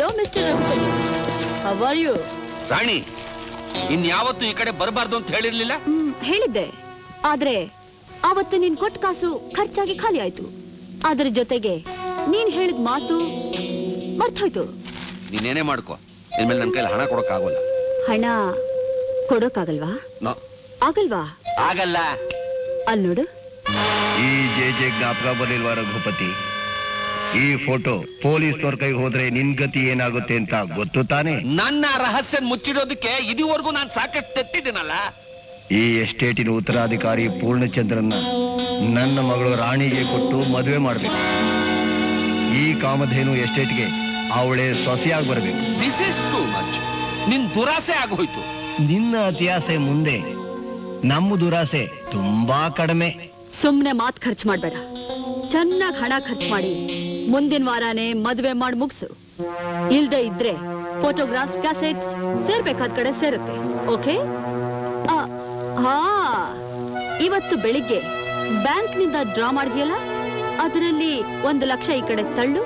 Hello mister Raghupathi how are you Rani ಇನ್ಯಾವತ್ತು ಈ ಕಡೆ ಬರಬಾರ್ದು ಅಂತ ಹೇಳಿರ್ಲಿಲ್ಲ ಹ್ಮ್ ಹೇಳಿದ್ದೆ ಆದ್ರೆ ಆವತ್ತು ನೀನ್ ಕೊಟ್ಟ ಕಾಸು ಖರ್ಚಾಗಿ ಖಾಲಿ ಆಯ್ತು ಅದ್ರ ಜೊತೆಗೆ ನೀನ್ ಹೇಳಿದ ಮಾತು ಮರ್ತೋಯ್ತು ನೀನೇನೇ ಮಾಡ್ಕೋ ಇನ್ಮೇಲೆ ನನ್ನ ಕೈಲಿ ಹಣ ಕೊಡಕ್ಕಾಗೋಲ್ಲ ಹಣ ಕೊಡೋಕಾಗಲ್ವಾ ನೋ ಆಗಲ್ವಾ ಆಗಲ್ಲ ಅಲ್ ನೋಡು ಈ ಜೆ ಜೆ ಜ್ಞಾಪಕ ಬರಲಿಲ್ವಾ ರಘುಪತಿ ಈ ಫೋಟೋ ಪೊಲೀಸ್ನವ್ರ ಕೈಗೆ ಹೋದ್ರೆ ನಿನ್ ಗತಿ ಏನಾಗುತ್ತೆ ಅಂತ ಗೊತ್ತು ತಾನೆ ನನ್ನ ರಹಸ್ಯ ಮುಚ್ಚಿಡೋದಕ್ಕೆ ಇದುವರೆಗೂ ನಾನು ಸಾಕಷ್ಟು ತೆತ್ತಿದ್ದೀನಲ್ಲ ಈ ಎಸ್ಟೇಟಿನ ಉತ್ತರಾಧಿಕಾರಿ ಪೂರ್ಣಚಂದ್ರನ್ನ ನನ್ನ ಮಗಳು ರಾಣಿಗೆ ಕೊಟ್ಟು ಮದುವೆ ಮಾಡ್ಬೇಕು ಈ ಕಾಮಧೇನು ಎಸ್ಟೇಟ್ಗೆ ಅವಳೇ ಸೊಸೆಯಾಗಿ ಬರಬೇಕು ದಿಸ್ ಇಸ್ ಟೂ ಮಚ್ ನಿನ್ ದುರಾಸೆ ಆಗೋಯ್ತು ನಿನ್ನ ಅತಿಯಾಸೆ ಮುಂದೆ ನಮ್ಮ ದುರಾಸೆ ತುಂಬಾ ಕಡಿಮೆ ಸುಮ್ನೆ ಮಾತ್ ಖರ್ಚು ಮಾಡ್ಬೇಡ ಚೆನ್ನಾಗ್ ಹಣ ಖರ್ಚು ಮಾಡಿ ಮುಂದಿನ ವಾರಾನೇ ಮದ್ವೆ ಮಾಡಿ ಮುಗ್ಸು ಇಲ್ದೆ ಇದ್ರೆ ಫೋಟೋಗ್ರಾಫ್ಸ್ ಕ್ಯಾಸೆಟ್ಸ್ ಸೇರ್ಬೇಕಾದ ಕಡೆ ಸೇರುತ್ತೆ ಓಕೆ ಹಾ ಇವತ್ತು ಬೆಳಿಗ್ಗೆ ಬ್ಯಾಂಕ್ ನಿಂದ ಡ್ರಾ ಮಾಡಿದ್ಯಲ್ಲ ಅದರಲ್ಲಿ ಒಂದು ಲಕ್ಷ ಈ ಕಡೆ ತಳ್ಳು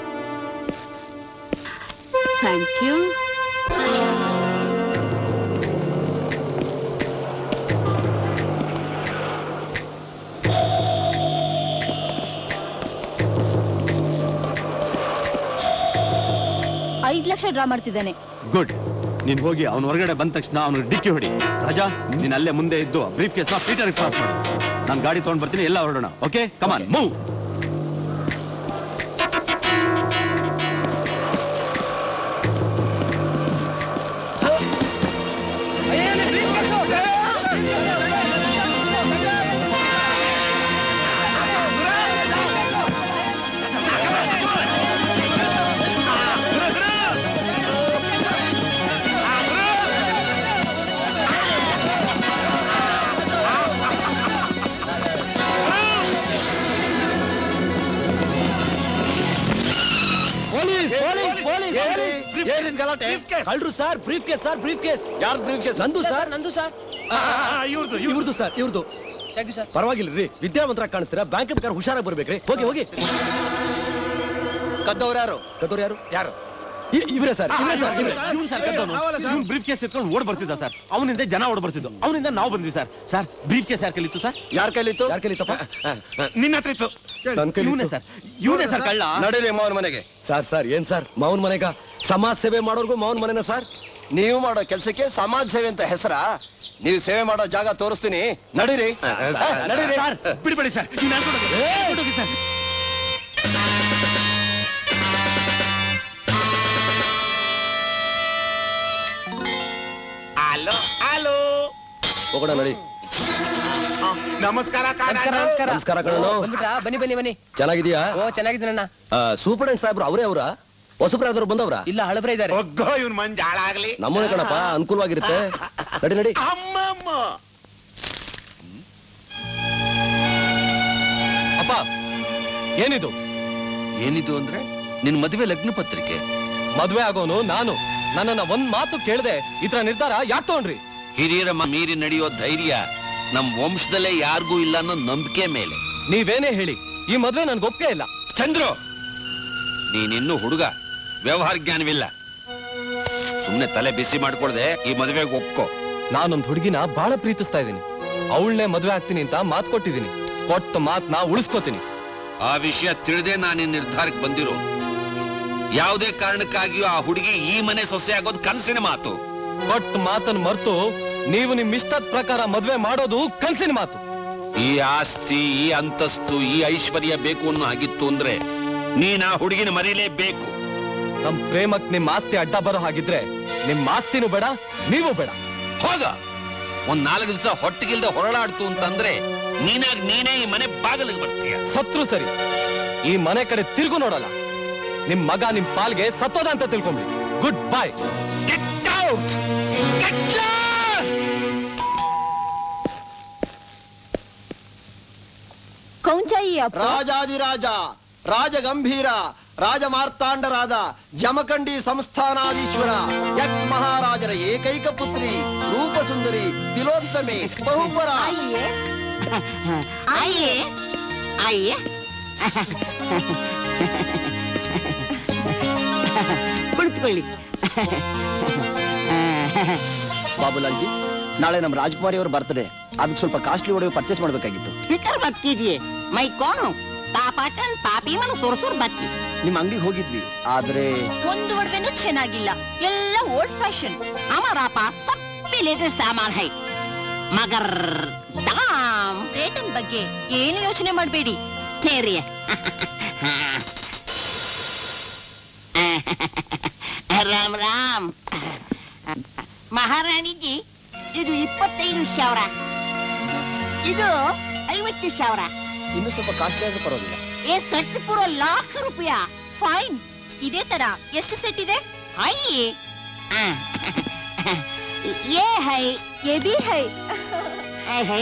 ಥ್ಯಾಂಕ್ ಯು ಐದ್ ಲಕ್ಷ ಡ್ರಾ ಮಾಡ್ತಿದ್ದಾನೆ ಗುಡ್ ನೀನ್ ಹೋಗಿ ಅವನ ಹೊರಗಡೆ ಬಂದ ತಕ್ಷಣ ಅವನು ಡಿಕ್ಕಿ ಹೊಡಿ ರಾಜಾ ನೀನ್ ಅಲ್ಲೇ ಮುಂದೆ ಇದ್ದು ಬ್ರೀಫ್ ಕೇಸ್ ನ ಪೀಟರ್ ಕ್ರಾಸ್ ಮಾಡು ನಾನು ಗಾಡಿ ತಗೊಂಡ್ ಬರ್ತೀನಿ ಎಲ್ಲ ಹೊರಡೋಣ ಓಕೆ ಕಮಾನ್ ಮೂವ್ ಕಳ್ರು sir briefcase sir briefcase ಯಾರ್ ಬ್ರೀಫ್ ಕೇಸ್ ನಂದು ಸರ್ ನಂದು ಸರ್ ಇವ್ರದ್ದು ಇವ್ರದ್ದು ಸರ್ ಇವ್ರದ್ದು ಥ್ಯಾಂಕ್ ಯು ಸರ್ ಪರವಾಗಿಲ್ಲ ರೀ ವಿದ್ಯಾವಂತರ ಕಾಣಿಸ್ತೀರಾ ಬ್ಯಾಂಕ್ ಬೇಕಾದ್ರೆ ಹುಷಾರಾಗಿ ಬರ್ಬೇಕ್ರಿ ಹೋಗಿ ಹೋಗಿ ಕದ್ದವ್ರು ಯಾರು ಕದೋರು ಯಾರು ಯಾರು ಇವ್ರೆ ಸರ್ ಇವ್ರೇ ಸರ್ ಇವ್ರೇ. ಇವ್ನು ಸರ್ ಕದ್ದವನು ಇವ್ನು ಬ್ರೀಫ್ ಕೇಸ್ ಎತ್ಕೊಂಡು ಓಡ್ ಬರ್ತಿದ್ದ ಸರ್ ಅವನಿಂದ ಜನ ಓಡ್ ಬರ್ತಿದ್ದು ಅವನಿಂದ ನಾವು ಬಂದ್ವಿ ಸರ್ ಸರ್ ಬ್ರೀಫ್ ಕೇಸ್ ಯಾರು ಕಲಿತು ಸರ್ ಯಾರ್ ಕೈಲಿತ್ತು ಯಾರ್ ಕೈಲಿತ್ತಪ್ಪ ನಿನ್ನ ಹತ್ರ ಇತ್ತು ನನ್ ಕೈಲಿ ಇವನೇ ಇತ್ತು. ಸರ್ ಇವನೇ ಸರ್ ಕಳ್ಳ ನಡೀರಿ ಮಾವನ ಮನೆಗೆ ಸರ್ ಸರ್ ಏನ್ ಸರ್ ಮಾವನ್ ಮನೆಗ ಸಮಾಜ ಸೇವೆ ಮಾಡೋರ್ಗು ಮಾವನ್ ಮನೆನ ಸರ್ ನೀವು ಮಾಡೋ ಕೆಲಸಕ್ಕೆ ಸಮಾಜ ಸೇವೆ ಅಂತ ಹೆಸರ ನೀವು ಸೇವೆ ಮಾಡೋ ಜಾಗ ತೋರಿಸ್ತೀನಿ ನಡೀರಿ ಹಾ, ನಡೀರಿ ಸರ್ ಬಿಡ್ಬೇಡಿ ಸರ್ ಇನ್ನು ನಡ್ಕೊಂಡು ಹೋಗಿ. ನಡ್ಕೊಂಡು ಹೋಗಿ ಸರ್ ಹಲೋ ಹಲೋ ಹೋಗೋಣ ನಡಿ ನಮಸ್ಕಾರ ನಮಸ್ಕಾರ ಕಣೋ ಬನ್ನಿ ಬನ್ನಿ ಬನ್ನಿ ಚೆನ್ನಾಗಿದ್ಯಾ ಓ ಚೆನ್ನಾಗಿದ್ದೀನಣ್ಣ ಸೂಪರ್ಡೆಂಟ್ ಸಾಹೇಬ್ರು ಅವರೇ ಅವರ ಹೊಸಬ್ರಾದ್ರು ಬಂದವ್ರ ಇಲ್ಲ ಹಳಬ್ರೆ ಇದ್ದಾರೆ ಒಗ್ಗೋ ಇವನ್ ಮಂಜ್ ಹಾಳಾಗ್ಲಿ ನಮ್ಮನೆ ಕಣಪ್ಪ ಅನುಕೂಲವಾಗಿರುತ್ತೆ ನಡಿ ನಡಿ ಅಮ್ಮಮ್ಮ ಅಪ್ಪ ಏನಿದು ಏನಿದು ಅಂದ್ರೆ ನಿನ್ ಮದುವೆ ಲಗ್ನ ಪತ್ರಿಕೆ ಮದ್ವೆ ಆಗೋನು ನಾನು ನನ್ನನ್ನ ಒಂದ್ ಮಾತು ಕೇಳದೆ ಇತರ ನಿರ್ಧಾರ ಯಾಕೆ ತಗೊಂಡ್ರಿ ಹಿರಿಯರ ಮ- ಮೀರಿ ನಡೆಯೋ ಧೈರ್ಯ ನಮ್ ವಂಶದಲ್ಲೇ ಯಾರಿಗೂ ಇಲ್ಲ ಅನ್ನೋ ನಂಬಿಕೆ ಮೇಲೆ ನೀವೇನೇ ಹೇಳಿ ಈ ಮದ್ವೆ ನನ್ಗೆ ಒಪ್ಪಿಗೆ ಇಲ್ಲ ಚಂದ್ರು ನೀನಿನ್ನು ಹುಡುಗ ವ್ಯವಹಾರ ಜ್ಞಾನವಿಲ್ಲ ಸುಮ್ನೆ ತಲೆ ಬಿಸಿ ಮಾಡ್ಕೊಳ್ದೆ ಈ ಮದುವೆಗೆ ಒಪ್ಕೋ ನಾನೊಂದ್ ಹುಡುಗಿನ ಬಹಳ ಪ್ರೀತಿಸ್ತಾ ಇದ್ದೀನಿ ಅವಳನ್ನೇ ಮದ್ವೆ ಆಗ್ತೀನಿ ಅಂತ ಮಾತ್ ಕೊಟ್ಟಿದ್ದೀನಿ ಕೊಟ್ಟ ಮಾತ್ನ ಉಳಿಸ್ಕೋತೀನಿ ಆ ವಿಷಯ ತಿಳಿದೇ ನಾನು ಈ ನಿರ್ಧಾರಕ್ಕೆ ಬಂದಿರೋ ಯಾವುದೇ ಕಾರಣಕ್ಕಾಗಿಯೂ ಆ ಹುಡುಗಿ ಈ ಮನೆ ಸೊಸೆ ಆಗೋದು ಕನಸಿನ ಮಾತು ಕೊಟ್ಟ ಮಾತನ್ನ ಮರ್ತು ನೀವು ನಿಮ್ ಇಷ್ಟದ ಪ್ರಕಾರ ಮದ್ವೆ ಮಾಡೋದು ಕನ್ಸಿನ ಮಾತು ಈ ಆಸ್ತಿ ಈ ಅಂತಸ್ತು ಈ ಐಶ್ವರ್ಯ ಬೇಕು ಅನ್ನೋ ಆಗಿತ್ತು ಅಂದ್ರೆ ನೀನ್ ಆ ಹುಡುಗಿನ ಮರೀಲೇಬೇಕು ನಮ್ ಪ್ರೇಮಕ್ ನಿಮ್ ಆಸ್ತಿ ಅಡ್ಡ ಬರೋ ಹಾಗಿದ್ರೆ ನಿಮ್ ಆಸ್ತಿನೂ ಬೇಡ ನೀವು ಬೇಡ ಹೋಗ ಒಂದ್ ನಾಲ್ಕು ದಿವಸ ಹೊಟ್ಟಿಗಿಲ್ದ ಹೊರಳಾಡ್ತು ಅಂತಂದ್ರೆ ನೀನಾಗ್ ನೀನೇ ಈ ಮನೆ ಬಾಗಿಲಿಗೆ ಬರ್ತೀಯ ಸತ್ರು ಸರಿ ಈ ಮನೆ ಕಡೆ ತಿರುಗು ನೋಡಲ್ಲ ನಿಮ್ ಮಗ ನಿಮ್ ಪಾಲ್ಗೆ ಸತ್ತೋದ ಅಂತ ತಿಳ್ಕೊಂಬಿಡಿ good bye Get out! Get lost! ಕೌಂಚಾಯಿ ಅಪ್ಪ ರಾಜಾದಿರಾಜ ರಾಜಗಂಭೀರ ರಾಜಮಾರ್ತಾಂಡರಾದ ಜಮಖಂಡಿ ಸಂಸ್ಥಾನಾಧೀಶ್ವರ ಯಕ್ಷ ಮಹಾರಾಜರ ಏಕೈಕ ಪುತ್ರಿ ರೂಪಸುಂದರಿ ತಿಲೋತ್ತಮೆ ಬಹುಪರ आइए आइए कुर्ती ಕೂತ್ಕೊಳ್ಳಿ ಬಾಬುಲಾಲ್ಜಿ ನಾಳೆ ನಮ್ಮ ರಾಜ್ಕುಮಾರಿ ಅವ್ರ ಬರ್ತ್ಡೇ ಅದಕ್ಕೆ ಸ್ವಲ್ಪ ಕಾಸ್ಟ್ಲಿ ಒಡವೆ ಪರ್ಚೇಸ್ ಮಾಡಬೇಕಾಗಿತ್ತು ಫಿಕರ್ ಮತ್ ಕೀಜಿಯೇ ಮೈ ಕೋನು ತಾಪಾಚನ್ ಪಾಪಿ ಮನು ಸುರ್ಸುರ್ ಬತ್ತಿ ನಿಮ್ಮ ಅಂಗಡಿಗೆ ಹೋಗಿದ್ವಿ ಆದ್ರೆ ಒಂದು ಒಡವೆನೂ ಚೆನ್ನಾಗಿಲ್ಲ ಎಲ್ಲ ಓಲ್ಡ್ ಫ್ಯಾಷನ್ हमारा पास सब पे लेटेस्ट सामान है मगर दाम ರೇಟನ್ ಬಗ್ಗೆ ಏನು ಯೋಚನೆ ಮಾಡಬೇಡಿ ठहरिए ರಾಮ್ ರಾಮ್ ಮಹಾರಾಣಿಗೆ ಇದು ಇಪ್ಪತ್ತೈದು ಸಾವಿರ ಇದು ಐವತ್ತು ಸಾವಿರ ಇನ್ನೂ ಸ್ವಲ್ಪ ಕಾಸ್ಟ್ಲಿ ಆದ್ರೂ ಪರವಾಗಿಲ್ಲ ಏ ಸೆಟ್ ಪೂರ ಲಾಖ ರೂಪಾಯ ಫೈನ್ ಇದೇ ತರ ಎಷ್ಟು ಸೆಟ್ ಇದೆ ಹೈ ये है ಎ ಬಿ ಹೈ है है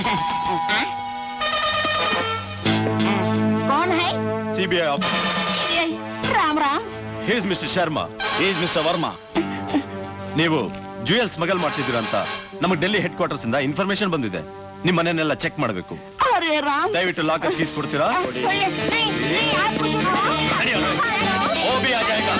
कौन है ಸಿಬಿಐ ये Ram Ram yes mister Sharma yes mister Verma ನೀವು ಜ್ಯುವೆಲ್ ಸ್ಮಗಲ್ ಮಾಡ್ತಿದ್ದೀರಾ ಅಂತ ನಮಗೆ ಡೆಲ್ಲಿ ಹೆಡ್ ಕ್ವಾರ್ಟರ್ಸ್ ಇಂದ ಇನ್ಫಾರ್ಮೇಶನ್ ಬಂದಿದೆ ನಿಮ್ಮ ಮನೆಯನ್ನೆಲ್ಲ ಚೆಕ್ ಮಾಡಬೇಕು अरे राम ದಯವಿಟ್ಟು ಲಾಕರ್ ಕೀಸ್ ಕೊಡ್ತೀರಾ नहीं नहीं नहीं आपको ಓ ಬಿ ಆ ಜಾಯೇಗಾ.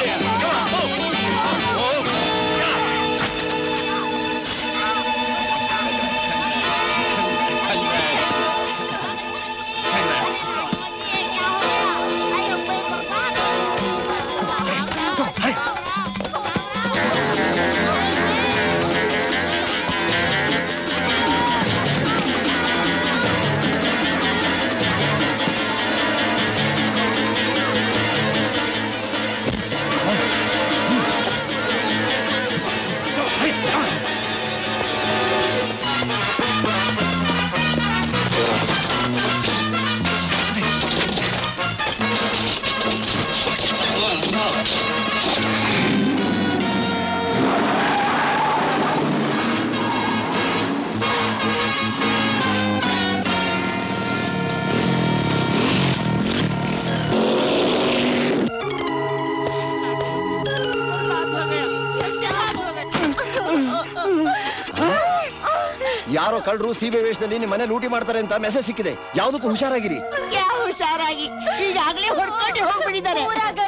ಯಾರೋ ಕಳ್ಳರು ಸೀಬೆ ವೇಷದಲ್ಲಿ ನಿಮ್ಮ ಮನೆ ಲೂಟಿ ಮಾಡ್ತಾರೆ ಅಂತ ಮೆಸೇಜ್ ಸಿಕ್ಕಿದೆ ಯಾವುದಕ್ಕೂ ಹುಷಾರಾಗಿರಿ क्या ಹುಷಾರಾಗಿ ಈಗಾಗಲೇ ಹೊಡ್ಕೊಂಡು ಹೋಗ್ಬಿಟ್ಟಿದ್ದಾರೆ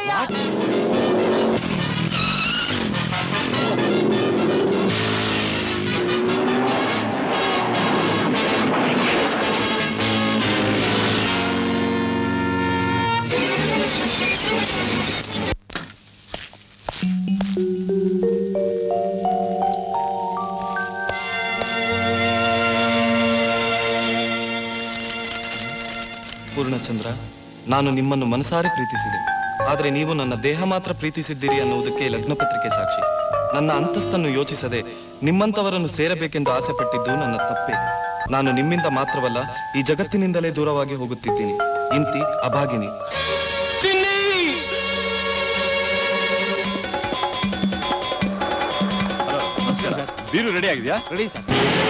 ಪೂರ್ಣಚಂದ್ರ ನಾನು ನಿಮ್ಮನ್ನು ಮನಸಾರೆ ಪ್ರೀತಿಸಿದೆ ಆದರೆ ನೀವು ನನ್ನ ದೇಹ ಮಾತ್ರ ಪ್ರೀತಿಸಿದ್ದೀರಿ ಅನ್ನುವುದಕ್ಕೆ ಲಗ್ನ ಪತ್ರಿಕೆ ಸಾಕ್ಷಿ ನನ್ನ ಅಂತಸ್ತನ್ನು ಯೋಚಿಸದೆ ನಿಮ್ಮಂತವರನ್ನು ಸೇರಬೇಕೆಂದು ಆಸೆ ಪಟ್ಟಿದ್ದು ನನ್ನ ತಪ್ಪೆ ನಾನು ನಿಮ್ಮಿಂದ ಮಾತ್ರವಲ್ಲ ಈ ಜಗತ್ತಿನಿಂದಲೇ ದೂರವಾಗಿ ಹೋಗುತ್ತಿದ್ದೀನಿ ಇಂತಿ ಅಭಾಗಿನಿ ಬೀರು ರೆಡಿ ಆಗಿದೆಯಾ ರೆಡಿ ಸರ್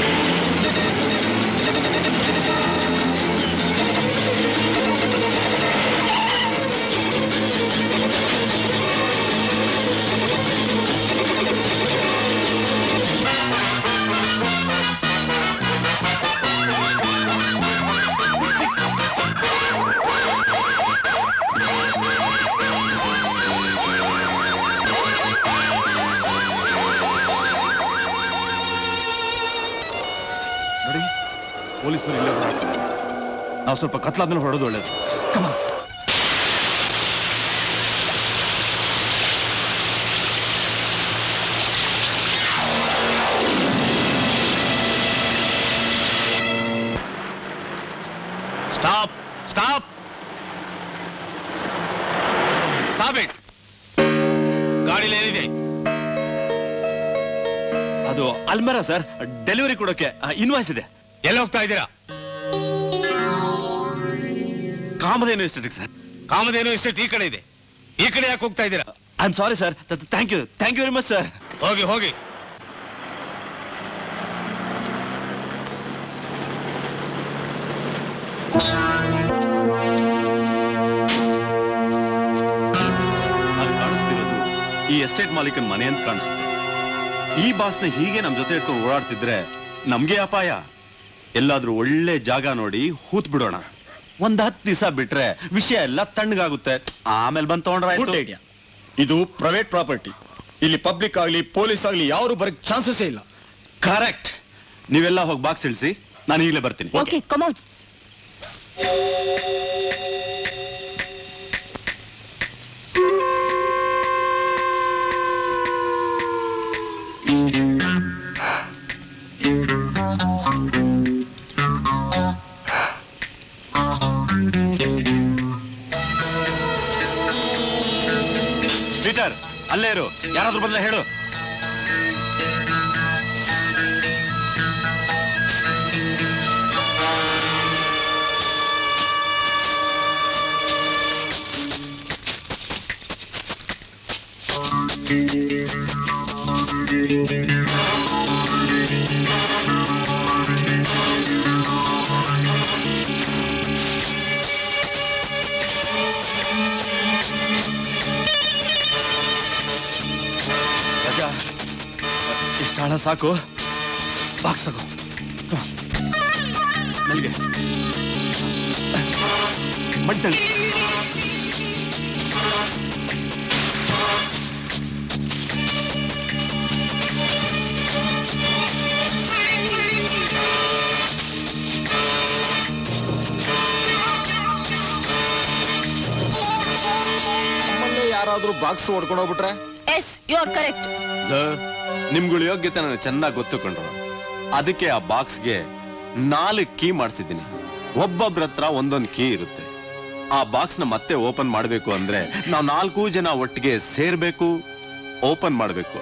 ನೋಡಿ ಪೊಲೀಸರು ಇಲ್ಲೇ ಹೊರಡ್ತಾರೆ. ನಾವು ಸ್ವಲ್ಪ ಕತ್ಲಾದ್ಮೇಲೆ ಹೊರಡೋದು ಒಳ್ಳೇದು ಸ್ಟಾಪ್ ಸ್ಟಾಪ್ ಸ್ಟಾಪ್ ಇಟ್ ಗಾಡಿಲಿ ಏನಿದೆ ಅದು ಅಲ್ಮೆರ ಸರ್ ಡೆಲಿವರಿ ಕೊಡೋಕೆ ಇನ್ವಾಯ್ಸ್ ಇದೆ ಎಲ್ಲಿ ಹೋಗ್ತಾ ಇದ್ದೀರಾ Kamadhenu estate sir Kamadhenu estate ಈ ಕಡೆ ಇದೆ ಈ ಕಡೆ ಯಾಕೆ ಹೋಗ್ತಾ ಇದ್ದೀರಾ I am sorry sir thank you thank you very much sir ಹೋಗಿ ಹೋಗಿ ಅಲ್ಲಿ ಕಾಣಿಸ್ತಿರೋದು ಈ ಎಸ್ಟೇಟ್ ಮಾಲೀಕನ ಮನೆ ಅಂತ ಕಾಣಿಸುತ್ತೆ ಈ ಬಾಸ್ನ ಹೀಗೆ ನಮ್ ಜೊತೆ ಇಟ್ಕೊಂಡು ಓಡಾಡ್ತಿದ್ರೆ ನಮ್ಗೆ ಅಪಾಯ ಎಲ್ಲಾದ್ರೂ ಒಳ್ಳೆ ಜಾಗ ನೋಡಿ ಹೂತ್ ಬಿಡೋಣ ಒಂದ್ ಹತ್ತು ದಿವಸ ಬಿಟ್ರೆ ವಿಷಯ ಎಲ್ಲ ತಣ್ಣಗಾಗುತ್ತೆ ಆಮೇಲೆ ಬಂದ್ ತಗೊಂಡ್ರಾಯ್ತು ಇದು ಪ್ರೈವೇಟ್ ಪ್ರಾಪರ್ಟಿ ಇಲ್ಲಿ ಪಬ್ಲಿಕ್ ಆಗಲಿ ಪೊಲೀಸ್ ಆಗಲಿ ಯಾರು ಬರಕ್ ಚಾನ್ಸಸ್ಸೇ ಇಲ್ಲ ಕರೆಕ್ಟ್ ನೀವೆಲ್ಲ ಹೋಗಿ ಬಾಕ್ಸ್ ಇಳಿಸಿ ನಾನು ಈಗಲೇ ಬರ್ತೀನಿ ಓಕೆ ಕಮೌನ್ ಪೀಟರ್ ಅಲ್ಲೇ ಇರು ಯಾರಾದ್ರೂ ಬದಲ ಹೇಳು ರಾಜ ಇಷ್ಟ ಹಣ ಸಾಕು ಬಾಕ್ಸ್ ತಗೋ ನನಗೆ ಮಡ್ತಳಿ ನಮ್ಮಲ್ಲೇ ಯಾರಾದ್ರೂ ಬಾಕ್ಸ್ ಹೊಡ್ಕೊಂಡು ಹೋಗ್ಬಿಟ್ರೆ ಎಸ್ ಯು ಆರ್ ಕರೆಕ್ಟ್ ನಿಮ್ಗಳ ಯೋಗ್ಯತೆ ನನಗೆ ಚೆನ್ನಾಗಿ ಗೊತ್ತು ಕಂಡ್ರು ಅದಕ್ಕೆ ಆ ಬಾಕ್ಸ್ಗೆ ನಾಲ್ಕು ಕೀ ಮಾಡಿಸಿದ್ದೀನಿ ಒಬ್ಬೊಬ್ರ ಹತ್ರ ಒಂದೊಂದು ಕೀ ಇರುತ್ತೆ ಆ ಬಾಕ್ಸ್ ನ ಮತ್ತೆ ಓಪನ್ ಮಾಡಬೇಕು ಅಂದ್ರೆ ನಾವು ನಾಲ್ಕು ಜನ ಒಟ್ಟಿಗೆ ಸೇರ್ಬೇಕು ಓಪನ್ ಮಾಡಬೇಕು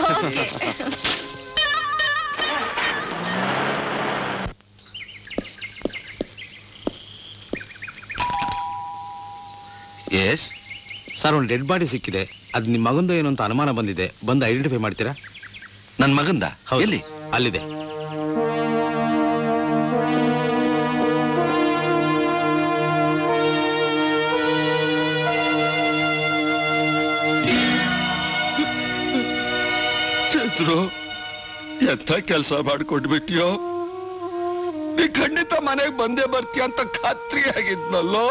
ಎಸ್ ಸರ್ ಒಂದು ಡೆಡ್ ಬಾಡಿ ಸಿಕ್ಕಿದೆ ಅದು ನಿಮ್ಮ ಮಗಂದು ಏನು ಅಂತ ಅನುಮಾನ ಬಂದಿದೆ ಬಂದು ಐಡೆಂಟಿಫೈ ಮಾಡ್ತೀರಾ ನನ್ನ ಮಗಂದ ಹೌದು. ಎಲ್ಲಿ ಅಲ್ಲಿದೆ ಚಂದ್ರು ಎಂಥ ಕೆಲಸ ಮಾಡ್ಕೊಂಡ್ಬಿಟ್ಯೋ ನೀ ಖಂಡಿತ ಮನೆಗೆ ಬಂದೇ ಬರ್ತೀಯ ಅಂತ ಖಾತ್ರಿ ಆಗಿದ್ನಲ್ಲೋ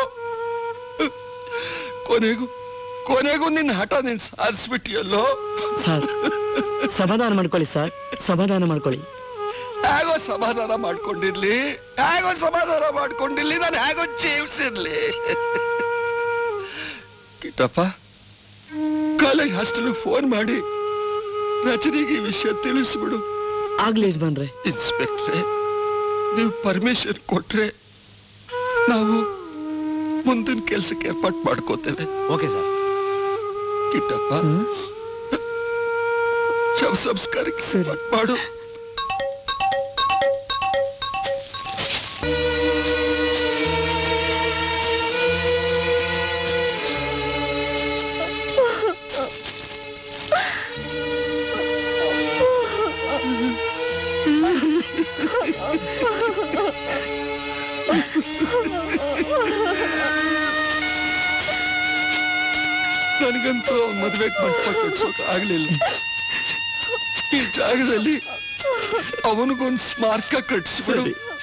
ಕೊನೆಗೂ ಕೊನೆಗೂ ನಿನ್ನ ಹಠ ನೀನ್ ಸಾಧಿಸ್ಬಿಟ್ಟಿಯಲ್ಲೋ ಸರ್ ಸಮಾಧಾನ ಮಾಡ್ಕೊಳ್ಳಿ ಸರ್ ಸಮಾಧಾನ ಮಾಡ್ಕೊಳ್ಳಿ ಹೇಗೋ ಸಮಾಧಾನ ಮಾಡ್ಕೊಂಡಿರ್ಲಿ ಹೇಗೋ ಸಮಾಧಾನ ಮಾಡ್ಕೊಂಡಿರ್ಲಿ ನಾನು ಹೇಗೋ ಜೀವಿಸಿರ್ಲಿ ಕಿಟ್ಟಪ್ಪ ಕಾಲೇಜ್ ಹಾಸ್ಟೆಲ್ ಫೋನ್ ಮಾಡಿ ರಚನೆಗೆ ಈ ವಿಷಯ ತಿಳಿಸ್ಬಿಡು ಆಗ್ಲಿ ಯಜಮಾನ್ರೆ ಇನ್ಸ್ಪೆಕ್ಟ್ರೆ ನೀವು ಪರ್ಮಿಷನ್ ಕೊಟ್ರೆ ನಾವು ಮುಂದಿನ ಕೆಲಸಕ್ಕೆ ಏರ್ಪಾಟ್ ಮಾಡ್ಕೋತೇವೆ ಓಕೆ ಸರ್ ಕಿಟ್ಟಪ್ಪ ಶವ ಸಂಸ್ಕಾರಕ್ಕೆ ಏರ್ಪಾಟ್ ಮಾಡು ನನಗಂತೂ ಅವ್ನ್ ಮದ್ವೆಗ್ ಮಂಟಪ ಕಟ್ಸೋಕ್ ಆಗ್ಲಿಲ್ಲ ಈ ಜಾಗದಲ್ಲಿ ಅವನಿಗೊಂದು ಸ್ಮಾರಕ ಕಟ್ಸ್ಬಿಡು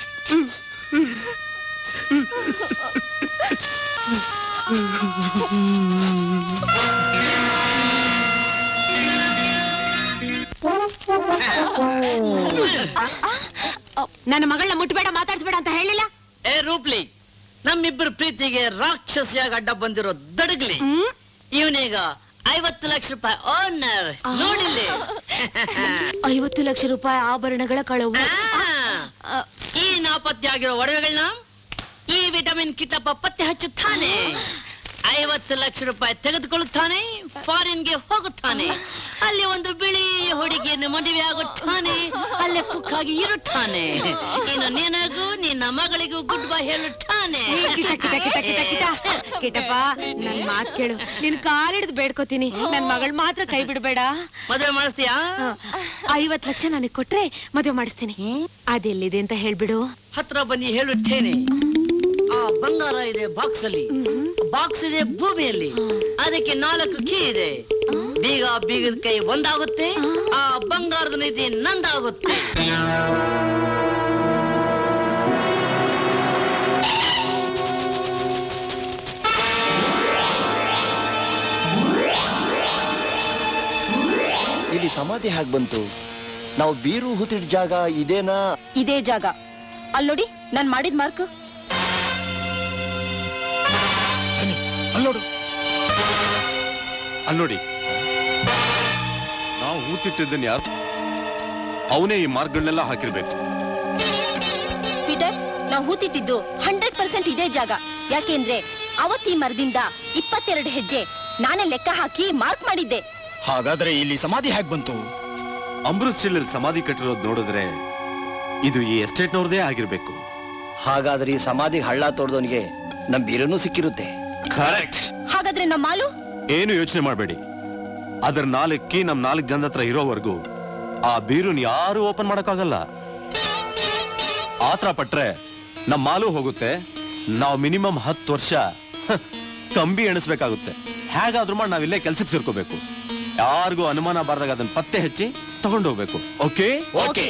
ನನ್ನ ಮಗಳನ್ನ ಮುಟ್ಬೇಡ ಮಾತಾಡ್ಸ್ಬೇಡ ಅಂತ ಹೇಳಿಲ್ಲ ಏ ರೂಪ್ಲಿ ನಮ್ಮಿಬ್ಬರ ಪ್ರೀತಿಗೆ ರಾಕ್ಷಸಿಯಾಗಿ ಅಡ್ಡ ಬಂದಿರೋ ದಡಗ್ಲಿ ಇವನೀಗ ಐವತ್ತು ಲಕ್ಷ ರೂಪಾಯಿ ಓನರ್ ನೋಡಿಲ್ಲಿ ಐವತ್ತು ಲಕ್ಷ ರೂಪಾಯಿ ಆಭರಣಗಳ ಕಳವು ಆ, ಈ ನಾಪತ್ತೆ ಆಗಿರೋ ಒಡವೆಗಳನ್ನ ಈ ವಿಟಮಿನ್ ಕಿಟ್ಟಪ್ಪ ಪತ್ತೆ ಹಚ್ಚುತ್ತಾನೆ ಐವತ್ತು ಲಕ್ಷ ರೂಪಾಯಿ ತೆಗೆದುಕೊಳ್ಳುತ್ತಾನೆ ಫಾರಿನ್ಗೆ ಹೋಗುತ್ತಾನೆ ಅಲ್ಲಿ ಒಂದು ಬಿಳಿ ಹುಡುಗಿಯನ್ನು ಮದುವೆ ಆಗುತ್ತಾನೆ ಅಲ್ಲೇ ಕುಕ್ಕಾಗಿ ಇರುತ್ತಾನೆ ಇನ್ನು ನಿನಗೂ ನಿನ್ನ ಮಗಳಿಗೂ ಗುಡ್ ಬೈ ಹೇಳುತ್ತಾನೆ ಕಿಟ ಕಿಟ ಕಿಟ ಕಿಟ ಕಿಟ ಕಿಟಪ್ಪ ನನ್ ಮಾತ್ ಕೇಳು ನಿನ್ ಕಾಲಿಡ್ದು ಬೇಡ್ಕೋತೀನಿ ನನ್ ಮಗಳ್ ಮಾತ್ರ ಕೈ ಬಿಡ್ಬೇಡ ಮದುವೆ ಮಾಡಿಸ್ತೀಯಾ ಐವತ್ ಲಕ್ಷ ನನಗ್ ಕೊಟ್ರೆ ಮದುವೆ ಮಾಡಿಸ್ತೀನಿ ಅದೆಲ್ಲಿದೆ ಅಂತ ಹೇಳ್ಬಿಡು ಹತ್ರ ಬನ್ನಿ ಹೇಳುತ್ತೇನೆ ಆ ಬಂಗಾರ ಇದೆ ಬಾಕ್ಸ್ ಅಲ್ಲಿ ಬಾಕ್ಸ್ ಇದೆ ಭೂಮಿಯಲ್ಲಿ ಅದಕ್ಕೆ ನಾಲ್ಕು ಕೀ ಇದೆ ಬೀಗ ಬೀಗದ ಕೈ ಒಂದಾಗುತ್ತೆ ಆ ಬಂಗಾರದ ನಿಧಿ ನಂದಾಗುತ್ತೆ ಸಮಾಧಿ ಹಾಗೆ ಬಂತು ನಾವು ಬೀರು ಹೂತಿಡ್ ಜಾಗ ಇದೇನಾ ಇದೇ ಜಾಗ ಅಲ್ ನೋಡಿ ನಾನ್ ಮಾಡಿದ್ ಮಾರ್ಕ್ ಅಲ್ಲೋಡು ಅಲ್ಲೋಡಿ ನಾವು ಹೂತಿಟ್ಟಿದ್ದನ್ ಯಾರು ಅವನೇ ಈ ಮಾರ್ಕ್ಗಳನ್ನೆಲ್ಲ ಹಾಕಿರ್ಬೇಕು ಪೀಟರ್ ನಾವು ಹೂತಿಟ್ಟಿದ್ದು ಹಂಡ್ರೆಡ್ ಪರ್ಸೆಂಟ್ ಇದೇ ಜಾಗ ಯಾಕೆಂದ್ರೆ ಅವತ್ತಿ ಮರದಿಂದ ಇಪ್ಪತ್ತೆರಡು ಹೆಜ್ಜೆ ನಾನೇ ಲೆಕ್ಕ ಹಾಕಿ ಮಾರ್ಕ್ ಮಾಡಿದ್ದೆ ಹಾಗಾದ್ರೆ ಇಲ್ಲಿ ಸಮಾಧಿ ಹೇಗ್ ಬಂತು ಅಮೃತ್ ಶಿಲಲ್ಲಿ ಸಮಾಧಿ ಕಟ್ಟಿರೋದು ನೋಡಿದ್ರೆ ಇದು ಈ ಎಸ್ಟೇಟ್ನವ್ರದೇ ಆಗಿರ್ಬೇಕು ಹಾಗಾದ್ರೆ ಈ ಸಮಾಧಿ ಹಳ್ಳ ತೋಡ್ದವನಿಗೆ ನಮ್ ಬೀರನು ಸಿಕ್ಕಿರುತ್ತೆ ಕರೆಕ್ಟ್ ಹಾಗಾದ್ರೆ ನಮ್ಮ ಮಾಲು ಏನು ಯೋಚನೆ ಮಾಡಬೇಡಿ ಅದರ ನಾಲ್ಕು ಕೀ ನಮ್ ನಾಲ್ಕು ಜನದ ಹತ್ರ ಇರೋವರೆಗೂ ಆ ಬೀರುನ್ ಯಾರು ಓಪನ್ ಮಾಡಕ್ಕಾಗಲ್ಲ ಆತರ ಪಟ್ರೆ ನಮ್ ಮಾಲು ಹೋಗುತ್ತೆ ನಾವು ಮಿನಿಮಮ್ ಹತ್ತು ವರ್ಷ ಹ, ಕಂಬಿ ಎಣಿಸ್ಬೇಕಾಗುತ್ತೆ ಹೇಗಾದ್ರೂ ಮಾಡಿ ನಾವಿಲ್ಲೇ ಕೆಲ್ಸಕ್ಕೆ ಸೇರ್ಕೋಬೇಕು ಯಾರಿಗೂ ಅನುಮಾನ ಬಾರ್ದಾಗ ಅದನ್ನ ಪತ್ತೆ ಹಚ್ಚಿ ತಗೊಂಡೋಗ್ಬೇಕು ಓಕೆ ಓಕೆ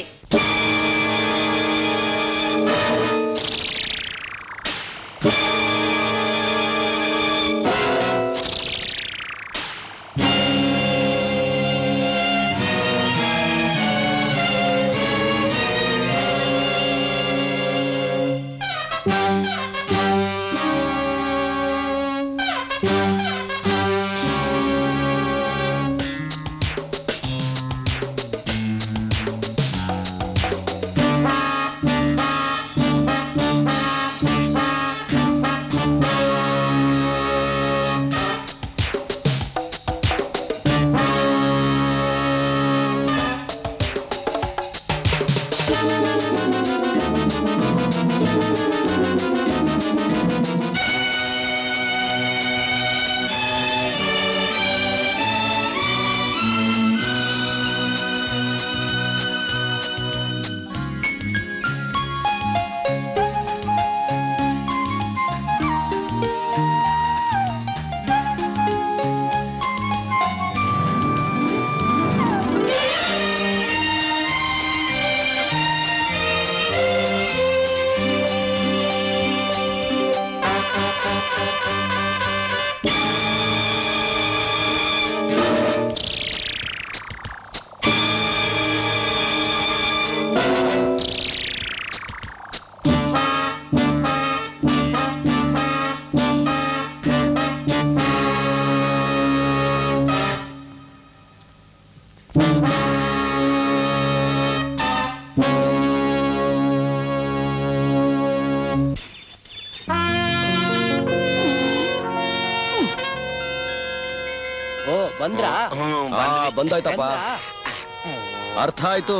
ಓ ಬಂದ್ರಾ ಆ, ಬಂದಾಯ್ತಪ್ಪ ಅರ್ಥ ಆಯ್ತು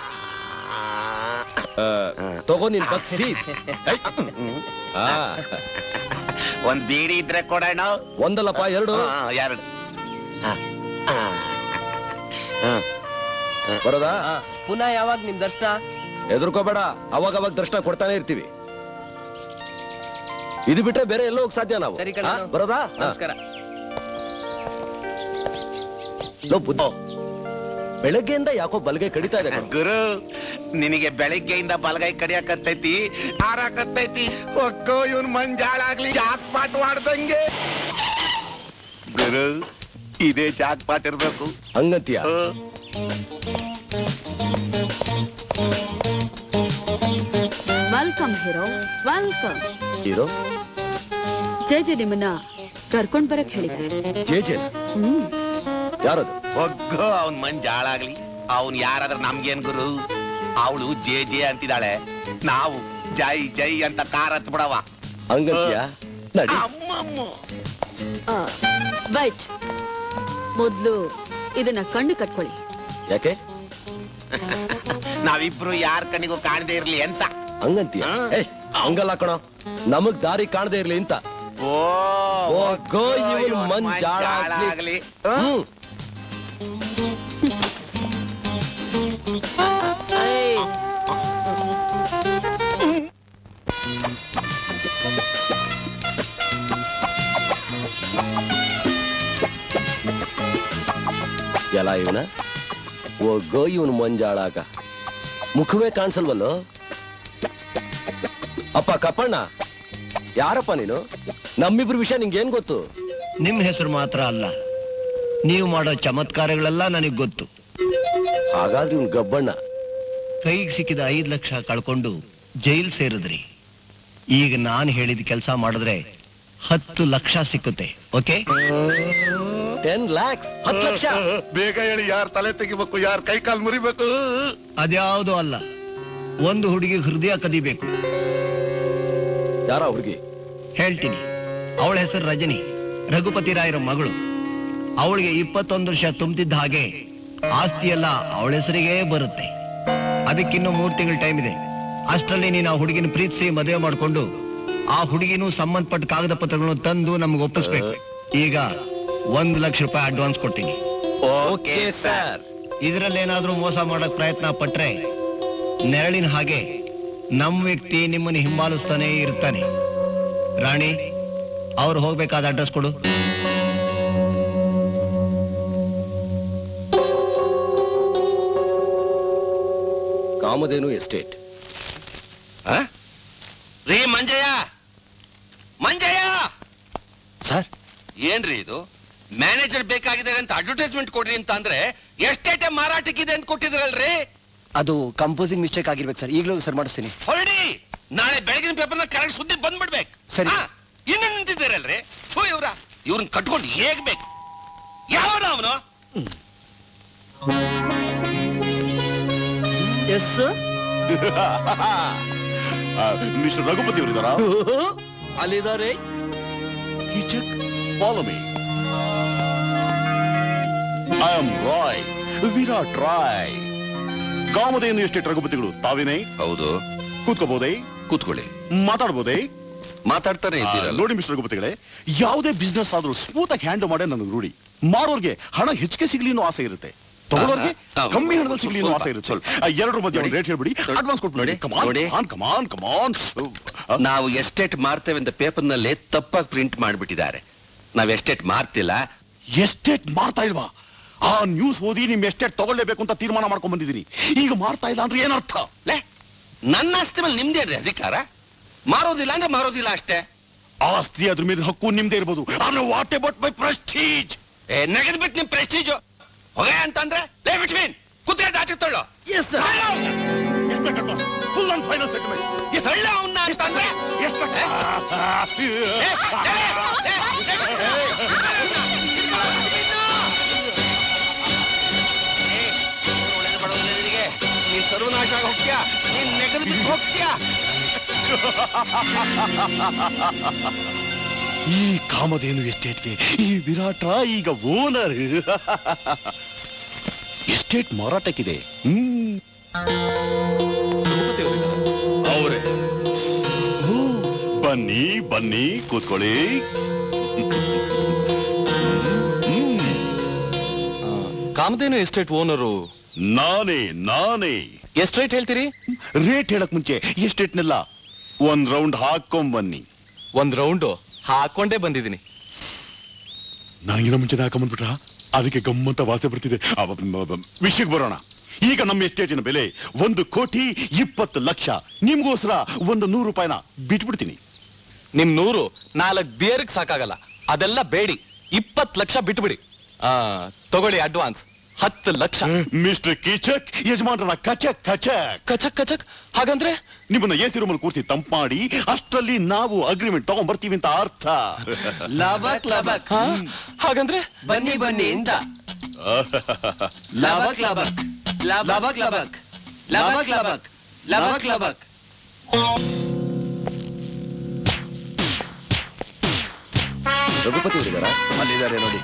ಆ, ತಗೋ ನಿನ್ ಬಗ್ಸಿ ಐ. ಆ, ಒಂದ್ ಬೀಡಿ ಇದ್ರೆ ಕೊಡೋಣ ಒಂದಲ್ಲಪ್ಪ ಎರಡು ಹಾ, ಎರಡು ಬರೋದಾ ಪುನಃ ಯಾವಾಗ ನಿಮ್ ದರ್ಶನ ಎದುರ್ಕೋಬೇಡ ಅವಾಗ ಅವಾಗ ದರ್ಶನ ಕೊಡ್ತಾನೆ ಇರ್ತೀವಿ ಇದು ಬಿಟ್ರೆ ಬೇರೆ ಎಲ್ಲೋ ಹೋಗ್ ಸಾಧ್ಯ ನಾವು ಸರಿ ಕಣೋ. ಆ, ಬರೋದಾ ಆ. ನಮಸ್ಕಾರ ಲೋ ಬುದ್ಧ ಬೆಳಗ್ಗೆಯಿಂದ ಯಾಕೋ ಬಲ್ಗೆ ಕಡಿತಾ ಇದೆ ಕಣೋ. ಗುರು ನಿನಗೆ ಬೆಳಿಗ್ಗೆಯಿಂದ ಬಲಗೈ ಕಡಿಯಾಕತ್ತೈತಿ ಹಾರಾಕತ್ತೈತಿ ಒಕ್ಕೋ ಇವನ್ ಮಂಜಾಳಾಗ್ಲಿ ಜಾಕ್ ಪಾಟ್ ಮಾಡ್ದಂಗೆ ಗುರು ಇದೇ ಜಾಕ್ ಪಾಟ್ ಇರ್ಬೇಕು ಹಂಗಂತೀಯ welcome hero welcome hero J J ನಿಮ್ಮನ್ನ ಕರ್ಕೊಂಡ್ ಬರಕ್ ಹೇಳಿದೆ ಜೆ ಜೆ ಹ್ಮ್ ಯಾರದು ಒಗ್ಗೋ ಅವನ್ ಮಂಜಾಳಾಗ್ಲಿ ಅವನ್ ಯಾರಾದ್ರ ನಮ್ಗೇನ್ ಗುರು ಅವಳು ಜೆ ಜೆ ಅಂತಿದ್ದಾಳೆ ನಾವು ಜೈ ಜೈ ಅಂತ ಕಾರ್ ಹತ್ ಬಿಡವ ಹಂಗಂತೀಯ ನಡಿ ವೈಟ್ ಮೊದ್ಲು ಇದನ್ನ ಕಣ್ಣು ಕಟ್ಕೊಳ್ಳಿ ಯಾಕೆ ನಾವಿಬ್ರು ಯಾರ ಕಣ್ಣಿಗೂ ಕಾಣದೇ ಇರ್ಲಿ ಅಂತ ಹಂಗಂತೀಯ ಏ ಹಂಗಲ್ಲ ಕಣೋ ನಮಗ್ ದಾರಿ ಕಾಣದೇ ಇರ್ಲಿ ಅಂತ ಓ ಓ ಗೋ ಇವನ್ ಮಂಜಾಳ ಆಗ್ಲಿ ಹ್ಮ್ ಏಯ್, ಎಲ್ಲ ಇವನ ಒಗ್ಗೋ ಇವನು ಮಂಜಾಳಾಗ ಮುಖವೇ ಕಾಣಿಸಲ್ವಲ್ಲೋ ಅಪ್ಪ ಕಪ್ಪಣ್ಣ ಯಾರಪ್ಪ ನೀನು ನಮ್ಮಿಬ್ರು ವಿಷಯ ನಿಂಗೇನ್ ಗೊತ್ತು ನಿಮ್ ಹೆಸರು ಮಾತ್ರ ಅಲ್ಲ ನೀವು ಮಾಡೋ ಚಮತ್ಕಾರಗಳೆಲ್ಲ ನನಗೆ ಗೊತ್ತು ಹಾಗಾದ್ರೆ ಇವ್ನು ಗಬ್ಬಣ್ಣ ಕೈಗೆ ಸಿಕ್ಕಿದ ಐದ್ ಲಕ್ಷ ಕಳ್ಕೊಂಡು ಜೈಲ್ ಸೇರಿದ್ರಿ ಈಗ ನಾನು ಹೇಳಿದ ಕೆಲಸ ಮಾಡಿದ್ರೆ ಹತ್ತು ಲಕ್ಷ ಸಿಕ್ಕುತ್ತೆ ಓಕೆ ಟೆನ್ ಲ್ಯಾಕ್ಸ್ ಹತ್ತು ಲಕ್ಷ ಬೇಗ ಹೇಳಿ ಯಾರ್ ತಲೆ ತೆಗಿಬೇಕು ಯಾರ್ ಕೈ ಕಾಲ್ ಮುರಿಬೇಕು ಅದ್ಯಾವುದೂ ಅಲ್ಲ ಒಂದು ಹುಡುಗಿ ಹೃದಯ ಕದಿಬೇಕು ಯಾರ ಹುಡುಗಿ ಹೇಳ್ತೀನಿ ಅವಳ ಹೆಸರು ರಜನಿ ರಘುಪತಿ ರಾಯರ ಮಗಳು ಅವಳಿಗೆ ಇಪ್ಪತ್ತೊಂದು ವರ್ಷ ತುಂಬ್ತಿದ್ದ ಹಾಗೆ ಆಸ್ತಿ ಎಲ್ಲ ಅವಳ ಹೆಸರಿಗೆ ಬರುತ್ತೆ ಅದಕ್ಕಿನ್ನು ಮೂರ್ ತಿಂಗಳ ಟೈಮ್ ಇದೆ ಅಷ್ಟರಲ್ಲಿ ನೀನು ಆ ಹುಡುಗಿನ ಪ್ರೀತಿಸಿ ಮದುವೆ ಮಾಡಿಕೊಂಡು ಆ ಹುಡುಗಿನೂ ಸಂಬಂಧಪಟ್ಟ ಕಾಗದ ಪತ್ರಗಳನ್ನು ತಂದು ನಮ್ಗೆ ಒಪ್ಪಿಸ್ಬೇಕು ಈಗ ಒಂದು ಲಕ್ಷ ರೂಪಾಯಿ ಅಡ್ವಾನ್ಸ್ ಕೊಡ್ತೀನಿ ಓಕೆ ಸರ್ ಇದರಲ್ಲಿ ಏನಾದ್ರೂ ಮೋಸ ಮಾಡಕ್ ಪ್ರಯತ್ನ ಪಟ್ರೆ ನೆರಳಿನ ಹಾಗೆ ನಮ್ ವ್ಯಕ್ತಿ ನಿಮ್ಮನ್ನು ಹಿಂಬಾಲಿಸ್ತಾನೆ ಇರ್ತಾನೆ ರಾಣಿ ಅವ್ರು ಹೋಗ್ಬೇಕಾದ ಅಡ್ರೆಸ್ ಕೊಡು ಕಾಮಧೇನು ಎಸ್ಟೇಟ್ ರೀ ಮಂಜಯ್ಯ ಮಂಜಯ್ಯ ಸರ್ ಏನ್ರಿ ಇದು ಮ್ಯಾನೇಜರ್ ಬೇಕಾಗಿದೆ ಅಂತ ಅಡ್ವರ್ಟೈಸ್ಮೆಂಟ್ ಕೊಡ್ರಿ ಅಂತ ಅಂದ್ರೆ ಎಷ್ಟೇಟೆ ಮಾರಾಟಕ್ಕಿದೆ ಅಂತ ಕೊಟ್ಟಿದ್ರಲ್ರಿ ಅದು ಕಂಪೋಸಿಂಗ್ ಮಿಸ್ಟೇಕ್ ಆಗಿರ್ಬೇಕು ಸರ್ ಈಗಲೂ ಸರ್ ಮಾಡಿಸ್ತೀನಿ ಹೊರಡಿ ನಾಳೆ ಬೆಳಗಿನ ಪೇಪರ್ನ ಕರೆಕ್ಟ್ ಸುದ್ದಿ ಬಂದ್ಬಿಡ್ಬೇಕು ಸರಿ. ಹಾ, ಇನ್ನು ನಿಂತಿದ್ದೀರಲ್ರಿ ಥೂ ಇವ್ರ ಇವ್ರನ್ನ ಕಟ್ಕೊಂಡು ಹೇಗ್ ಬೇಕು ಯಾವನ ಅವನು ಎಸ್ ಮಿಸ್ಟರ್ ರಘುಪತಿ ಅವರಿದ್ದಾರಾ ಅಲ್ಲಿದ್ದಾರೆ follow me I am Rai Virat Rai Kamadhenu estate ರಘುಪತಿಗಳು ತಾವೇನೇ ಹೌದು ಕೂತ್ಕೋಬಹುದೇ ಕೂತ್ಕೊಳ್ಳಿ ಮಾತಾಡ್ಬೋದೇ ಮಾತಾಡ್ತಾನೆ ಆ, ಇದ್ದೀರಲ್ಲ ನೋಡಿ ಮಿಸ್ಟರ್ ರಘುಪತಿಗಳೇ ಯಾವುದೇ ಬಿಸ್ನೆಸ್ ಆದ್ರೂ ಸ್ಮೂತ್ ಆಗಿ ಹ್ಯಾಂಡಲ್ ಮಾಡೇ ನನಗೆ ರೂಢಿ ಮಾರೋರ್ಗೆ ಹಣ ಹೆಚ್ಚಿಗೆ ಸಿಗ್ಲಿ ಅನ್ನೋ ಆಸೆ ಇರುತ್ತೆ ತಗೊಳ್ಳೋರ್ಗೆ ಆ, ಆ, ಕಮ್ಮಿ ಹಣದಲ್ಲಿ ಸಿಗ್ಲಿ ಅನ್ನೋ ಆಸೆ ಇರುತ್ತೆ ಸ್ವಲ್ಪ, ಆ, ಎರಡರ ಮಧ್ಯೆ ಒಂದು ರೇಟ್ ಹೇಳ್ಬಿಡಿ ನೋಡಿ, ಅಡ್ವಾನ್ಸ್ ಕೊಟ್ಬಿಡಿ ನೋಡಿ, ಕಮಾನ್ ನೋಡಿ. ಕಮಾನ್ ಕಮಾನ್ ಕಮಾನ್ ನಾವು ಎಸ್ಟೇಟ್ ಮಾರ್ತೇವೆ ಅಂತ ಪೇಪರ್ ನಲ್ಲಿ ತಪ್ಪಾಗಿ ಪ್ರಿಂಟ್ ಮಾಡ್ಬಿಟ್ಟಿದ್ದಾರೆ ನಾವ್ ಎಸ್ಟೇಟ್ ಮಾರ್ತಿಲ್ಲ ಎಸ್ಟೇಟ್ ಮಾರ್ತಾ ಇಲ್ವಾ ಆ ನ್ಯೂಸ್ ಓದಿ ನಿಮ್ ಎಸ್ಟೇಟ್ ತಗೊಳ್ಳೇಬೇಕು ಅಂತ ತೀರ್ಮಾನ ಮಾಡ್ಕೊಂಡ್ ಬಂದಿದ್ದೀನಿ ಈಗ ಮಾರ್ತಾ ಇಲ್ಲ ಅಂದ್ರೆ ಏನರ್ಥ ಲೇ ನನ್ನ ಆಸ್ತಿ ಮೇಲೆ ನಿಮ್ದೇನ್ರಿ ಅಧಿಕಾರ ಮಾರೋದಿಲ್ಲ ಅಂದ್ರೆ ಮಾರೋದಿಲ್ಲ ಅಷ್ಟೇ ಆಸ್ತಿ ಅದ್ರ ಮೇಲೆ ಹಕ್ಕು ನಿಮ್ದೇ ಇರ್ಬೋದು ಆದ್ರೆ ವಾಟ್ ಅಬೌಟ್ ಮೈ ಪ್ರೆಸ್ಟೀಜ್ ಏ ನಗದ್ ಬಿಟ್ಟು ನಿಮ್ ಪ್ರೆಸ್ಟೀಜು ಹೊಗೆ ಅಂತಂದ್ರೆ ಲೇ ಬಿಟ್ವೀನ್ ಕುತ್ಕೊಂಡು ಆಚೆ ತೊಳ್ಳೋ yes sir full and final settlement ತಳ್ಳ ಅವನ್ನ ಅಂತಂದ್ರೆ ಎಷ್ಟು ಒಳ್ಳೇದು ಬಡೋದಿಲ್ಲ ನಿನಗೆ ನೀನ್ ಸರ್ವನಾಶ ಆಗಿ ಹೋಗ್ತೀಯಾ ನೀನ್ ನೆಗದು ಬಿದ್ದು ಹೋಗ್ತೀಯಾ ಈ ಕಾಮಧೇನು ಎಸ್ಟೇಟ್ಗೆ ಈ ವಿರಾಟ ಈಗ ಓನರ್ ಎಸ್ಟೇಟ್ ಮಾರಾಟಕ್ಕಿದೆ ಹ್ಮ್ ಅವರೇ ಬನ್ನಿ ಬನ್ನಿ ಕೂತ್ಕೊಳ್ಳಿ ಕಾಮಧೇನು ಎಸ್ಟೇಟ್ ಓನರು ನಾನೇ ನಾನೇ ಎಷ್ಟ್ ರೇಟ್ ಹೇಳ್ತೀರಿ ರೇಟ್ ಹೇಳಕ್ ಮುಂಚೆ ಎಸ್ಟೇಟ್ನೆಲ್ಲ ಒಂದ್ ರೌಂಡ್ ಹಾಕೊಂಡ್ ಬನ್ನಿ ಒಂದ್ ರೌಂಡು ಹಾಕೊಂಡೇ ಬಂದಿದ್ದೀನಿ ನನಗಿನ ಮುಂಚೆ ಹಾಕೊಂಡ್ಬಿಟ್ರ ಅದಕ್ಕೆ ಗಮ್ಮಂತ ವಾಸೆ ಬರ್ತಿದೆ ಅವ- ಮ- ಮ- ವಿಷಯಕ್ಕೆ ಬರೋಣ ಈಗ ನಮ್ಮ ಎಸ್ಟೇಟಿನ ಬೆಲೆ ಒಂದು ಕೋಟಿ ಇಪ್ಪತ್ತು ಲಕ್ಷ ನಿಮ್ಗೋಸ್ಕರ ಒಂದು ನೂರು ರೂಪಾಯಿನ ಬಿಟ್ಬಿಡ್ತೀನಿ ನಿಮ್ ನೂರು ನಾಲ್ಕು ಬಿಯರ್ಗ್ ಸಾಕಾಗಲ್ಲ ಅದೆಲ್ಲ ಬೇಡಿ ಇಪ್ಪತ್ ಲಕ್ಷ ಬಿಟ್ಬಿಡಿ ಆ ತಗೊಳ್ಳಿ ಅಡ್ವಾನ್ಸ್ ಹತ್ತು ಲಕ್ಷ ಮಿಸ್ಟರ್ ಕೀಚಕ್ ಯಜಮಾನ್ರನ್ನ ಕಚಕ್ ಕಚಕ್ ಕಚಕ್ ಕಚಕ್ ಹಾಗಂದ್ರೆ ನಿಮ್ಮನ್ನ ಎಸಿ ರೂಮಲ್ಲಿ ಕೂರ್ಸಿ ತಂಪ್ ಮಾಡಿ ಅಷ್ಟರಲ್ಲಿ ನಾವು ಅಗ್ರಿಮೆಂಟ್ ತಗೊಂಡ್ ಬರ್ತೀವಿ ಅಂತ ಅರ್ಥ ಲಬಕ್ ಲಬಕ್ ಹಾ? ಹಾಗಂದ್ರೆ ಬನ್ನಿ ಬನ್ನಿ ಇಂದ ಲಬಕ್ ಲಬಕ್ ಲಬಕ್ ಲಬಕ್ ಲಬಕ್ ಲಬಕ್ ಲಬಕ್ ಲಬಕ್ ರಘುಪತಿ ಹುಡುಗರ ಅಲ್ಲಿದ್ದಾರೆ ನೋಡಿ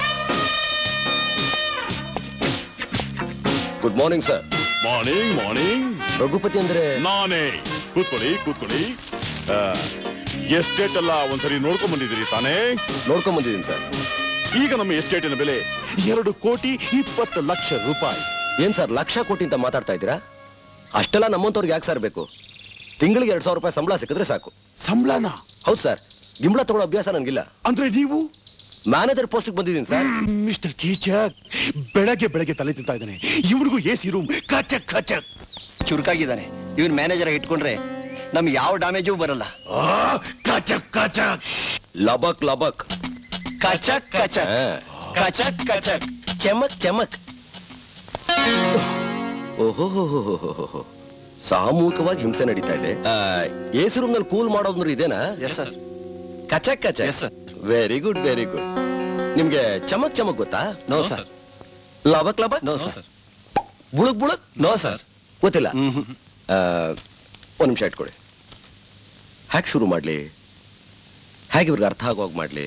good morning sir morning morning Raghupati ಅಂದ್ರೆ ನಾನೇ ಕೂತ್ಕೊಳ್ಳಿ ಕೂತ್ಕೊಳ್ಳಿ ಎಸ್ಟೇಟ್ ಎಲ್ಲ ಒಂದ್ಸರಿ ನೋಡ್ಕೊಂಡ್ ಬಂದಿದ್ದೀರಿ ತಾನೇ ನೋಡ್ಕೊಂಡ್ ಬಂದಿದ್ದೀನಿ ಸರ್ ಈಗ ನಮ್ಮ ಎಸ್ಟೇಟಿನ ಬೆಲೆ ಎರಡು ಕೋಟಿ ಇಪ್ಪತ್ತು ಲಕ್ಷ ರೂಪಾಯಿ ಏನ್ ಸರ್ ಲಕ್ಷ ಕೋಟಿ ಅಂತ ಮಾತಾಡ್ತಾ ಇದ್ದೀರಾ ಅಷ್ಟೆಲ್ಲ ನಮ್ಮಂತವ್ರಿಗೆ ಯಾಕೆ ಸರ್ ಬೇಕು ತಿಂಗಳಿಗೆ ಎರಡ್ ಸಾವಿರ ರೂಪಾಯಿ ಸಂಬಳ ಸಿಕ್ಕಿದ್ರೆ ಸಾಕು ಸಂಬಳನ ಹೌದು ಸರ್ ಗಿಂಬಳ ತಗೊಳ್ಳೋ ಅಭ್ಯಾಸ ನನ್ಗಿಲ್ಲ ಅಂದ್ರೆ ನೀವು ಮ್ಯಾನೇಜರ್ ಪೋಸ್ಟ್ ಬಂದಿದ್ದೀನಿ ಸರ್ ಮಿಸ್ಟರ್ ಕೀಚಕ್ ಬೆಳಗ್ಗೆ ಬೆಳಗ್ಗೆ ತಲೆ ತಿಂತಾ ಇದ್ದಾನೆ ಇವನಿಗೂ ಎ ಸಿ ರೂಮ್ ಕಚಕ್ ಕಚಕ್ ಚುರುಕಾಗಿದ್ದಾನೆ ಇವನ್ ಮ್ಯಾನೇಜರ್ ಇಟ್ಕೊಂಡ್ರೆ ನಮ್ಗೆ ಯಾವ ಡ್ಯಾಮೇಜು ಬರಲ್ಲ ಆ, ಕಚಕ್ ಕಚಕ್ ಲಬಕ್ ಲಬಕ್ ಕಚಕ್ ಕಚಕ್ ಹಾ. ಕಚಕ್ ಕಚಕ್ ಚಮಕ್ ಚಮಕ್ ಓಹೋ ಸಾಮೂಹಿಕವಾಗಿ ಹಿಂಸೆ ನಡೀತಾ ಇದೆ ಎಸಿ ರೂಮ್ ನಲ್ಲಿ ಕೂಲ್ ಮಾಡೋದಂದ್ರೆ ಇದೇನಾ ಎಸ್ ಸರ್ ಕಚಕ್ ಕಚಕ್ ವೆರಿ ಗುಡ್ ವೆರಿ ಗುಡ್ ನಿಮ್ಗೆ ಚಮಕ್ ಚಮಕ್ ಗೊತ್ತಾ ನೋ ಸರ್ ಲಬಕ್ ಲಬಕ್ ನೋ ಸರ್ ಬುಳುಕ್ ಬುಳುಕ್ ನೋ ಸರ್ ಗೊತ್ತಿಲ್ಲ ಆ, ಒಂದ್ ನಿಮಿಷ ಇಟ್ಕೊಳ್ಳಿ ಹ್ಯಾಕ್ ಶುರು ಮಾಡ್ಲಿ ಹೇಗೆ ಇವ್ರಿಗೆ ಅರ್ಥ ಆಗೋಗ್ ಮಾಡ್ಲಿ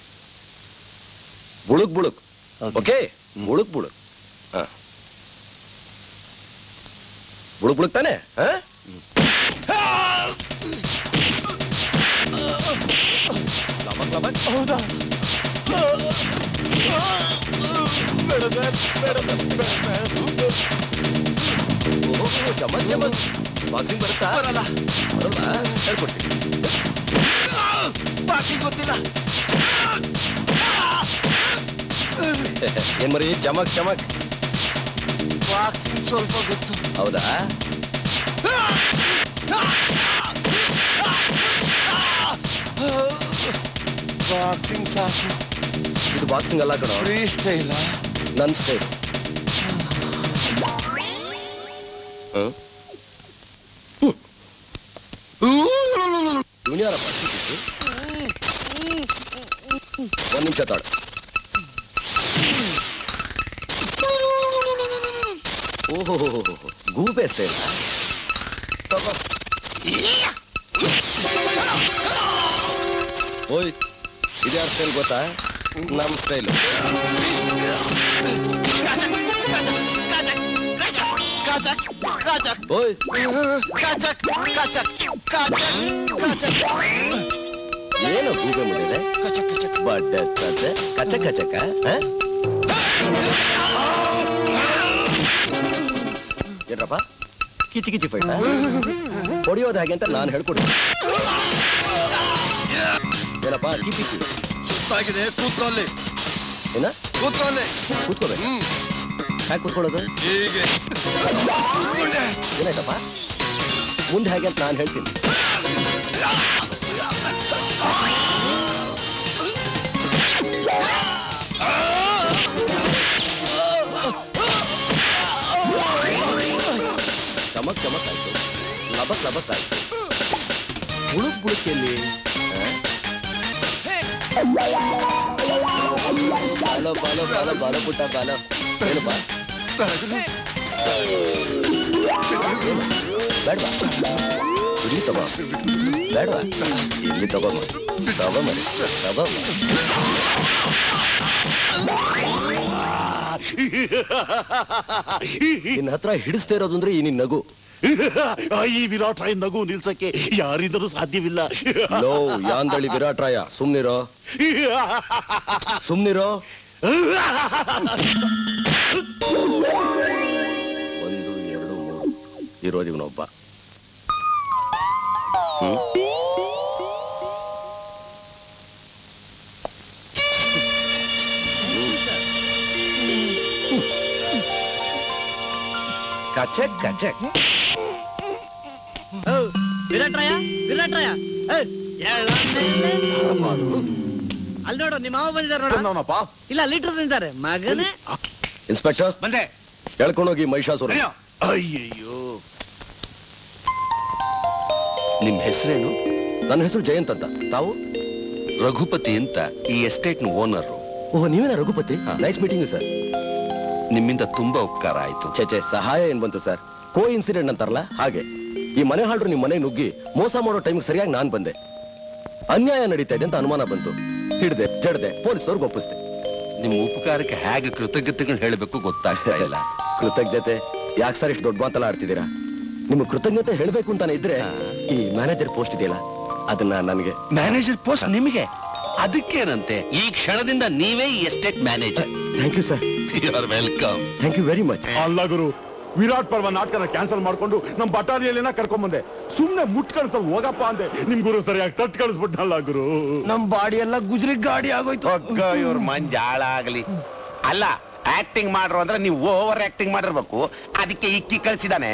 ಬುಳುಕ್ ಬುಳುಕ್ ಓಕೆ ಬುಳುಕ್ ಬುಳುಕ್ ಹಾ ಬುಳುಕ್ ಬುಳುಕ್ ತಾನೆ ಹಾ ಲಬಕ್ ಲಬಕ್ ಹೌದಾ ಬೇಡ ಸರ್ ಬೇಡ ಚಮಕ್ ಚಮಕ್ ಬಾಕ್ಸಿಂಗ್ ಬರುತ್ತಾ ಬರಲ್ಲ ಬರಲ್ಲ ಹೇಳ್ಕೊಡ್ತೀನಿ ಬಾಕಿ ಗೊತ್ತಿಲ್ಲ ಏನ್ ಮರಿ ಚಮಕ್ ಚಮಕ್ ಬಾಕ್ಸಿಂಗ್ ಸ್ವಲ್ಪ ಗೊತ್ತು ಹೌದಾ ಬಾಕ್ಸಿಂಗ್ ಸಾಕು ಇದು ಬಾಕ್ಸಿಂಗ್ ಅಲ್ಲ ಕಣ ಫ್ರೀ ಸ್ಟೈಲ ನನ್ ಸ್ಟೈಲ್ ಇವನ್ಯಾರಪ್ಪ ಒಂದ್ ನಿಮಿಷ ತಾಳು ಓಹೋ ಗೂಬೆ ಸ್ಟೈಲ್ ಓಯ್ ಇದ್ಯಾರ ಸ್ಟೈಲ್ ಗೊತ್ತಾ ನಮ್ ಸ್ಟೈಲ್ ಕಾಚಕ್ ಕಾಚಕ್ ಓಯ್ ಕಾಚಕ್ ಕಾಚಕ್ ಕಾಚಕ್ ಕಾಚಕ್ ಏನು ಗೂಬೆ ಮುಂದಿದೆ ಬಡ್ಡ ಕಚ ಕಚ ಕಚಕ ಹ? ಏನ್ರಪ್ಪ ಕಿಚಿ ಕಿಚಿ ಫೈಟ ಹೊಡಿಯೋದು ಹಾಗೆ ಅಂತ ನಾನು ಹೇಳ್ಕೊಡ್ತೀನಿ ಏನಪ್ಪ ಕಿಚಿ ಕಿಚಿ ಸುಸ್ತಾಗಿದೆ ಕೂತ್ಕೊಳ್ಳಿ ಏನ ಕೂತ್ಕೊಳ್ಳಿ ಕೂತ್ಕೋಬೇಕು ಹ್ಯಾಕ್ ಕೂತ್ಕೊಳ್ಳೋದು ಹೀಗೆ ಏನಾಯ್ತಪ್ಪ ಮುಂದೆ ಹೇಗೆ ಅಂತ ನಾನು ಹೇಳ್ತೀನಿ ಚಮಕ್ ಚಮಕ್ ಆಯ್ತು ಲಬಕ್ ಲಬಕ್ ಆಯ್ತು ಬುಳುಕ್ ಬುಳುಕೆಯಲ್ಲಿ ಬಾಲೋ ಬಾಲೋ ಬಾಲೋ ಬಾಲೋ ಪುಟ್ಟ ಬಾಲೋ ಏನಪ್ಪ ಬೇಡವಾ ಇಲ್ಲಿ ತಗೋ ಬೇಡವಾ ಇಲ್ಲಿ ತಗೋ ಮ- ತಗೋ ಮರಿ ತಗೋ ನಿನ್ನ ಹತ್ರ ಹಿಡಿಸ್ತಾ ಇರೋದು ಅಂದ್ರೆ ಈ ನಿನ್ ನಗು ಈ ವಿರಾಟ್ ರಾಯ್ ನಗು ನಿಲ್ಸಕ್ಕೆ ಯಾರಿಂದಲೂ ಸಾಧ್ಯವಿಲ್ಲ ಲೋ ಯಾಂದಳಿ ವಿರಾಟ್ ರಾಯ ಸುಮ್ನಿರೋ ಸುಮ್ನಿರೋ ಒಂದು ಎರಡು ಮೂರು ಇರೋದು ಇವನೊಬ್ಬ ಹ್ಮ್ ಕಚಕ್ ಕಚಕ್ ವಿರಾಟ್ ರಾಯ ವಿರಾಟ್ ರಾಯ ಅಲ್ಲಿ ನೋಡು ನಿಮ್ಮ ಮಾವ ಬಂದಿದ್ದಾರೆ ನೋಡು ಇಲ್ಲ ಲೀಟರ್ ನಿಂತಾರೆ ಮಗನೇ ಇನ್ಸ್ಪೆಕ್ಟರ್ ಬಂದೆ ಹೇಳ್ಕೊಂಡೋಗಿ ಮಹಿಷಾಸುರ ಅಯ್ಯಯ್ಯೋ ನಿಮ್ ಹೆಸರೇನು ನನ್ನ ಹೆಸರು ಜಯಂತ್ ಅಂತ ತಾವು ರಘುಪತಿ ಅಂತ ಈ ಎಸ್ಟೇಟ್ ಓನರ್ ಓಹ್ ನೀವೇನ ರಘುಪತಿ ನೈಸ್ ಮೀಟಿಂಗ್ ಸರ್ ನಿಮ್ಮಿಂದ ತುಂಬಾ ಉಪಕಾರ ಆಯ್ತು ಛೇ ಛೇ ಸಹಾಯ ಏನ್ ಬಂತು ಸರ್ ಕೋ ಇನ್ಸಿಡೆಂಟ್ ಅಂತಾರಲ್ಲ ಹಾಗೆ ಈ ಮನೆ ಹಾಳ್ರು ನಿಮ್ ಮನೆ ನುಗ್ಗಿ ಮೋಸ ಮಾಡೋ ಟೈಮ್ ಸರಿಯಾಗಿ ನಾನ್ ಬಂದೆ ಅನ್ಯಾಯ ನಡೀತಾ ಇದೆ ಅಂತ ಅನುಮಾನ ಬಂತು ಹಿಡ್ದೆ ಜಡ್ದೆ ಪೊಲೀಸವ್ರಿಗೆ ಒಪ್ಪಿಸ್ದೆ ನಿಮ್ಮ ಉಪಕಾರಕ್ಕೆ ಹೇಗೆ ಕೃತಜ್ಞತೆಗಳು ಹೇಳಬೇಕು ಗೊತ್ತಾಗ್ತಾ ಇಲ್ಲ ಕೃತಜ್ಞತೆ ಯಾಕೆ ಸರ್ ಇಷ್ಟು ದೊಡ್ಡ ಮಾತಲ್ಲ ಆಡ್ತಿದ್ದೀರಾ ನಿಮ್ಮ ಕೃತಜ್ಞತೆ ಹೇಳ್ಬೇಕು ಅಂತಾನೆ ಇದ್ರೆ ಈ ಮ್ಯಾನೇಜರ್ ಪೋಸ್ಟ್ ಇದೆಯಲ್ಲ ಅದನ್ನ ನನಗೆ ಮ್ಯಾನೇಜರ್ ಪೋಸ್ಟ್ ನಿಮಗೆ ಅದಕ್ಕೇನಂತೆ ಈ ಕ್ಷಣದಿಂದ ನೀವೇ ಈ estate manager thank you sir you are welcome thank you very much ಅಲ್ಲ ಗುರು ವಿರಾಟ್ ಪರ್ವ ನಾಟಕನ ಕ್ಯಾನ್ಸಲ್ ಮಾಡ್ಕೊಂಡು ನಮ್ ಬಟಾಲಿಯಲ್ಲೇನ ಕರ್ಕೊಂಡ್ ಬಂದೆ ಸುಮ್ನೆ ಮುಟ್ ಕಳಿಸ್ತಾ ಹೋಗಪ್ಪ ಅಂದೆ ನಿಮ್ ಗುರು ಸರಿಯಾಗಿ ತಟ್ ಕಳಿಸ್ಬಿಟ್ಟಲ್ಲ ಗುರು ನಮ್ ಬಾಡಿ ಎಲ್ಲ ಗುಜರಿ ಗಾಡಿ ಆಗೋಯ್ತು ಇವ್ರ ಮಂಜಾಳ ಆಗ್ಲಿ ಅಲ್ಲ ಆಕ್ಟಿಂಗ್ ಮಾಡ್ರು ಅಂದ್ರೆ ನೀವು ಓವರ್ ಆಕ್ಟಿಂಗ್ ಮಾಡಿರ್ಬೇಕು ಅದಕ್ಕೆ ಇಕ್ಕಿ ಕಳ್ಸಿದಾನೆ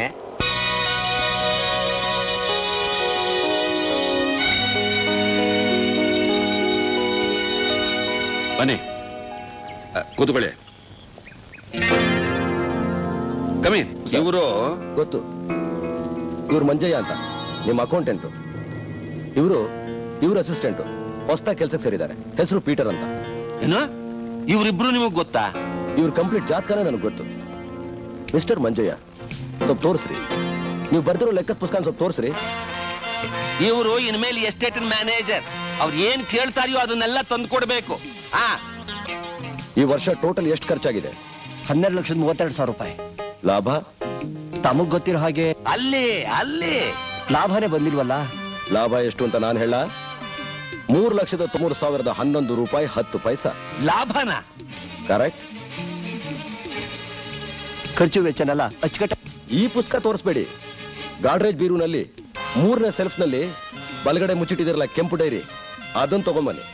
ಬನ್ನಿ ಅ, ಕೂತ್ಕೊಳ್ಳಿ ಕಮೀನ್ ಇವರು ಗೊತ್ತು ಇವ್ರು ಮಂಜಯ್ಯ ಅಂತ ನಿಮ್ಮ ಅಕೌಂಟೆಂಟು ಇವರು ಇವ್ರ ಅಸಿಸ್ಟೆಂಟು ಹೊಸ್ದಾಗಿ ಕೆಲ್ಸಕ್ಕೆ ಸೇರಿದ್ದಾರೆ ಹೆಸರು ಪೀಟರ್ ಅಂತ ಏನು ಇವರಿಬ್ರು ನಿಮಗ್ ಗೊತ್ತಾ ಇವ್ರ ಕಂಪ್ಲೀಟ್ ಜಾತಕನೇ ನನಗೆ ಗೊತ್ತು ಮಿಸ್ಟರ್ ಮಂಜಯ್ಯ ಸ್ವಲ್ಪ ತೋರಿಸ್ರಿ ನೀವು ಬರ್ದಿರೋ ಲೆಕ್ಕದ ಪುಸ್ತಕ ಸ್ವಲ್ಪ ತೋರಿಸ್ರಿ ಇವರು ಇನ್ಮೇಲೆ ಎಸ್ಟೇಟ್ ಮ್ಯಾನೇಜರ್ ಅವ್ರು ಏನ್ ಕೇಳ್ತಾರಿಯೋ ಅದನ್ನೆಲ್ಲ ತಂದು ಕೊಡ್ಬೇಕು ಆ ಈ ವರ್ಷ ಟೋಟಲ್ ಎಷ್ಟು ಖರ್ಚಾಗಿದೆ ಹನ್ನೆರಡು ಲಕ್ಷದ ಮೂವತ್ತೆರಡು ಸಾವಿರ ರೂಪಾಯಿ ಲಾಭ ತಮಗ್ ಗೊತ್ತಿರೋ ಹಾಗೆ ಅಲ್ಲಿ ಅಲ್ಲಿ ಲಾಭನೇ ಬಂದಿಲ್ವಲ್ಲ ಲಾಭ ಎಷ್ಟು ಅಂತ ನಾನು ಹೇಳ ಮೂರು ಲಕ್ಷದ ತೊಂಬತ್ತು ಸಾವಿರದ ಹನ್ನೊಂದು ರೂಪಾಯಿ ಹತ್ತು ಪೈಸಾ ಲಾಭನ ಕರೆಕ್ಟ್ ಖರ್ಚು ವೆಚ್ಚನೆಲ್ಲ ಅಚ್ಚುಕಟ್ಟ ಈ ಪುಸ್ತಕ ತೋರಿಸ್ಬೇಡಿ ಗಾಡ್ರೇಜ್ ಬೀರುನಲ್ಲಿ ಮೂರನೇ ಸೆಲ್ಫ್ ನಲ್ಲಿ ಬಲಗಡೆ ಮುಚ್ಚಿಟ್ಟಿದಿರಲ್ಲ ಕೆಂಪು ಡೈರಿ ಅದನ್ನ ತಗೊಂಬನ್ನಿ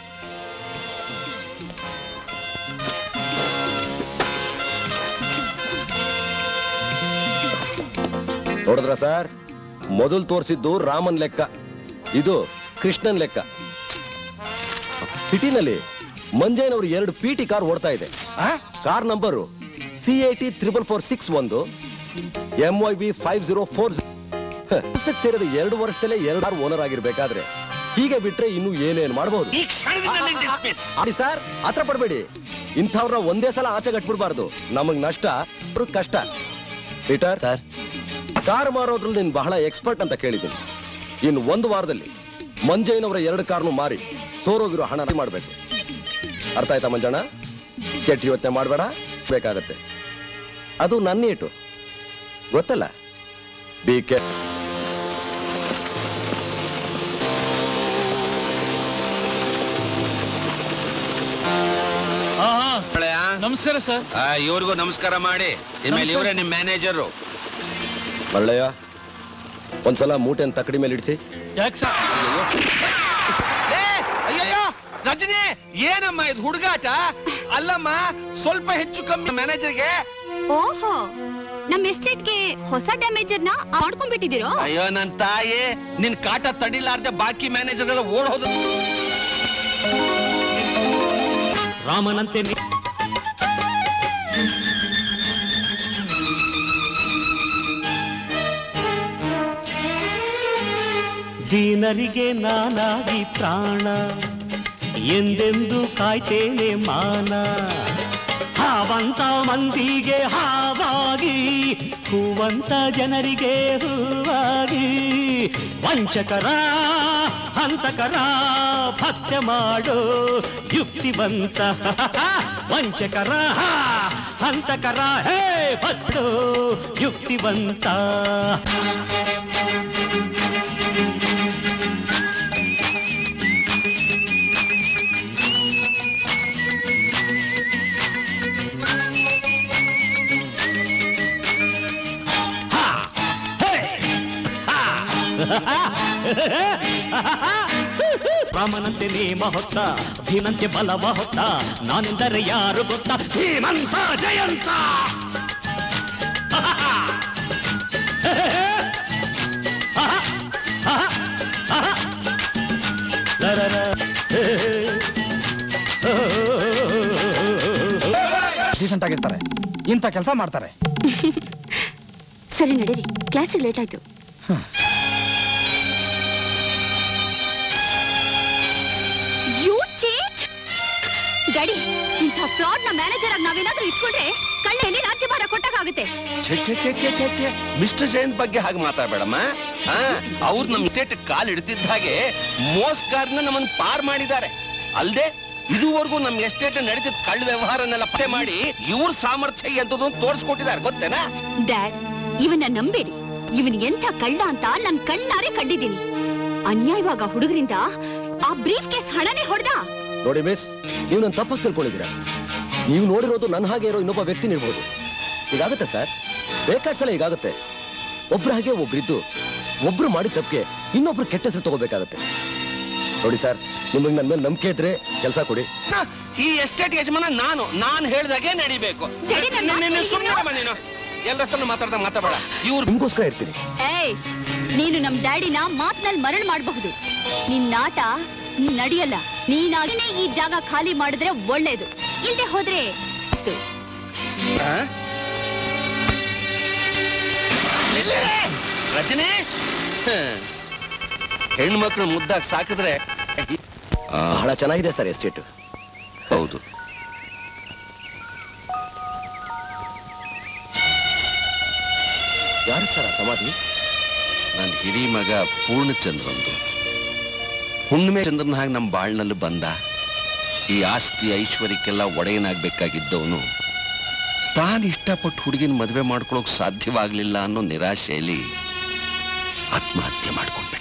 ನೋಡಿದ್ರ ಸರ್ ಮೊದಲು ತೋರಿಸಿದ್ದು ರಾಮನ್ ಲೆಕ್ಕ ಇದು ಕೃಷ್ಣನ್ ಲೆಕ್ಕ ಸಿಟಿನಲ್ಲಿ ಮಂಜಯ್ಯನವರು ಎರಡು ಪಿ ಟಿ ಕಾರ್ ಓಡ್ತಾ ಇದೆ car number C I T triple four six ಒಂದು M Y B five zero four ಕೆಲ್ಸಕ್ಕೆ ಸೇರಿದ ಎರಡು ವರ್ಷದಲ್ಲೇ ಎರಡು ಕಾರ್ ಓನರ್ ಆಗಿರ್ಬೇಕಾದ್ರೆ ಹೀಗೆ ಬಿಟ್ರೆ ಇನ್ನು ಏನೇನ್ ಮಾಡಬಹುದು ಈ ಕ್ಷಣದಿಂದ ಡಿಸ್ಮಿಸ್ ಆಡಿ ಸರ್ ಹತ್ರ ಪಡ್ಬೇಡಿ ಇಂಥವ್ರನ್ನ ಒಂದೇ ಸಲ ಆಚೆ ಕಟ್ಬಿಡ್ಬಾರ್ದು ನಮಗ್ ನಷ್ಟ ಅವ್ರಿಗ್ ಕಷ್ಟ ಪೀಟರ್ ಸರ್ ಕಾರ್ ಮಾರೋದ್ರಲ್ಲಿ ನೀನ್ ಬಹಳ ಎಕ್ಸ್ಪರ್ಟ್ ಅಂತ ಕೇಳಿದ್ದೀನಿ ಇನ್ನು ಒಂದು ವಾರದಲ್ಲಿ ಮಂಜಯ್ಯನವರ ಎರಡು ಕಾರ್ನು ಮಾರಿ ಸೋರೋಗಿರೋ ಹಣ ಮಾಡ್ಬೇಕು ಅರ್ಥ ಆಯ್ತಾ ಮಂಜಣ್ಣ ಕೆಟ್ಟ ಯೋಚನೆ ಮಾಡಬೇಡ ಬೇಕಾಗತ್ತೆ ಅದು ನನ್ನ ಏಟು ಗೊತ್ತಲ್ಲ ಬಿ ಕೆ ನಮಸ್ಕಾರ ಸರ್ ಇವ್ರಿಗೂ ನಮಸ್ಕಾರ ಮಾಡಿ ಇನ್ಮೇಲೆ ಇವರೇ ನಿಮ್ ಮ್ಯಾನೇಜರು ಮಳ್ಳಯ್ಯ ಒಂದ್ಸಲ ಮೂಟೆನ್ ತಕ್ಕಡಿ ಮೇಲೆ ಇಡಿಸಿ ಅಯ್ಯಯ್ಯೋ ರಜನಿ ಏನಮ್ಮ ಇದು ಹುಡುಗಾಟ ಅಲ್ಲಮ್ಮ ಸ್ವಲ್ಪ ಹೆಚ್ಚು ಕಮ್ಮಿ ಮ್ಯಾನೇಜರ್ಗೆ ಓಹೋ ನಮ್ ಎಸ್ಟೇಟ್ಗೆ ಹೊಸ ಡ್ಯಾಮೇಜರ್ ನ ಮಾಡ್ಕೊಂಡ್ಬಿಟ್ಟಿದ್ದೀರೋ ಅಯ್ಯೋ ನನ್ ತಾಯಿ ನಿನ್ ಕಾಟ ತಡಿಲಾರ್ದೆ ಬಾಕಿ ಮ್ಯಾನೇಜರ್ ಎಲ್ಲ ಓಡ್ ಹೋದ ರಾಮನಂತೆ ನಿ- ದೀನರಿಗೆ ನಾನಾಗಿ ಪ್ರಾಣ ಎಂದೆಂದು ಕಾಯ್ತೇನೆ ಮಾನ ಹಾವಂತ ಮಂದಿಗೆ ಹಾವಾಗಿ ಹೂವಂತ ಜನರಿಗೆ ಹೂವಾಗಿ ವಂಚಕರ ಹಂತಕರ ಭಕ್ತ ಮಾಡೋ ಯುಕ್ತಿವಂತ ವಂಚಕರ ಹಂತಕರ ಹೇ ಭಕ್ತೋ ಯುಕ್ತಿವಂತ ರಾಮನಂತೆ ನೇಮ ಹೊತ್ತ ಭೀಮಂತೆ ಬಲವ ಹೊತ್ತ ನಾನೆಂದರೆ ಯಾರು ಗೊತ್ತಾ ಧೀಮಂತ ಜಯಂತ ಡೀಸೆಂಟ್ ಆಗಿರ್ತಾರೆ ಇಂಥ ಕೆಲಸ ಮಾಡ್ತಾರೆ ಸರಿ ನಡೀರಿ ಕ್ಲಾಸಿಗೆ ಲೇಟ್ ಆಯ್ತು ಯು ಚೀಟ್ ಗಡಿ ಇಂಥ ಫ್ರಾಡ್ ನ ಮ್ಯಾನೇಜರ್ ಆಗಿ ನಾವೇನಾದ್ರೂ ಇಟ್ಕೊಂಡ್ರೆ ಕಣ್ಣಲ್ಲಿ ರಾಜ್ಯಭಾರ ಕೊಟ್ಟಾಗುತ್ತೆ ಛೆ ಛೆ ಛೆ ಛೆ ಛೆ ಛೆ ಮಿಸ್ಟರ್ ಜಯಂತ್ ಬಗ್ಗೆ ಹಾಗೆ ಮಾತಾಡ್ಬೇಡಮ್ಮ ಅವ್ರು ನಮ್ ಸ್ಟೇಟ್ ಕಾಲ್ ಇಡ್ತಿದ್ದ ಹಾಗೆ ಮೋಸ್ಗಾರ್ನ ನಮ್ಮನ್ನ ಪಾರ್ ಮಾಡಿದ್ದಾರೆ ಅಲ್ದೆ ಇದುವರೆಗೂ ನಮ್ ಎಸ್ಟೇಟ್ ನಡೆದಿದ್ದ ಕಳ್ಳ ವ್ಯವಹಾರನೆಲ್ಲ ಪತ್ತೆ ಮಾಡಿ ಇವ್ರ ಸಾಮರ್ಥ್ಯ ಎಂತದ್ದು ತೋರಿಸ್ಕೊಟ್ಟಿದ್ದಾರೆ ಗೊತ್ತೇನಾ ಡ್ಯಾಡ್ ಇವನ್ನ ನಂಬೇಡಿ ಇವನ್ ಎಂಥ ಕಳ್ಳ ಅಂತ ನನ್ ಕಣ್ಣಾರೆ ಕಂಡಿದ್ದೀನಿ ಅನ್ಯಾಯವಾಗ ಹುಡುಗರಿಂದ ಆ ಬ್ರೀಫ್ ಕೇಸ್ ಹಣನೇ ಹೊಡೆದ ನೋಡಿ ಮಿಸ್ ನೀವು ನನ್ನ ತಪ್ಪಾಗಿ ತಿಳ್ಕೊಂಡಿದ್ದೀರಾ ನೀವು ನೋಡಿರೋದು ನನ್ನ ಹಾಗೆ ಇರೋ ಇನ್ನೊಬ್ಬ ವ್ಯಕ್ತಿನ ಇರ್ಬೋದು ಹೀಗಾಗುತ್ತೆ ಸರ್ ಬೇಕಾದ ಸಲ ಹೀಗಾಗುತ್ತೆ ಒಬ್ರ ಹಾಗೆ ಒಬ್ರಿದ್ದು ಒಬ್ರು ಮಾಡಿದ ತಪ್ಪಿಗೆ ಇನ್ನೊಬ್ರು ಕೆಟ್ಟ ಹೆಸರು ತಗೋಬೇಕಾಗತ್ತೆ ನೋಡಿ ಸರ್ ನಿಮಗೆ ನನ್ನ ಮೇಲೆ ನಂಬಿಕೆ ಇದ್ರೆ ಕೆಲಸ ಕೊಡಿ ಹ, ಈ ಎಸ್ಟೇಟ್ ಯಜಮಾನ ನಾನು ನಾನ್ ಹೇಳ್ದಾಗೆ ನಡಿಬೇಕು ಸುಮ್ಮನೆ ನೀನು ಎಲ್ಲರ ಹತ್ರ ಮಾತಾಡ್ದಾಗ ಮಾತಾಡಬೇಡ ಇವ್ರು ನಿಮ್ಗೋಸ್ಕರ ಇರ್ತೀನಿ ಏಯ್ ನೀನು ನಮ್ ಡ್ಯಾಡಿನ ಮಾತ್ನಲ್ಲಿ ಮರಳು ಮಾಡಬಹುದು ನಿನ್ ನಾಟ ನಡೆಯಲ್ಲ ನೀನಾಗಿನೇ ಈ ಜಾಗ ಖಾಲಿ ಮಾಡಿದ್ರೆ ಒಳ್ಳೇದು ಇಲ್ದೆ ಹೋದ್ರೆ ಆಯ್ತು. ರಚನೆ ಹೆಣ್ಮಕ್ಳು ಮುದ್ದಾಗಿ ಸಾಕಿದ್ರೆ ಬಹಳ ಚೆನ್ನಾಗಿದೆ ಸರ್ ಎಸ್ಟೇಟ್ ಹೌದು ಯಾರು ಸರ್ ಆ ಸಮಾಧಿ ನನ್ನ ಹಿರಿ ಮಗ ಪೂರ್ಣಚಂದ್ರಂದು ಹುಣ್ಣಿಮೆ ಚಂದ್ರನ ಹಾಗೆ ನಮ್ಮ ಬಾಳ್ನಲ್ಲಿ ಬಂದ ಈ ಆಸ್ತಿ ಐಶ್ವರ್ಯಕ್ಕೆಲ್ಲ ಒಡೆಯನಾಗ್ಬೇಕಾಗಿದ್ದವನು ತಾನು ಇಷ್ಟಪಟ್ಟು ಹುಡುಗಿನ ಮದುವೆ ಮಾಡ್ಕೊಳಕ್ ಸಾಧ್ಯವಾಗ್ಲಿಲ್ಲ ಅನ್ನೋ ನಿರಾಶೆಯಲ್ಲಿ ಆತ್ಮಹತ್ಯೆ ಮಾಡ್ಕೊಂಡ್ಬಿಟ್ಟ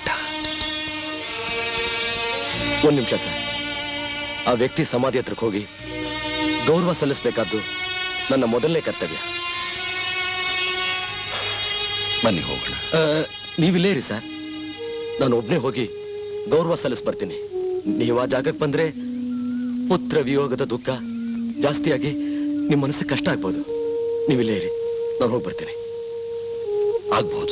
ಒಂದ್ ನಿಮಿಷ ಸರ್ ಆ ವ್ಯಕ್ತಿ ಸಮಾಧಿ ಹತ್ರಕ್ಕೆ ಹೋಗಿ ಗೌರವ ಸಲ್ಲಿಸಬೇಕಾದ್ದು ನನ್ನ ಮೊದಲನೇ ಕರ್ತವ್ಯ ಬನ್ನಿ ಹೋಗೋಣ ಆ, ನೀವಿಲ್ಲೇ ಇರಿ ಸರ್ ನಾನು ಒಬ್ನೇ ಹೋಗಿ ಗೌರವ ಸಲ್ಲಿಸ್ ಬರ್ತೀನಿ ನೀವು ಆ ಜಾಗಕ್ಕೆ ಬಂದ್ರೆ ಪುತ್ರ ವಿಯೋಗದ ದುಃಖ ಜಾಸ್ತಿಯಾಗಿ ನಿಮ್ಮ ಮನಸ್ಸಿಗೆ ಕಷ್ಟ ಆಗ್ಬೋದು ನೀವಿಲ್ಲೇ ಇರಿ ನಾನು ಹೋಗಿ ಬರ್ತೀನಿ ಆಗ್ಬೋದು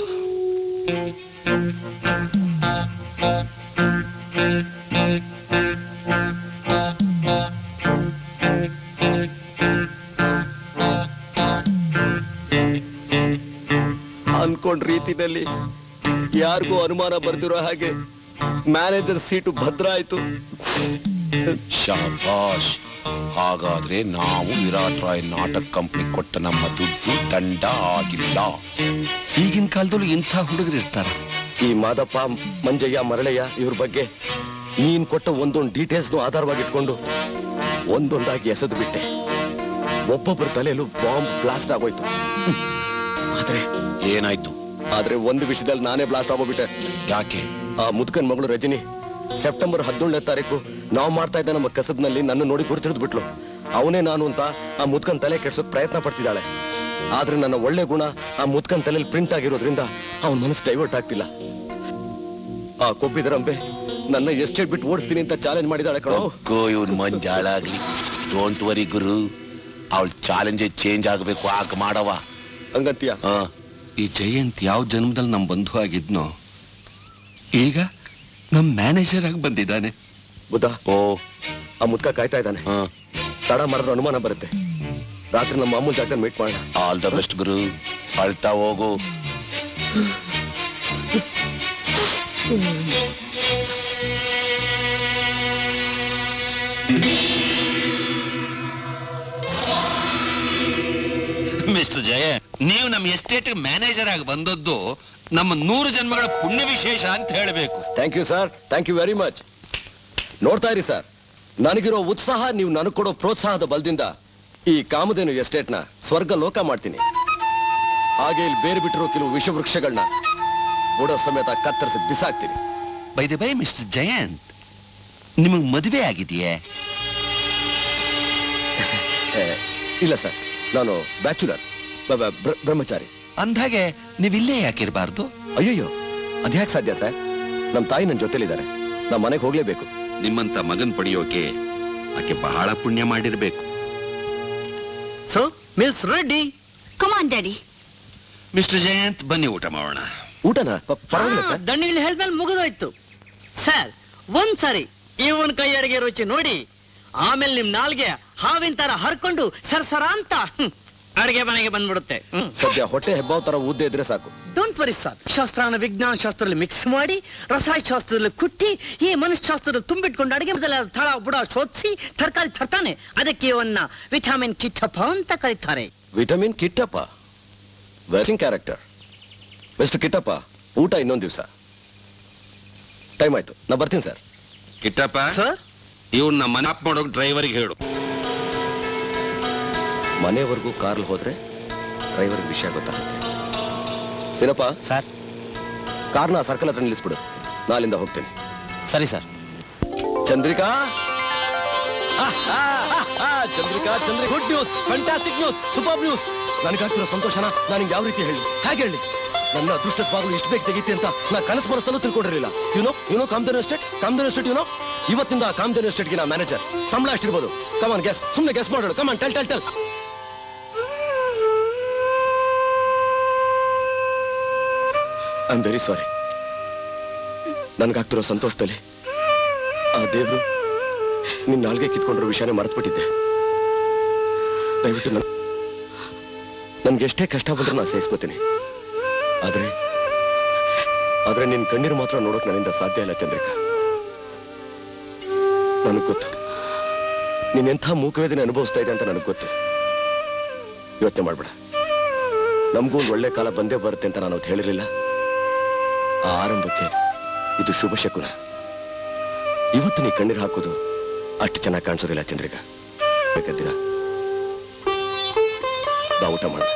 ಅನ್ಕೊಂಡ್ ರೀತಿನಲ್ಲಿ ಯಾರಿಗೂ ಅನುಮಾನ ಬರ್ದಿರೋ ಹಾಗೆ ಮ್ಯಾನೇಜರ್ ಸೀಟು ಭದ್ರ ಆಯ್ತು ಶಾಬಾಷ್ ಹಾಗಾದ್ರೆ ನಾವು ವಿರಾಟ್ ರಾಯ್ ನಾಟಕ ಕಂಪ್ನಿ ಕೊಟ್ಟ ನಮ್ಮ ದುಡ್ಡು ದಂಡ ಆಗಿಲ್ಲ ಈಗಿನ ಕಾಲದಲ್ಲೂ ಇಂಥ ಹುಡುಗರು ಇರ್ತಾರ ಈ ಮಾದಪ್ಪ ಮಂಜಯ್ಯ ಮರಳಯ್ಯ ಇವ್ರ ಬಗ್ಗೆ ನೀನ್ ಕೊಟ್ಟ ಒಂದೊಂದು ಡೀಟೇಲ್ಸ್ನು ಆಧಾರವಾಗಿಟ್ಕೊಂಡು ಒಂದೊಂದಾಗಿ ಎಸೆದು ಬಿಟ್ಟೆ ಒಬ್ಬೊಬ್ಬರ ತಲೆಯಲ್ಲೂ ಬಾಂಬ್ ಬ್ಲಾಸ್ಟ್ ಆಗೋಯ್ತು ಹ್ಮ್. ಆದ್ರೆ ಏನಾಯ್ತು ಆದ್ರೆ ಒಂದು ವಿಷಯದಲ್ಲಿ ನಾನೇ ಬ್ಲಾಸ್ಟ್ ಆಗೋಗ್ಬಿಟ್ಟೆ ಯಾಕೆ ಆ ಮುದ್ಕನ್ ಮಗಳು ರಜನಿ ಸೆಪ್ಟೆಂಬರ್ ಹದಿನೇಳನೇ ತಾರೀಕು ನಾವು ಮಾಡ್ತಾ ಇದ್ದ ನಮ್ಮ ಕಸಬ್ನಲ್ಲಿ ನನ್ನ ನೋಡಿ ಗುರುತಿಡಿದು ಬಿಟ್ಲು ಅವನೇ ನಾನು ಅಂತ ಆ ಮುದ್ಕನ್ ತಲೆ ಕೆಡ್ಸೋಕ್ ಪ್ರಯತ್ನ ಪಡ್ತಿದ್ದಾಳೆ ಆದ್ರೆ ನನ್ನ ಒಳ್ಳೆ ಗುಣ ಆ ಮುದ್ಕನ್ ತಲೆಯಲ್ಲಿ ಪ್ರಿಂಟ್ ಆಗಿರೋದ್ರಿಂದ ಅವನ ಮನಸ್ಸು ಡೈವರ್ಟ್ ಆಗ್ತಿಲ್ಲ ಆ ಕೊಬ್ಬಿದರಂಬೆ ನನ್ನ ಎಸ್ಟೇಟ್ ಬಿಟ್ಟು ಓಡಿಸ್ತೀನಿ ಅಂತ ಚಾಲೆಂಜ್ ಮಾಡಿದಾಳೆ ಕಣೋ ಗೋ ಇವ್ರ ಮಂಜಾಳಾಗ್ಲಿ ಡೋಂಟ್ ವರಿ ಗುರು ಅವಳ ಚಾಲೆಂಜ್ ಚೇಂಜ್ ಆಗ್ಬೇಕು ಆಗ ಮಾಡವ ಹಂಗಂತೀಯ ಈ ಜಯಂತ್ ಯಾವ ಜನ್ಮದಲ್ಲಿ ನಮ್ಮ ಬಂಧು ಆಗಿದ್ನೋ ಈಗ ನಮ್ ಮ್ಯಾನೇಜರ್ ಆಗಿ ಬಂದಿದ್ದಾನೆ ಬುದ್ಧ ಓ ಆ ಮುದ್ಕ ಕಾಯ್ತಾ ಇದ್ದಾನೆ ತಡ ಮಾಡಿದ್ರೆ ಅನುಮಾನ ಬರುತ್ತೆ ರಾತ್ರಿ ನಮ್ಮ ಮಾಮೂಲ್ ಜಾಗದಲ್ಲಿ ಮೀಟ್ ಮಾಡೋಣ ಆಲ್ ದ ಬೆಸ್ಟ್ ಗುರು ಅಳ್ತಾ ಹೋಗು ಮಿಸ್ಟರ್ ಜಯ ನೀವು ನಮ್ಮ ಎಸ್ಟೇಟ್ ಮ್ಯಾನೇಜರ್ ಆಗಿ ಬಂದದ್ದು ನಮ್ಮ ನೂರು ಜನ್ಮಗಳ ಪುಣ್ಯ ವಿಶೇಷ ಅಂತ ಹೇಳಬೇಕು thank you sir thank you very much ನೋಡ್ತಾ ಇರಿ ಸರ್ ನನಗಿರೋ ಉತ್ಸಾಹ ನೀವು ನನಗೆ ಕೊಡೋ ಪ್ರೋತ್ಸಾಹದ ಬಲದಿಂದ ಈ ಕಾಮಧೇನು ಎಸ್ಟೇಟ್ನ ಸ್ವರ್ಗ ಲೋಕ ಮಾಡ್ತೀನಿ ಹಾಗೆ ಇಲ್ಲಿ ಬೇರೆ ಬಿಟ್ಟಿರೋ ಕೆಲವು ವಿಷವೃಕ್ಷಗಳನ್ನ ಬುಡೋ ಸಮೇತ ಕತ್ತರಿಸಿ ಬಿಸಾಕ್ತೀನಿ by the by mister Jayant ನಿಮಗೆ ಮದುವೆ ಆಗಿದೆಯೇ ಏ, ಇಲ್ಲ ಸರ್ ನಾನು ಬ್ಯಾಚುಲರ್ ಬ್ರಹ್ಮಚಾರಿ ಅಂದಾಗೆ ನೀವಿಲ್ಲೇ ಯಾಕಿರಬಾರ್ದು ಅಯ್ಯಯ್ಯೋ ಅದ್ಯಾಕ್ ಸಾಧ್ಯ ಸರ್ ನಮ್ಮ ತಾಯಿ ನನ್ನ ಜೊತೆಲಿದ್ದಾರೆ ನಮ್ಮ ಮನೆಗೆ ಹೋಗ್ಲೇಬೇಕು ನಿಮ್ಮಂತ ಮಗನ್ ಪಡೆಯೋಕೆ ಆಕೆ ಬಹಳ ಪುಣ್ಯ ಮಾಡಿರ್ಬೇಕು so miss Reddy come on daddy mister Jayant ಬನ್ನಿ ಊಟ ಮಾಡೋಣ ಊಟನ ಪರವಾಗಿಲ್ಲ ಸರ್ ದಂಡಿಗಳು ಹೇಳ್ಮೇಲೆ ಮುಗಿದೋಯ್ತು ಸರ್ ಒಂದ್ ಸರಿ ಇವನ್ ಕೈ ಅಡಿಗೆ ರುಚಿ ನೋಡಿ ಆಮೇಲೆ ನಿಮ್ ನಾಲ್ಗೆ ಹಾವಿನ ತರ ಹರ್ಕೊಂಡು ಸರ್ಸರ ಅಂತ ಹ್ಮ್, ಅಡಿಗೆ ಮನೆಗೆ ಬಂದ್ಬಿಡುತ್ತೆ ಸದ್ಯ ಹೊಟ್ಟೆ ಹೆಬ್ಬಾವ್ ತರ ಉದ್ದೆ ಇದ್ರೆ ಸಾಕು ಡೋಂಟ್ ವರಿ ಸರ್ ಶಾಸ್ತ್ರನ ವಿಜ್ಞಾನ ಶಾಸ್ತ್ರದಲ್ಲಿ ಮಿಕ್ಸ್ ಮಾಡಿ ರಸಾಯನಶಾಸ್ತ್ರದಲ್ಲಿ ಕುಟ್ಟಿ ಈ ಮನುಷ್ಯಶಾಸ್ತ್ರದಲ್ಲಿ ತುಂಬಿಟ್ಕೊಂಡು ಅಡಿಗೆ ಮನೆಯಲ್ಲಿ ಅದು ತಳ ಬುಡ ಶೋಧಿಸಿ ತರಕಾರಿ ತರ್ತಾನೆ ಅದಕ್ಕೆ ಇವನ್ನ ವಿಟಮಿನ್ ಕಿಚ್ಚಪ್ಪ ಅಂತ ಕರೀತಾರೆ ವಿಟಮಿನ್ ಕಿಟ್ಟಪ್ಪ ವೆರಿಂಗ್ ಕ್ಯಾರೆಕ್ಟರ್ ಮಿಸ್ಟರ್ ಕಿಟ್ಟಪ್ಪ ಊಟ ಇನ್ನೊಂದು ದಿವಸ ಟೈಮ್ ಆಯ್ತು ನಾ ಬರ್ತೀನಿ ಸರ್ ಕಿಟ್ಟಪ್ಪ ಸರ್ ಇವ್ನ ಮನೆ ಆಪ್ ಮಾಡೋಕ್ ಡ್ರೈವರ್ಗೆ ಹೇಳು ಮನೆವರೆಗೂ ಕಾರ್ಲ್ ಹೋದ್ರೆ ಡ್ರೈವರ್ ವಿಷಯ ಗೊತ್ತಾಗುತ್ತೆ ಸಿನಪ್ಪ ಸರ್ ಕಾರ್ನ ಸರ್ಕಲ್ ಹತ್ರ ನಿಲ್ಲಿಸ್ಬಿಡು ನಾಳಿಂದ ಹೋಗ್ತೇನೆ ಸರಿ ಸರ್ ಚಂದ್ರಿಕಾ ಆ, ಆ, ಆ, ಆ, Chandrika Chandri good news fantastic news super news ನನಗಾಗ್ತಿರೋ ಸಂತೋಷನ ನಾನು ಯಾವ ರೀತಿ ಹೇಳಿ ಹೇಗೆ ಹೇಳಿ ನನ್ನ ಅದೃಷ್ಟದ ಬಾಗಿಲು ಇಷ್ಟು ಬೇಗ ತೆಗೀತಿ ಅಂತ ನಾ ಕನಸು ಮನಸ್ಸಲ್ಲೂ ತಿಳ್ಕೊಂಡಿರಲಿಲ್ಲ you know you know Kamadhenu estate Kamadhenu estate you know ಇವತ್ತಿಂದ ಕಾಮ್ದನ್ ಎಸ್ಟೇಟ್ಗೆ ನಾ ಮ್ಯಾನೇಜರ್ ಸಂಬಳ ಎಷ್ಟಿರ್ಬೋದು ಕಮಾನ್ ಗೆಸ್ ಸುಮ್ಮನೆ ಗೆಸ್ ಮಾಡೋಣ come on tell tell tell I am very sorry ನನಗಾಗ್ತಿರೋ ಸಂತೋಷದಲ್ಲಿ ಆ ದೇವ್ರು ನಿನ್ನ ನಾಲ್ಗೆ ಕಿತ್ಕೊಂಡಿರೋ ವಿಷಯನೇ ಮರೆತುಬಿಟ್ಟಿದ್ದೆ ದಯವಿಟ್ಟು ನನ್ ನನ್ಗೆ ಎಷ್ಟೇ ಕಷ್ಟ ಬಂದ್ರೂ ನಾನು ಸಹಿಸ್ಕೋತೀನಿ ಆದ್ರೆ ಆದ್ರೆ ನಿನ್ ಕಣ್ಣೀರು ಮಾತ್ರ ನೋಡೋಕ್ ನನ್ನಿಂದ ಸಾಧ್ಯ ಇಲ್ಲ ಚಂದ್ರಿಕಾ ನನಗ್ ಗೊತ್ತು ನೀನ್ ಎಂಥ ಮೂಕವೇದನೆ ಅನುಭವಿಸ್ತಾ ಇದೆ ಅಂತ ನನಗ್ ಗೊತ್ತು ಯೋಚನೆ ಮಾಡ್ಬೇಡ ನಮಗೂ ಒಂದು ಒಳ್ಳೆ ಕಾಲ ಬಂದೇ ಬರುತ್ತೆ ಅಂತ ನಾನು ಅವತ್ತು ಹೇಳಿರ್ಲಿಲ್ಲ ಆ ಆರಂಭಕ್ಕೆ ಇದು ಶುಭ ಶಕುನ ಇವತ್ತು ನೀ ಕಣ್ಣೀರು ಹಾಕೋದು ಅಷ್ಟು ಚೆನ್ನಾಗಿ ಕಾಣಿಸೋದಿಲ್ಲ ಚಂದ್ರಿಕಾ ಬೇಕಂತೀರ ಬಾ ಊಟ ಮಾಡ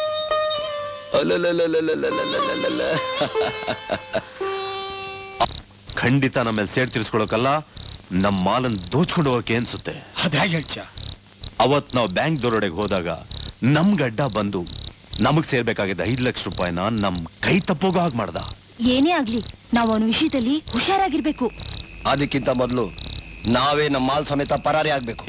ಖಂಡಿತ ನಮ್ಮ ಮೇಲೆ ಸೇಡ್ ತೀರಿಸ್ಕೊಳಕಲ್ಲ ನಮ್ಮ ಮಾಲನ್ ದೋಚ್ಕೊಂಡು ಹೋಗಕ್ಕೆ ಅನ್ಸುತ್ತೆ ಅದ್ಯಾಗ ಹೇಳ್ಚ ಅವತ್ ನಾವು ಬ್ಯಾಂಕ್ ದೊರೊಡೆಗೆ ಹೋದಾಗ ನಮ್ ಗಡ್ಡ ಬಂದು ನಮಗ್ ಸೇರ್ಬೇಕಾಗಿದ್ದ ಐದ್ ಲಕ್ಷ ರೂಪಾಯಿನ ನಮ್ ಕೈ ತಪ್ಪೋಗ ಹಾಗೆ ಮಾಡ್ದ ಏನೇ ಆಗ್ಲಿ ನಾವು ಅವನ ವಿಷಯದಲ್ಲಿ ಹುಷಾರಾಗಿರ್ಬೇಕು ಅದಕ್ಕಿಂತ ಮೊದಲು ನಾವೇ ನಮ್ಮ ಮಾಲ್ ಸಮೇತ ಪರಾರಿ ಆಗ್ಬೇಕು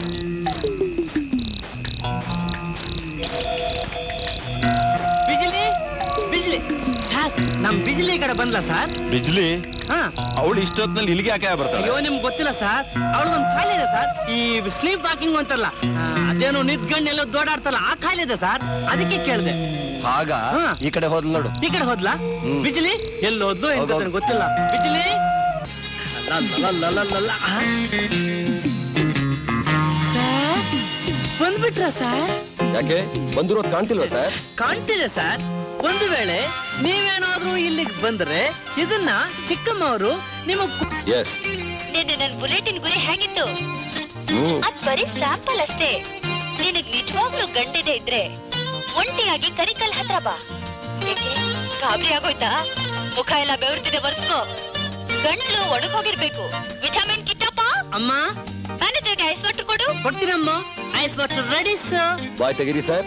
ಬಿಜಿಲಿ ಬಿಜಿಲಿ ಸರ್ ನಮ್ ಬಿಜಿಲಿ ಈ ಕಡೆ ಬಂದ್ಲ ಸರ್ ಬಿಜ್ಲಿ ಹಾ ಅವಳು ಇಷ್ಟೊತ್ನಲ್ಲಿ ಇಲ್ಲಿಗೆ ಯಾಕೆ ಬರ್ತಾಳೆ ಅಯ್ಯೋ ನಿಮ್ಗೆ ಗೊತ್ತಿಲ್ಲ ಸರ್ ಅವಳು ಒಂದು ಕಾಯಿಲೆ ಇದೆ ಸರ್ ಈ ಸ್ಲೀಪ್ ವಾಕಿಂಗ್ ಅಂತಲ್ಲ ಆ, ಅದೇನೋ ನಿದ್ಗಣ್ಣೆಲ್ಲ ದೋಡಾಡ್ತಲ್ಲ ಆ ಕಾಯಿಲೆ ಇದೆ ಸರ್ ಅದಕ್ಕೆ ಕೇಳಿದೆ ಆಗ ಈ ಕಡೆ ಹೋದ್ಲು ನೋಡು ಈ ಕಡೆ ಹೋದ್ಲಾ ಬಿಜಿಲಿ ಎಲ್ಲಿ ಹೋದ್ಲು ಎಂತ ಹೋಗ್, ಹೋಗ್. ಗೊತ್ತಿಲ್ಲ ಬಿಜಿಲಿ ಲಲಲಲಲಲಲ. ಆ? ಸರ್ ಬಂದ್ಬಿಟ್ರ ಸರ್ ಯಾಕೆ ಬಂದಿರೋದು ಕಾಣ್ತಿಲ್ವಾ ಸರ್ ಕಾಣ್ತಿದೆ ಸರ್ ಒಂದು ವೇಳೆ ನೀವೇನಾದ್ರೂ ಇಲ್ಲಿಗೆ ಬಂದ್ರೆ ಇದನ್ನ ಚಿಕ್ಕಮ್ಮವರು ನಿಮಗ್ ಕು- ಎಸ್ ನಿನ್ನೆ ನನ್ ಬುಲೆಟಿನ್ ಗುರಿ ಹೇಗಿತ್ತು ಹ್ಮ್ ಅದ್ ಬರೀ ಸ್ಯಾಂಪಲ್ ಅಷ್ಟೇ ನಿನಗ್ ನಿಜವಾಗ್ಲೂ ಗಂಡಿದೆ ಇದ್ರೆ ಒಂಟಿಯಾಗಿ ಕರಿಕಲ್ ಹತ್ರ ಬಾ ಏಕೆ? ಗಾಬರಿ ಆಗೋಯ್ತಾ ಮುಖ ಎಲ್ಲ ಬೆವರ್ತಿದೆ ಬರ್ಸ್ಕೋ ಗಂಟ್ಲು ಒಣಗೋಗಿರ್ಬೇಕು ವಿಟಮಿನ್ ಕಿಟ್ಟಪ್ಪ ಅಮ್ಮ ಮ್ಯಾನೇಜರ್ಗೆ ಐಸ್ ವಾಟರ್ ಕೊಡು ಕೊಡ್ತೀನಮ್ಮ ಐಸ್ ವಾಟರ್ ರೆಡಿ ಸರ್ ಬಾಯ್ ತೆಗೀರಿ ಸರ್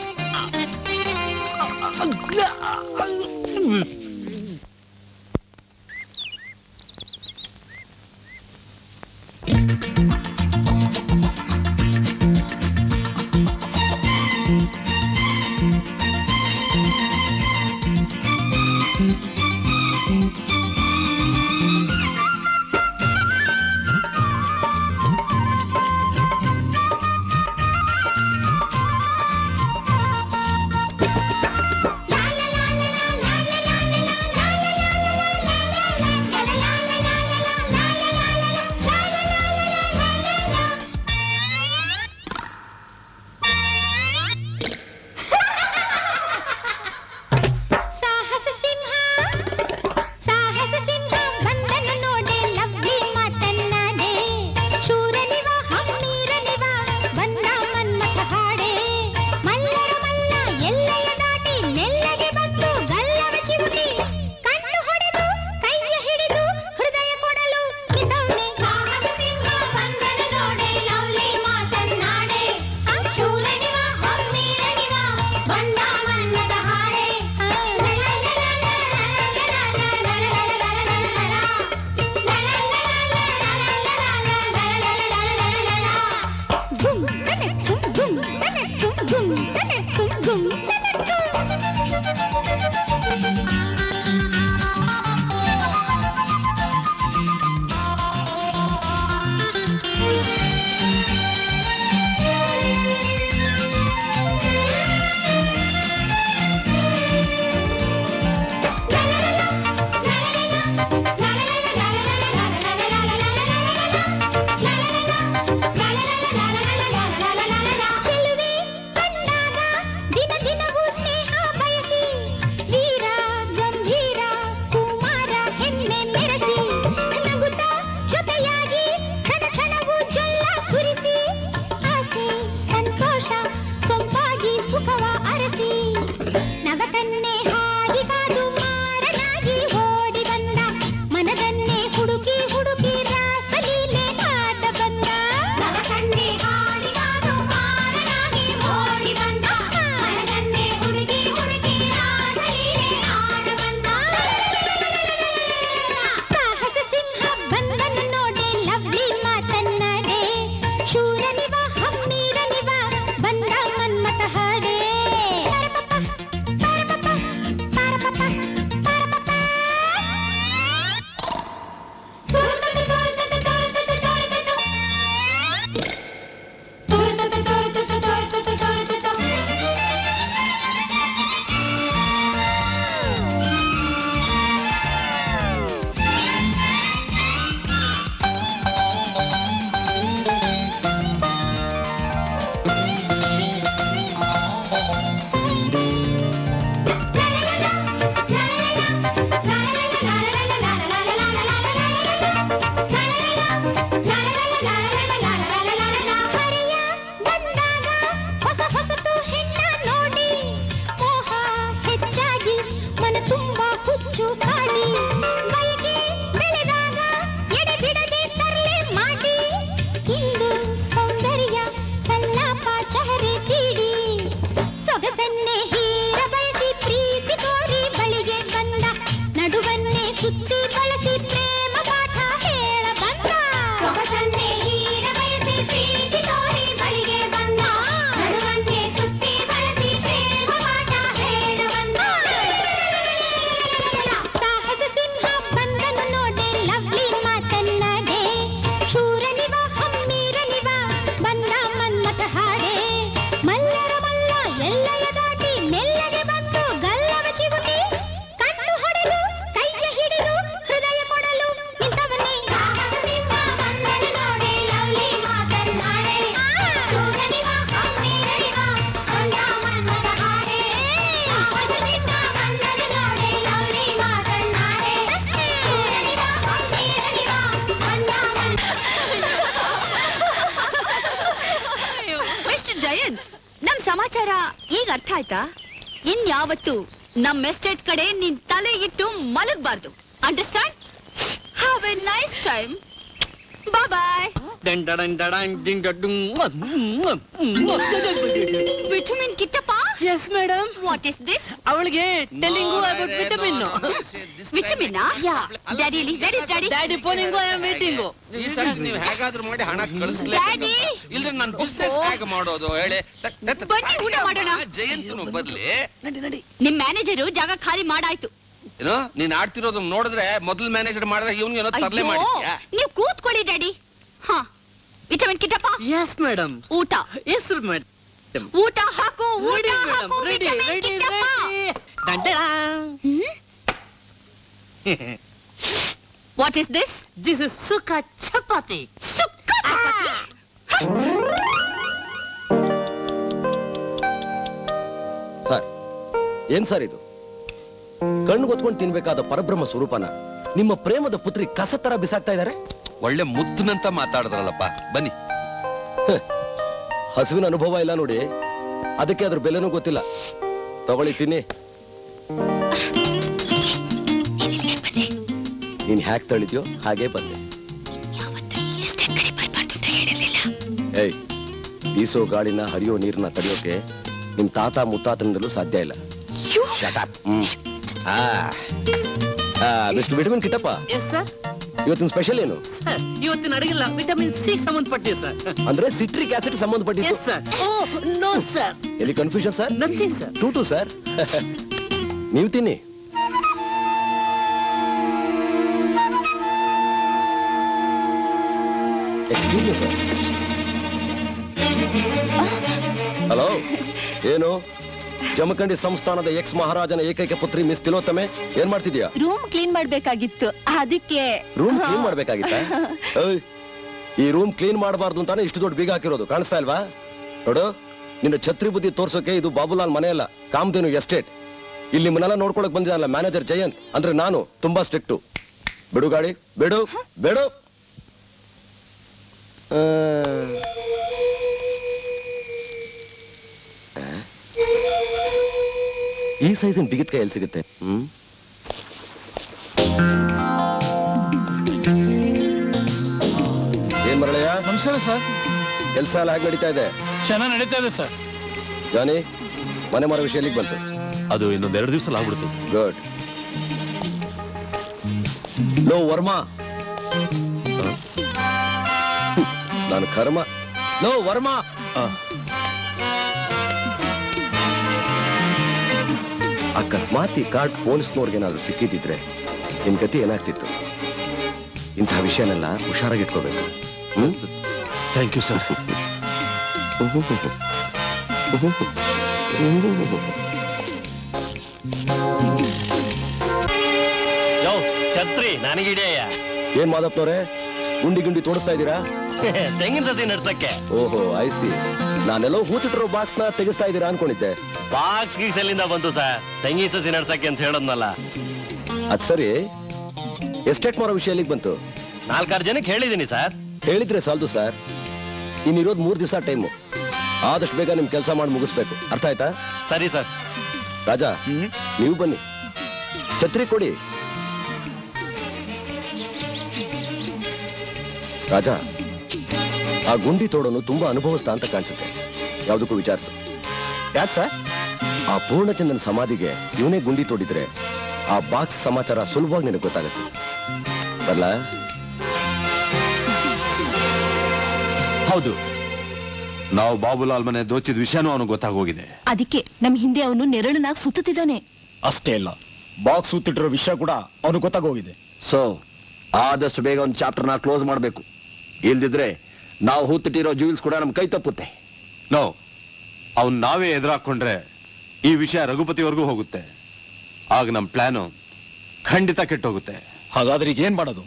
ಜಯಂತ್ ನಮ್ ಸಮಾಚಾರ ಈಗ ಅರ್ಥ ಆಯ್ತಾ ಇನ್ಯಾವತ್ತು ನಮ್ ಎಸ್ಟೇಟ್ ಕಡೆ ನಿನ್ ತಲೆ ಇಟ್ಟು ಮಲಗಬಾರ್ದು understand have a nice time bye vitamin Kittappa yes madam what is this ಅವಳಿಗೆ telling about vitamin vitamin yeah daddy where is daddy daddy phoning I am meeting ಈ ಸಲ ನೀವು ಹೇಗಾದ್ರೂ ಮಾಡಿ ಹಣ ಕಳಿಸ್ಲೇ ಡ್ಯಾಡಿ ಇಲ್ದ್ರೆ ನಾನು ಬಿಸ್ನೆಸ್ ಹೇಗೆ ಮಾಡೋದು ಹೇಳಿ ಬನ್ನಿ ಊಟ ಮಾಡೋಣ ಜಯಂತನು ಬರ್ಲಿ ನಿಮ್ ಮ್ಯಾನೇಜರು ಜಾಗ ಖಾಲಿ ಮಾಡಾಯ್ತು ಏನೋ ನೀನ್ ಆಡ್ತಿರೋದು ನೋಡಿದ್ರೆ ಮೊದಲ್ ಮ್ಯಾನೇಜರ್ ಮಾಡಿದ್ರೆ ಇವ್ನಿಗೆ ಏನೋ ತರ್ಲೆ ಅಯ್ಯೋ, ಮಾಡಿದ್ಯಾ ನೀವ್ ಕೂತ್ಕೊಳ್ಳಿ ಡ್ಯಾಡಿ ಹಾ ವಿಟಮಿನ್ ಕಿಟ್ಟಪ್ಪ ಎಸ್ ಮೇಡಮ್ ಊಟ ಎಸ್ ಮೇಡಮ್ ಊಟ ಹಾಕು ಊಟ ಹಾಕು ready vitamin ready Kittappa what is this this is sukka chapati sukka sir ಏನ್ ಸರ್ ಇದು ಕಣ್ಣು ಗೊತ್ಕೊಂಡು ತಿನ್ಬೇಕಾದ ಪರಬ್ರಹ್ಮ ಸ್ವರೂಪನ ನಿಮ್ಮ ಪ್ರೇಮದ ಪುತ್ರಿ ಕಸ ತರ ಬಿಸಾಕ್ತಾ ಇದ್ದಾರೆ ಒಳ್ಳೆ ಮುದ್ದನಂತ ಮಾತಾಡಿದ್ರಲ್ಲಪ್ಪ ಬನ್ನಿ ಹಸುವಿನ ಅನುಭವ ಇಲ್ಲ ನೋಡಿ ಅದಕ್ಕೆ ಅದ್ರ ಬೆಲೆನೂ ಗೊತ್ತಿಲ್ಲ ತಗೊಳ್ಳಿ ತಿನ್ನಿ ನೀನ್ ಹ್ಯಾಕ್ ತಳಿದ್ಯೋ ಹಾಗೆ ಬಂದೆ ಏಯ್ ಬೀಸೋ ಗಾಳಿನ ಹರಿಯೋ ನೀರನ್ನ ತಡೆಯೋಕೆ ನಿಮ್ ತಾತ ಮುತ್ತಾತನಿಂದಲೂ ಸಾಧ್ಯ ಇಲ್ಲ Shut up. ಹ್ಮ್. ಆ. ಆ, mister vitamin Kittappa yes sir ಇವತ್ತಿನ ಸ್ಪೆಷಲ್ ಏನು ಸರ್ ಇವತ್ತಿನ ಅಡಿಗಿಲ್ಲ ವಿಟಮಿನ್ ಸಿ ಸಂಬಂಧಪಟ್ಟಿದೆ ಸರ್ ಅಂದ್ರೆ ಸಿಟ್ರಿಕ್ ಆಸಿಡ್ ಸಂಬಂಧಪಟ್ಟಿದ್ದು yes sir oh no sir ಎಲ್ಲಿ confusion sir nothing sir too too sir ನೀವು ತಿನ್ನಿ ಎಕ್ಸ್ಕ್ಯೂಸ್ ಮಿ ಸರ್ ಹಲೋ ಏನು ಜಮಖಂಡಿ ಸಂಸ್ಥಾನದ ಎಕ್ಸ್ ಮಹಾರಾಜನ ಏಕೈಕ ಪುತ್ರಿ ಮಿಸ್ ತಿಲೋತ್ತಮೆ ಏನ್ ಮಾಡ್ತಿದ್ಯಾ ರೂಮ್ ಕ್ಲೀನ್ ಮಾಡ್ಬೇಕಾಗಿತ್ತು ಅದಕ್ಕೆ ರೂಮ್ ಕ್ಲೀನ್ ಮಾಡ್ಬೇಕಾಗಿತ್ತ ಏಯ್, ಈ ರೂಮ್ ಕ್ಲೀನ್ ಮಾಡಬಾರ್ದು ಅಂತಾನೆ ಇಷ್ಟು ದೊಡ್ಡ ಬೀಗ ಹಾಕಿರೋದು ಕಾಣಿಸ್ತಾ ಇಲ್ವಾ ನೋಡು ನಿನ್ನ ಛತ್ರಿ ಬುದ್ಧಿ ತೋರ್ಸೋಕೆ ಇದು ಬಾಬುಲಾಲ್ ಮನೆ ಅಲ್ಲ ಕಾಮಧೇನು ಎಸ್ಟೇಟ್ ಇಲ್ಲಿ ನಿಮ್ಮನ್ನೆಲ್ಲ ನೋಡ್ಕೊಳಕ್ ಬಂದಿದ್ದಾನಲ್ಲ ಮ್ಯಾನೇಜರ್ ಜಯಂತ್ ಅಂದ್ರೆ ನಾನು ತುಂಬಾ ಸ್ಟ್ರಿಕ್ಟು ಬಿಡು ಗಾಡಿ ಬಿಡು ಬಿಡು ಆ, ಆ? ಈ ಸೈಜಿನ ಬಿಗಿತ್ಕಾಯಿ ಎಲ್ಲಿ ಸಿಗುತ್ತೆ ಹ್ಮ್ ಏನ್ ಮರಳಯ್ಯ ನಮಸ್ಕಾರ ಸರ್ ಕೆಲಸ ಎಲ್ಲ ಹೇಗೆ ನಡೀತಾ ಇದೆ ಚೆನ್ನಾಗಿ ನಡೀತಾ ಇದೆ ಸರ್ ಜಾನಿ ಮನೆ ಮರ ವಿಷಯ ಎಲ್ಲಿಗೆ ಬಂತು ಅದು ಇನ್ನೊಂದ್ ಎರಡು ದಿವಸ ಆಗ್ಬಿಡುತ್ತೆ ಸರ್ ಗುಡ್ ಲೋ ವರ್ಮಾ ನಾನು ಕರ್ಮ ಲೋ ವರ್ಮಾ ಅಕಸ್ಮಾತ್ ಈ ಕಾರ್ಡ್ ಪೊಲೀಸ್ನವ್ರಿಗೇನಾದ್ರೂ ಸಿಕ್ಕಿದ್ದಿದ್ರೆ ನಿಮ್ ಗತಿ ಏನಾಗ್ತಿತ್ತು ಇಂತಹ ವಿಷಯನೆಲ್ಲ ಹುಷಾರಾಗಿ ಇಟ್ಕೋಬೇಕು ಹ್ಮ್ ಥ್ಯಾಂಕ್ ಯು ಸರ್ ಯೋ ಛತ್ರಿ ನನಗಿಡೆಯ ಏನ್ ಮಾದಪ್ಪನವ್ರೆ ಗುಂಡಿ ಗುಂಡಿ ತೋಡಿಸ್ತಾ ಇದ್ದೀರಾ ತೆಂಗಿನ ಸಸಿ ನಡ್ಸಕ್ಕೆ ಓಹೋ ಐಸಿ ನಾನೆಲ್ಲೋ ಹೂತಿಟ್ಟಿರೋ ಬಾಕ್ಸ್ ನ ತೆಗಿಸ್ತಾ ಇದ್ದೀರಾ ಅನ್ಕೊಂಡಿದ್ದೆ ಬಾಕ್ಸ್ ಗೀಕ್ಸ್ ಎಲ್ಲಿಂದ ಬಂತು ಸರ್ ತೆಂಗಿನ ಸಸಿ ನಡ್ಸಕ್ಕೆ ಅಂತ ಹೇಳದ್ನಲ್ಲ ಅದ್ ಸರಿ ಎಸ್ಟೇಟ್ ಮಾರೋ ವಿಷಯ ಎಲ್ಲಿಗೆ ಬಂತು ನಾಲ್ಕಾರು ಜನಕ್ಕೆ ಹೇಳಿದೀನಿ ಸರ್ ಹೇಳಿದ್ರೆ ಸಾಲದು ಸರ್ ಇನ್ನಿರೋದು ಮೂರ್ ದಿವಸ ಟೈಮು ಆದಷ್ಟು ಬೇಗ ನಿಮ್ ಕೆಲಸ ಮಾಡಿ ಮುಗಿಸ್ಬೇಕು ಅರ್ಥ ಆಯ್ತಾ ಸರಿ ಸರ್ ರಾಜಾ ನೀವು ಬನ್ನಿ ಛತ್ರಿ ಕೊಡಿ ರಾಜಾ ಆ ಗುಂಡಿ ತೋಡೋನು ತುಂಬಾ ಅನುಭವಿಸ್ತಾ ಅಂತ ಕಾಣಿಸುತ್ತೆ ಯಾವುದಕ್ಕೂ ವಿಚಾರಿಸು ಯಾಕೆ ಸರ್ ಆ ಪೂರ್ಣಚಂದನ್ ಸಮಾಧಿಗೆ ಇವನೇ ಗುಂಡಿ ತೋಡಿದ್ರೆ ಆ ಬಾಕ್ಸ್ ಸಮಾಚಾರ ಸುಲಭವಾಗಿ ನಿನಗೆ ಗೊತ್ತಾಗುತ್ತೆ ಬರಲ್ಲ ಹೌದು ನಾವು ಬಾಬುಲಾಲ್ ಮನೆ ದೋಚಿದ ವಿಷಯನೂ ಅವನಿಗೆ ಗೊತ್ತಾಗೋಗಿದೆ ಅದಕ್ಕೆ ನಮ್ ಹಿಂದೆ ಅವನು ನೆರಳನಾಗ್ ಸುತ್ತುತ್ತಿದ್ದಾನೆ ಅಷ್ಟೇ ಇಲ್ಲ ಬಾಕ್ಸ್ ಸುತ್ತಿಟ್ಟಿರೋ ವಿಷಯ ಕೂಡ ಅವನು ಗೊತ್ತಾಗೋಗಿದೆ ಸೊ ಆದಷ್ಟು ಬೇಗ ಒಂದು ಚಾಪ್ಟರ್ನ ಕ್ಲೋಸ್ ಮಾಡಬೇಕು ಇಲ್ದಿದ್ರೆ ನಾವು ಹೂತಿಟ್ಟಿರೋ ಜೂಲ್ಸ್ ಕೂಡ ನಮ್ ಕೈ ತಪ್ಪುತ್ತೆ ನೋ ಅವ್ನ್ ನಾವೇ ಎದುರಾಕೊಂಡ್ರೆ ಈ ವಿಷಯ ರಘುಪತಿವರೆಗೂ ಹೋಗುತ್ತೆ ಆಗ ನಮ್ ಪ್ಲಾನು ಖಂಡಿತ ಕೆಟ್ಟೋಗುತ್ತೆ ಹಾಗಾದ್ರೆ ಈಗ ಏನ್ ಮಾಡೋದು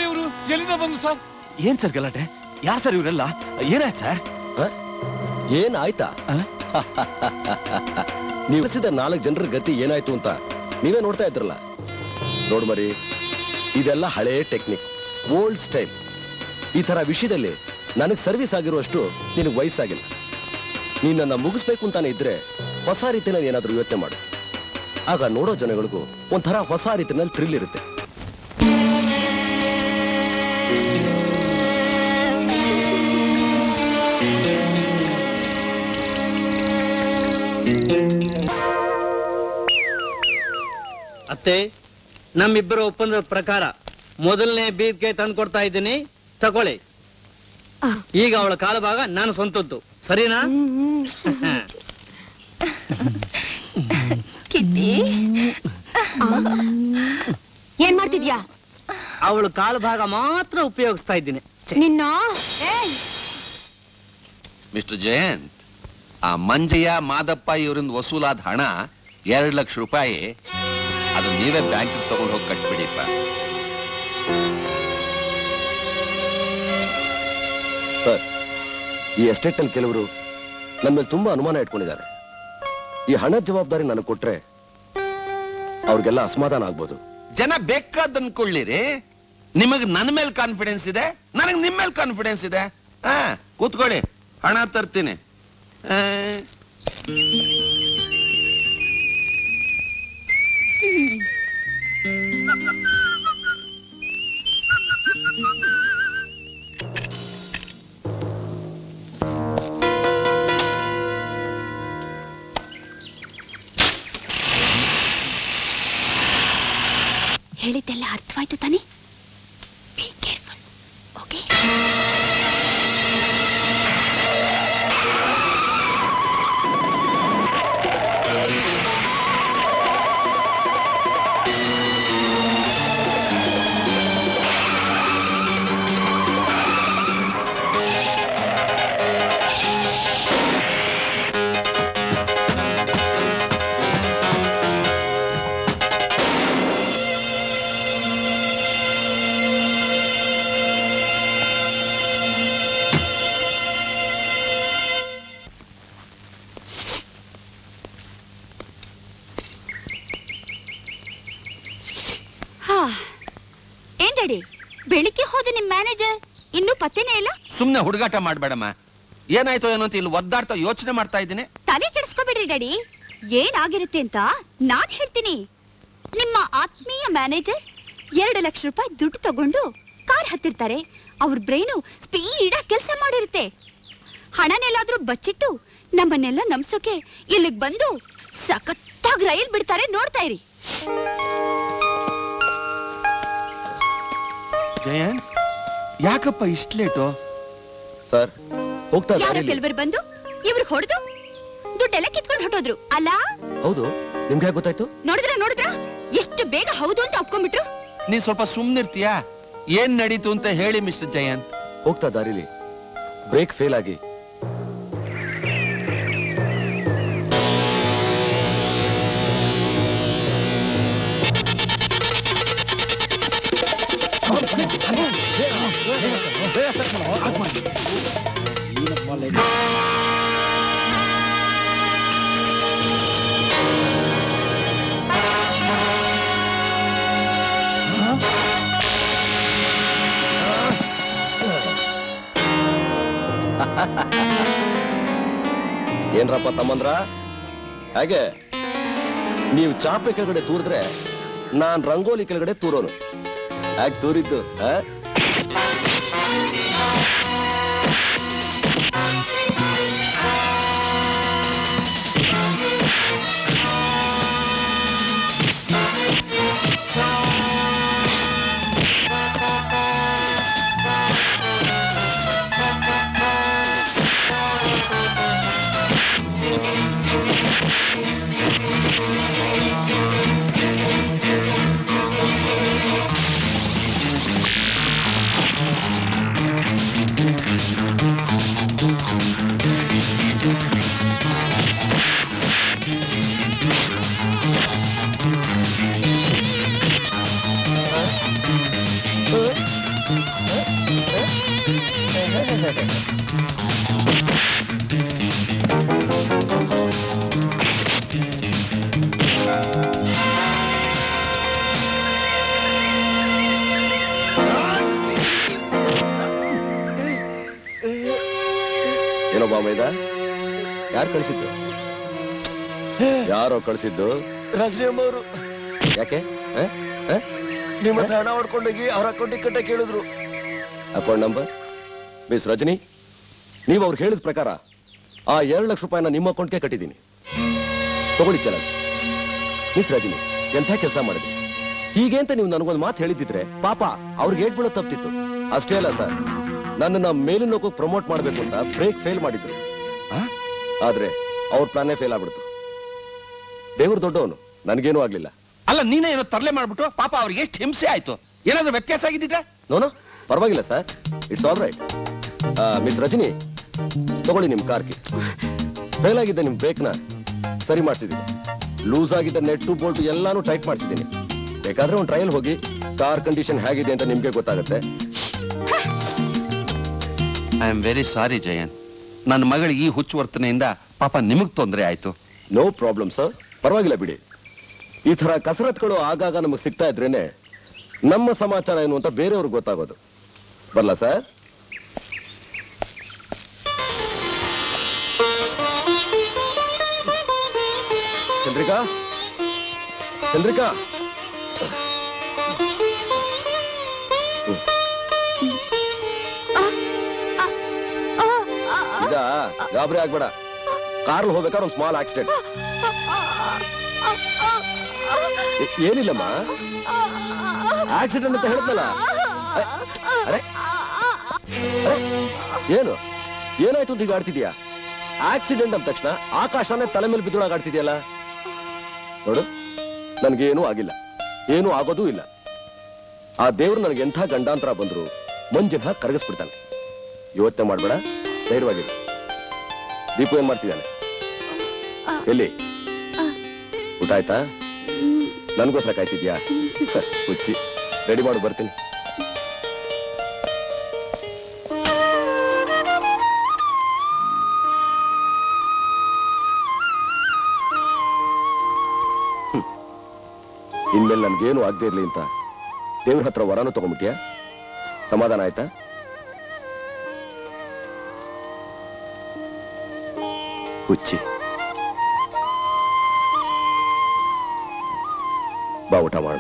ಇವರು ಎಲ್ಲಿಂದ ಬಂದು ಸರ್ ಏನ್ ಸರ್ ಗಲಾಟೆ ಯಾರ್ ಸರ್ ಇವರೆಲ್ಲ ಏನಾಯ್ತು ಸರ್ ಏನಾಯ್ತಾ ನೀವು ಕಳಿಸಿದ ನಾಲ್ಕು ಜನರ ಗತಿ ಏನಾಯ್ತು ಅಂತ ನೀವೇ ನೋಡ್ತಾ ಇದ್ರಲ್ಲ ನೋಡು ಮರಿ ಇದೆಲ್ಲ ಹಳೇ ಟೆಕ್ನಿಕ್ ಓಲ್ಡ್ ಸ್ಟೈಲ್ ಈ ತರ ವಿಷಯದಲ್ಲಿ ನನಗೆ ಸರ್ವಿಸ್ ಆಗಿರುವಷ್ಟು ನಿನಗೆ ವಯಸ್ಸಾಗಿಲ್ಲ ನೀನ್ ನನ್ನ ಮುಗಿಸ್ಬೇಕು ಅಂತಾನೆ ಇದ್ರೆ ಹೊಸ ರೀತಿಯಲ್ಲಿ ಏನಾದ್ರೂ ಯೋಚನೆ ಮಾಡು ಆಗ ನೋಡೋ ಜನಗಳಿಗೂ ಒಂಥರ ಹೊಸ ರೀತಿಯಲ್ಲಿ ಥ್ರಿಲ್ ಇರುತ್ತೆ ಅತ್ತೆ ನಮ್ಮಿಬ್ಬರ ಒಪ್ಪಂದದ ಪ್ರಕಾರ ಮೊದಲನೇ ಬೀದ್ಕೆ ತಂದು ಕೊಡ್ತಾ ಇದ್ದೀನಿ ತಗೊಳ್ಳಿ ಈಗ ಅವಳ ಕಾಲಭಾಗ ನಾನು ಸ್ವಂತದ್ದು ಸರಿನಾ ಕಿಟ್ಟಿ ಏನ್ ಮಾಡ್ತಿದ್ಯಾ ಅವಳು ಕಾಲಭಾಗ ಮಾತ್ರ ಉಪಯೋಗಿಸ್ತಾ ಇದ್ದೀನಿ ನಿನ್ನ ಮಿಸ್ಟರ್ ಜಯಂತ್ ಆ ಮಂಜಯ್ಯ ಮಾದಪ್ಪ ಇವರಿಂದ ವಸೂಲಾದ ಹಣ ಎರಡು ಲಕ್ಷ ರೂಪಾಯಿ ಅದು ನೀವೇ ಬ್ಯಾಂಕಿಗೆ ತಗೊಂಡು ಹೋಗಿ ಕಟ್ಬಿಡಿಪ್ಪ ಸರ್ ಈ ಎಸ್ಟೇಟ್ ನಲ್ಲಿ ಕೆಲವರು ನನ್ನ ಮೇಲೆ ತುಂಬಾ ಅನುಮಾನ ಇಟ್ಕೊಂಡಿದ್ದಾರೆ ಈ ಹಣದ ಜವಾಬ್ದಾರಿ ನನಗೆ ಕೊಟ್ರೆ ಅವ್ರಿಗೆಲ್ಲ ಅಸಮಾಧಾನ ಆಗ್ಬೋದು ಜನ ಬೇಕಾದ್ ಅನ್ಕೊಳ್ಳಿರಿ ನಿಮಗ್ ನನ್ನ ಮೇಲೆ ಕಾನ್ಫಿಡೆನ್ಸ್ ಇದೆ ನನಗ್ ನಿಮ್ ಮೇಲೆ ಕಾನ್ಫಿಡೆನ್ಸ್ ಇದೆ ಹಾ ಕೂತ್ಕೊಳ್ಳಿ ಹಣ ತರ್ತೀನಿ ಆ, ಹೇಳಿದ್ದೆಲ್ಲ ಅರ್ಥವಾಯ್ತು ತಾನೆ ಬಿ ಕೇರ್ಫುಲ್ ಓಕೆ ಹಾ ಏನ್ ಡ್ಯಾಡಿ ಬೆಳಿಗ್ಗೆ ಹೋದ ನಿಮ್ ಮ್ಯಾನೇಜರ್ ಇನ್ನೂ ಪತ್ತೆನೇ ಇಲ್ಲ ಸುಮ್ನೆ ಹುಡುಗಾಟ ಮಾಡ್ಬೇಡಮ್ಮ ಏನಾಯ್ತೋ ಏನೋ ಅಂತ ಇಲ್ಲಿ ಒದ್ದಾಡ್ತಾ ಯೋಚನೆ ಮಾಡ್ತಾ ಇದ್ದೀನಿ ತಲೆ ಕೆಡಿಸ್ಕೋಬೇಡ್ರಿ ಡ್ಯಾಡಿ ಏನಾಗಿರುತ್ತೆ ಅಂತ ನಾನ್ ಹೇಳ್ತೀನಿ ನಿಮ್ಮ ಆತ್ಮೀಯ ಮ್ಯಾನೇಜರ್ ಎರಡು ಲಕ್ಷ ರೂಪಾಯಿ ದುಡ್ಡು ತಗೊಂಡು ಕಾರ್ ಹತ್ತಿರ್ತಾರೆ ಅವ್ರ ಬ್ರೈನು ಸ್ಪೀಡ್ ಕೆಲಸ ಮಾಡಿರುತ್ತೆ ಹಣನೆಲ್ಲಾದ್ರೂ ಬಚ್ಚಿಟ್ಟು ನಮ್ಮನ್ನೆಲ್ಲ ನಂಬ್ಸೋಕೆ ಇಲ್ಲಿಗ್ ಬಂದು ಸಖತ್ತಾಗಿ ರೈಲ್ ಬಿಡ್ತಾರೆ ನೋಡ್ತಾ ಇರಿ ಜಯಂತ್ ಯಾಕಪ್ಪ ಇಷ್ಟು ಲೇಟು ಸರ್ ಹೋಗ್ತಾ ಯಾರೋ ದಾರಿಲಿ ಕೆಲವರು ಬಂದು ಇವ್ರು ಹೊಡೆದು ದುಡ್ಡೆಲ್ಲ ಕಿತ್ಕೊಂಡು ಹೊಟ್ಟೋದ್ರು ಅಲ್ಲ ಹೌದು ನಿಮ್ಗೆ ಹೇಗೆ ಗೊತ್ತಾಯ್ತು ನೋಡಿದ್ರ ನೋಡಿದ್ರ ಎಷ್ಟು ಬೇಗ ಹೌದು ಅಂತ ಒಪ್ಕೊಂಡ್ಬಿಟ್ರು ನೀನ್ ಸ್ವಲ್ಪ ಸುಮ್ನಿರ್ತೀಯಾ ಏನ್ ನಡೀತು ಅಂತ ಹೇಳಿ ಮಿಸ್ಟರ್ ಜಯಂತ್ ಹೋಗ್ತಾ ದಾರಿಲಿ ಬ್ರೇಕ್ ಫೇಲ್ ಆಗಿ ಏನ್ರಪ್ಪ ತಮ್ಮಂದ್ರ ಹಾಗೆ ನೀವು ಚಾಪೆ ಕೆಳಗಡೆ ತೂರಿದ್ರೆ ನಾನ್ ರಂಗೋಲಿ ಕೆಳಗಡೆ ತೂರೋನು ಯಾಕೆ ತೂರಿದ್ದು ಆ? ಏನೋ ಬಾಮೈದ ಯಾರು ಕಳಿಸಿದ್ದು ಯಾರೋ ಕಳಿಸಿದ್ದು ರಜನಿ ಅಮ್ಮವರು ಯಾಕೆ ಆ? ಆ? ನಿಮ್ಮ ಹತ್ರ ಹಣ ಹೊಡ್ಕೊಂಡೋಗಿ ಅವ್ರ ಅಕೌಂಟಿಗೆ ಕಟ್ಟ ಕೇಳಿದ್ರು ಅಕೌಂಟ್ ನಂಬರ್ ಮಿಸ್ ರಜನಿ ನೀವು ಅವ್ರು ಹೇಳಿದ ಪ್ರಕಾರ ಆ ಎರಡು ಲಕ್ಷ ರೂಪಾಯಿನ ನಿಮ್ಮ ಅಕೌಂಟ್ಗೆ ಕಟ್ಟಿದ್ದೀನಿ ತಗೊಳ್ಳಿ ಚಲನ್ ಮಿಸ್ ರಜನಿ ಎಂಥ ಕೆಲಸ ಮಾಡಿದ್ರಿ ಹೀಗೆ ಅಂತ ನೀವು ನನಗೊಂದು ಮಾತು ಹೇಳಿದ್ದಿದ್ರೆ ಪಾಪ ಅವ್ರಿಗೆ ಏಟ್ ಬೀಳೋ ತಪ್ತಿತ್ತು ಅಷ್ಟೇ ಅಲ್ಲ ಸರ್ ನನ್ನನ್ನ ಮೇಲಿನ ಲೋಕಕ್ಕೆ ಪ್ರಮೋಟ್ ಮಾಡಬೇಕು ಅಂತ ಬ್ರೇಕ್ ಫೇಲ್ ಮಾಡಿದ್ರು ಆ? ಆದ್ರೆ ಅವ್ರ ಪ್ಲಾನೇ ಫೇಲ್ ಆಗ್ಬಿಡ್ತು ದೇವ್ರು ದೊಡ್ಡವನು ನನಗೇನೂ ಆಗ್ಲಿಲ್ಲ ಅಲ್ಲ ನೀನೇ ಏನೋ ತರಲೆ ಮಾಡ್ಬಿಟ್ಟು ಪಾಪ ಅವ್ರಿಗೆ ಎಷ್ಟು ಹಿಂಸೆ ಆಯ್ತು ಏನಾದ್ರೂ ವ್ಯತ್ಯಾಸ ಆಗಿದ್ದಿದ್ರೆ ನೋನೋ ಪರವಾಗಿಲ್ಲ sir it's all right miss Rajani ತಗೊಳ್ಳಿ ನಿಮ್ ಕಾರ್ಗೆ ಫೇಲ್ ಆಗಿದ್ದ ನಿಮ್ ಬ್ರೇಕ್ನ ಸರಿ ಮಾಡಿಸಿದ್ದೀನಿ ಲೂಸ್ ಆಗಿದ್ದ ನೆಟ್ಟು ಬೋಲ್ಟ್ ಎಲ್ಲಾನು ಟೈಟ್ ಮಾಡಿಸಿದ್ದೀನಿ ಬೇಕಾದ್ರೆ ಒಂದು ಟ್ರಯಲ್ ಹೋಗಿ ಕಾರ್ ಕಂಡೀಷನ್ ಹೇಗಿದೆ ಅಂತ ನಿಮ್ಗೆ ಗೊತ್ತಾಗುತ್ತೆ I am very sorry Jayant ನನ್ನ ಮಗಳಿಗೆ ಈ ಹುಚ್ಚು ವರ್ತನೆಯಿಂದ ಪಾಪ ನಿಮಗ್ ತೊಂದರೆ ಆಯ್ತು ನೋ ಪ್ರಾಬ್ಲಮ್ ಸರ್ ಪರವಾಗಿಲ್ಲ ಬಿಡಿ ಈ ತರ ಕಸರತ್ಗಳು ಆಗಾಗ ನಮಗೆ ಸಿಗ್ತಾ ಇದ್ರೇನೆ ನಮ್ಮ ಸಮಾಚಾರ ಏನು ಅಂತ ಬೇರೆಯವ್ರಿಗೆ ಗೊತ್ತಾಗೋದು ಬರಲ್ಲ ಸರ್ ಚಂದ್ರಿಕಾ ಚಂದ್ರಿಕಾ ಈಗ ಗಾಬರಿ ಆಗ್ಬೇಡ ಕಾರ್ ಹೋಗ್ಬೇಕಾದ್ರೆ ಒಂದು ಸ್ಮಾಲ್ ಆಕ್ಸಿಡೆಂಟ್ ಏನಿಲ್ಲಮ್ಮ ಆಕ್ಸಿಡೆಂಟ್ ಅಂತ ಹೇಳಿದ್ನಲ್ಲ ಅರೆ, ಅರೆ ಅರೆ, ಏನು ಏನಾಯ್ತು ಅಂತ ಈಗ ಆಡ್ತಿದ್ಯಾ ಆಕ್ಸಿಡೆಂಟ್ ಅಂದ ತಕ್ಷಣ ಆಕಾಶನೇ ತಲೆ ಮೇಲೆ ಬಿದ್ದೊಳಗೆ ಆಡ್ತಿದ್ಯಲ್ಲ ನೋಡು ನನ್ಗೇನೂ ಆಗಿಲ್ಲ ಏನೂ ಆಗೋದೂ ಇಲ್ಲ ಆ ದೇವ್ರು ನನಗೆ ಎಂಥ ಗಂಡಾಂತರ ಬಂದ್ರು ಮಂಜಿನ ಕರಗಿಸ್ಬಿಡ್ತಾನೆ ಯೋಚನೆ ಮಾಡ್ಬೇಡ ಧೈರ್ಯವಾಗಿರು ದೀಪು ಏನ್ ಮಾಡ್ತಿದ್ದಾನೆ ಎಲ್ಲಿ ಊಟ ಆಯ್ತಾ ನನ್ಗೋಸ್ಕರ ಕಾಯ್ತಿದ್ಯಾ ಹುಚ್ಚಿ ರೆಡಿ ಮಾಡು ಬರ್ತೀನಿ ಹ್ಮ್. ಇನ್ಮೇಲೆ ನನ್ಗೇನು ಆಗದೆ ಇರ್ಲಿ ಅಂತ ದೇವ್ರ ಹತ್ರ ವರನು ತಗೊಂಡ್ಬಿಟ್ಯಾ ಸಮಾಧಾನ ಆಯ್ತಾ ಹುಚ್ಚಿ ಬಾ ಊಟ ಮಾಡೋಣ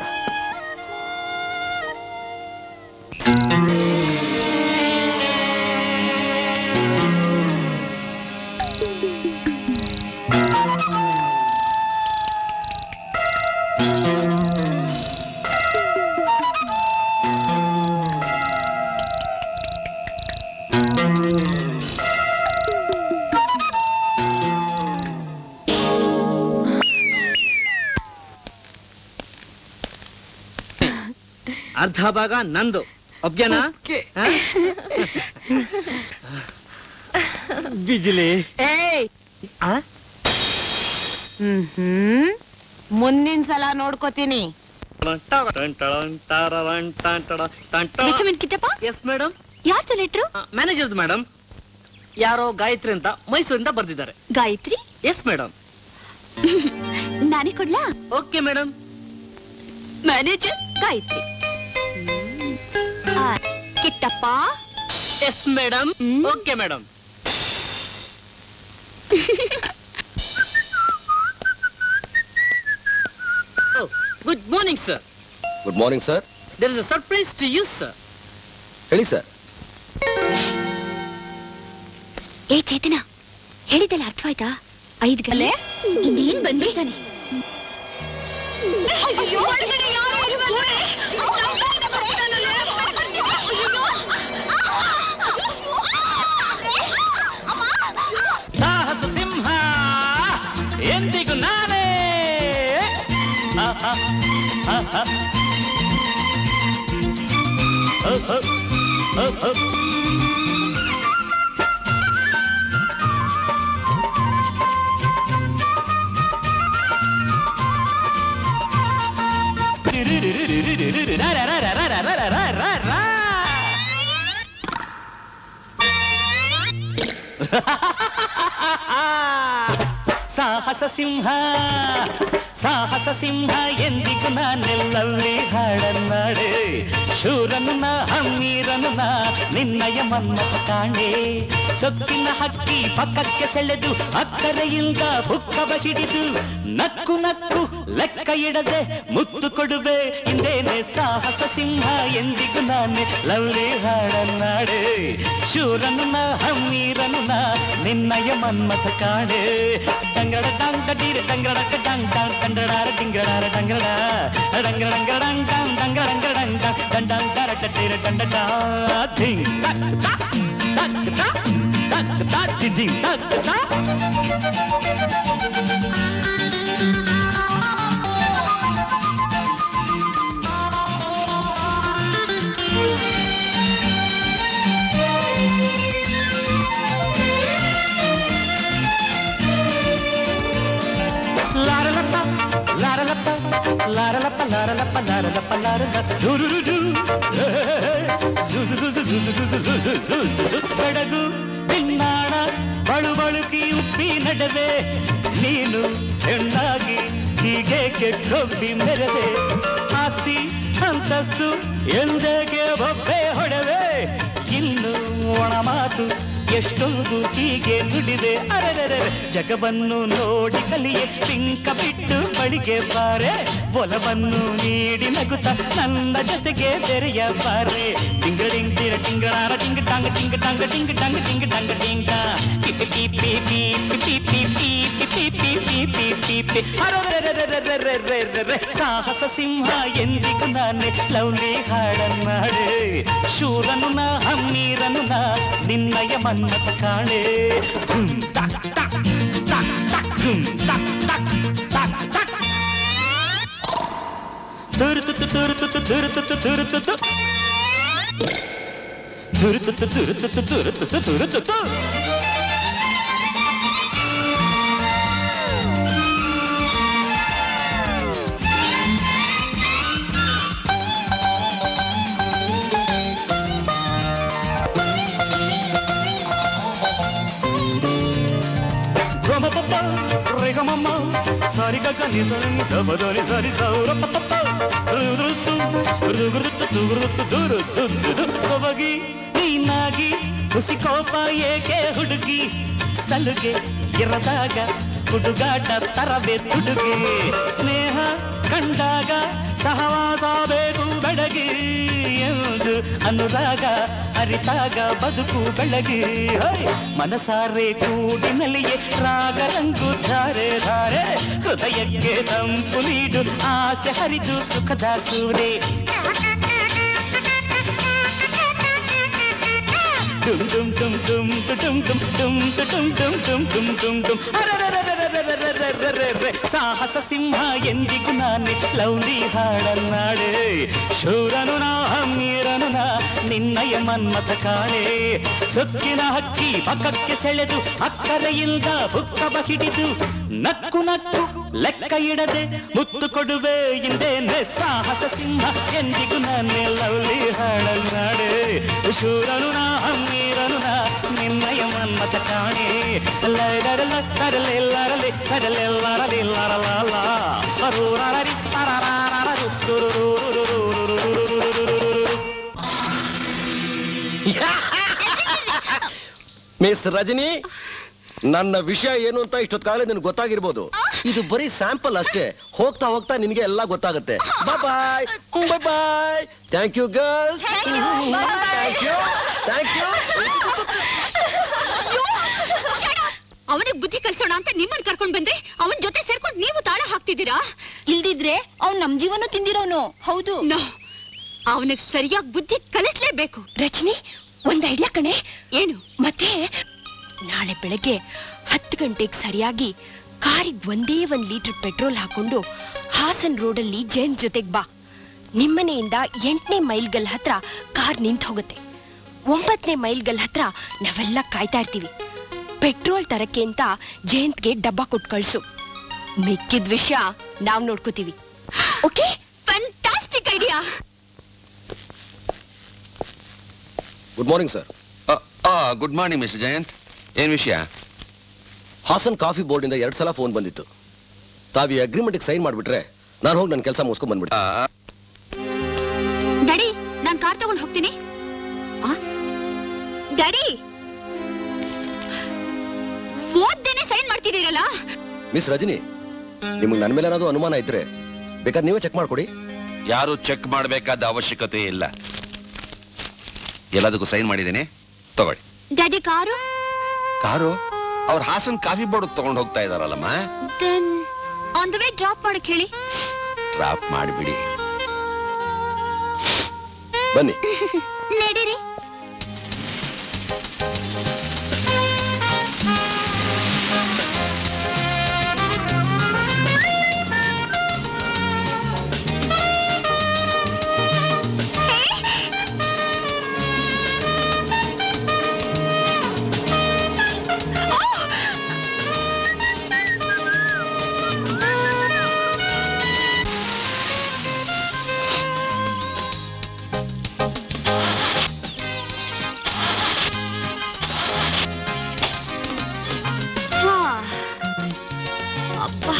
ಅರ್ಧ ಭಾಗ ನಂದು ಒಪ್ಗೆನಾ ಹ? ಬಿಜಿಲಿ ಏಯ್ ಹ್ಮ್ ಮುಂದಿನ ಸಲ ನೋಡ್ಕೋತೀನಿ ವಿಟಮಿನ್ ಕಿಟ್ಟಪ್ಪ ಎಸ್ ಮೇಡಮ್ ಯಾರ್ದು ಲೆಟ್ರು ಮ್ಯಾನೇಜರ್ದು ಮೇಡಮ್ ಯಾರೋ ಗಾಯತ್ರಿ ಅಂತ ಮೈಸೂರಿಂದ ಬರ್ದಿದ್ದಾರೆ ಗಾಯತ್ರಿ ಎಸ್ ಮೇಡಮ್ ನಾನೇ ಕೊಡ್ಲಾ ಓಕೆ ಮೇಡಮ್ ಮ್ಯಾನೇಜರ್ ಗಾಯತ್ರಿ ಆ, Kittappa yes madam okay madam good morning sir good morning sir there is a surprise to you sir ಹೇಳಿ ಸರ್ ಏ ಚೇತನ ಹೇಳಿದ್ದಲ್ಲ ಅರ್ಥವಾಯ್ತಾ ಐದ್ ಗಲೆ ಇನ್ನೇನ್ ಬಂದಿರ್ತಾನೆ ಸಾಹಸ ಸಿಂಹ ಎಂದಿಗೂ ನಾನೇ ಆಹಾ, ಆಹಾ. ಓ, ಓ, ಓ, ಓ. ಸಾಹಸ ಸಾಹಸ ಸಿಂಹ ಸಾಹಸ ಸಿಂಹ ಎಂದಿಗೂ ನಾನೆಲ್ಲವೇ ಹಾಡನ್ನಾಡೆ ಶೂರನು ನಾ ಹಮ್ಮೀರನು ನಾ ನಿನ್ನಯ ಮನ್ನತ ಕಾಣೆ ಸೊಕ್ಕಿನ ಹಕ್ಕಿ ಪಕ್ಕಕ್ಕೆ ಸೆಳೆದು ಅಕ್ಕರೆಯಿಂದ ಬುಕ್ಕವ ಹಿಡಿದು ನಕ್ಕು ನಕ್ಕು ಲೆಕ್ಕ ಇಡದೆ ಮುತ್ತು ಕೊಡುವೆ ಇಂದೇನೆ ಸಾಹಸ ಸಿಂಹ ಎಂದಿಗೂ ನಾನೇ ಲವ್ಲಿ ಹಾಡನ್ನಾಡೆ ಶೂರನು ನಾ ಹಮ್ಮೀರನು ನಾ ನಿನ್ನಯ ಮನ್ಮಥ ಕಾಣೆ ಡಂಗಡ ಡಂಗ ಡೀರ ಡಂಗಡ ಡಂಗ್ ಡಂಗ್ ಡಂಗಡಾರ ಡಿಂಗಡಾರ ಡಂಗಡ ಡಂಗಡ ಡಂಗಡ ಡಂಗ್ ಡಂಗ್ ಡಂಗಡ ಡಂಗಡ ಡಂಗ್ ಡಂಗ್ ಡಂಗ್ ಡಂಗ್ ಡರ ಡೀರ ಡಂಡ ಡಾ ಧಿಂಗ್ ಟಕ್ ಟಕ್ ಟಕ್ ಟಕ್ ಟಕ್ ಟಕ್ ಧಿಂಗ್ ಟಕ್ ಟಕ್ ಲಾರಲಪ್ಪ ಲಾರಲಪ್ಪ ಲಾರಲಪ್ಪ ಲಾರಲಪ್ಪ ಲಾರಲಪ್ಪ ಲಾರಲ ದುರುರುದು ಬೆಡಗು ಬಿನ್ನಾಣ ಬಳು ಬಳುಕಿ ಉಪ್ಪಿ ನಡವೆ ನೀನು ಹೆಣ್ಣಾಗಿ ಹೀಗೇಕೆ ಕೊಬ್ಬಿ ಮೆರವೆ ಆಸ್ತಿ ಅಂತಸ್ತು ಎಂದೇಗೆ ಬೊಬ್ಬೆ ಹೊಡೆವೆ ಇನ್ನು ಒಣ ಮಾತು ಎಷ್ಟೊಂದು ಹೀಗೆ ನುಡಿದೆ ಅರೆರೆ ಜಗವನ್ನು ನೋಡಿ ಕಲಿಯೆ ಪಿಂಕ ಬಿಟ್ಟು ಬಳಿಗೆ ಬಾರೆ ಒಲವನ್ನು ನೀಡಿ ನಗುತ್ತ ನನ್ನ ಜೊತೆಗೆ ಬೆರೆಯ ಬಾರೆ ಟಿಂಗಡಿಂಗ್ ಟಿರ ಟಿಂಗಡಾರ ಟಿಂಗ ಟಾಂಗ ಟಿಂಗ ಟಾಂಗ ಟಿಂಗ ಟಾಂಗ ಟಿಂಗ ಟಾಂಗ ಟಿಂಗ ಪಿಪಿ ಪಿ ಪಿ ಪಿ ಪಿ ಪಿ ಪಿ ಪಿ ಪಿ ಪಿ ಪಿ ಪಿ ಪಿ ಅರೆರೆರೆರೆರೆರೆರೆರೆ ಸಾಹಸ ಸಿಂಹ ಎಂದಿಗೂ ನಾನೇ ಲವ್ಲಿ ಹಾಡನ್ನಾಡೆ ಶೂರನು ನಾ ಹಮ್ಮೀರನು ನಾ ನಿನ್ನಯ ಮನ್ನತ ಕಾಣೆ ಧುಮ್ ಟಕ್ ಟಕ್ ಟಕ್ ಟಕ್ ಧುಮ್ ಟಕ್ ಟಕ್ ಟಕ್ ಟಕ್ ತುರುತುತು ತುರುತುತು ತುರುತುತು ತುರುತುತು ತುರುತುತು ತುರುತುತು ತುರುತುತು ತುರುತುತು ಗಮಪಪ್ಪ ರೇಗಮಮ್ಮ ಸಾರಿ ಗಗ ನಿಸರಿ ಗಮದನಿ ಸರಿ ಸೌರ ಪಪ್ಪ ರುದ್ರುತ್ತು ರುದ್ರುತ್ತು ತುಗುರುತ್ತು ದುರುದ್ದು ಸೊಬಗಿ ನೀನಾಗಿ ಹುಸಿ ಕೋಪ ಏಕೆ ಹುಡುಗಿ ಸಲುಗೆ ಇರದಾಗ ಹುಡುಗಾಟ ತರವೇ ತುಡುಗಿ ಸ್ನೇಹ ಕಂಡಾಗ ಸಹವಾಸ ಬೇಕು ಬೆಡಗಿ ಎಂದು ಅನುರಾಗ ಅರಿತಾಗ ಬದುಕು ಬೆಳಗಿ ಹೊಯ್! ಮನಸಾರೆ ಕೂಡಿನಲ್ಲಿಯೇ ರಾಗ ರಂಗು ಧಾರೆ ಧಾರೆ ಹೃದಯಕ್ಕೆ ತಂಪು ನೀಡು ಆಸೆ ಹರಿದು ಸುಖದ ಸೂರೆ ಡುಮ್ ಡುಮ್ ಡುಮ್ ಡುಮ್ ಡುಮ್ ಡುಮ್ ಡುಮ್ ಡುಮ್ ಡುಮ್ ಡುಮ್ ಡುಮ್ ಡುಮ್ ಡುಮ್ ಅರೆರೆರೆರೆರೆರೆರೆರೆರೆ. ಸಾಹಸ ಸಿಂಹ ಎಂದಿಗೂ ನಾನೇ ಲವ್ಲಿ ಹಾಡನ್ನಾಡೆ ಶೂರನು ನಾ ಹಮ್ಮೀರನು ನಾ ನಿನ್ನಯ ಮನ್ಮಥ ಕಾಣೆ ಸೊಕ್ಕಿನ ಹಕ್ಕಿ ಪಕ್ಕಕ್ಕೆ ಸೆಳೆದು ಅಕ್ಕರೆಯಿಂದ ಬುಕ್ಕವ ಹಿಡಿದು ನಕ್ಕು ನಕ್ಕು ಲೆಕ್ಕ ಇಡದೆ ಮುತ್ತು ಕೊಡುವೆ ಇಂದೇನೆ ಸಾಹಸ ಸಿಂಹ ಎಂದಿಗೂ ನಾನೇ ಲವ್ಲಿ ಹಾಡನ್ನಾಡೆ ಶೂರನು ನಾ ಹಮ್ಮೀರನು ನಾ ನಿನ್ನಯ ಮನ್ಮಥ ಕಾಣೆ ಲೈಡರಲ ಕರಲೆಲ್ಲರಲೆ ಕರಲೆಲ್ಲರಲಿಲ್ಲರಲಾಲ ಬರೂರರರಿ ತರರಾರರು ತುರುರುರುರುರುರುರುರುರುರುರುರುರು. ಮಿಸ್ ರಜನಿ ನನ್ನ ವಿಷಯ ಏನು ಅಂತ ಇಷ್ಟೊತ್ತು ಕಾಲ ನಿನ್ಗೆ ಗೊತ್ತಾಗಿರ್ಬೋದು ಇದು ಬರೀ ಸ್ಯಾಂಪಲ್ ಅಷ್ಟೇ ಹೋಗ್ತಾ ಹೋಗ್ತಾ ನಿನಗೆ ಎಲ್ಲ ಗೊತ್ತಾಗುತ್ತೆ bye bye bye bye thank you girls thank you thank you ಅವನಿಗೆ ಬುದ್ಧಿ ಕಲ್ಸೋಣ ಅಂತ ನಿಮ್ಮನ್ನ ಕರ್ಕೊಂಡ್ ಬಂದ್ರೆ ಅವನ್ ಜೊತೆ ಸೇರ್ಕೊಂಡು ನೀವು ತಾಳ ಹಾಕ್ತಿದ್ದೀರಾ ಇಲ್ದಿದ್ರೆ ಅವ್ನ್ ನಮ್ ಜೀವನ ತಿಂದಿರೋನು ಹೌದು ಅವನಿಗೆ ಸರಿಯಾಗಿ ಬುದ್ಧಿ ಕಲಿಸ್ಲೇಬೇಕು ರಜನಿ ಒಂದ್ ಐಡಿಯಾ ಕಣೆ ಏನು ಮತ್ತೆ ನಾಳೆ ಬೆಳಗ್ಗೆ ಹತ್ತು ಗಂಟೆಗೆ ಸರಿಯಾಗಿ ಕಾರಿಗೆ ಒಂದೇ ಒಂದ್ ಲೀಟರ್ ಪೆಟ್ರೋಲ್ ಹಾಕೊಂಡು ಹಾಸನ್ ರೋಡಲ್ಲಿ ಜೈನ್ ಜೊತೆಗ್ ಬಾ ನಿಮ್ಮನೆಯಿಂದ ಎಂಟನೇ ಮೈಲ್ಗಲ್ ಹತ್ರ ಕಾರ್ ನಿಂತ್ ಹೋಗುತ್ತೆ ಒಂಬತ್ತನೇ ಮೈಲ್ಗಲ್ ಹತ್ರ ನಾವೆಲ್ಲ ಕಾಯ್ತಾ ಇರ್ತೀವಿ ಪೆಟ್ರೋಲ್ ತರಕ್ಕೆ ಅಂತ ಜಯಂತ್ಗೆ ಡಬ್ಬ ಕೊಟ್ಟು ಕಳ್ಸು ಮಿಕ್ಕಿದ ವಿಷಯ ನಾವ್ ನೋಡ್ಕೋತೀವಿ okay fantastic idea good morning sir good morning mister Jayant ಏನ್ ವಿಷಯ ಹಾಸನ್ ಕಾಫಿ ಬೋರ್ಡ್ ಇಂದ ಎರಡ್ ಸಲ ಫೋನ್ ಬಂದಿತ್ತು ತಾವು ಈ ಅಗ್ರಿಮೆಂಟ್ ಸೈನ್ ಮಾಡ್ಬಿಟ್ರೆ ನಾನು ಹೋಗಿ ನನ್ನ ಕೆಲಸ ಮುಗಿಸ್ಕೊಂಡ್ ಬಂದ್ಬಿಡ್ತೀನಿ ಡ್ಯಾಡಿ ನಾನ್ ಕಾರ್ ತಗೊಂಡ್ ಹೋಗ್ತೀನಿ ಆ? ಡ್ಯಾಡಿ ಓದ್ದೇನೆ ಸೈನ್ ಮಾಡ್ತಿದ್ದೀರಲ್ಲ ಮಿಸ್ ರಜನಿ ನಿಮಗೆ ನನ್ನ ಮೇಲೆ ಏನಾದ್ರು ಅನುಮಾನ ಇದ್ರೆ ಬೇಕಾದ್ರೆ ನೀವೇ ಚೆಕ್ ಮಾಡ್ಕೊಡಿ ಯಾರು ಚೆಕ್ ಮಾಡಬೇಕಾದ ಅವಶ್ಯಕತೆ ಇಲ್ಲ ಎಲ್ಲದಕ್ಕೂ ಸೈನ್ ಮಾಡಿದ್ದೀನಿ ತಗೊಳ್ಳಿ ಡ್ಯಾಡಿ ಕಾರು ಕಾರು ಅವ್ರ ಹಾಸನ್ ಕಾಫಿ ಬೋರ್ಡ್ ತಗೊಂಡು ಹೋಗ್ತಾ ಇದಾರಲ್ಲಮ್ಮ then on the way drop ಮಾಡಕ್ ಹೇಳಿ ಡ್ರಾಪ್ ಮಾಡಿಬಿಡಿ ಬನ್ನಿ ನಡೀರಿ ಹಾ. ಅಬ್ಬಾ.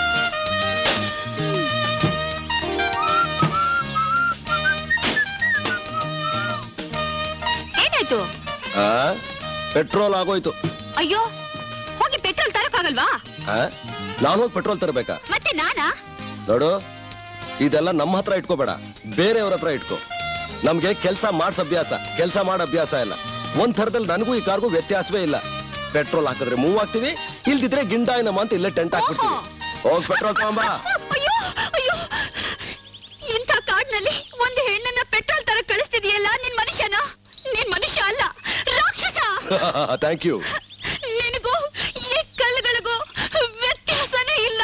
ಏನಾಯ್ತು ಆ ಪೆಟ್ರೋಲ್ ಆಗೋಯ್ತು ಅಯ್ಯೋ ಹೋಗಿ ಪೆಟ್ರೋಲ್ ತರಕ್ಕಾಗಲ್ವಾ ಆ ನಾನು ಹೋಗಿ ಪೆಟ್ರೋಲ್ ತರಬೇಕಾ ಮತ್ತೆ ನಾನಾ ನೋಡು ಇದೆಲ್ಲ ನಮ್ಮ ಹತ್ರ ಇಟ್ಕೋಬೇಡ ಬೇರೆಯವ್ರ ಹತ್ರ ಇಟ್ಕೋ ನಮ್ಗೆ ಕೆಲಸ ಮಾಡ್ಸ ಅಭ್ಯಾಸ ಕೆಲಸ ಮಾಡ ಅಭ್ಯಾಸ ಇಲ್ಲ ಒಂದ್ ಥರದಲ್ಲಿ ನನಗೂ ಈ ಕಾರ್ಗೂ ವ್ಯತ್ಯಾಸವೇ ಇಲ್ಲ ಪೆಟ್ರೋಲ್ ಹಾಕಿದ್ರೆ ಮೂವ್ ಆಗ್ತೀವಿ ಇಲ್ದಿದ್ರೆ ಗಿಂಡಾಯಿನಮ್ಮ ಅಂತ ಇಲ್ಲೇ ಟೆಂಟ್ ಹಾಕ್ಬಿಡ್ತೀವಿ ಹೋಗ್ ಪೆಟ್ರೋಲ್ ತಗೊಂಬಾ ಅಯ್ಯೋ ಅಯ್ಯೋ ಇಂಥ ಕಾಡ್ನಲ್ಲಿ ಒಂದು ಹೆಣ್ಣನ್ನ ಪೆಟ್ರೋಲ್ ತರ ಕಳಿಸ್ತಿದೀಯಲ್ಲ ನಿನ್ ಮನುಷ್ಯನ ನೀನ್ ಮನುಷ್ಯ ಅಲ್ಲ ರಾಕ್ಷಸ ಥ್ಯಾಂಕ್ ಯು ನಿನಗೂ ಈ ಕಲ್ಲುಗಳಿಗೂ ವ್ಯತ್ಯಾಸನೇ ಇಲ್ಲ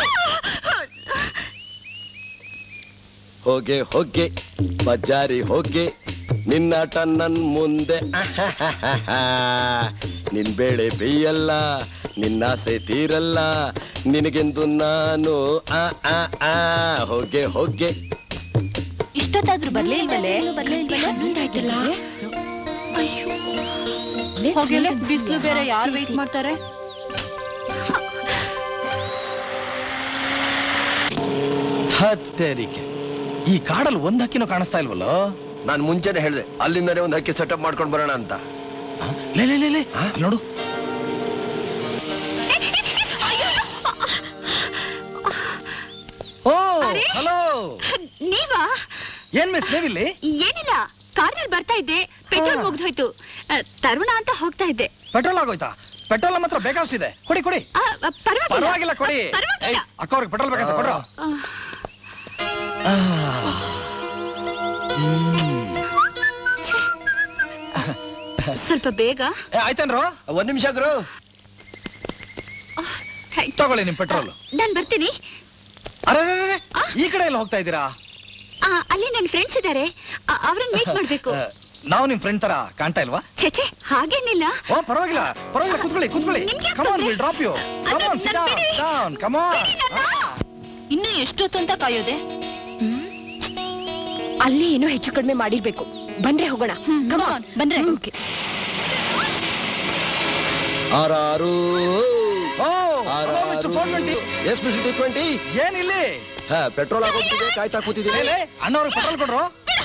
ಹೋಗೆ ಹೋಗೆ ಬಜಾರಿ ಹೋಗೆ ನಿನ್ನಾಟ ನನ್ ಮುಂದೆ ನಿನ್ ಬೇಳೆ ಬೇಯಲ್ಲ ನಿನ್ನಾಸೆ ತೀರಲ್ಲ ನಿನಗೆಂದು ನಾನು ಆ ಆ ಆ ಹೋಗೆ ಹೋಗೆ ಇಷ್ಟೊತ್ತಾದ್ರೂ ಬರ್ಲೇ ಇಲ್ವಲ್ಲೇ ಹೋಗಿಲ್ಲ ಬಿಸಿಲು ಬೇರೆ ಯಾರು ವೇಟ್ ಮಾಡ್ತಾರೆ ಹತ್ತೇರಿಕೆ ಈ ಕಾಡಲ್ಲಿ ಒಂದ್ ಹಕ್ಕಿನೂ ಕಾಣಿಸ್ತಾ ಇಲ್ವಲ್ಲ ನಾನು ಮುಂಚೆನೆ ಹೇಳಿದೆ ಅಲ್ಲಿಂದನೇ ಒಂದು ಹಕ್ಕಿ ಸೆಟಪ್ ಮಾಡ್ಕೊಂಡು ಬರೋಣ ಅಂತ ಲೇ ಲೇ ಲೇ ಲೇ ಅಲ್ಲ್ ನೋಡು ಓ ಹಲೋ ನೀವಾ ಏನ್ ಮಿಸ್ ನೀವಿಲ್ಲಿ ಏನಿಲ್ಲ ಕಾರ್ನಲ್ಲಿ ಬರ್ತಾ ಇದ್ದೆ ಪೆಟ್ರೋಲ್ ಮುಗ್ದೋಯ್ತು ಆ, ತರುಣ ಅಂತ ಹೋಗ್ತಾ ಇದ್ದೆ ಪೆಟ್ರೋಲ್ ಆಗೋಯ್ತಾ ಪೆಟ್ರೋಲ್ ನಮ್ಮ ಹತ್ರ ಬೇಕಾಷ್ಟಿದೆ ಕೊಡಿ ಕೊಡಿ ಆ, ಆ, ಪರವಾಗಿಲ್ಲ ಪರವಾಗಿಲ್ಲ ಕೊಡಿ ಆ, ಪರವಾಗಿಲ್ಲ. ಏಯ್, ಅಕ್ಕ ಅವ್ರಿಗೆ ಪೆಟ್ರೋಲ್ ಬೇಕಂತ ಕೊಡ್ರ ಆ, ಸ್ವಲ್ಪ ಬೇಗ ಆಯ್ತೇನ್ರೋ ಒಂದ್ ನಿಮಿಷ ಗುರು ತಗೊಳ್ಳಿ ನಿಮ್ ಪೆಟ್ರೋಲ್ ನಾನ್ ಬರ್ತೀನಿ ಅರೆ ಈ ಕಡೆ ಎಲ್ಲ ಹೋಗ್ತಾ ಇದ್ದೀರಾ ಆ, ಅಲ್ಲಿ ನನ್ನ ಫ್ರೆಂಡ್ಸ್ ಇದ್ದಾರೆ ಅವ್ರನ್ನ ಮೀಟ್ ಮಾಡ್ಬೇಕು ಆ, ನಾವು ನಿಮ್ ಫ್ರೆಂಡ್ ತರ ಕಾಣ್ತಾ ಇಲ್ವಾ ಛೆಛೆ ಹಾಗೇನಿಲ್ಲ ಓ ಪರವಾಗಿಲ್ಲ ಪರವಾಗಿಲ್ಲ ಕುತ್ಕೊಳ್ಳಿ ಕುತ್ಕೊಳ್ಳಿ ನಿಮ್ಗೆ come on will drop you come on sit down down come on ಇನ್ನು ಎಷ್ಟೊತ್ತು ಅಂತ ಕಾಯೋದೆ ಅಲ್ಲಿ ಏನೋ ಹೆಚ್ಚು ಕಡಿಮೆ ಮಾಡಿರ್ಬೇಕು ಬಂದ್ರೆ ಹೋಗೋಣ Come on, ಬಂದ್ರೆ ಓಕೆ ಆರಾರು mister four twenty yes miss twenty ಏನಿಲ್ಲಿ ಹಾ ಪೆಟ್ರೋಲ್ ಆಗೋಗ್ತಿದೆ ಕಾಯ್ತಾ ಕೂತಿದ್ದೀನಿ ಅಣ್ಣವ್ರಿಗೆ ಪೆಟ್ರೋಲ್ ಕೊಡ್ರು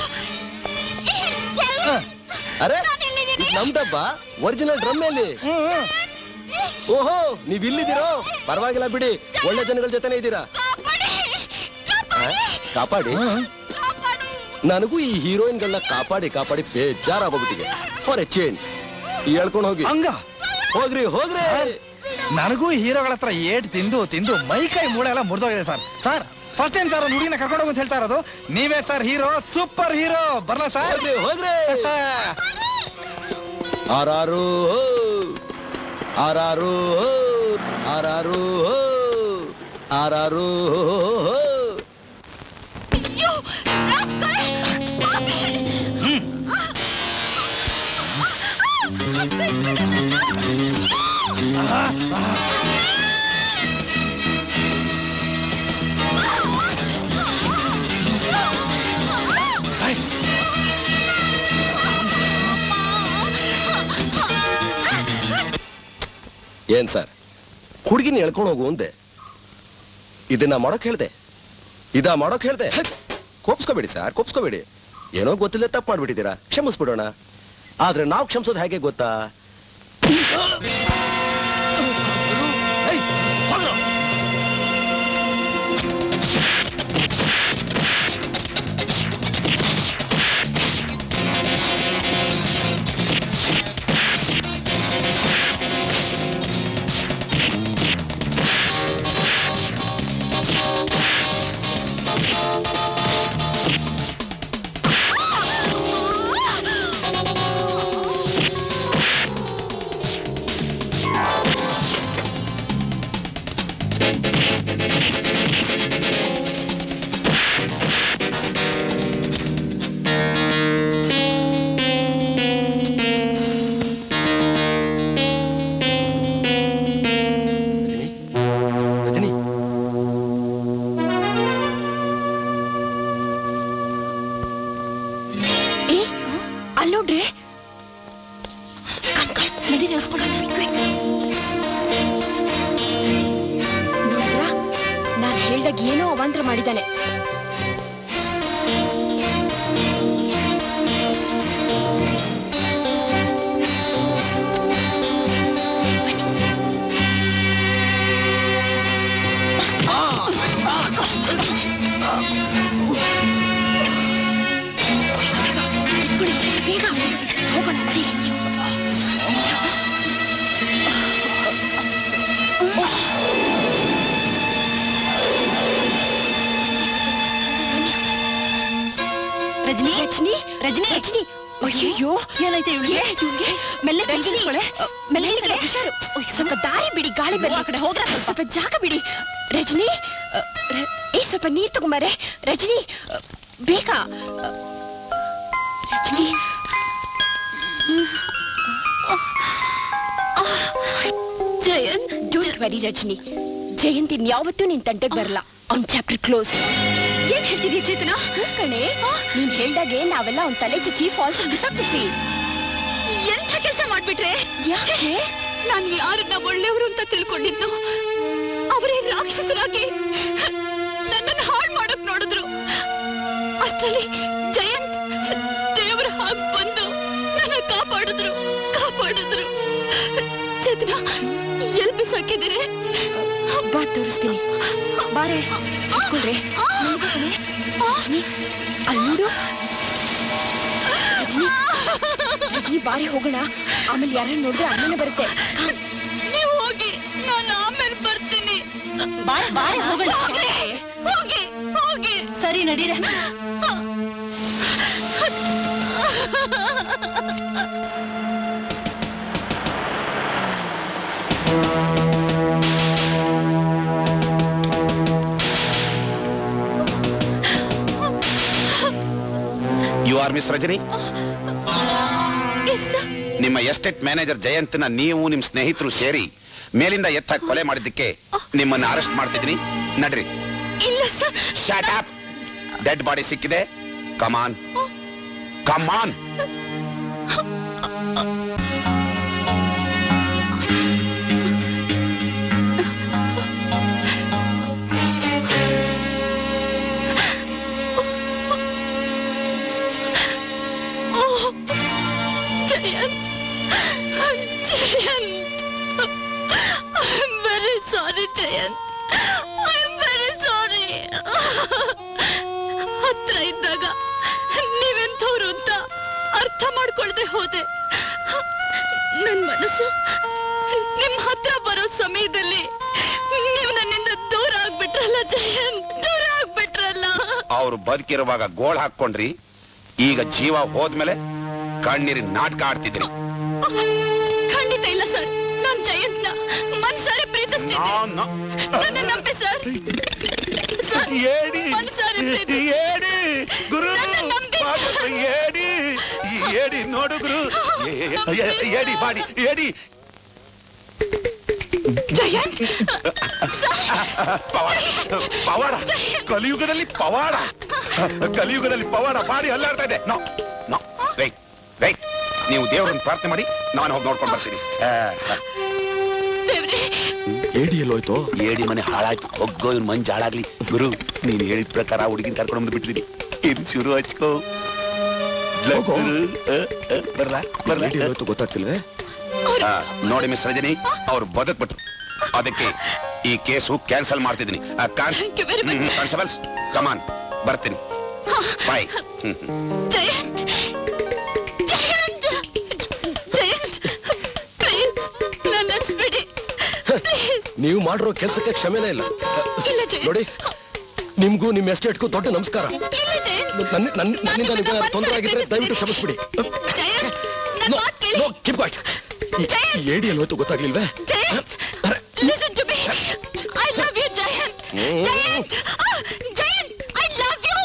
ಅರೆ ಇದ್ ನಮ್ ಡಬ್ಬ ಒರಿಜಿನಲ್ ಡ್ರಮ್ ಎಲ್ಲಿ ಓಹೋ ನೀವ್ ಇಲ್ಲಿದ್ದೀರೋ ಪರವಾಗಿಲ್ಲ ಬಿಡಿ ಒಳ್ಳೆ ಜನಗಳ ಜೊತೆನೇ ಇದ್ದೀರಾ ಆ, ಕಾಪಾಡಿ ನನಗೂ ಈ ಹೀರೋಯಿನ್ಗಳನ್ನ ಕಾಪಾಡಿ ಕಾಪಾಡಿ ಬೇಜಾರಾಗೋಗ್ಬಿಟ್ಟಿದೆ ಫಾರ್ ಎ ಚೇಂಜ್ ಹೇಳ್ಕೊಂಡು ಹೋಗಿ ಹಂಗ ಹೋಗ್ರಿ ಹೋಗ್ರಿ ನನಗೂ ಈ ಹೀರೋಗಳ ಹತ್ರ ಏಟ್ ತಿಂದು ತಿಂದು ಮೈ ಕೈ ಮೂಳೆ ಎಲ್ಲ ಮುರಿದೋಗಿದೆ sir sir first time sir ಒಂದು ಹುಡುಗಿನ ಕರ್ಕೊಂಡು ಹೋಗು ಅಂತ ಹೇಳ್ತಾ ಇರೋದು ನೀವೇ ಸರ್ ಹೀರೋ ಸೂಪರ್ ಹೀರೋ ಬರ್ಲಾ ಸರ್ ಹೋಗ್ರಿ ಹೋಗ್ರಿ ಆರಾರು ಆರಾರು ಆರಾರು ಆರಾರು ಏನ್ ಸರ್ ಹುಡುಗಿನ ಎಳ್ಕೊಂಡು ಹೋಗು ಅಂದೆ ಇದನ್ನ ಮಾಡೋಕ್ ಹೇಳ್ದೆ ಇದ ಮಾಡೋಕ್ ಹೇಳ್ದೆ ಕೋಪ್ಸ್ಕೋಬೇಡಿ ಸರ್ ಕೋಪ್ಸ್ಕೋಬೇಡಿ ಏನೋ ಗೊತ್ತಿಲ್ಲ ತಪ್ಪು ಮಾಡ್ಬಿಟ್ಟಿದ್ದೀರಾ ಕ್ಷಮಿಸ್ಬಿಡೋಣ ಆದ್ರೆ ನಾವು ಕ್ಷಮಿಸೋದು ಹೇಗೆ ಗೊತ್ತಾ ರಜನಿ ಏ ಅಲ್ಲೋಡ್ರಿ ಕಮ್ ಕಮ್ ನಡಿ ನಾನು ಹೇಳ್ದಾಗ ಏನೋ ಅವಾಂತರ ಮಾಡಿದ್ದಾನೆ ಎತ್ಕೊಳ್ಳಿ, ಬೇಗ ಹೋಗೋಣ ನಡಿ ರಜನಿ ರಜನಿ ರಜನಿ ರಜನಿ ಅಯ್ಯೋ ಏನಾಯ್ತು ಇವಳಿಗೆ ಇವಳಿಗೆ ಮೆಲ್ಲ ರಜನಿ ಮೆಲ್ಲ ಈ ಕಡೆ ಹುಷಾರು ಓಯ್, ಸ್ವಲ್ಪ ದಾರಿ ಬಿಡಿ ಗಾಳಿ ಬರಲಿ ಆ ಕಡೆ ಹೋಗ್ರ ಸ್ವಲ್ಪ ಜಾಗ ಬಿಡಿ ರಜನಿ ಅ, ರ- ಏ ಸ್ವಲ್ಪ ನೀರ್ ತಗೊಂಬಾರೆ ರಜನಿ ಅ, ಬೇಗ ಅ, ರಜನಿ ಜಯಂತ್ ಡೋಂಟ್ ವರಿ ರಜನಿ ಜಯಂತ್ ಇನ್ಯಾವತ್ತೂ ನಿನ್ ತಂಟೆಗೆ ಬರಲ್ಲ ಅವ್ನ್ ಚಾಪ್ಟರ್ ಕ್ಲೋಸ್ ಏನ್ ಹೇಳ್ತಿದ್ಯಾ ಚೇತನ ಕಣೆ ನೀನ್ ಹೇಳ್ದಾಗೆ ನಾವೆಲ್ಲ ಅವ್ನ್ ತಲೆ ಚಿಚ್ಚಿ ಫಾಲ್ಸ್ ಬಿಸಾಕ್ಬಿಟ್ವಿ ಎಂಥ ಕೆಲಸ ಮಾಡ್ಬಿಟ್ರೆ ಯಾಕೆ ನಾನು ಯಾರನ್ನ ಒಳ್ಳೆಯವರು ಅಂತ ತಿಳ್ಕೊಂಡಿದ್ದು ಅವರೇ ರಾಕ್ಷಸರಾಗಿ ನನ್ನನ್ನು ಹಾಳು ಮಾಡಕ್ ನೋಡಿದ್ರು ಅಷ್ಟರಲ್ಲಿ ಜಯಂತ್ ದೇವರ ಹಾಗೆ ಬಂದು ನನ್ನ ಕಾಪಾಡಿದ್ರು ಕಾಪಾಡಿದ್ರು ಚೇತನ ಎಲ್ ಬಿಸಾಕಿದ್ದೀರಿ ಬಾ ತೋರಿಸ್ತೀನಿ ಬಾರೆ ಇಟ್ಕೊಳ್ರೆ ರಜನಿ ಅಲ್ಲಿ ನೋಡು ರಜನಿ ರಜನಿ ಬಾರಿ ಹೋಗೋಣ ಆಮೇಲೆ ಯಾರನ್ನ ನೋಡಿದ್ರೆ ಅಣ್ಣನೇ ಬರುತ್ತೆ ನೀವು ಹೋಗಿ ನಾನು ಆಮೇಲೆ ಬರ್ತೀನಿ ಬಾರೆ ಬಾರೆ ಹೋಗೋಣ ಹೋಗಿ ಹೋಗಿ ಹೋಗಿ ಸರಿ ನಡೀರ you are miss Rajani yes ನಿಮ್ಮ ಎಸ್ಟೇಟ್ ಮ್ಯಾನೇಜರ್ ಜಯಂತ್ನ ನೀವು ನಿಮ್ ಸ್ನೇಹಿತರು ಸೇರಿ ಮೇಲಿಂದ ಎತ್ತ ಕೊಲೆ ಮಾಡಿದ್ದಕ್ಕೆ ನಿಮ್ಮನ್ನ ಅರೆಸ್ಟ್ ಮಾಡ್ತಿದ್ದೀನಿ ನಡ್ರಿ ಇಲ್ಲ sir shut up dead body ಸಿಕ್ಕಿದೆ come on come on Oh, Jayan. Jayan. I'm very sorry, Jayan. I'm very sorry. ಹತ್ರ ಇದ್ದಾಗ ನೀವೆಂಥವ್ರು ಅಂತ ಅರ್ಥ ಮಾಡ್ಕೊಳ್ದೆ ಹೋದೆ ನನ್ ಮನಸ್ಸು ನಿಮ್ ಹತ್ರ ಬರೋ ಸಮಯದಲ್ಲಿ ನೀವು ನನ್ನಿಂದ ದೂರ ಆಗ್ಬಿಟ್ರಲ್ಲ ಜಯಂತ್ ದೂರ ಆಗ್ಬಿಟ್ರಲ್ಲ ಅವ್ರು ಬದುಕಿರುವಾಗ ಗೋಳ್ ಹಾಕೊಂಡ್ರಿ ಈಗ ಜೀವ ಹೋದ್ಮೇಲೆ ಕಣ್ಣೀರಿನ ನಾಟಕ ಆಡ್ತಿದ್ರಿ ಖಂಡಿತ ಇಲ್ಲ ಸರ್ ನಾನ್ ಜಯಂತ್ನ ಮನ್ಸಾರೆ ಪ್ರೀತಿಸ್ತೀನಿ ನನ್ನ ನಂಬಿ ಸರ್ ಸರ್, ಮನ್ಸಾರೆ ಪ್ರೀತಿಸ್ತೀನಿ. ಗುರು ನನ್ನ ನಂಬಿ ಸರ್. ಏಡಿ ಏಡಿ ನೋಡು ಗುರು ಏಡಿ ಬಾಡಿ ಏಡಿ ಜಯಂತ್ ಪವಾಡ ಪವಾಡ ಕಲಿಯುಗದಲ್ಲಿ ಪವಾಡ ಕಲಿಯುಗದಲ್ಲಿ ಪವಾಡ ಬಾಡಿ ಹಲ್ಲಾಡ್ತಾ ಇದೆ ನೋ ನೋ ರೈಟ್ ರೈಟ್ ನೀವು ದೇವರನ್ನ ಪ್ರಾರ್ಥನೆ ಮಾಡಿ ನಾನು ಹೋಗಿ ನೋಡ್ಕೊಂಡು ಬರ್ತೀನಿ ಆ, ದೇವ್ರೇ ಏಡಿ ಎಲ್ಲೋಯ್ತು ಏಡಿ ಮನೆ ಹಾಳಾಯ್ತು ಹೋಗೋ ಇವ್ನ ಮಂಜ್ ಹಾಳಾಗ್ಲಿ ಗುರು ನೀನ್ ಹೇಳಿದ ಪ್ರಕಾರ ಹುಡುಗಿನ ಕರ್ಕೊಂಡು ಬಂದು ಬಿಟ್ಟಿದೀನಿ ಇದು ಶುರು ಹಚ್ಕೋ ಬರ್ಲಾ ಬರ್ಲಾ ಗೊತ್ತಾಗ್ತಿಲ್ವೇ ಆ, ನೋಡಿ ಮಿಸ್ ರಜನಿ ಅವ್ರು ಬದುಕ್ಬಿಟ್ರು ಅದಕ್ಕೆ ಈ ಕೇಸು ಕ್ಯಾನ್ಸಲ್ ಮಾಡ್ತಿದ್ದೀನಿ ಕಾನ್ಸ್ಟೇಬಲ್ಸ್ ಕಮಾನ್ ಬರ್ತೀನಿ ಬಾಯ್ ಜಯಂತ್ ಜಯಂತ್ ಜಯಂತ್ ಪ್ಲೀಸ್ ನನ್ನ ಬಿಡಿ ಪ್ಲೀಸ್ ನೀವು ಮಾಡಿರೋ ಕೆಲಸಕ್ಕೆ ಕ್ಷಮೆನೇ ಇಲ್ಲ ಇಲ್ಲ ಜಯಂತ್ ನೋಡಿ ನಿಮ್ಗೂ ನಿಮ್ ಎಸ್ಟೇಟ್ಗೂ ದೊಡ್ಡ ನಮಸ್ಕಾರ ನನ್ನ- ನನ್ನ- ನನ್ನಿಂದ ನಿಮ್ಗೆ ಏನಾದ್ರು ತೊಂದರೆ ಆಗಿದ್ರೆ ದಯವಿಟ್ಟು ಕ್ಷಮಿಸ್ಬಿಡಿ ಜಯಂತ್ ನನ್ನ ಮಾತು ಕೇಳಿ ನೋ ಕೀಪ್ ಗಾಟ್ ಏಡಿ ಎಲ್ಲೋಯ್ತು ಗೊತ್ತಾಗ್ಲಿಲ್ವೇ Jayant listen to me I love you Jayant Jayant ಆ, ಜಯಂತ್ ಐ ಲವ್ ಯು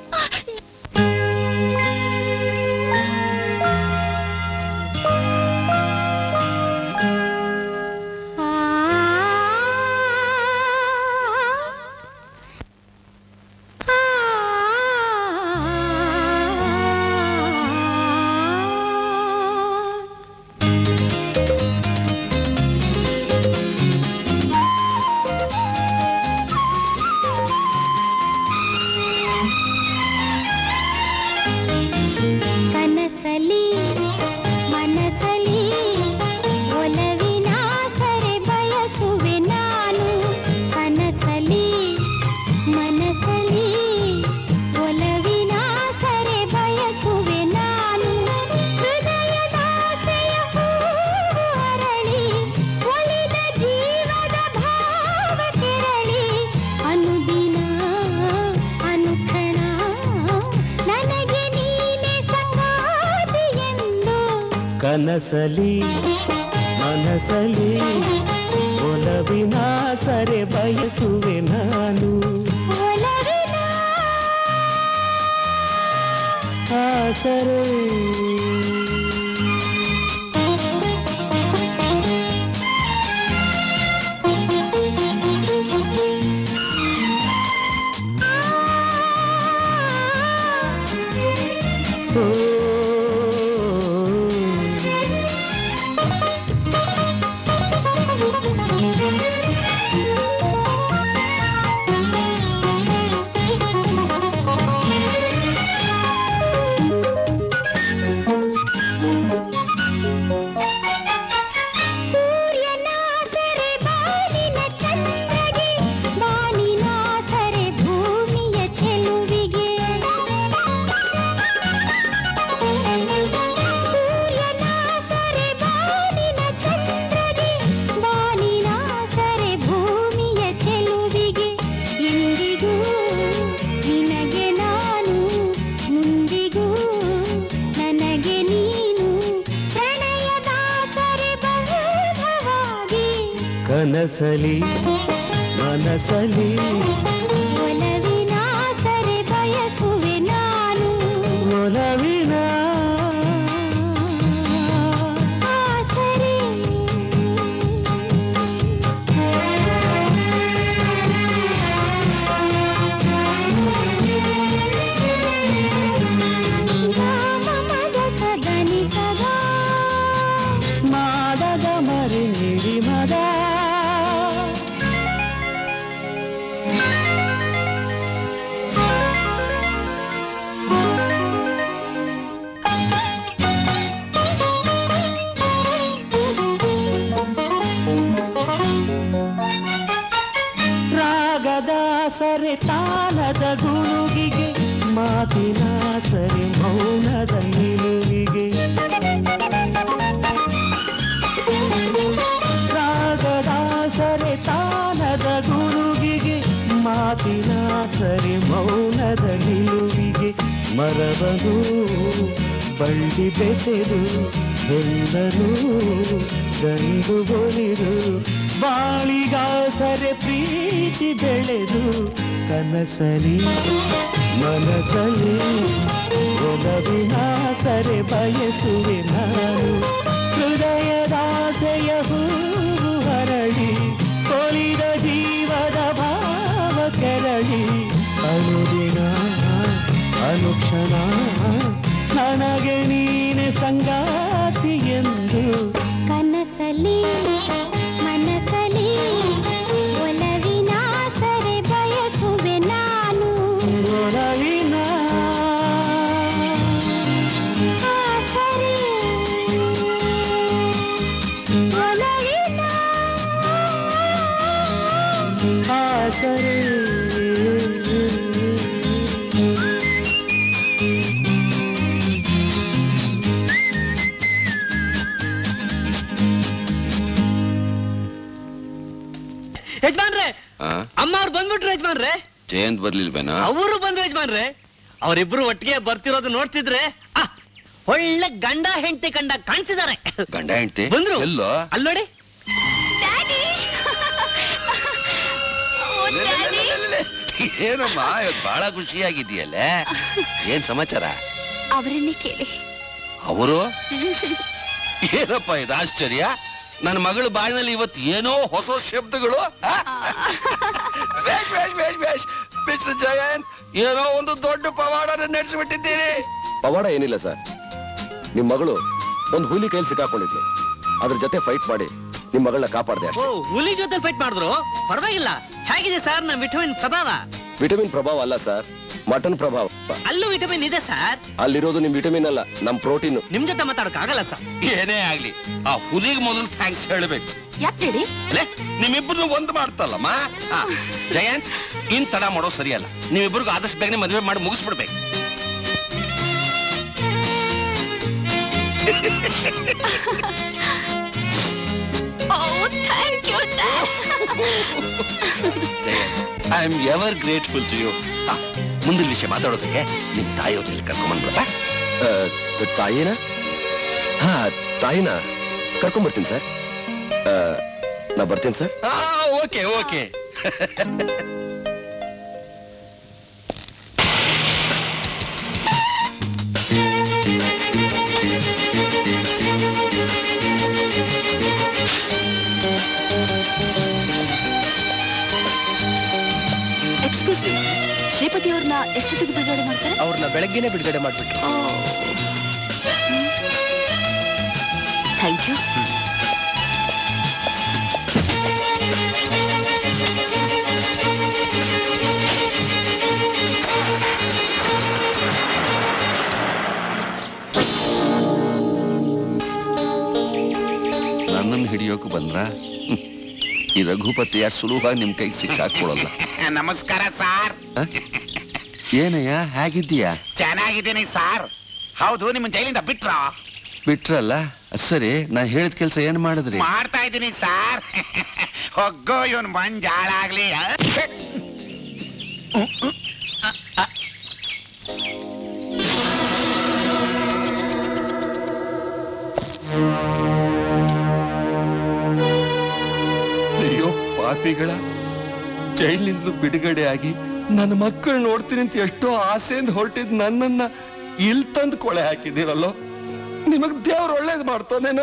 ಕನಸಲಿ ಮನಸಲಿ ಒಲವಿನ ಸರೆ ಬಯಸುವೆ ನಾನು ಕನಸಲಿ ಮನಸಲಿ ಒಲವಿನ ಸರೆ ಬಯಸುವೆ ನಾನು ಹೃದಯದಾಸೆಯ ಹೂವು ಅರಳಿ ಒಲಿದ ಜೀವದ ಭಾವ ಕೆರಳಿ ಅನುದಿನ ಅನುಕ್ಷಣ ನನಗೆ ನೀನೆ ಸಂಗಾತಿ ಎಂದು ಕನಸಲಿ ಮನಸಲಿ ಒಲವಿನ ಸರೆ ಬಯಸುವೆ ನಾನು ಒಲವಿನ ಆಸರೆ ಸೂರ್ಯನ ಸರೆ ಬಾನಿನ ಚಂದ್ರಗೆ ಬಾನಿನ ಸರೆ ಭೂಮಿಯ ಚೆಲುವಿಗೆ ಸೂರ್ಯನ ಸರೆ ಬಾನಿನ ಚಂದ್ರಗೆ ಬಾನಿನ ಸರೆ ಭೂಮಿಯ ಚೆಲುವಿಗೆ ಎಂದಿಗೂ ನಿನಗೆ ನಾನು ಮುಂದಿಗೂ ನನಗೆ ನೀನು ಪ್ರಣಯದ ಸರೆ ಬಹುಧವಾಗಿ ಕನಸಲಿ ಮನಸಲಿ ಒಲವಿನ ಸರೆ ಬಯಸುವೆ ನಾನು ಒಲವಿನ ಆಸರೆ ಮದ ಸದನಿ ಸದಾ ಮಾಡದ ಮರಿ ನಿಡಿ ಮದ ರಾಗದ ಸರೆ ತಾನದ ಗುಳುಗಿಗೆ ಮಾತಿನ ಸರೆ ಮೌನದ ನಿಲುವಿಗೆ ರಾಗದ ಸರೆ ತಾನದ ಗುರುಗಿಗೆ ಮಾತಿನ ಸರೆ ಮೌನದ ನಿಲುವಿಗೆ ಮರವನು ಬಳ್ಳಿ ಬೆಸೆದು ಎಲ್ಲರೂ ಗಂಡು ಬೊಲಿದು ಬಾಳಿಗಾಸರೆ ಪ್ರೀತಿ ಬೆಳೆದು ಕನಸಲಿ ಮನಸಲಿ ಒಲವಿನ ಸರೆ ಬಯಸುವೆ ನಾನು ಹೃದಯದಾಸೆಯ ಹೂವು ಹರಳಿ ಕೊಲಿದ ಜೀವದ ಭಾವ ಕೆರಳಿ ಅನುದಿನ ಅನುಕ್ಷಣ ನನಗೆ ನೀನೆ ಸಂಗಾತಿ ಎಂದು ಕನಸಲಿ ಮನಸಲಿ ಜಯಂತ್ ಬರ್ಲಿಲ್ವೇನಾ ಅವರು ಬಂದ್ರು ಯಜಮಾನ್ರೆ ಅವರಿಬ್ರು ಒಟ್ಟಿಗೆ ಬರ್ತಿರೋದು ನೋಡ್ತಿದ್ರೆ ಆ, ಒಳ್ಳೆ ಗಂಡ ಹೆಂಡತಿ ಕಂಡ ಕಾಣ್ತಿದ್ದಾರೆ ಗಂಡ ಹೆಂಡತಿ ಬಂದ್ರು ಎಲ್ಲೋ ಅಲ್ಲಿ ನೋಡಿ ಏನಮ್ಮ ಇವತ್ತು ಬಹಳ ಖುಷಿಯಾಗಿದೆಯಲ್ಲ ಏನ್ ಸಮಾಚಾರ ಅವರನ್ನೇ ಕೇಳಿ ಅವರು ಏನಪ್ಪ ಇದು ಆಶ್ಚರ್ಯ ನನ್ನ ಮಗಳ ಬಾಯಿನಲ್ಲಿ ಇವತ್ತು ಏನೋ ಹೊಸ ಶಬ್ದಗಳು ಆ? ಬೇಷ್, ಬೇಷ್, ಬೇಷ್, ಬೇಷ್. ಮಿಸ್ಟರ್ ಜಯಂತ್ ಏನೋ ಒಂದು ದೊಡ್ಡ ಪವಾಡನ ನಡೆಸಿಬಿಟ್ಟಿದ್ದೀರಿ ಪವಾಡ ಏನಿಲ್ಲ ಸರ್ ನಿಮ್ ಮಗಳು ಒಂದು ಹುಲಿ ಕೈಲಿ ಸಿಕ್ಕಾಕೊಂಡಿದ್ಲು ಅದ್ರ ಜೊತೆ ಫೈಟ್ ಮಾಡಿ ನಿಮ್ ಮಗಳನ್ನ ಕಾಪಾಡ್ದೆ ಓ ಅಷ್ಟೇ ಹುಲಿ ಜೊತೆ ಫೈಟ್ ಮಾಡಿದ್ರು ಪರವಾಗಿಲ್ಲ ಹೇಗಿದೆ ಸರ್ ನಮ್ಮ ವಿಟಮಿನ್ ಪ್ರಭಾವ ವಿಟಮಿನ್ ಪ್ರಭಾವ ಅಲ್ಲ ಸರ್ ಮಟನ್ ಪ್ರಭಾವ ಅಲ್ಲೂ ವಿಟಮಿನ್ ಇದೆ ಸರ್ ಅಲ್ಲಿರೋದು ನಿಮ್ ವಿಟಮಿನ್ ಅಲ್ಲ ನಮ್ ಪ್ರೋಟೀನ್ ನಿಮ್ ಜೊತೆ ಮಾತಾಡಕ್ ಆಗಲ್ಲ ಸರ್ ಏನೇ ಆಗ್ಲಿ ಆ ಹುಲಿಗೆ ಮೊದಲು ಥ್ಯಾಂಕ್ಸ್ ಹೇಳ್ಬೇಕು ಯಾಕೆ ಹೇಳಿ ಲೇ ನಿಮ್ಮಿಬ್ಬರನ್ನು ಒಂದು ಮಾಡ್ತಲ್ಲಮ್ಮ ಆ, ಜಯಂತ್ ಇನ್ ತಡ ಮಾಡೋ ಸರಿಯಲ್ಲ ನೀವಿಬ್ಬರಿಗೂ ಆದಷ್ಟು ಬೇಗನೆ ಮದುವೆ ಮಾಡಿ ಮುಗಿಸ್ಬಿಡ್ಬೇಕು thank you Jayant I am ever grateful to you ಮುಂದಿನ ವಿಷಯ ಮಾತಾಡೋದಕ್ಕೆ ನಿಮ್ ತಾಯಿಯವ್ರಲ್ಲಿ ಕರ್ಕೊಂಡ್ಬಂದ್ಬಿಡಪ್ಪ ತಾಯಿನ ಹಾ ತಾಯಿನ ಕರ್ಕೊಂಡ್ಬರ್ತೀನಿ ಸರ್ ಆ, ನಾ ಬರ್ತೀನಿ sir okay okay excuse me Shripati ಅವ್ರನ್ನ ಎಷ್ಟೊತ್ತಿಗೆ ಬಿಡುಗಡೆ ಮಾಡ್ತಾರೆ ಅವ್ರನ್ನ ಬೆಳಗ್ಗೆನೆ ಬಿಡುಗಡೆ ಮಾಡ್ಬಿಟ್ರು ಥ್ಯಾಂಕ್ ಯು ನನ್ನನ್ನು ಹಿಡಿಯೋಕೆ ಬಂದ್ರ ಹ್ಮ್. ಈ ರಘುಪತಿ ಅಷ್ಟು ಸುಲಭವಾಗಿ ನಿಮ್ ಕೈಗೆ ಸಿಕ್ಕಾಕೊಳಲ್ಲ ನಮಸ್ಕಾರ ಸಾರ್ ಏನಯ್ಯ ಹೇಗಿದ್ದೀಯಾ ಚೆನ್ನಾಗಿದ್ದೀನಿ ಸಾರ್ ಹೌದು ನಿಮ್ಮ ಜೈಲಿಂದ ಬಿಟ್ರ ಬಿಟ್ರಲ್ಲ ಅದ್ ಸರಿ ನಾ ಹೇಳಿದ ಕೆಲ್ಸ ಏನ್ ಮಾಡಿದ್ರಿ ಮಾಡ್ತಾ ಇದ್ದೀನಿ ಸಾರ್ ಹೊಗ್ಗೋ ಇವನ್ ಮಂಜಾಳಾಗ್ಲಿ ಆ? ಅಯ್ಯೋ ಪಾಪಿಗಳ ಜೈಲಿನಿಂದ ಬಿಡುಗಡೆ ಆಗಿ ನನ್ನ ಮಕ್ಕಳು ನೋಡ್ತೀನಿ ಅಂತ ಎಷ್ಟೋ ಆಸೆಯಿಂದ ಹೊರಟಿದ್ ನನ್ನನ್ನ ಇಲ್ ತಂದು ಕೊಳೆ ಹಾಕಿದಿರಲ್ಲೋ ನಿಮಗ್ ದೇವ್ರ ಒಳ್ಳೇದ್ ಮಾಡ್ತಾನೇನೋ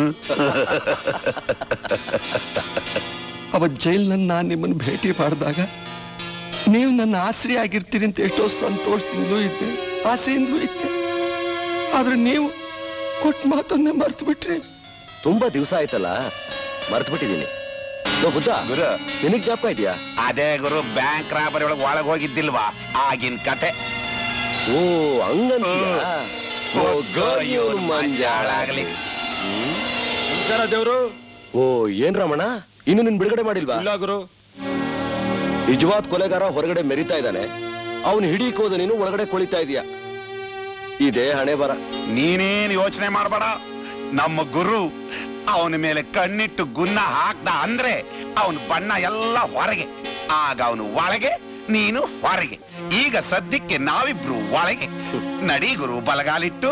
ಅವತ್ ಜೈಲ್ನಲ್ಲಿ ನಾನ್ ನಿಮ್ಮನ್ನ ಭೇಟಿ ಮಾಡಿದಾಗ ನೀವು ನನ್ನ ಆಶ್ರಯ ಆಗಿರ್ತೀರಿ ಅಂತ ಎಷ್ಟೋ ಸಂತೋಷದಿಂದಲೂ ಇದ್ದೆ ಆಸೆಯಿಂದಲೂ ಇದ್ದೆ ಆದ್ರೆ ನೀವು ಕೊಟ್ಟ ಮಾತನ್ನೇ ಮರ್ತು ಬಿಟ್ರಿ ತುಂಬಾ ದಿವಸ ಆಯ್ತಲ್ಲ ಮರ್ತು ಬಿಟ್ಟಿದ್ದೀನಿ ಬುದ್ಧ ಗುರು ನಿನಗ್ ಜ್ಞಾಪಕ ಇದೆಯಾ ಅದೇ ಗುರು ಬ್ಯಾಂಕ್ ರಾಬರಿ ಒಳಗೆ ಒಳಗೆ ಹೋಗಿದ್ದಿಲ್ವಾ ಆಗಿನ ಕತೆ ಓ ಹಂಗಂತೀಯ ಹೊಗ್ಗೋ ಇವ್ನ್ ಮಂಜಾಳಾಗ್ಲಿ ದೇವ್ರು ಓ ಏನ್ ರಮಣ ಇನ್ನು ನಿನ್ ಬಿಡುಗಡೆ ಮಾಡಿಲ್ವಾ ಇಲ್ಲ ಗುರು ನಿಜವಾದ ಕೊಲೆಗಾರ ಹೊರಗಡೆ ಮೆರಿತಾ ಇದ್ದಾನೆ ಅವನು ಹಿಡೀಕ್ ಹೋದ ನೀನು ಒಳಗಡೆ ಕೊಳಿತಾ ಇದೀಯ ಇದೇ ಹಣೆ ಬರ ನೀನೇನ್ ಯೋಚನೆ ಮಾಡಬೇಡ ನಮ್ಮ ಗುರು ಅವನ ಮೇಲೆ ಕಣ್ಣಿಟ್ಟು ಗುನ್ನ ಹಾಕ್ದ ಅಂದ್ರೆ ಅವನ ಬಣ್ಣ ಎಲ್ಲ ಹೊರಗೆ ಆಗ ಅವನು ಒಳಗೆ ನೀನು ಹೊರಗೆ ಈಗ ಸದ್ಯಕ್ಕೆ ನಾವಿಬ್ರು ಒಳಗೆ ನಡಿ ಗುರು ಬಲಗಾಲಿಟ್ಟು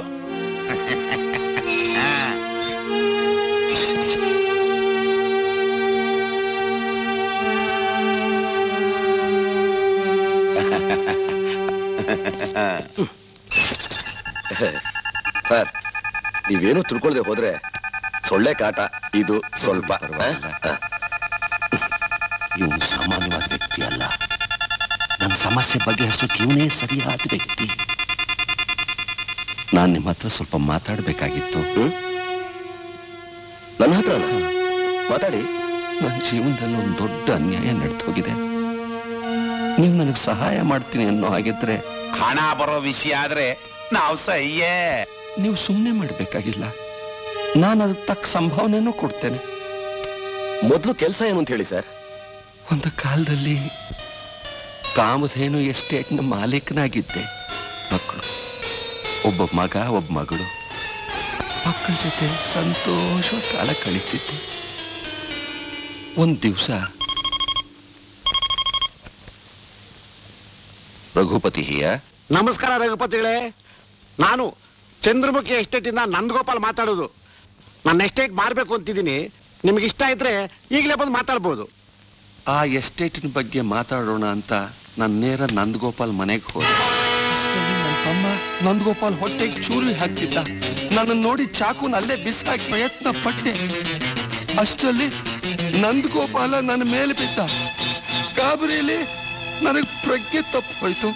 ಆ. ಸರ್ ನೀವೇನು ತಿಳ್ಕೊಳ್ದೆ ಹೋದ್ರೆ ಸೊಳ್ಳೆ ಕಾಟ ಇದು ಸ್ವಲ್ಪ ಇವನು ಸಾಮಾನ್ಯವಾದ ವ್ಯಕ್ತಿ ಅಲ್ಲ ನನ್ನ ಸಮಸ್ಯೆ ಬಗೆಹರಿಸೋಕೆ ಇವನೇ ಸರಿಯಾದ ವ್ಯಕ್ತಿ ನಾನು ನಿಮ್ಮ ಹತ್ರ ಸ್ವಲ್ಪ ಮಾತಾಡಬೇಕಾಗಿತ್ತು ನನ್ನ ಹತ್ರ ಮಾತಾಡಿ ನನ್ನ ಜೀವನದಲ್ಲಿ ಒಂದು ದೊಡ್ಡ ಅನ್ಯಾಯ ನಡೆದು ಹೋಗಿದೆ ನೀವು ನನಗೆ ಸಹಾಯ ಮಾಡ್ತೀನಿ ಅನ್ನೋ ಹಾಗಿದ್ರೆ ಹಣ ಬರೋ ವಿಷಯ ಆದ್ರೆ ನಾವು ಸಹ್ಯೇ ನೀವು ಸುಮ್ಮನೆ ಮಾಡಬೇಕಾಗಿಲ್ಲ ನಾನು ಅದಕ್ಕೆ ತಕ್ಕ ಸಂಭಾವನೆನೂ ಕೊಡ್ತೇನೆ ಮೊದಲು ಕೆಲಸ ಏನು ಅಂತ ಹೇಳಿ ಸರ್ ಒಂದು ಕಾಲದಲ್ಲಿ ಕಾಮಧೇನು ಎಸ್ಟೇಟ್ನ ಮಾಲೀಕನಾಗಿದ್ದೆ ಮಕ್ಕಳು ಒಬ್ಬ ಮಗ ಒಬ್ಬ ಮಗಳು ಮಕ್ಕಳ ಜೊತೆ ಸಂತೋಷ ಕಾಲ ಕಳೀತಿದ್ದೆ ಒಂದು ದಿವಸ ರಘುಪತಿ ಹಿಯ ನಮಸ್ಕಾರ ರಘುಪತಿಗಳೇ ನಾನು ಚಂದ್ರಮುಖಿ ಎಸ್ಟೇಟಿಂದ ನಂದಗೋಪಾಲ್ ಮಾತಾಡೋದು ನನ್ನ ಎಸ್ಟೇಟ್ ಮಾರಬೇಕು ಅಂತಿದ್ದೀನಿ ನಿಮ್ಗೆ ಇಷ್ಟ ಇದ್ರೆ ಈಗಲೇ ಬಂದು ಮಾತಾಡ್ಬೋದು ಆ ಎಸ್ಟೇಟಿನ ಬಗ್ಗೆ ಮಾತಾಡೋಣ ಅಂತ ನಾನು ನೇರ ನಂದಗೋಪಾಲ್ ಮನೆಗೆ ಹೋದೆ ಅಷ್ಟರಲ್ಲಿ ನನ್ನ ತಮ್ಮ ನಂದಗೋಪಾಲ್ ಹೊಟ್ಟೆಗೆ ಚೂರಿ ಹಾಕ್ತಿದ್ದ ನನ್ನ ನೋಡಿ ಚಾಕುನ ಅಲ್ಲೇ ಬಿಸಾಕಿ ಪ್ರಯತ್ನ ಪಟ್ಟೆ ಅಷ್ಟರಲ್ಲಿ ನಂದಗೋಪಾಲ ನನ್ನ ಮೇಲೆ ಬಿದ್ದ ಗಾಬರಿಯಲ್ಲಿ ನನಗೆ ಪ್ರಜ್ಞೆ ತಪ್ಪು ಹೋಯ್ತು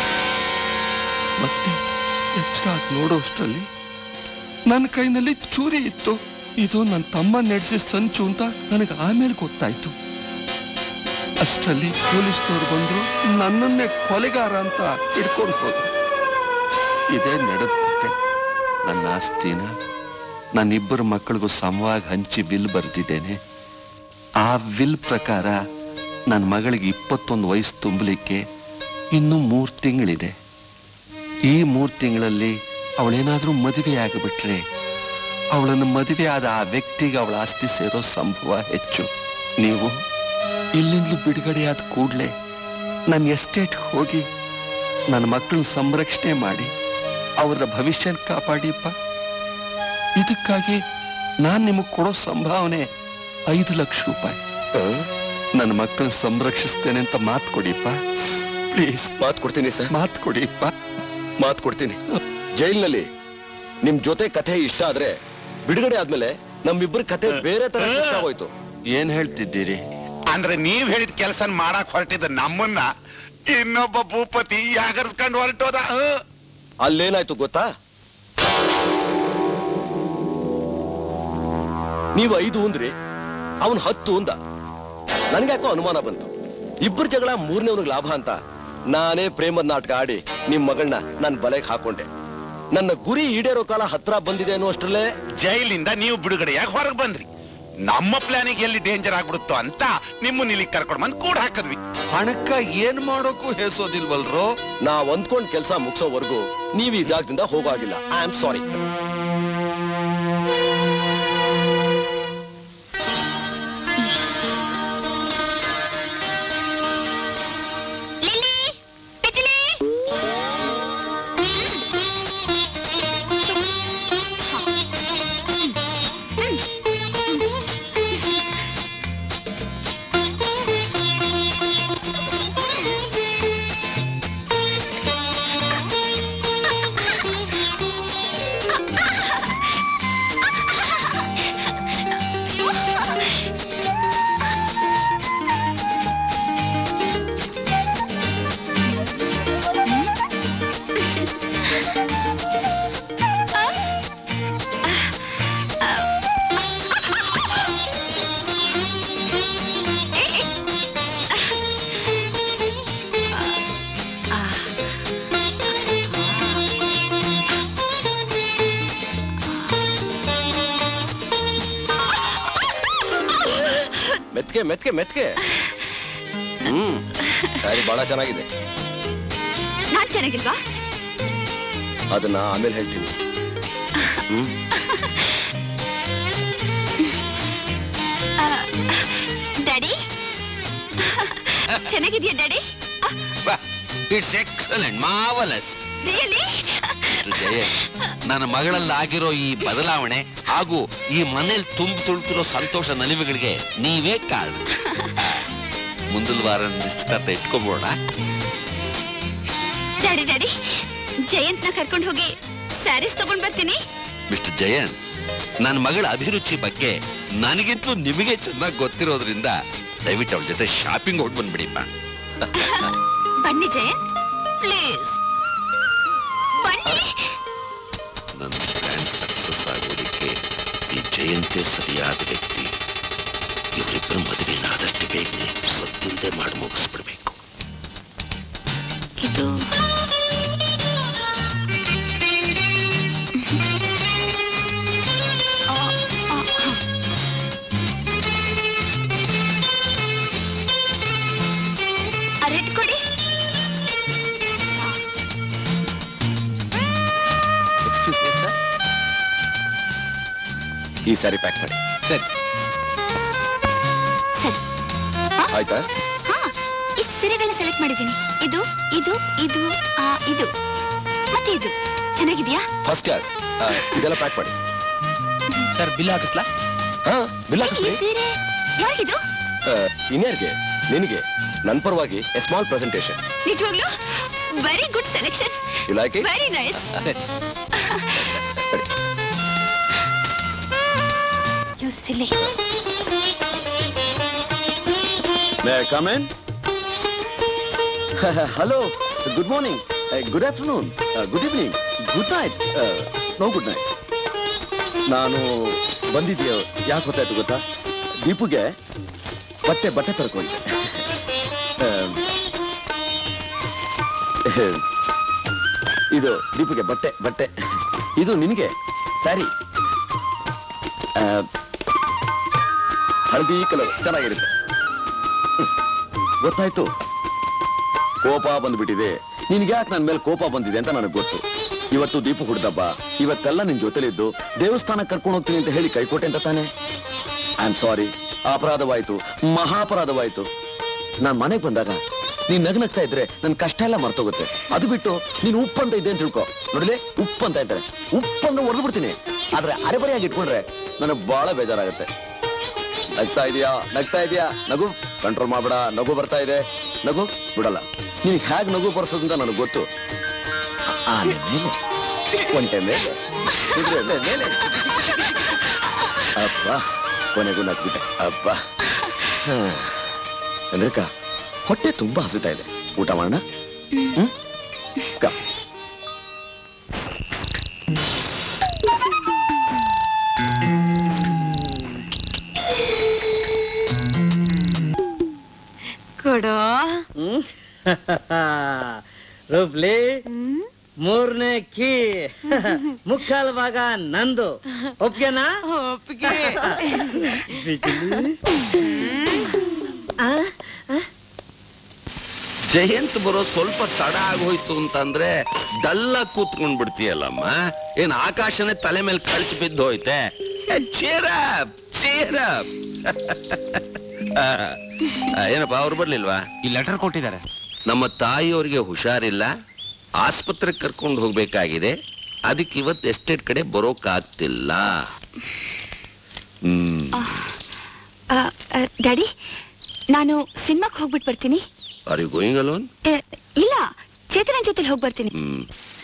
ಮತ್ತೆ ಎಚ್ಚರಾಗಿ ನೋಡೋಷ್ಟರಲ್ಲಿ ನನ್ನ ಕೈನಲ್ಲಿ ಚೂರಿ ಇತ್ತು ಇದು ನನ್ನ ತಮ್ಮ ನಡೆಸಿದ ಸಂಚು ಅಂತ ನನಗೆ ಆಮೇಲೆ ಗೊತ್ತಾಯ್ತು ಅಷ್ಟರಲ್ಲಿ ಪೊಲೀಸ್ನವ್ರು ಬಂದ್ರು ನನ್ನನ್ನೇ ಕೊಲೆಗಾರ ಅಂತ ಹಿಡ್ಕೊಂಡು ಹೋದ್ರು ಇದೇ ನಡೆದ ಕತೆ ನನ್ನ ಆಸ್ತಿನ ನನ್ನಿಬ್ಬರು ಮಕ್ಕಳಿಗೂ ಸಮವಾಗಿ ಹಂಚಿ ಬಿಲ್ ಬರೆದಿದ್ದೇನೆ ಆ ವಿಲ್ ಪ್ರಕಾರ ನನ್ನ ಮಗಳಿಗೆ ಇಪ್ಪತ್ತೊಂದು ವಯಸ್ಸು ತುಂಬಲಿಕ್ಕೆ ಇನ್ನೂ ಮೂರು ತಿಂಗಳಿದೆ ಈ ಮೂರು ತಿಂಗಳಲ್ಲಿ ಅವಳೇನಾದ್ರೂ ಮದುವೆ ಆಗಿಬಿಟ್ರೆ ಅವಳನ್ನು ಮದುವೆ ಆದ ಆ ವ್ಯಕ್ತಿಗೆ ಅವಳ ಆಸ್ತಿ ಸೇರೋ ಸಂಭವ ಹೆಚ್ಚು ನೀವು ಇಲ್ಲಿಂದಲೂ ಬಿಡುಗಡೆ ಆದ ಕೂಡಲೇ ನನ್ನ ಎಸ್ಟೇಟ್ ಹೋಗಿ ನನ್ನ ಮಕ್ಕಳನ್ನ ಸಂರಕ್ಷಣೆ ಮಾಡಿ ಅವರ ಭವಿಷ್ಯ ಕಾಪಾಡಿಪ್ಪ ಇದಕ್ಕಾಗಿ ನಾನು ನಿಮಗೆ ಕೊಡೋ ಸಂಭಾವನೆ ಐದು ಲಕ್ಷ ರೂಪಾಯಿ ನನ್ನ ಮಕ್ಕಳನ್ನ ಸಂರಕ್ಷಿಸ್ತೇನೆ ಅಂತ ಮಾತು ಕೊಡಿಪ್ಪ ಪ್ಲೀಸ್ ಮಾತು ಕೊಡ್ತೀನಿ ಸರ್ ಮಾತು ಕೊಡಿಪ್ಪ ಮಾತು ಕೊಡ್ತೀನಿ ಜೈಲಿನಲ್ಲಿ ನಿಮ್ ಜೊತೆ ಕಥೆ ಇಷ್ಟ ಆದ್ರೆ ಬಿಡುಗಡೆ ಆದ್ಮೇಲೆ ನಮ್ಮಿಬ್ಬರ ಕಥೆ ಬೇರೆ ತರ ಇಷ್ಟ ಆಗೋಯ್ತು ಏನ್ ಹೇಳ್ತಿದ್ದೀರಿ ಅಂದ್ರೆ ನೀವ್ ಹೇಳಿದ ಕೆಲಸ ಮಾಡಕ್ ಹೊರಟಿದ್ದ ನಮ್ಮನ್ನ ಇನ್ನೊಬ್ಬ ಭೂಪತಿ ಯಾಗರ್ಸ್ಕೊಂಡು ಹೊರಟೋದ ಅಲ್ಲೇನಾಯ್ತು ಗೊತ್ತಾ ನೀವು ಐದು ಅಂದ್ರಿ ಅವನ್ ಹತ್ತು ಅಂದ ನನ್ಗ್ಯಾಕೋ ಅನುಮಾನ ಬಂತು ಇಬ್ಬರು ಜಗಳ ಮೂರನೇವನಿಗೆ ಲಾಭ ಅಂತ ನಾನೇ ಪ್ರೇಮದ ನಾಟಕ ಆಡಿ ನಿಮ್ ಮಗಳನ್ನ ನನ್ ಬಲೆಗೆ ಹಾಕೊಂಡೆ ನನ್ನ ಗುರಿ ಈಡೇರೋ ಕಾಲ ಹತ್ರ ಬಂದಿದೆ ಅನ್ನುವಷ್ಟರಲ್ಲೇ ಜೈಲಿಂದ ನೀವು ಬಿಡುಗಡೆಯಾಗಿ ಹೊರಗೆ ಬಂದ್ರಿ ನಮ್ಮ ಪ್ಲಾನಿಗೆ ಎಲ್ಲಿ ಡೇಂಜರ್ ಆಗ್ಬಿಡುತ್ತೋ ಅಂತ ನಿಮ್ಮನ್ನ ಇಲ್ಲಿ ಕರ್ಕೊಂಡು ಬಂದು ಕೂಡ ಹಾಕದ್ವಿ ಹಣಕ್ಕ ಏನ್ ಮಾಡೋಕ್ಕೂ ಹೇಸೋದಿಲ್ವಲ್ರೋ ನಾವ್ ಅಂದ್ಕೊಂಡ್ ಕೆಲಸ ಮುಗಿಸೋವರೆಗೂ ನೀವ್ ಈ ಜಾಗದಿಂದ ಹೋಗಾಗಿಲ್ಲ ಐ ಆಮ್ ಸಾರಿ ಮೆತ್ಕೆ ಮೆತ್ಕೆ ಮೆತ್ಕೆ ಹ್ಮ್ ಸ್ಯಾರಿ ಬಹಳ ಚೆನ್ನಾಗಿದೆ ನಾನ್ ಚೆನ್ನಾಗಿಲ್ವಾ ಅದನ್ನ ಆಮೇಲೆ ಹೇಳ್ತೀನಿ ಹ್ಮ್ ಡ್ಯಾಡಿ ಚೆನ್ನಾಗಿದ್ಯಾ daddy it's excellent marvellous really Jaya ನನ್ನ ಮಗಳಲ್ಲಾಗಿರೋ ಈ ಬದಲಾವಣೆ ಹಾಗೂ ಈ ಮನೇಲಿ ತುಂಬಿ ತುಳುತ್ತಿರೋ ಸಂತೋಷ ನಲಿವುಗಳಿಗೆ ನೀವೇ ಕಾರಣ ಮುಂದಿನ ವಾರ ನಿಶ್ಚಿತಾರ್ಥ ಇಟ್ಕೊಬೋಣ ಡ್ಯಾಡಿ ಡ್ಯಾಡಿ ಜಯಂತ್ನ ಕರ್ಕೊಂಡು ಹೋಗಿ ಸ್ಯಾರೀಸ್ ತಗೊಂಡ್ ಬರ್ತೀನಿ ಮಿಸ್ಟರ್ ಜಯಂತ್ ನನ್ನ ಮಗಳ ಅಭಿರುಚಿ ಬಗ್ಗೆ ನನಗಿಂತಲೂ ನಿಮಗೆ ಚೆನ್ನಾಗಿ ಗೊತ್ತಿರೋದ್ರಿಂದ ದಯವಿಟ್ಟು ಅವಳ ಜೊತೆ ಶಾಪಿಂಗ್ ಹೊಡ್ ಬಂದ್ಬಿಡಿಪ್ಪ ಬನ್ನಿ ಜಯಂತ್ ಪ್ಲೀಸ್ ಬನ್ನಿ ನನ್ನ ಪ್ಲಾನ್ ಸಕ್ಸಸ್ ಆಗೋದಕ್ಕೆ ಈ ಜಯಂತೆ ಸರಿಯಾದ ವ್ಯಕ್ತಿ ಇವರಿಬ್ಬರ ಮದುವೆನ ಆದಷ್ಟು ಬೇಗನೆ ಸದ್ದಿಲ್ಲದೆ ಮಾಡಿ ಮುಗಿಸ್ಬಿಡ್ಬೇಕು ಇದು ರೆಡ್ ಕೊಡಿ ಎಕ್ಸ್ಕ್ಯೂಸ್ ಮೀ ಸರ್ ಈ ಸ್ಯಾರಿ ಪ್ಯಾಕ್ ಮಾಡಿ ಸರಿ ಸರಿ ಆಯ್ತಾ ಹಾ ಇಷ್ಟು ಸೀರೆಗಳನ್ನ ಸೆಲೆಕ್ಟ್ ಮಾಡಿದ್ದೀನಿ ಇದು ಇದು ಇದು ಆ, ಇದು ಮತ್ತೆ ಇದು ಚೆನ್ನಾಗಿದ್ಯಾ ಫಸ್ಟ್ ಕ್ಲಾಸ್ ಇದೆಲ್ಲ ಪ್ಯಾಕ್ ಮಾಡಿ ಸರ್ ಬಿಲ್ ಹಾಕಿಸ್ಲಾ ಹಾ ಬಿಲ್ ಈ ಹಾಕಿಸ್ರಿ ಸೀರೆ ಯಾರಿಗಿದು ಇನ್ಯಾರಿಗೆ ನಿನಗೆ ನನ್ನ ಪರವಾಗಿ ಎ ಸ್ಮಾಲ್ ಪ್ರೆಸೆಂಟೇಷನ್ ನಿಜವಾಗ್ಲೂ very good selection you like it very nice you silly may I come in hello good morning good afternoon good evening good night no good night ನಾನು ಬಂದಿದ್ಯೋ ಯಾಕೆ ಗೊತ್ತಾಯ್ತು ಗೊತ್ತಾ ದೀಪುಗೆ ಬಟ್ಟೆ ಬಟ್ಟೆ ತರ್ಕೊಂಡೆ ಇದು ದೀಪುಗೆ ಬಟ್ಟೆ ಬಟ್ಟೆ ಇದು ನಿನಗೆ ಸ್ಯಾರಿ ಹಳದಿ ಕಲರ್ ಚೆನ್ನಾಗಿರುತ್ತೆ ಹ್ಮ್. ಗೊತ್ತಾಯ್ತು ಕೋಪ ಬಂದ್ಬಿಟ್ಟಿದೆ ನಿನ್ಗೆ ಯಾಕೆ ನನ್ನ ಮೇಲೆ ಕೋಪ ಬಂದಿದೆ ಅಂತ ನನಗೆ ಗೊತ್ತು ಇವತ್ತು ದೀಪ ಹುಡ್ದಬ್ಬ ಇವತ್ತೆಲ್ಲ ನಿನ್ ಜೊತೆಲಿದ್ದು ದೇವಸ್ಥಾನ ಕರ್ಕೊಂಡು ಹೋಗ್ತೀನಿ ಅಂತ ಹೇಳಿ ಕೈಕೊಟ್ಟೆ ಅಂತ ತಾನೆ ಐ ಆಮ್ ಸಾರಿ ಅಪರಾಧವಾಯ್ತು ಮಹಾಪರಾಧವಾಯ್ತು ನಾನ್ ಮನೆಗೆ ಬಂದಾಗ ನೀನ್ ನಗ್ನಗ್ತಾ ಇದ್ರೆ ನನ್ ಕಷ್ಟ ಎಲ್ಲ ಮರ್ತೋಗುತ್ತೆ ಅದು ಬಿಟ್ಟು ನೀನ್ ಉಪ್ಪು ಅಂತ ಇದ್ದೆ ಅಂತ ತಿಳ್ಕೊ ನೋಡಿಲೆ ಉಪ್ಪು ಅಂತ ಇದ್ದಾರೆ ಉಪ್ಪನ್ನು ಹೊಡೆದು ಬಿಡ್ತೀನಿ ಆದ್ರೆ ಅರೆಬರೆಯಾಗಿ ಇಟ್ಕೊಂಡ್ರೆ ನನಗೆ ಬಹಳ ಬೇಜಾರಾಗುತ್ತೆ ನಗ್ತಾ ಇದೀಯಾ ನಗ್ತಾ ಇದೀಯಾ ನಗು ಕಂಟ್ರೋಲ್ ಮಾಡ್ಬೇಡ ನಗು ಬರ್ತಾ ಇದೆ ನಗು ಬಿಡಲ್ಲ ನಿನಗೆ ಹೇಗೆ ನಗು ಬರ್ಸೋದಂತ ನನಗೆ ಗೊತ್ತು ಆನೆ ಮೇಲೆ ಒಂಟೆ ಮೇಲೆ ಕುದುರೆ ಮೇಲೆ ಮೇಲೆ ಅಪ್ಪ ಕೊನೆಗೂ ನಗ್ಬಿಟ್ಟೆ ಅಪ್ಪ ಹಾ. ಚಂದ್ರಿಕಾ ಹೊಟ್ಟೆ ತುಂಬಾ ಹಸುತ್ತಾ ಇದೆ ಊಟ ಮಾಡೋಣ ಹ್ಮ್ ಕಾ ಕೊಡೋ ರೂಪ್ಲಿ ಮೂರನೇ ಕೀ ಮುಕ್ಕಾಲ್ ಭಾಗ ನಂದು ಒಪ್ಗೆನಾ ಒಪ್ಪಿಗೆ ಬಿಜಿಲಿ ಜಯಂತ್ ಬರೋ ಸ್ವಲ್ಪ ತಡ ಆಗೋಯ್ತು ಅಂತಂದ್ರೆ ಡಲ್ಲ ಕೂತ್ಕೊಂಡ್ ಬಿಡ್ತೀಯಲ್ಲಮ್ಮ ಏನ್ ಆಕಾಶನೇ ತಲೆ ಮೇಲೆ ಕಳ್ಚಿ ಬಿದ್ದು ಹೋಯ್ತೆ ಚೇರಪ್ ಚೇರಪ್ ಏನಪ್ಪ ಅವ್ರು ಬರ್ಲಿಲ್ವಾ ಈ ಲೆಟರ್ ಕೊಟ್ಟಿದ್ದಾರೆ ನಮ್ಮ ತಾಯಿಯವ್ರಿಗೆ ಹುಷಾರಿಲ್ಲ ಆಸ್ಪತ್ರೆಗೆ ಕರ್ಕೊಂಡು ಹೋಗ್ಬೇಕಾಗಿದೆ ಅದಕ್ಕೆ ಇವತ್ತು ಎಸ್ಟೇಟ್ ಕಡೆ ಬರೋಕಾಗ್ತಿಲ್ಲ ಹ್ಮ್ ಡ್ಯಾಡಿ ನಾನು ಸಿನಿಮಾಕ್ ಹೋಗ್ಬಿಟ್ಟು ಬರ್ತೀನಿ ಆರ್ ಯು ಗೋಯಿಂಗ್ ಅಲೋನ್ ಏ, ಇಲ್ಲ ಚೇತನನ್ ಜೊತೆಲಿ ಹೋಗಿ ಬರ್ತೀನಿ ಹ್ಮ್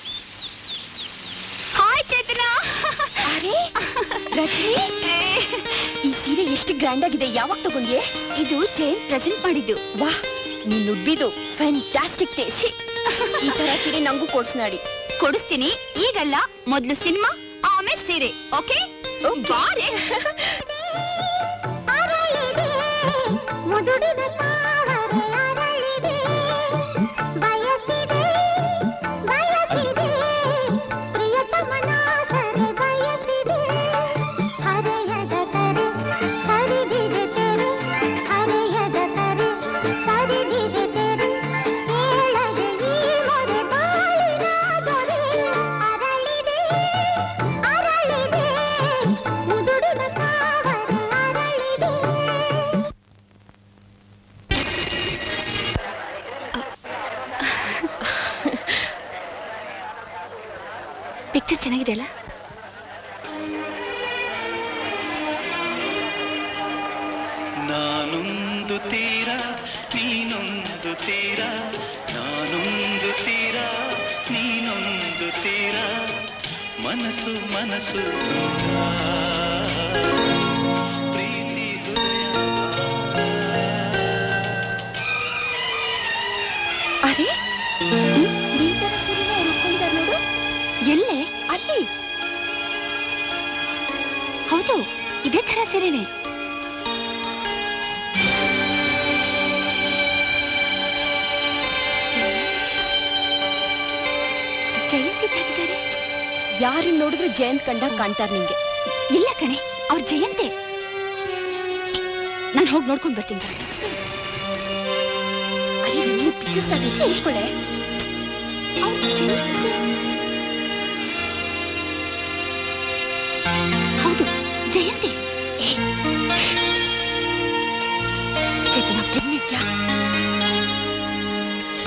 ಹಾಯ್ ಚೇತನ ಅರೆ ರಶ್ಮಿ ಈ ಸೀರೆ ಎಷ್ಟು ಗ್ರ್ಯಾಂಡ್ ಆಗಿದೆ ಯಾವಾಗ ತಗೊಂಡ್ಯೆ ಇದು ಜೈನ್ ಪ್ರೆಸೆಂಟ್ ಮಾಡಿದ್ದು ವಾ ನೀನ್ ಉಬ್ಬಿದು ಫ್ಯಾಂಟಾಸ್ಟಿಕ್ ಟೇಸ್ಟ್ ಈ ತರ ಸೀರೆ ನಂಗೂ ಕೊಡ್ಸ್ನಾಡಿ ಕೊಡಿಸ್ತೀನಿ ಈಗಲ್ಲ ಮೊದ್ಲು ಸಿನಿಮಾ ಆಮೇಲೆ ಸೀರೆ ಓಕೆ ಬಾರೆ ಮುದುಡಿದ ತಾವರೆ ಅರಳಿದೆ ಬಯಸಿದೆ ಬಯಸಿದೆ ಪ್ರಿಯತಮನ ಸರಿ ಬಯಸಿದೆ ಹರೆಯದ ಕರೆ ಸರಿದಿದೆ ತೆರೆ ಹರೆಯದ ಕರೆ ಸರಿದಿದೆ ತೆರೆ ಕೇಳದೆ ಈ ಮೊರೆ ಬಾಳಿನ ದೊರೆ ಅರಳಿದೆ ಅರಳಿದೆ ಮುದುಡಿದ ತಾವರೆ ಅರಳಿದೆ ಪಿಕ್ಚರ್ ಚೆನ್ನಾಗಿದೆ ಅಲ್ಲ ನಾನೊಂದು ತೀರ ನೀನೊಂದು ತೀರ ನಾನೊಂದು ತೀರ ನೀನೊಂದು ತೀರ ಮನಸ್ಸು ಮನಸ್ಸು ಪ್ರೀತಿ ಅರೆ ಈ ತರ ಸೀರೆನ ಅವ್ರು ಉಟ್ಕೊಂಡಿದ್ದಾರೆ ನೋಡು ಎಲ್ಲೇ ಅಲ್ಲಿ ಹೌದು ಇದೇ ತರ ಸೀರೆನೆ ಜಯಂತಿ ತೆಗಿದ್ದಾರೆ ಯಾರು ನೋಡಿದ್ರು ಜಯಂತ್ ಕಂಡ ಕಾಣ್ತಾರ ನಿಂಗೆ ಇಲ್ಲ ಕಣೆ ಅವ್ರ ಜಯಂತಿ ನಾನು ಹೋಗಿ ನೋಡ್ಕೊಂಡ್ ಬರ್ತೀನಿ ಅಯ್ಯೋ ನೀವು ಪಿಕ್ಚರ್ ಸ್ಟಾರ್ಟ್ ಆಯ್ತು ಹೇಳ್ಕೊಳ್ಳೆ ಅವ್ರ್ ಜಯಂತಿ. ಹೌದು ಜಯಂತಿ ಏ, ಶ್ಶ್. ಚೇತನ ಪ್ರೇಮಿಸ್ಯಾ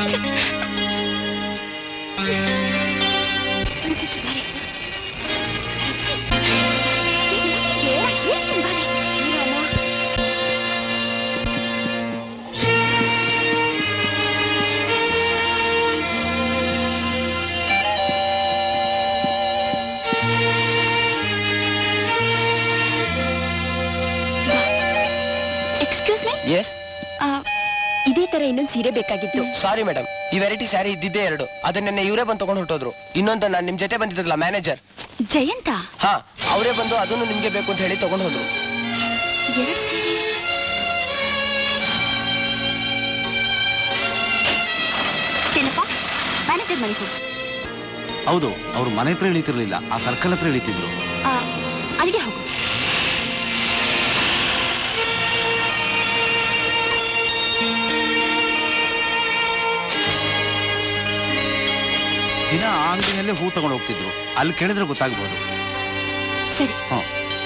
ಎಕ್ಸ್ಕ್ಯೂಸ್ ಮೀ ಎಸ್ ಇದೇ ತರ ಇನ್ನೊಂದು ಸೀರೆ ಬೇಕಾಗಿತ್ತು ಸಾರಿ ಮೇಡಮ್ ಈ ವೆರೈಟಿ ಸ್ಯಾರಿ ಇದ್ದಿದ್ದೇ ಎರಡು ಅದನ್ನೆನ್ನೆ ಇವರೇ ಬಂದು ತಗೊಂಡು ಹೊರಟೋದ್ರು ಇನ್ನೊಂದು ನಾನು ನಿಮ್ ಜೊತೆ ಬಂದಿದ್ದಲ್ಲ ಮ್ಯಾನೇಜರ್ ಜಯಂತ ಹಾ ಅವರೇ ಬಂದು ಅದನ್ನು ನಿಮ್ಗೆ ಬೇಕು ಅಂತ ಹೇಳಿ ತಗೊಂಡು ಹೋದ್ರು ಎರಡ್ ಸೀರೆ ಸಿನಪ್ಪ ಮ್ಯಾನೇಜರ್ ಮನೆಗೆ ಹೋಗು ಹೌದು ಅವ್ರು ಮನೆ ಹತ್ರ ಇಳಿತಿರ್ಲಿಲ್ಲ ಆ ಸರ್ಕಲ್ ಹತ್ರ ಇಳಿತಿದ್ರು ಆ, ಅಲ್ಲಿಗೆ ಹೋಗು ದಿನ ಆ ಅಂಗಡಿನಲ್ಲೇ ಹೂ ತಗೊಂಡು ಹೋಗ್ತಿದ್ರು ಅಲ್ಲಿ ಕೇಳಿದ್ರೆ ಗೊತ್ತಾಗ್ಬೋದು ಸರಿ ಹ್ಮ್.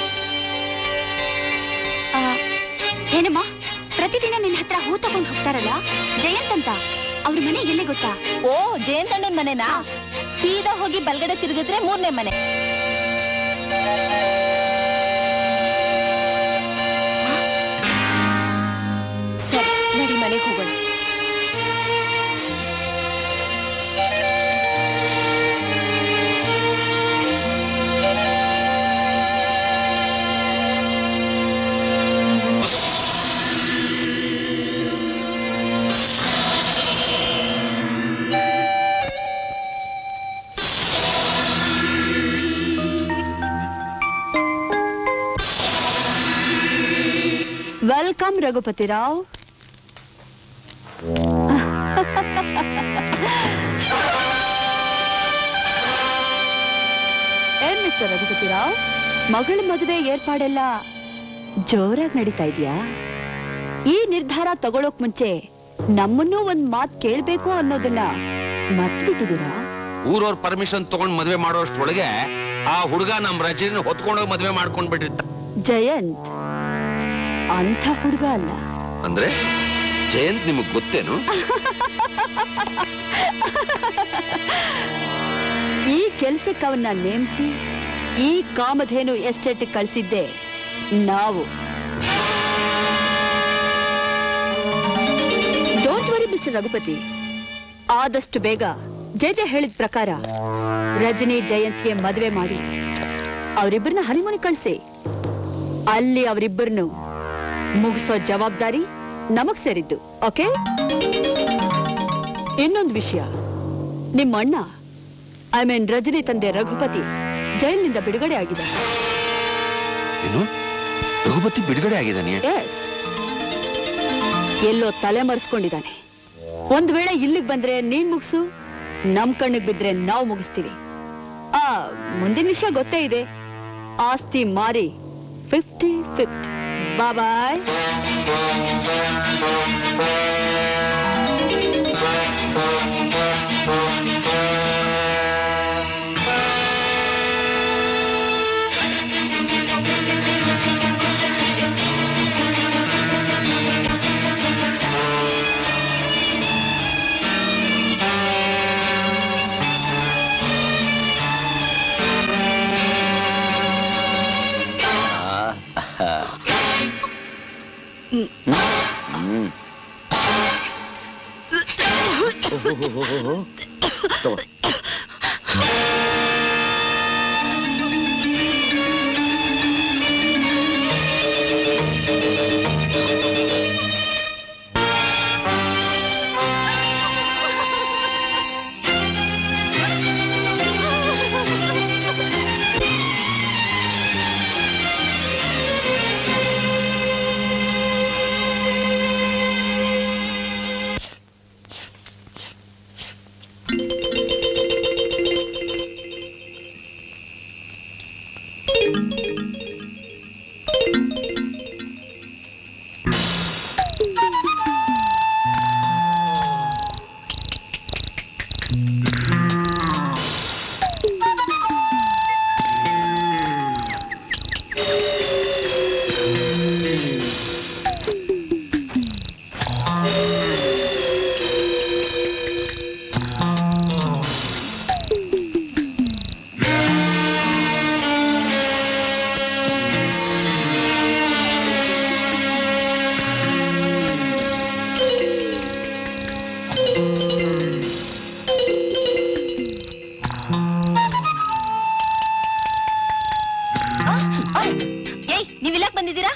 ಆ, ಏನಮ್ಮ ಪ್ರತಿದಿನ ನಿನ್ನ ಹತ್ರ ಹೂ ತಗೊಂಡು ಹೋಗ್ತಾರಲ್ಲ ಜಯಂತ್ ಅಂತ ಅವ್ರ ಮನೆ ಎಲ್ಲಿ ಗೊತ್ತಾ ಓ ಜಯಂತಣ್ಣನ್ ಮನೆನಾ ಸೀದಾ ಹೋಗಿ ಬಲ್ಗಡೆ ತಿರುಗಿದ್ರೆ ಮೂರನೇ ಮನೆ ಸರಿ ನಡಿ ಮನೆಗೆ ಹೋಗೋಣ ವೆಲ್ಕಮ್ ರಘುಪತಿ ರಾವ್ ಏನ್ ಮಿಸ್ಟರ್ ರಘುಪತಿ ರಾವ್ ಮಗಳ ಮದುವೆ ಏರ್ಪಾಡೆಲ್ಲ ಜೋರಾಗಿ ನಡೀತಾ ಇದೆಯಾ ಈ ನಿರ್ಧಾರ ತಗೊಳಕ್ ಮುಂಚೆ ನಮ್ಮನ್ನೂ ಒಂದ್ ಮಾತ್ ಕೇಳ್ಬೇಕು ಅನ್ನೋದನ್ನ ಮರ್ತ್ಬಿಟ್ಟಿದೀರಾ ಊರವ್ರ ಪರ್ಮಿಷನ್ ತಗೊಂಡ್ ಮದ್ವೆ ಮಾಡೋಷ್ಟ್ರೊಳಗೆ ಆ ಹುಡುಗ ನಮ್ ರಜನಿನ ಹೊತ್ಕೊಂಡೋಗಿ ಮದ್ವೆ ಮಾಡ್ಕೊಂಡ್ ಬಿಟ್ಟಿರ್ತ ಜಯಂತ್ ಅಂಥ ಹುಡುಗ ಅಲ್ಲ ಅಂದ್ರೆ ಜಯಂತ್ ನಿಮಗ್ ಗೊತ್ತೇನು ಈ ಕೆಲ್ಸಕ್ಕೆ ಅವನ್ನ ನೇಮಿಸಿ ಈ ಕಾಮಧೇನು ಎಸ್ಟೇಟ್ ಕಳ್ಸಿದ್ದೆ ನಾವು ಡೋಂಟ್ ವರಿ ಮಿಸ್ಟರ್ ರಘುಪತಿ ಆದಷ್ಟು ಬೇಗ ಜಯ ಜಯ ಹೇಳಿದ ಪ್ರಕಾರ ರಜನಿ ಜಯಂತ್ಗೆ ಮದುವೆ ಮಾಡಿ ಅವರಿಬ್ಬರನ್ನ ಹರಿಮುನಿ ಕಳ್ಸಿ ಅಲ್ಲಿ ಅವರಿಬ್ಬರನ್ನು ಮುಗಿಸೋ ಜವಾಬ್ದಾರಿ ನಮಗ್ ಸೇರಿದ್ದು ಓಕೆ ಇನ್ನೊಂದು ವಿಷಯ ನಿಮ್ಮ ಅಣ್ಣ ಐ ಮೀನ್ ರಜನಿ ತಂದೆ ರಘುಪತಿ ಜೈಲಿನಿಂದ ಬಿಡುಗಡೆ ಆಗಿದೆ ಏನು ರಘುಪತಿ ಬಿಡುಗಡೆ ಆಗಿದ್ದಾನೆ ಎಸ್ ಎಲ್ಲೋ ತಲೆ ಮರೆಸ್ಕೊಂಡಿದ್ದಾನೆ ಒಂದ್ ವೇಳೆ ಇಲ್ಲಿಗೆ ಬಂದ್ರೆ ನೀನ್ ಮುಗಿಸು ನಮ್ ಕಣ್ಣಿಗೆ ಬಿದ್ರೆ ನಾವು ಮುಗಿಸ್ತೀವಿ ಆ ಮುಂದಿನ ವಿಷಯ ಗೊತ್ತೇ ಇದೆ ಆಸ್ತಿ ಮಾರಿ ಫಿಫ್ಟಿ ಫಿಫ್ಟಿ ಬಾಯ್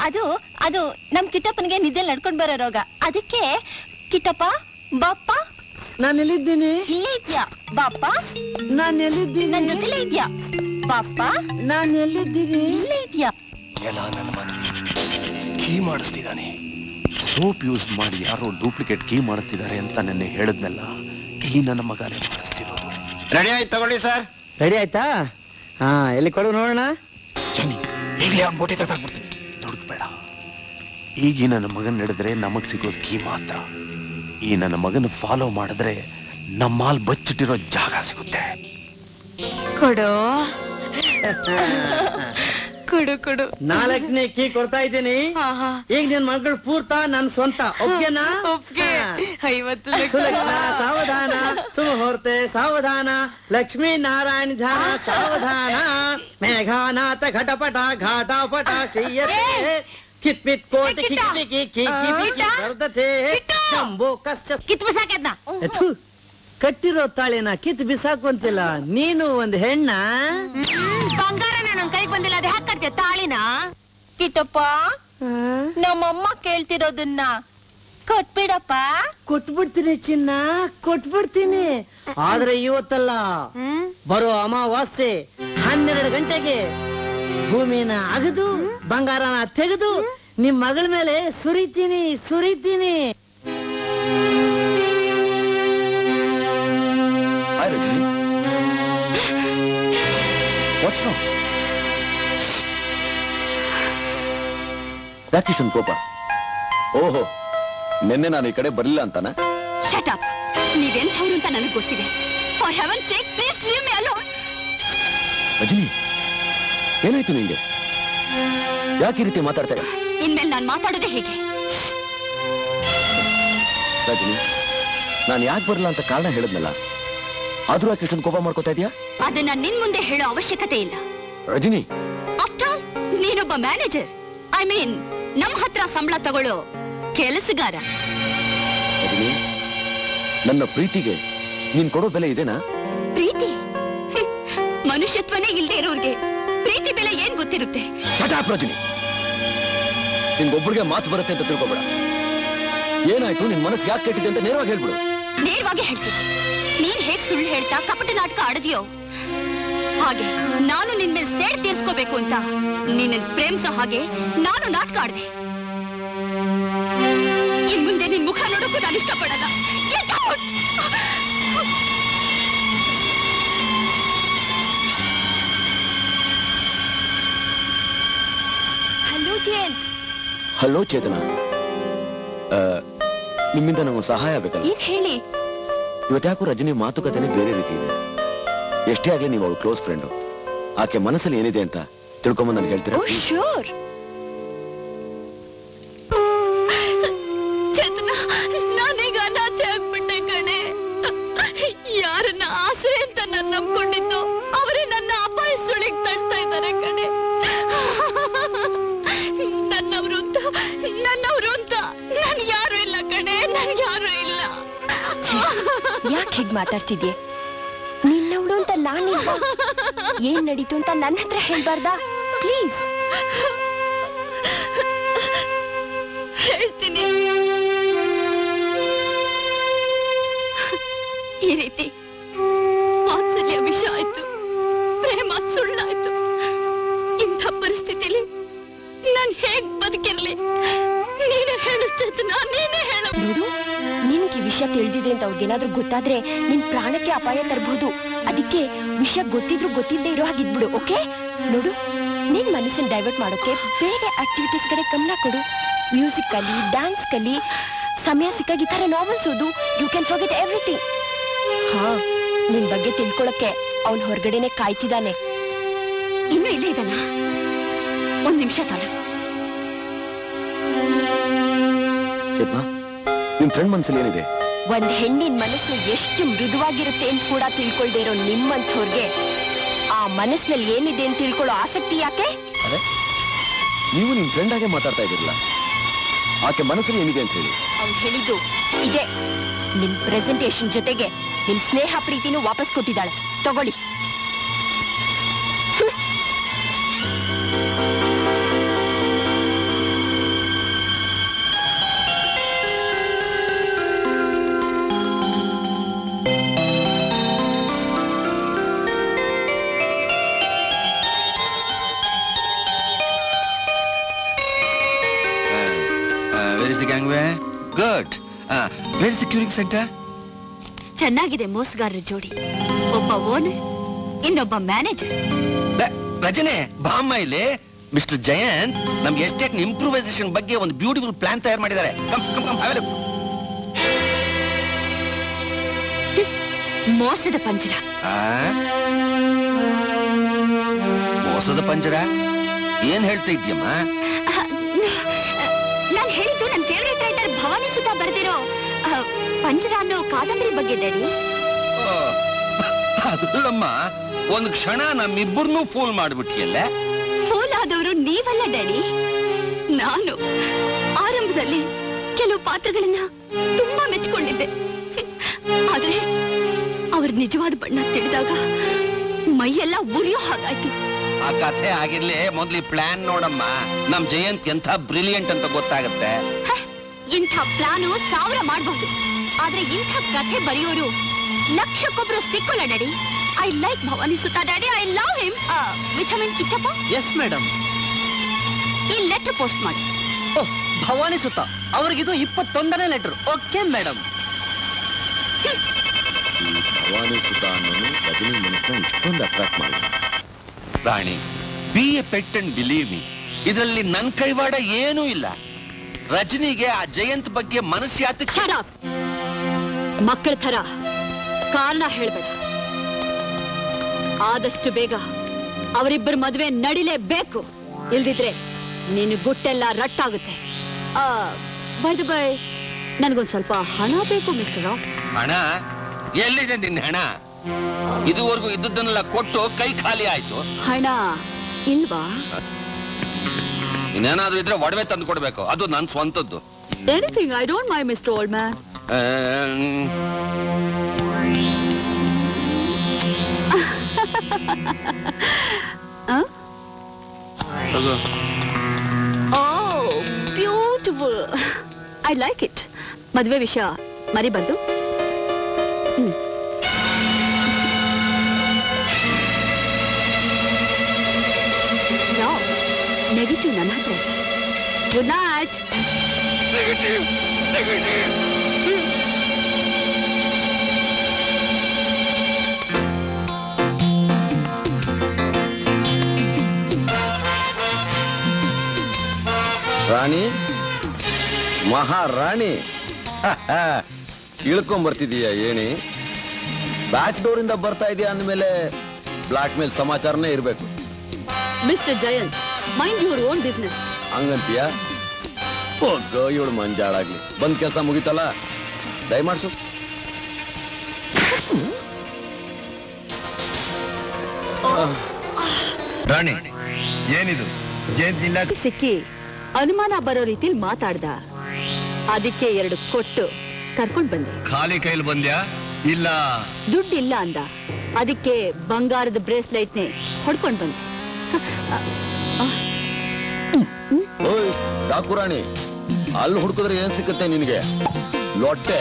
ಅದು ಅದು ನಮ್ ಕಿಟ್ಟಪ್ಪನಿಗೆ ನಿದ್ದೆ ನಡ್ಕೊಂಡ್ ಬರೋ ರೋಗ ಅದಕ್ಕೆ ಕಿಟ್ಟಪ್ಪ ಬಾಪ್ಪ ನಾನು ಎಲ್ಲಿದ್ದೀನಿ ಇಲ್ಲೇ ಇದ್ಯಾ ಬಾಪ್ಪ ನಾನು ಎಲ್ಲಿದ್ದೀನಿ ನನ್ ಜೊತೆಲೇ ಇದ್ಯಾ ಬಾಪ್ಪ ನಾನು ಎಲ್ಲಿದ್ದೀನಿ ಇಲ್ಲೇ ಇದ್ಯಾ ಎಲ್ಲ ನನ್ನ ಮಗ ಕೀ ಮಾಡಿಸ್ತಿದ್ದಾನೆ ಸೋಪ್ ಯೂಸ್ ಮಾಡಿ ಯಾರೋ ಡೂಪ್ಲಿಕೇಟ್ ಕೀ ಮಾಡಿಸ್ತಿದ್ದಾರೆ ಅಂತ ನೆನ್ನೆ ಹೇಳಿದ್ನಲ್ಲ ಈ ನನ್ನ ಮಗನೇ ಮಾಡಿಸ್ತಿರೋದು ರೆಡಿ ಆಯ್ತು ತಗೊಳ್ಳಿ ಸರ್ ರೆಡಿ ಆಯ್ತಾ ಹಾ ಎಲ್ಲಿ ಕೊಡು ನೋಡೋಣ ಈಗಲೇ ಅವ್ನು ಬೋಟಿ ತಗೊಂಡ್ಬಿಡ್ತೀನಿ ದುಡುಕ್ಬೇಡ ಈಗ ಈ ನನ್ನ ಮಗನ್ ನಡೆದ್ರೆ ನಮಗ್ ಸಿಗೋದು ಕೀ ಮಾತ್ರ ಈ ನನ್ನ ಮಗನ ಫಾಲೋ ಮಾಡಿದ್ರೆ ನಮ್ಮಾಲ್ ಬಚ್ಚಿಟ್ಟಿರೋ ಜಾಗ ಸಿಗುತ್ತೆ ಕೊಡು ಕೊಡು ಕೊಡು ನಾಲ್ಕನೇ ಕೀ ಕೊಡ್ತಾ ಇದ್ದೀನಿ ಈಗ ನಿನ್ ಮಗಳು ಪೂರ್ತ ನನ್ ಸ್ವಂತ ಒಪ್ಗೆನಾ ಒಪ್ಗೆ. ಐವತ್ತು ಲಕ್ಷ. ಸುಲಗ್ನ ಸಾವಧಾನ ಸುಮುಹೂರ್ತೆ ಸಾವಧಾನ ಲಕ್ಷ್ಮೀ ನಾರಾಯಣ ಧ್ಯಾನ ಸಾವಧಾನ ಮೇಘಾನಾಥ ಘಟಪಟ ಘಾಟಾಪಟ ಶ್ರೀಯತೆ ಕಿತ್ಪಿತ್ ಕೋಟಿ ಕಿಕ್ಕಿಕಿ ಕಿಕ್ಕಿ ವರ್ಧತೆ ಜಂಬೋ ಕಶ್ಚ ಕಿತ್ ಬಿಸಾಕದ್ನ ಥು, ಕಟ್ಟಿರೋ ತಾಳಿನ ಕಿತ್ ಬಿಸಾಕುವಂತಿಲ್ಲ ನೀನು ಒಂದ್ ಹೆಣ್ಣ ಬಂಗಾರನ ನನ್ ಕೈಗೆ ಬಂದಿಲ್ಲ ಅದೇ ಹಾಕತ್ತೆ ತಾಳಿನ ಕಿಟ್ಟಪ್ಪ ನಮ್ಮಮ್ಮ ಕೇಳ್ತಿರೋದನ್ನ ಕೊಟ್ಬಿಡಪ್ಪ ಕೊಟ್ಬಿಡ್ತೀನಿ ಚಿನ್ನ ಕೊಟ್ಬಿಡ್ತೀನಿ ಆದ್ರೆ ಇವತ್ತಲ್ಲ ಬರೋ ಅಮಾವಾಸ್ಯೆ ಹನ್ನೆರಡು ಗಂಟೆಗೆ ಭೂಮಿನ ಅಗದು ಬಂಗಾರನ ತೆಗೆದು ನಿಮ್ ಮಗಳ ಮೇಲೆ ಸುರಿತೀನಿ ಸುರಿತೀನಿ Hi, Rajni. What's wrong? ಯಾಕೆ ಇಷ್ಟೊಂದು ಕೋಪ ಓಹೋ ನಿನ್ನೆ ನಾನು ಈ ಕಡೆ ಬರಲಿಲ್ಲ ಅಂತಾನ ಶಟ್ ಅಪ್ ನೀವೆಂಥವ್ರು ಅಂತ ನನಗೆ ಗೊತ್ತಿದೆ for heaven sake please leave me alone Rajani ಏನಾಯ್ತು ನಿಂಗೆ ಯಾಕೆ ಈ ರೀತಿ ಮಾತಾಡ್ತಾ ಇಲ್ಲ ಇನ್ಮೇಲೆ ನಾನು ಮಾತಾಡೋದೇ ಹೇಗೆ ರಜನಿ ನಾನು ಯಾಕೆ ಬರಲ್ಲ ಅಂತ ಕಾರಣ ಹೇಳಿದ್ನಲ್ಲ ಆದ್ರೂ ಯಾಕೆ ಇಷ್ಟೊಂದು ಕೋಪ ಮಾಡ್ಕೋತಾ ಇದೀಯಾ ಅದನ್ನ ನಿನ್ ಮುಂದೆ ಹೇಳೋ ಅವಶ್ಯಕತೆ ಇಲ್ಲ ರಜನಿ ಆಫ್ಟರ್ ನೀನೊಬ್ಬ ಮ್ಯಾನೇಜರ್ ಐ ಮೀನ್ ನಮ್ ಹತ್ರ ಸಂಬಳ ತಗೊಳ್ಳೋ ಕೆಲಸಗಾರ ರಜನಿ ನನ್ನ ಪ್ರೀತಿಗೆ ನೀನ್ ಕೊಡೋ ಬೆಲೆ ಇದೇನಾ ಪ್ರೀತಿ ಹ್ಮ್. ಮನುಷ್ಯತ್ವನೇ ಇಲ್ದೇ ಇರೋರ್ಗೆ ಪ್ರೀತಿ ಬೆಲೆ ಏನ್ ಗೊತ್ತಿರುತ್ತೆ ಶಟಾಪ್ ರಜನಿ ನಿನ್ಗೊಬ್ಳಿಗೆ ಮಾತು ಬರುತ್ತೆ ಅಂತ ತಿಳ್ಕೊಬೇಡ ಏನಾಯ್ತು ನಿನ್ ಮನಸ್ಸು ಯಾಕೆ ಕೆಟ್ಟಿದೆ ಅಂತ ನೇರವಾಗಿ ಹೇಳ್ಬಿಡು ನೇರವಾಗಿ ಹೇಳ್ತೀನಿ ನೀನ್ ಹೇಗ್ ಸುಳ್ಳು ಹೇಳ್ತಾ ಕಪಟ ನಾಟಕ ಆಡದ್ಯೋ ಹಾಗೆ ನಾನು ನಿನ್ ಮೇಲೆ ಸೇಡ್ ತೀರ್ಸ್ಕೋಬೇಕು ಅಂತ ನಿನ್ನ ಪ್ರೇಮಿಸೋ ಹಾಗೆ ನಾನು ನಾಟಕ ಆಡ್ದೆ ಇನ್ ಮುಂದೆ ನಿನ್ ಮುಖ ನೋಡೋಕ್ಕೂ ನಾನು ಇಷ್ಟಪಡಲ್ಲ Get out! Hello Jayant hello Chetana ಆ, ನಿಮ್ಮಿಂದ ನಂಗೆ ಸಹಾಯ ಬೇಕಲ್ಲ ಏನ್ ಹೇಳಿ ಇವತ್ತ್ಯಾಕೋ ರಜನಿ ಮಾತುಕತೆನೇ ಬೇರೆ ರೀತಿ ಇದೆ ಎಷ್ಟೇ ಆಗ್ಲಿ ನೀವು ಅವಳು ಕ್ಲೋಸ್ ಫ್ರೆಂಡು ಆಕೆ ಮನಸ್ಸಲ್ಲಿ ಏನಿದೆ ಅಂತ ತಿಳ್ಕೊಂಬಂದು ನನಗೆ ಹೇಳ್ತೀರಾ ಓ ಶೋರ್ ಚೇತನ ನಾನೀಗ ಅನಾಥೆ ಆಗ್ಬಿಟ್ಟೆ ಕಣೆ ಯಾರನ್ನ ಆಸೆ ಅಂತ ನನ್ನ ನಂಬ್ಕೊಂಡಿದ್ದು ಅವರೇ ನನ್ನ ಅಪಾಯ ಸುಳಿಗ್ ತಳ್ತಾ ಇದ್ದಾರೆ ಕಣೆ ನನ್ನವರು ಅಂತ ನನ್ನವರು ಅಂತ ನನ್ ಯಾರು ಇಲ್ಲ ಕಣೆ ನನ್ ಯಾರು ಇಲ್ಲ ಯಾಕೆ ಹೇಗ್ ಮಾತಾಡ್ತಿದ್ಯೆ ನಿನ್ನವಳು ಅಂತ ನಾನಿಲ್ಲ ಏನ್ ನಡೀತು ಅಂತ ನನ್ನ ಹತ್ರ ಹೇಳ್ಬಾರ್ದಾ ಪ್ಲೀಸ್ ಹೇಳ್ತೀನಿ ಈ ರೀತಿ ವಾತ್ಸಲ್ಯ ವಿಷ ಆಯ್ತು ಪ್ರೇಮ ಸುಳ್ಳಾಯ್ತು ಇಂಥ ಪರಿಸ್ಥಿತಿಲಿ ನಾನ್ ಹೇಗ್ ಬದುಕಿರ್ಲಿ ನೀನೇ ಹೇಳು ಚೇತನ ನೀನೇ ಹೇಳು ನೋಡು ನಿನ್ಗೆ ಈ ವಿಷಯ ತಿಳಿದಿದೆ ಅಂತ ಅವ್ರಿಗೇನಾದ್ರೂ ಗೊತ್ತಾದ್ರೆ ನಿನ್ ಪ್ರಾಣಕ್ಕೆ ಅಪಾಯ ತರಬಹುದು ಅದಕ್ಕೆ ವಿಷಯ ಗೊತ್ತಿದ್ರು ಗೊತ್ತಿಲ್ಲದೆ ಇರೋ ಹಾಗಿದ್ಬಿಡು ಓಕೆ ನೋಡು ನಿನ್ ಮನಸ್ಸನ್ನ ಡೈವರ್ಟ್ ಮಾಡೋಕೆ ಬೇರೆ ಆಕ್ಟಿವಿಟೀಸ್ ಕಡೆ ಗಮನ ಕೊಡು ಮ್ಯೂಸಿಕ್ ಕಲಿ ಡ್ಯಾನ್ಸ್ ಕಲಿ ಸಮಯ ಸಿಕ್ಕಾಗ ಈ ತರ ನಾವೆಲ್ಸ್ ಓದು ಯು ಕ್ಯಾನ್ ಫರ್ಗೆಟ್ ಎವ್ರಿಥಿಂಗ್ ಹಾ ನಿನ್ ಬಗ್ಗೆ ತಿಳ್ಕೊಳಕ್ಕೆ ಅವನ್ ಹೊರಗಡೆನೆ ಕಾಯ್ತಿದ್ದಾನೆ ಇನ್ನೂ ಇಲ್ಲೇ ಇದ್ದಾನ ಒಂದ್ ನಿಮಿಷ ತಾಳು ಚೇತನ ನಿಮ್ ಫ್ರೆಂಡ್ ಮನಸ್ಸಲ್ಲಿ ಏನಿದೆ ಒಂದ್ ಹೆಣ್ಣಿನ ಮನಸ್ಸು ಎಷ್ಟು ಮೃದುವಾಗಿರುತ್ತೆ ಅಂತ ಕೂಡ ತಿಳ್ಕೊಳ್ದೇ ಇರೋ ನಿಮ್ಮಂಥವ್ರಿಗೆ ಆ ಮನಸ್ಸಿನಲ್ಲಿ ಏನಿದೆ ಅಂತ ತಿಳ್ಕೊಳ್ಳೋ ಆಸಕ್ತಿ ಯಾಕೆ ಅದೇ ನೀವು ನಿಮ್ ಫ್ರೆಂಡ್ ಆಗೆ ಮಾತಾಡ್ತಾ ಇದ್ದೀರಲ್ಲ ಆಕೆ ಮನಸ್ಸಲ್ಲಿ ಏನಿದೆ ಅಂತ ಹೇಳಿ ಅವ್ನು ಹೇಳಿದ್ದು ಇದೆ ನಿಮ್ ಪ್ರೆಸೆಂಟೇಶನ್ ಜೊತೆಗೆ ನಿಮ್ ಸ್ನೇಹ ಪ್ರೀತಿನೂ ವಾಪಸ್ ಕೊಟ್ಟಿದ್ದಾಳೆ ತಗೊಳ್ಳಿ ಸೆಕ್ಯೂರಿಂಗ್ ಸೆಂಟರ್ ಚೆನ್ನಾಗಿದೆ ಮೋಸಗಾರರ ಜೋಡಿ ಒಬ್ಬ ಓನರ್ ಇನ್ನೊಬ್ಬ ಮ್ಯಾನೇಜರ್ ರಜನೆ ಬಾಮ್ಮ ಇಲ್ಲಿ ಮಿಸ್ಟರ್ ಜಯಂತ್ ನಮ್ಗೆ ಎಸ್ಟೇಟ್ ಇಂಪ್ರೂವೈಸೇಷನ್ ಬಗ್ಗೆ ಒಂದು ಬ್ಯೂಟಿಫುಲ್ ಪ್ಲಾನ್ ತಯಾರು ಮಾಡಿದ್ದಾರೆ Come, come, come, have a look. ಮೋಸದ ಪಂಜರ ಆ? ಮೋಸದ ಪಂಜರ ಏನ್ ಹೇಳ್ತಾ ಇದ್ಯಮ್ಮ ನಾನು ಹೇಳಿದ್ದು ನನ್ನ ಫೇವರೇಟ್ ರೈಟರ್ ಭವಾನಿ ಸುಧಾ ಬರೆದಿರೋ ಪಂಜರ ಅನ್ನೋ ಕಾದಂಬರಿ ಬಗ್ಗೆ ಡ್ಯಾಡಿ ಅದಲ್ಲಮ್ಮ ಒಂದ್ ಕ್ಷಣ ನಮ್ಮಿಬ್ಬರನ್ನೂ ಫೋನ್ ಮಾಡ್ಬಿಟ್ಟಿಯಲ್ಲ ಫೋಲ್ ಆದವರು ನೀವಲ್ಲ ಡ್ಯಾಡಿ ನಾನು ಆರಂಭದಲ್ಲಿ ಕೆಲವು ಪಾತ್ರಗಳನ್ನ ತುಂಬಾ ಮೆಚ್ಕೊಂಡಿದ್ದೆ ಆದ್ರೆ ಅವ್ರ ನಿಜವಾದ ಬಣ್ಣ ತಿಳಿದಾಗ ಮೈಯೆಲ್ಲ ಉರಿಯೋ ಹಾಗಾಯ್ತು ಆ ಕಥೆ ಆಗಿರ್ಲಿ ಮೊದ್ಲು ಪ್ಲಾನ್ ನೋಡಮ್ಮ ನಮ್ ಜಯಂತ್ ಎಂಥ ಬ್ರಿಲಿಯಂಟ್ ಅಂತ ಗೊತ್ತಾಗತ್ತೆ ಹ, ಇಂಥ ಪ್ಲಾನು ಸಾವಿರ ಮಾಡಬಹುದು ಆದ್ರೆ ಇಂಥ ಕಥೆ ಬರೆಯೋರು ಲಕ್ಷಕ್ಕೊಬ್ರು ಸಿಕ್ಕೋಲ್ಲ daddy I like Bhavani Suta daddy I love him vitamin Kittappa yes madam ಈ ಲೆಟರ್ ಪೋಸ್ಟ್ ಮಾಡಿ ಭವಾನಿ ಸುತ್ತ ಅವ್ರಿಗಿದು ಇಪ್ಪತ್ತೊಂದನೇ ಲೆಟರ್ ಓಕೆ ಮೇಡಮ್ ಭವಾನಿ ಸುತ ಅನ್ನೋನು ರಜನಿ ಮನಸ್ಸನ್ನ ಇಷ್ಟೊಂದು ಅಟ್ರಾಕ್ಟ್ ಮಾಡಿ Rani be a pet and believe me ಇದರಲ್ಲಿ ನನ್ ಕೈವಾಡ ಏನೂ ಇಲ್ಲ ರಜನಿಗೆ ಆ ಜಯಂತ್ ಬಗ್ಗೆ ಮನಸ್ಸು ಯಾತಕ್ಕೆ ಮಕ್ಕಳ ಥರ ಕಾರಣ ಹೇಳ್ಬೇಡ ಆದಷ್ಟು ಬೇಗ ಅವರಿಬ್ಬರ ಮದುವೆ ನಡಿಲೇಬೇಕು ಇಲ್ದಿದ್ರೆ ನಿನ್ ಗುಟ್ಟೆಲ್ಲ ರಟ್ಟಾಗುತ್ತೆ ಬೈ ಬೈ ನನಗೊಂದ್ ಸ್ವಲ್ಪ ಹಣ ಬೇಕು ಮಿಸ್ಟರ್ ರಾವ್ ಹಣ ಎಲ್ಲಿದೆ ನಿನ್ನ ಹಣ ಇದುವರೆಗೂ ಇದ್ದದ್ದನ್ನೆಲ್ಲ ಕೊಟ್ಟು ಕೈ ಖಾಲಿ ಆಯ್ತು ಹಣ ಇಲ್ವಾ ಇನ್ನೇನಾದ್ರೂ ಇದ್ರೆ ಒಡವೆ ತಂದು ಕೊಡ್ಬೇಕು ಅದು ನನ್ ಸ್ವಂತದ್ದು anything I don't my mister old man ಆಮ್, ತಗೋ. Oh beautiful I like it ಮದುವೆ ವಿಷಯ ಮರಿಬಾರ್ದು ಹ್ಮ್. ರಾವ್, ನೆಗೆಟಿವ್ ನನ್ನ ಹತ್ರ ಗುಡ್ ನೈಟ್ ರಾಣಿ ಮಹಾರಾಣಿ ಇಳ್ಕೊಂಡ್ ಬರ್ತಿದೀಯ ಏನಿ ಬ್ಯಾಕ್ ಡೋರ್ ಇಂದ ಬರ್ತಾ ಇದೀಯ ಅಂದ್ಮೇಲೆ ಬ್ಲಾಕ್ ಮೇಲ್ ಸಮಾಚಾರನೇ ಇರ್ಬೇಕು mister Jayant mind your own business ಹಂಗಂತೀಯ ಹೋಗ ಇವಳು ಮಂಜಾಳಾಗ್ಲಿ ಬಂದ್ ಕೆಲಸ ಮುಗಿತಲ್ಲ ದಯಮಾಡ್ಸು ರಾಣಿ ಏನಿದು ಜಯಂತಿಲ್ಲ ಸಿಕ್ಕಿ ಅನುಮಾನ ಬರೋ ರೀತಿಲಿ ಮಾತಾಡ್ದ ಅದಕ್ಕೆ ಎರಡು ಕೊಟ್ಟು ಕರ್ಕೊಂಡ್ ಬಂದೆ ಖಾಲಿ ಕೈಲಿ ಬಂದ್ಯಾ ಇಲ್ಲ ದುಡ್ಡು ಇಲ್ಲ ಅಂದ ಅದಕ್ಕೆ ಬಂಗಾರದ ಬ್ರೇಸ್ಲೈಟ್ನೇ ಹೊಡ್ಕೊಂಡ್ ಬಂದೆ ಓಯ್ ಡಾಕು ರಾಣಿ ಅಲ್ಲಿ ಹುಡುಕಿದ್ರೆ ಏನ್ ಸಿಕ್ಕತ್ತೆ ನಿನಗೆ ಲೊಟ್ಟೆ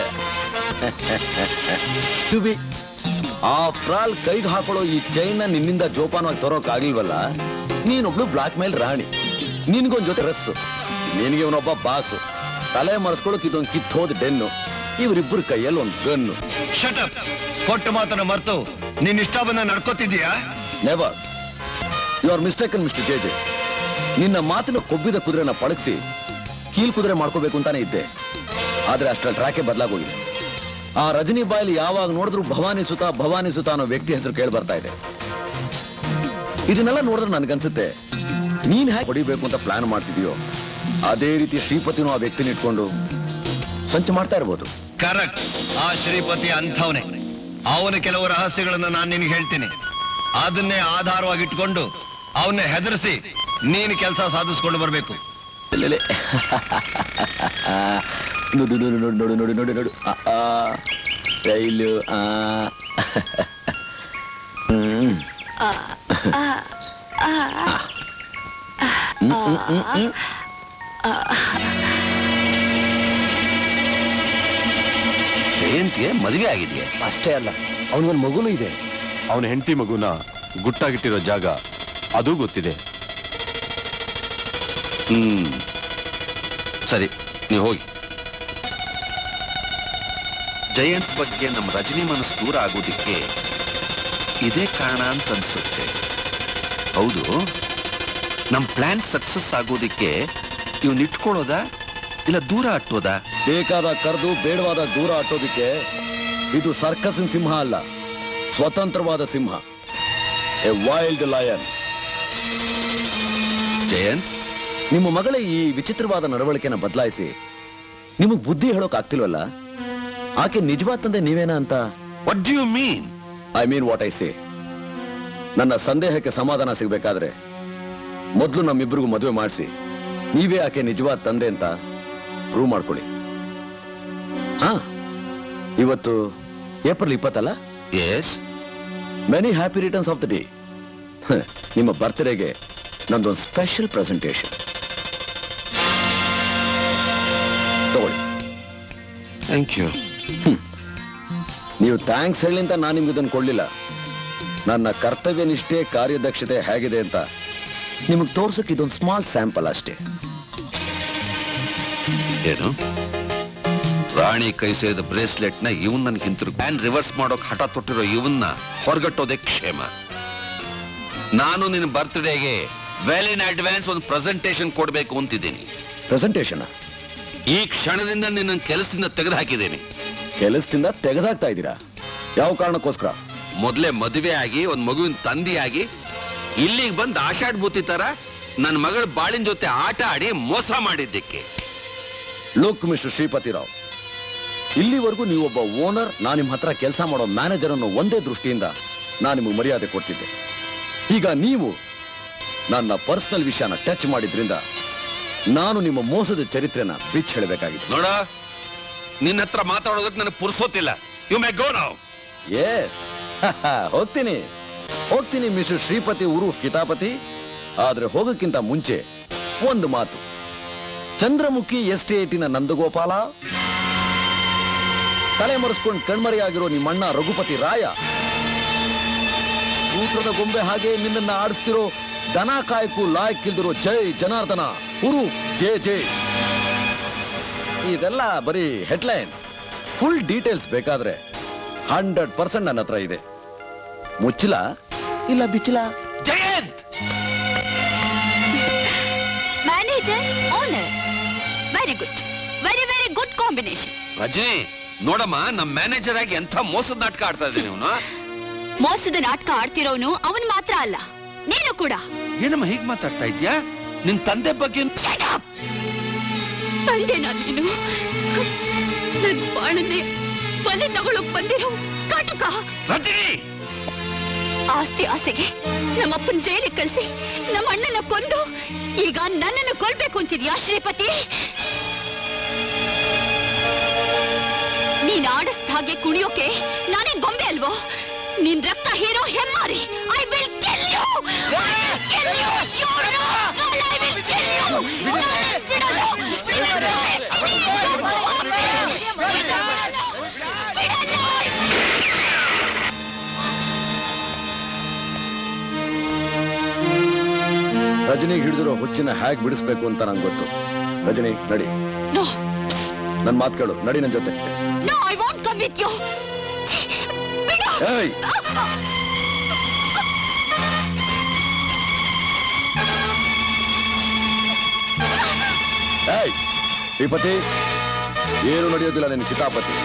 ಟುಬಿ ಆಫ್ಟರ್ ಆಲ್ ಕೈಗೆ ಹಾಕೊಳ್ಳೋ ಈ ಚೈನ್ ನಿನ್ನಿಂದ ಜೋಪಾನವಾಗಿ ತರೋಕ್ ಆಗಿಲ್ವಲ್ಲ ನೀನೊಬ್ಳು ಬ್ಲಾಕ್ ಮೇಲ್ ರಾಣಿ ನಿನ್ಗೊಂದ್ ಜೊತೆ ರೆಸ್ ನಿನಗೆ ಇವನೊಬ್ಬ ಬಾಸು ತಲೆ ಮರೆಸ್ಕೊಳಕ್ ಇದೊಂದು ಕಿತ್ತೋದ್ ಡೆನ್ನು ಇವರಿಬ್ಬರ ಕೈಯಲ್ಲಿ ಒಂದು ಗನ್ನು ಶಟಪ್ ಕೊಟ್ಟ ಮಾತನ್ನ ಮರ್ತು ನಿನ್ ಇಷ್ಟ ಬಂದ ನಡ್ಕೋತಿದ್ಯಾ never you are mistaken mister J J ನಿನ್ನ ಮಾತಿನ ಕೊಬ್ಬಿದ ಕುದುರೆನ ಪಳಗಿಸಿ ಕೀಲ್ ಕುದುರೆ ಮಾಡ್ಕೋಬೇಕು ಅಂತಾನೆ ಇದ್ದೆ ಆದ್ರೆ ಅಷ್ಟರ ಟ್ರ್ಯಾಕೆ ಬದಲಾಗೋಗಿದೆ ಆ ರಜನಿ ಬಾಯಲ್ಲಿ ಯಾವಾಗ ನೋಡಿದ್ರು ಭವಾನಿ ಸುತ ಭವಾನಿ ಸುತ ಅನ್ನೋ ವ್ಯಕ್ತಿ ಹೆಸರು ಕೇಳಿ ಬರ್ತಾ ಇದೆ ಇದನ್ನೆಲ್ಲ ನೋಡಿದ್ರೆ ನನ್ಗನ್ಸುತ್ತೆ ನೀನ್ ಹೇಗೆ ಹೊಡಿಬೇಕು ಅಂತ ಪ್ಲಾನ್ ಮಾಡ್ತಿದ್ಯೋ ಅದೇ ರೀತಿ ಶ್ರೀಪತಿನೂ ಆ ವ್ಯಕ್ತಿನ ಇಟ್ಕೊಂಡು ಸಂಚು ಮಾಡ್ತಾ ಇರ್ಬೋದು ಕರೆಕ್ಟ್ ಆ ಶ್ರೀಪತಿ ಅಂಥವನೇ ಅವನ ಕೆಲವು ರಹಸ್ಯಗಳನ್ನ ನಾನು ನಿನಗೆ ಹೇಳ್ತೀನಿ ಅದನ್ನೇ ಆಧಾರವಾಗಿ ಇಟ್ಕೊಂಡು ಅವನ್ನ ಹೆದರಿಸಿ ನೀನು ಕೆಲಸ ಸಾಧಿಸ್ಕೊಂಡು ಬರ್ಬೇಕು ಎಲ್ಲೆಲೆ. ನೋಡು ನೋಡು ನೋಡು ನೋಡು ನೋಡು ನೋಡು ನೋಡು ಆ, ಆ. ರೈಲು ಆ ಹ್ಮ್. ಹ್ಮ್, ಹ್ಮ್, ಹ್ಮ್, ಹ್ಮ್. ಜಯಂತ್ಗೆ ಮದುವೆ ಆಗಿದೆಯಾ ಅಷ್ಟೇ ಅಲ್ಲ ಅವನಿಗೊಂದು ಮಗುನೂ ಇದೆ ಅವನ ಹೆಂಡತಿ ಮಗುನ ಗುಟ್ಟಾಗಿಟ್ಟಿರೋ ಜಾಗ ಅದು ಗೊತ್ತಿದೆ ಹ್ಮ್ ಸರಿ ನೀವು ಹೋಗಿ ಜಯಂತ್ ಬಗ್ಗೆ ನಮ್ಮ ರಜನಿ ಮನಸ್ಸು ದೂರ ಆಗೋದಿಕ್ಕೆ ಇದೇ ಕಾರಣ ಅಂತ ಅನ್ಸುತ್ತೆ ಹೌದು ನಮ್ಮ ಪ್ಲಾನ್ ಸಕ್ಸಸ್ ಆಗೋದಿಕ್ಕೆ ಇವ್ನ ಇಟ್ಕೊಳ್ಳೋದಾ ಇಲ್ಲ ದೂರ ಅಟ್ಟೋದಾ ಬೇಕಾದ ಕರೆದು ಬೇಡವಾದ ದೂರ ಅಟ್ಟೋದಿಕ್ಕೆ ಇದು ಸರ್ಕಸಿನ ಸಿಂಹ ಅಲ್ಲ ಸ್ವತಂತ್ರವಾದ ಸಿಂಹ ಎ ವೈಲ್ಡ್ ಲಯನ್ ಜಯಂತ್ ನಿಮ್ಮ ಮಗಳ ಈ ವಿಚಿತ್ರವಾದ ನಡವಳಿಕೆನ ಬದಲಾಯಿಸಿ ನಿಮಗ್ ಬುದ್ಧಿ ಹೇಳೋಕ್ ಆಗ್ತಿಲ್ವಲ್ಲ ಆಕೆ ನಿಜವಾದ ತಂದೆ ನೀವೇನಾ ಅಂತ what do you mean I mean what I say ನನ್ನ ಸಂದೇಹಕ್ಕೆ ಸಮಾಧಾನ ಸಿಗ್ಬೇಕಾದ್ರೆ ಮೊದಲು ನಮ್ಮಿಬ್ಬರಿಗೂ ಮದುವೆ ಮಾಡಿಸಿ ನೀವೇ ಆಕೆ ನಿಜವಾದ ತಂದೆ ಅಂತ ಪ್ರೂವ್ ಮಾಡ್ಕೊಳ್ಳಿ ಹಾ ಇವತ್ತು ಏಪ್ರಿಲ್ ಇಪ್ಪತ್ತಲ್ಲ yes many happy returns of the day ನಿಮ್ಮ ಬರ್ತ್ಡೇಗೆ ನಂದೊಂದು ಸ್ಪೆಷಲ್ ಪ್ರೆಸೆಂಟೇಷನ್ ತಗೊಳ್ಳಿ ಥ್ಯಾಂಕ್ ಯು ನೀವು ಥ್ಯಾಂಕ್ಸ್ ಹೇಳಿ ಅಂತ ನಾನು ನಿಮ್ಗೆ ಇದನ್ನು ಕೊಡ್ಲಿಲ್ಲ ನನ್ನ ಕರ್ತವ್ಯ ನಿಷ್ಠೆ ಕಾರ್ಯದಕ್ಷತೆ ಹೇಗಿದೆ ಅಂತ ನಿಮಗೆ ತೋರ್ಸಕ್ಕೆ ಇದೊಂದು ಸ್ಮಾಲ್ ಸ್ಯಾಂಪಲ್ ಅಷ್ಟೇ ಏನು ರಾಣಿ ಕೈ ಸೇರಿದ ಬ್ರೇಸ್ಲೆಟ್ ನ ಇವನ್ ನನ್ ಹಿಂತಿರುಗಿ ಪ್ಯಾನ್ ರಿವರ್ಸ್ ಮಾಡೋಕ್ ಹಠ ತೊಟ್ಟಿರೋ ಇವನ್ನ ಹೊರಗಟ್ಟೋದೇ ಕ್ಷೇಮ ನಾನು ನಿನ್ನ ಬರ್ತ್ಡೇಗೆ ವೆಲ್ ಇನ್ ಅಡ್ವಾನ್ಸ್ ಒಂದು ಪ್ರೆಸೆಂಟೇಶನ್ ಕೊಡ್ಬೇಕು ಅಂತಿದ್ದೀನಿ ಪ್ರೆಸೆಂಟೇಷನ್ ಈ ಕ್ಷಣದಿಂದ ನಿನ್ನ ಕೆಲಸದಿಂದ ತೆಗೆದು ಹಾಕಿದ್ದೀನಿ ಕೆಲಸದಿಂದ ತೆಗೆದಾಕ್ತಾ ಇದ್ದೀರಾ ಯಾವ ಕಾರಣಕ್ಕೋಸ್ಕರ ಮೊದಲೇ ಮದುವೆ ಆಗಿ ಒಂದ್ ಮಗುವಿನ ತಂದೆಯಾಗಿ ಇಲ್ಲಿಗೆ ಬಂದು ಆಷಾಢ ಬೂತಿ ತರ ನನ್ನ ಮಗಳ ಬಾಳಿನ ಜೊತೆ ಆಟ ಆಡಿ ಮೋಸ ಮಾಡಿದ್ದಕ್ಕೆ ಲುಕ್ ಮಿಸ್ಟರ್ ಶ್ರೀಪತಿ ರಾವ್ ಇಲ್ಲಿವರೆಗೂ ನೀವೊಬ್ಬ ಓನರ್ ನಾನು ನಿಮ್ಮ ಹತ್ರ ಕೆಲಸ ಮಾಡೋ ಮ್ಯಾನೇಜರ್ ಅನ್ನೋ ಒಂದೇ ದೃಷ್ಟಿಯಿಂದ ನಾನು ನಿಮಗೆ ಮರ್ಯಾದೆ ಕೊಡ್ತಿದ್ದೆ ಈಗ ನೀವು ನನ್ನ ಪರ್ಸನಲ್ ವಿಷಯನ ಟಚ್ ಮಾಡಿದ್ರಿಂದ ನಾನು ನಿಮ್ಮ ಮೋಸದ ಚರಿತ್ರೆನ ಬಿಚ್ಚ ಹೇಳಬೇಕಾಗಿದೆ ನೋಡ ನಿನ್ನ ಹತ್ರ ಮಾತಾಡೋದಕ್ಕೆ ನನಗೆ ಪುರ್ಸೋತಿಲ್ಲ ಯು ಮೇ ಗೋ ನಾವು ಎಸ್ ಹೋಗ್ತೀನಿ ಹೋಗ್ತೀನಿ ಮಿಸ್ಟರ್ ಶ್ರೀಪತಿ ಊರು ಕಿತಾಪತಿ ಆದ್ರೆ ಹೋಗಕ್ಕಿಂತ ಮುಂಚೆ ಒಂದು ಮಾತು ಚಂದ್ರಮುಖಿ ಎಸ್ಟೇಟಿನ ನಂದಗೋಪಾಲ ತಲೆ ಮರೆಸ್ಕೊಂಡು ಕಣ್ಮರೆಯಾಗಿರೋ ನಿಮ್ಮಣ್ಣ ರಘುಪತಿ ರಾಯ ಸೂತ್ರದ ಗೊಂಬೆ ಹಾಗೆ ನಿನ್ನನ್ನ ಆಡಿಸ್ತಿರೋ ದನ ಕಾಯಕ್ಕೂ ಲಾಯಕ್ಕಿಲ್ದಿರೋ ಜೈ ಜನಾರ್ದನ ಉರು ಜೇ ಜೇ ಇದೆಲ್ಲ ಬರೀ ಹೆಡ್ಲೈನ್ ಫುಲ್ ಡೀಟೇಲ್ಸ್ ಬೇಕಾದ್ರೆ ಹಂಡ್ರೆಡ್ ಪರ್ಸೆಂಟ್ ನನ್ನ ಹತ್ರ ಇದೆ ಮುಚ್ಚಲ ಇಲ್ಲ ಬಿಚ್ಚಲ Jayant manager owner very good very very good combination Rajani ನೋಡಮ್ಮ ನಮ್ ಮ್ಯಾನೇಜರ್ ಆಗಿ ಎಂಥ ಮೋಸದ ನಾಟಕ ಆಡ್ತಾ ಇದ್ದೀನಿ ಅವನು ಮೋಸದ ನಾಟಕ ಆಡ್ತಿರೋನು ಅವನ್ ಮಾತ್ರ ಅಲ್ಲ ನೀನು ಕೂಡ ಏನಮ್ಮ ಹೀಗ್ ಮಾತಾಡ್ತಾ ಇದ್ಯಾ ನಿನ್ ತಂದೆ ಬಗ್ಗೆ ತಂದೆನಾ ನೀನು ನನ್ ಬಾಳನ್ನೇ ಬಲಿ ತಗೊಳಕ್ ಬಂದಿರೋ ಕಾಟುಕ ರಜನಿ ಆಸ್ತಿ ಆಸೆಗೆ ನಮ್ಮಪ್ಪನ್ ಜೈಲಿಗೆ ಕಳ್ಸಿ ನಮ್ಮ ಅಣ್ಣನ ಕೊಂದು ಈಗ ನನ್ನನ್ನು ಕೊಲ್ಬೇಕು ಅಂತಿದ್ಯಾ ಶ್ರೀಪತಿ ನೀನ್ ಆಡಿಸ್ದ ಹಾಗೆ ಕುಣಿಯೋಕೆ ನಾನೇ ಗೊಂಬೆ ಅಲ್ವೋ ನಿನ್ ರಕ್ತ ಹೀರೋ ಹೆಮ್ಮಾರಿ I will kill you kill you you I will kill you ಬಿಡಲ್ಲ ರಜನಿಗೆ ಹಿಡಿದಿರೋ ಹುಚ್ಚಿನ ಹ್ಯಾಗ್ ಬಿಡಿಸ್ಬೇಕು ಅಂತ ನಂಗೆ ಗೊತ್ತು ರಜನಿ ನಡಿ ನೋ ನನ್ ಮಾತು ಕೇಳು ನಡಿ ನನ್ ಜೊತೆ no I want come with you ಬಿಡು ಏಯ್ ಏಯ್ ಶ್ರೀಪತಿ ಏನು ನಡೆಯೋದಿಲ್ಲ ನಿನ್ನ ಕಿತಾಪತಿ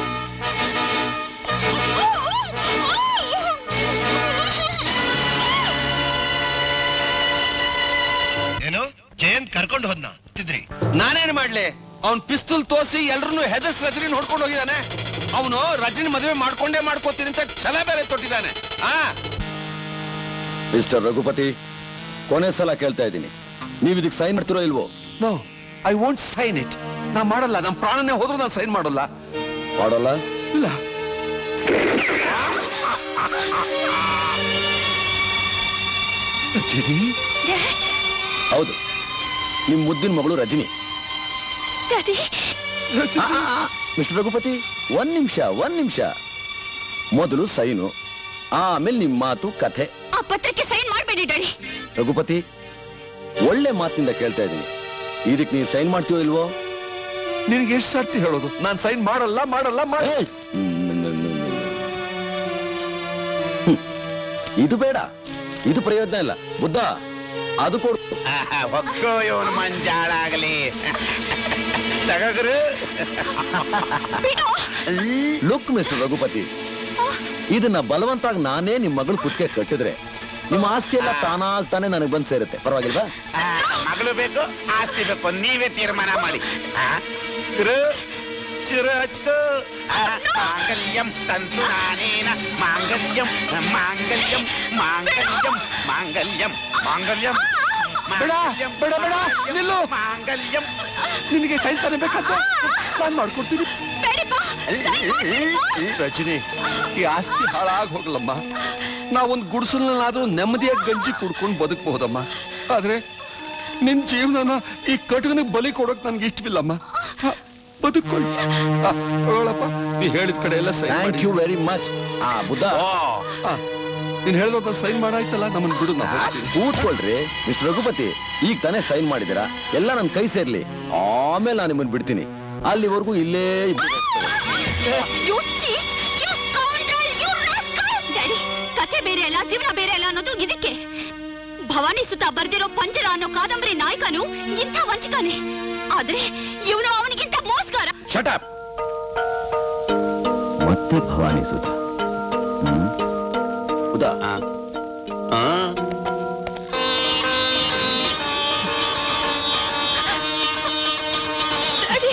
ಏನು ಜಯಂತ್ ಕರ್ಕೊಂಡು ಹೋದ್ನ ತಿದ್ರಿ ನಾನೇನ್ ಮಾಡ್ಲಿ ಅವ್ನ್ ಪಿಸ್ತೂಲ್ ತೋರಿಸಿ ಎಲ್ರನ್ನೂ ಹೆದರ್ಸ್ ರಜನಿ ಹೊಡ್ಕೊಂಡು ಹೋಗಿದ್ದಾನೆ ಅವನು ರಜನಿ ಮದುವೆ ಮಾಡ್ಕೊಂಡೇ ಮಾಡ್ಕೋತೀನಿ ಅಂತ ಛಲ ಬೇರೆ ತೊಟ್ಟಿದ್ದಾನೆ ಆ ಮಿಸ್ಟರ್ ರಘುಪತಿ ಕೊನೆ ಸಲ ಕೇಳ್ತಾ ಇದ್ದೀನಿ ನೀವು ಇದಕ್ಕೆ ಸೈನ್ ಮಾಡ್ತಿರೋ ಇಲ್ವೋ no I won't sign it ನಾ ಮಾಡಲ್ಲ ನಮ್ ಪ್ರಾಣನೇ ಹೋದ್ರು ನಾನು ಸೈನ್ ಮಾಡಲ್ಲ ಮಾಡೋಲ್ಲ ಇಲ್ಲ ರಜನಿ ಹೌದು ನಿಮ್ ಮುದ್ದಿನ ಮಗಳು ರಜನಿ ಡ್ಯಾಡಿ ಮಿಸ್ಟರ್ ರಘುಪತಿ ಒಂದ್ ನಿಮಿಷ ಒಂದ್ ನಿಮಿಷ ಮೊದಲು ಸೈನು ಆಮೇಲೆ ನಿಮ್ ಮಾತು ಕಥೆ ಆ ಪತ್ರಕ್ಕೆ ಸೈನ್ ಮಾಡಬೇಡಿ ಡ್ಯಾಡಿ ರಘುಪತಿ ಒಳ್ಳೆ ಮಾತಿನಿಂದ ಕೇಳ್ತಾ ಇದ್ದೀನಿ ಇದಕ್ಕೆ ನೀನ್ ಸೈನ್ ಮಾಡ್ತೀವೋ ಇಲ್ವೋ ನಿನಗೆ ಎಷ್ಟು ಸರ್ತಿ ಹೇಳೋದು ನಾನು ಸೈನ್ ಮಾಡಲ್ಲ ಮಾಡಲ್ಲ ಮಾಡ ಹ್ಮ್ ಇದು ಬೇಡ ಇದು ಪ್ರಯೋಜನ ಇಲ್ಲ ಬುದ್ಧ ಅದು ಕೊಡು ಒಕ್ಕೋ ಇವನು ಮಂಜಾಳಾಗಲಿ ತಗಗುರು ಲುಕ್ ಮಿಸ್ಟರ್ ರಘುಪತಿ ಇದನ್ನ ಬಲವಂತಾಗಿ ನಾನೇ ನಿಮ್ ಮಗಳು ಕುತ್ತಿಗೆ ಕಟ್ಟಿದ್ರೆ ನಿಮ್ಮ ಆಸ್ತಿ ಎಲ್ಲ ತಾನಾಗ್ ತಾನೇ ನನಗೆ ಬಂದು ಸೇರುತ್ತೆ ಪರವಾಗಿಲ್ವಾ ಆ, ಮಗಳು ಬೇಕು ಆಸ್ತಿ ಬೇಕು ನೀವೇ ತೀರ್ಮಾನ ಮಾಡಿ ಆ, ಗುರು ಚುರು ಹಚ್ಕೋ ಆ, ಮಾಂಗಲ್ಯಂ ತಂತು ನಾನೇನ ಮಾಂಗಲ್ಯಂ ಮಾಂಗಲ್ಯಂ ಮಾಂಗಲ್ಯಂ ಮಾಂಗಲ್ಯಂ ಮಾಂಗಲ್ಯಂ ಬೇಡ ಬೇಡ ಬೇಡ ನಿಲ್ಲು ಮಾಂಗಲ್ಯಂ ನಿನಗೆ ಸೈತಾನೆ ಬೇಕಾದ್ರೆ ನಾನು ಮಾಡ್ಕೊಡ್ತೀನಿ ರಜನಿ ಈ ಆಸ್ತಿ ಹಾಳಾಗಿ ಹೋಗ್ಲಮ್ಮ ನಾವೊಂದು ಗುಡಿಸಲ್ನಾದ್ರೂ ನೆಮ್ಮದಿಯಾಗಿ ಗಂಜಿ ಕುಡ್ಕೊಂಡು ಬದುಕಬಹುದಮ್ಮ ಆದ್ರೆ ನಿನ್ ಜೀವನನ ಈ ಕಟಕನಿಗೆ ಬಲಿ ಕೊಡೋಕ್ ನನ್ಗೆ ಇಷ್ಟವಿಲ್ಲಮ್ಮ ಹ, ಬದುಕೊಳ್ಳಿ ಆ, ತಗೊಳಪ್ಪ ನೀ ಹೇಳಿದ ಕಡೆ ಎಲ್ಲ sign thank you very much ಆ ಬುದ್ಧ ನೀನ್ ಹೇಳ್ದ ಸೈನ್ ಮಾಡಾಯ್ತಲ್ಲ ನಮ್ಮನ್ ಬಿಡು ನಾ ಹೋಗ್ತೀನಿ. ಕೂತ್ಕೊಳ್ರಿ ಮಿಸ್ಟರ್ ರಘುಪತಿ ಈಗ ತಾನೇ ಸೈನ್ ಮಾಡಿದಿರಾ ಎಲ್ಲ ನನ್ನ ಕೈ ಸೇರ್ಲಿ ಆಮೇಲೆ ನಾನು ನಿಮ್ಮನ್ನ ಬಿಡ್ತೀನಿ ಅಲ್ಲಿವರೆಗೂ ಇಲ್ಲೇ ಇದ್ದು You cheat! You scoundrel! You rascal! Daddy ಕಥೆ ಬೇರೆ ಅಲ್ಲ ಜೀವನ ಬೇರೆ ಅಲ್ಲ ಅನ್ನೋದು ಇದಕ್ಕೆ ಭವಾನಿ ಸುತ್ತ ಬರ್ದಿರೋ ಪಂಜರ ಅನ್ನೋ ಕಾದಂಬರಿ ನಾಯಕನು ಇಂಥ ವಂಚಕನೇ ಆದ್ರೆ ಇವನು ಅವನಿಗಿಂತ ಮೋಸ್ಗಾರ ಶಟಪ್ ಮತ್ತೆ ಭವಾನಿ ಸುಧ ಹ್ಮ್ ಉದಾ ಡ್ಯಾಡಿ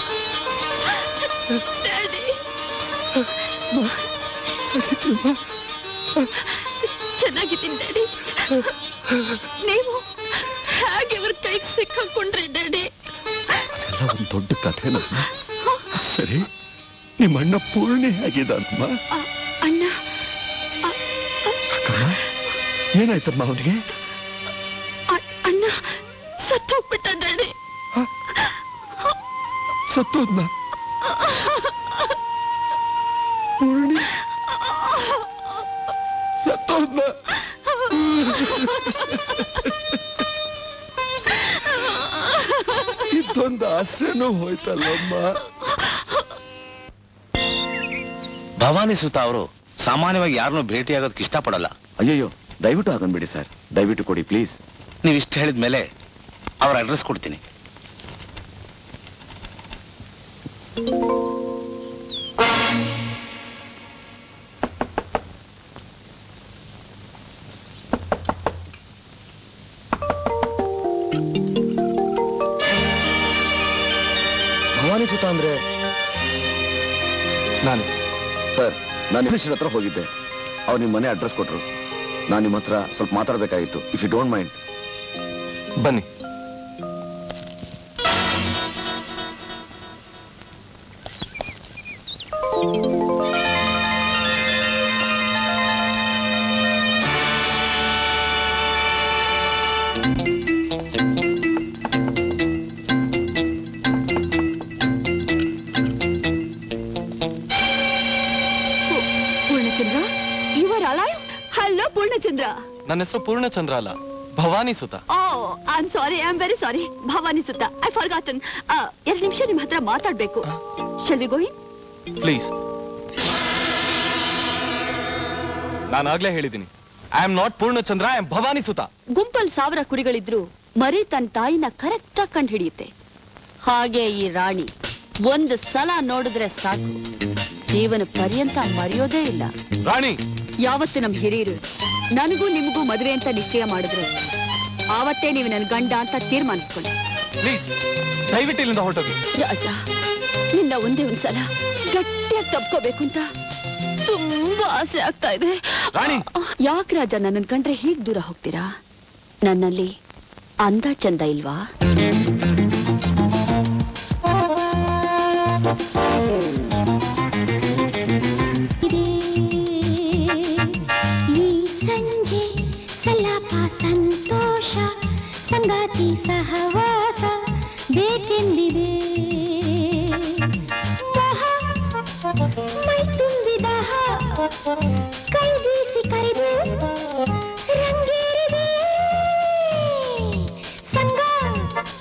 ಡ್ಯಾಡಿ ಚೆನ್ನಾಗಿದ್ದೀನಿ ಡ್ಯಾಡಿ ನೀವು ಹೇಗೆ ಇವ್ರ ಕೈಗೆ ಸಿಕ್ಕಾಕೊಂಡ್ರಿ ಡ್ಯಾಡಿ ಎಲ್ಲ ಒಂದ್ ದೊಡ್ಡ ಕಥೆನ ಸರಿ ನಿಮ್ಮ ಅಣ್ಣ ಪೂರ್ಣಿ ಆಗಿದ್ದಾನಮ್ಮ ಅಣ್ಣ ಅಕ್ಕಮ್ಮ ಏನಾಯ್ತಮ್ಮ ಅವನಿಗೆ ಅ- ಅಣ್ಣ ಸತ್ತೋಗ್ಬಿಟ್ಟ ಡ್ಯಾಡಿ ಸತ್ತೋದ್ನ ಪೂರ್ಣಿ ಸತ್ತೋದ್ನ ಇದೊಂದು ಆಸೆನೂ ಹೋಯ್ತಲ್ಲಮ್ಮ ಭವಾನಿ ಸುತ ಅವರು ಸಾಮಾನ್ಯವಾಗಿ ಯಾರನ್ನೂ ಭೇಟಿಯಾಗೋದಕ್ಕೆ ಇಷ್ಟಪಡಲ್ಲ ಅಯ್ಯಯ್ಯೋ ದಯವಿಟ್ಟು ಹಾಕೊಂಡ್ ಬಿಡಿ ಸರ್ ದಯವಿಟ್ಟು ಕೊಡಿ ಪ್ಲೀಸ್ ನೀವು ಇಷ್ಟು ಹೇಳಿದ ಮೇಲೆ ಅವ್ರ ಅಡ್ರೆಸ್ ಕೊಡ್ತೀನಿ ಭವಾನಿ ಸುತ ಅಂದ್ರೆ ನಾನು ಸರ್ ನಾನು ಇಂಗ್ಲೀಷರ್ ಹತ್ರ ಹೋಗಿದ್ದೆ ಅವ್ರು ನಿಮ್ಮ ಮನೆ ಅಡ್ರೆಸ್ ಕೊಟ್ರು ನಾನು ನಿಮ್ಮ ಹತ್ರ ಸ್ವಲ್ಪ ಮಾತಾಡಬೇಕಾಗಿತ್ತು ಇಫ್ ಯು ಡೋಂಟ್ ಮೈಂಡ್ ಬನ್ನಿ ಪೂರ್ಣಚಂದ್ರ ಇವರ್ ಅಲೈವ್ ಹಲೋ ಪೂರ್ಣಚಂದ್ರ ನನ್ನ ಹೆಸರು ಪೂರ್ಣಚಂದ್ರ ಅಲ್ಲ Bhavani Suta oh I am sorry I am very sorry Bhavani Suta I forgotten ಎರಡು ನಿಮಿಷ ನಿಮ್ ಹತ್ರ ಮಾತಾಡ್ಬೇಕು ಶೆಲ್ ವಿ ಗೋಯಿಂಗ್ ಪ್ಲೀಸ್ ನಾನು ಆಗ್ಲೇ ಹೇಳಿದ್ದೀನಿ I am not Purnachandra I am Bhavani Suta ಗುಂಪಲ್ ಸಾವಿರ ಕುರಿಗಳಿದ್ರು ಮರಿ ತನ್ನ ತಾಯಿನ ಕರೆಕ್ಟ್ ಆಗಿ ಕಂಡು ಹಿಡಿಯುತ್ತೆ ಹಾಗೆ ಈ ರಾಣಿ ಒಂದು ಸಲ ನೋಡಿದ್ರೆ ಸಾಕು ಜೀವನ ಪರ್ಯಂತ ಮರೆಯೋದೇ ಇಲ್ಲ ರಾಣಿ ಯಾವತ್ತು ನಮ್ ಹಿರಿಯರು ನನಗೂ ನಿಮಗೂ ಮದುವೆ ಅಂತ ನಿಶ್ಚಯ ಮಾಡಿದ್ರು ಆವತ್ತೇ ನೀವು ನನ್ನ ಗಂಡ ಅಂತ ತೀರ್ಮಾನಿಸ್ಕೊಂಡೆ ಪ್ಲೀಸ್ ದಯವಿಟ್ಟು ಇಲ್ಲಿಂದ ಹೊರಟೋಗಿ ರಾಜ ನಿನ್ನ ಒಂದೇ ಒಂದ್ಸಲ ಗಟ್ಟಿಯಾಗಿ ತಪ್ಕೋಬೇಕು ಅಂತ ತುಂಬಾ ಆಸೆ ಆಗ್ತಾ ಇದೆ ರಾಣಿ ಯಾಕೆ ರಾಜ ನನ್ನ ಕಂಡ್ರೆ ಹೀಗ್ ದೂರ ಹೋಗ್ತೀರಾ ನನ್ನಲ್ಲಿ ಅಂದ ಚಂದ ಇಲ್ವಾ ಈ ಸಂಜೆ ಸಲಾಪ ಸಂತೋಷ ಸಂಗಾತಿ ಸಹವಾಸ ಬೇಕೆಂದಿದೆ ಮೋಹ ಮೈ ತುಂಬಿದ ಕೈ ಬೀಸಿ ಕರೆದು ರಂಗೇರಿದೆ ಸಂಗ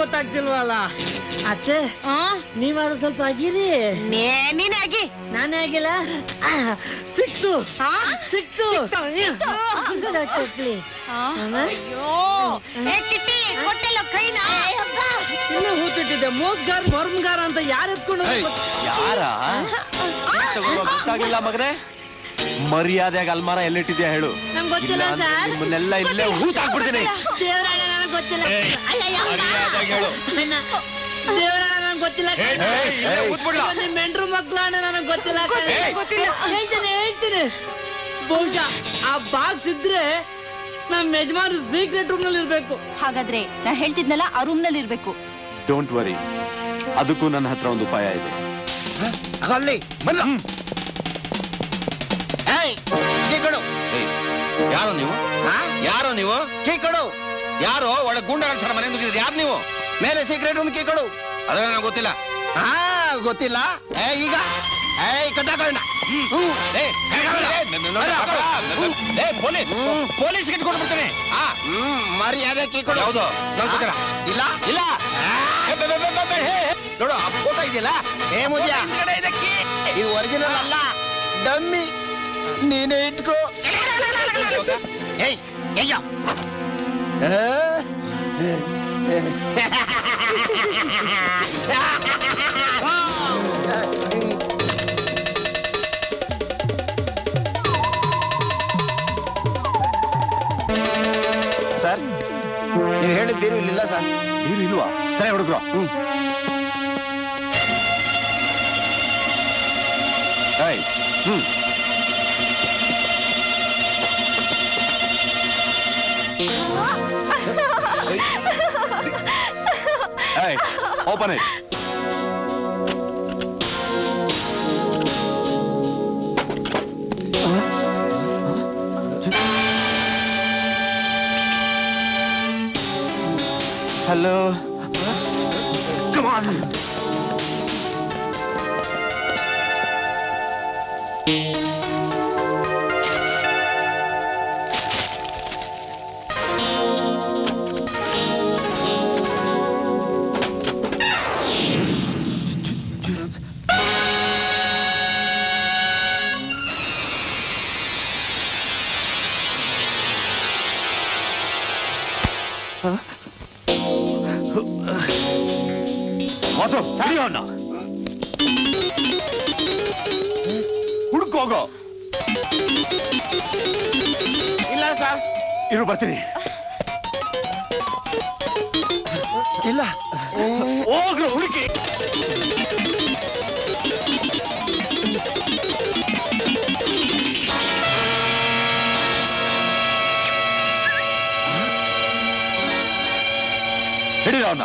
ಗೊತ್ತಾಗ್ತಿಲ್ವಲ್ಲ ಅತ್ತೆ ನೀವಾದ್ರೂ ಸ್ವಲ್ಪ ಆಗಿರಿ ನೀನೇ ಆಗಿ ನಾನೇ ಆಗಿಲ್ಲ ಆ, ಸಿಕ್ತು ಸಿಕ್ತು ಕೊಟ್ಲಿ ಅಯ್ಯೋ ಏ ಕಿಟ್ಟಿ ಕೊಟ್ಟೆಲ್ಲ ಕೈನಾ ಇನ್ನೂ ಹೂತಿಟ್ಟಿದ್ದೆ ಮೋಸ್ಗಾರ್ ಮರ್ಮ್ಗಾರ ಅಂತ ಯಾರು ಎತ್ಕೊಂಡು ಯಾರ ಗೊತ್ತಾಗಿಲ್ಲ ಮಗನೇ ಮರ್ಯಾದೆಯಾಗ ಅಲ್ಮಾರ ಎಲ್ಲಿಟ್ಟಿದ್ಯಾ ಹೇಳು ನಂಗ್ ಗೊತ್ತಿಲ್ಲ ಇಲ್ಲ ಅಂದ್ರೆ ಸರ್. ನಿಮ್ಮನ್ನೆಲ್ಲ ಇಲ್ಲೇ ಹೂತಾಕ್ಬಿಡ್ತೀನಿ ದೇವರಾಣ ನನಗೆ ಗೊತ್ತಿಲ್ಲ ಏಯ್, ಅಯ್ಯಯ್ಯೋ, ಮರ್ಯಾದೆಯಾಗಿ ಹೇಳು. ನನ್ನ ದೇವರಾಣ ನನಗೆ ಗೊತ್ತಿಲ್ಲ ಏಯ್, ಏಯ್, ಇಲ್ಲೇ ಕೂತ್ಬಿಡ್ಲಾ? ಅಯ್ಯೋ, ನಿಮ್ ಮೆಂಟ್ರು ಮಕ್ಳಾಣ ನನಗೆ ಗೊತ್ತಿಲ್ಲ ಕಣೆ. ಏಯ್. ಗೊತ್ತಿಲ್ಲ ಹೇಳ್ತೀನಿ ಹೇಳ್ತೀನಿ ಬಹುಶಃ ಆ ಬಾಕ್ಸ್ ಇದ್ರೆ ನಮ್ಮ ಯಜಮಾನ್ ಸೀಕ್ರೆಟ್ ರೂಮ್ ನಲ್ಲಿ ಇರ್ಬೇಕು ಹಾಗಾದ್ರೆ ನಾ ಹೇಳ್ತಿದ್ನಲ್ಲ ಆ ರೂಮ್ ನಲ್ಲಿ ಇರ್ಬೇಕು ಡೋಂಟ್ ವರಿ ಅದಕ್ಕೂ ನನ್ನ ಹತ್ರ ಒಂದು ಉಪಾಯ ಇದೆ ಅಲ್ಲಿ ಕೊಡು ಯಾರು ನೀವು ಯಾರು ನೀವು ಕೀ ಕೊಡು ಯಾರು ಒಳ್ಳೆ ಗೂಂಡಗಳ ತರ ಮನೆ ನುಗ್ಗಿದ್ರೆ ಯಾರು ನೀವು ಮೇಲೆ ಸೀಕ್ರೆಟ್ ರೂಮ್ ಕೀ ಕೊಡು ಅದನ್ನ ನನಗೆ ಗೊತ್ತಿಲ್ಲ ಹಾ ಗೊತ್ತಿಲ್ಲ ಏ ಈಗ ಏಯ್ ಕಟ್ಟಾಕೋಣ ಪೊಲೀಸ್ ಇಟ್ಕೊಂಡು ಬಿಡ್ತೇನೆ ಮರ್ಯಾದೆ ಕೀ ಕೊಡು ಹೌದು ನಂಗೆ ಗೊತ್ತಿಲ್ಲ ಇಲ್ಲ ಇಲ್ಲ ಏ, ಬೆ, ಬೆ, ಬೆ, ಬೆ, ಬೆ, ಹೇ, ಹೇ. ನೋಡು ಆ ಫೋಟೋ ಇದೆಯಲ್ಲ ಏ ಮುದ್ಯ ಹಿಂದ್ಗಡೆ ಇದೆ key. ಇದು ಒರಿಜಿನಲ್ ಅಲ್ಲ ಡಮ್ಮಿ ನೀನೇ ಇಟ್ಕೋ ಏಯ್ ಅಯ್ಯೋ ಸರ್ ನೀವು ಹೇಳಿದ ಬೀರು ಇಲ್ಲಿಲ್ಲ ಸರ್ ನೀರು ಇಲ್ವಾ ಸರಿ ಹುಡುಗ್ರು ಏಯ್ ಹ್ಮ್ ಏಯ್ open it hello come on Vasu ಅವನ್ನ ಹುಡುಕೋಗೋ ಇಲ್ಲ ಸರ್ ಇರು ಬರ್ತೀನಿ ಇಲ್ಲ ಹೋಗ್ರು ಹುಡುಕಿ ಹಿಡಿದ ಅವನ್ನ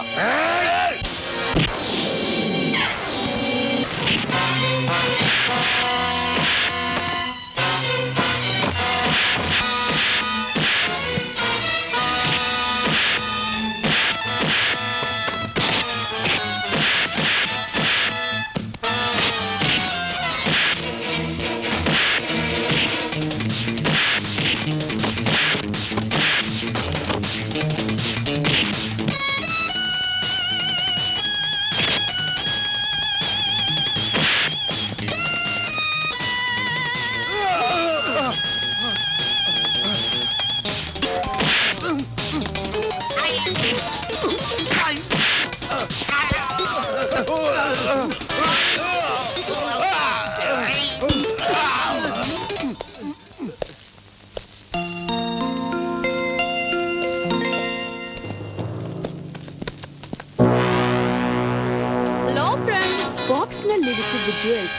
ಹಲೋ ಫ್ರೆಂಡ್ಸ್ ಬಾಕ್ಸ್ ನಲ್ಲಿ ಇರಿಸಿದ್ದು ಜ್ಯುವೆಲ್ಸ್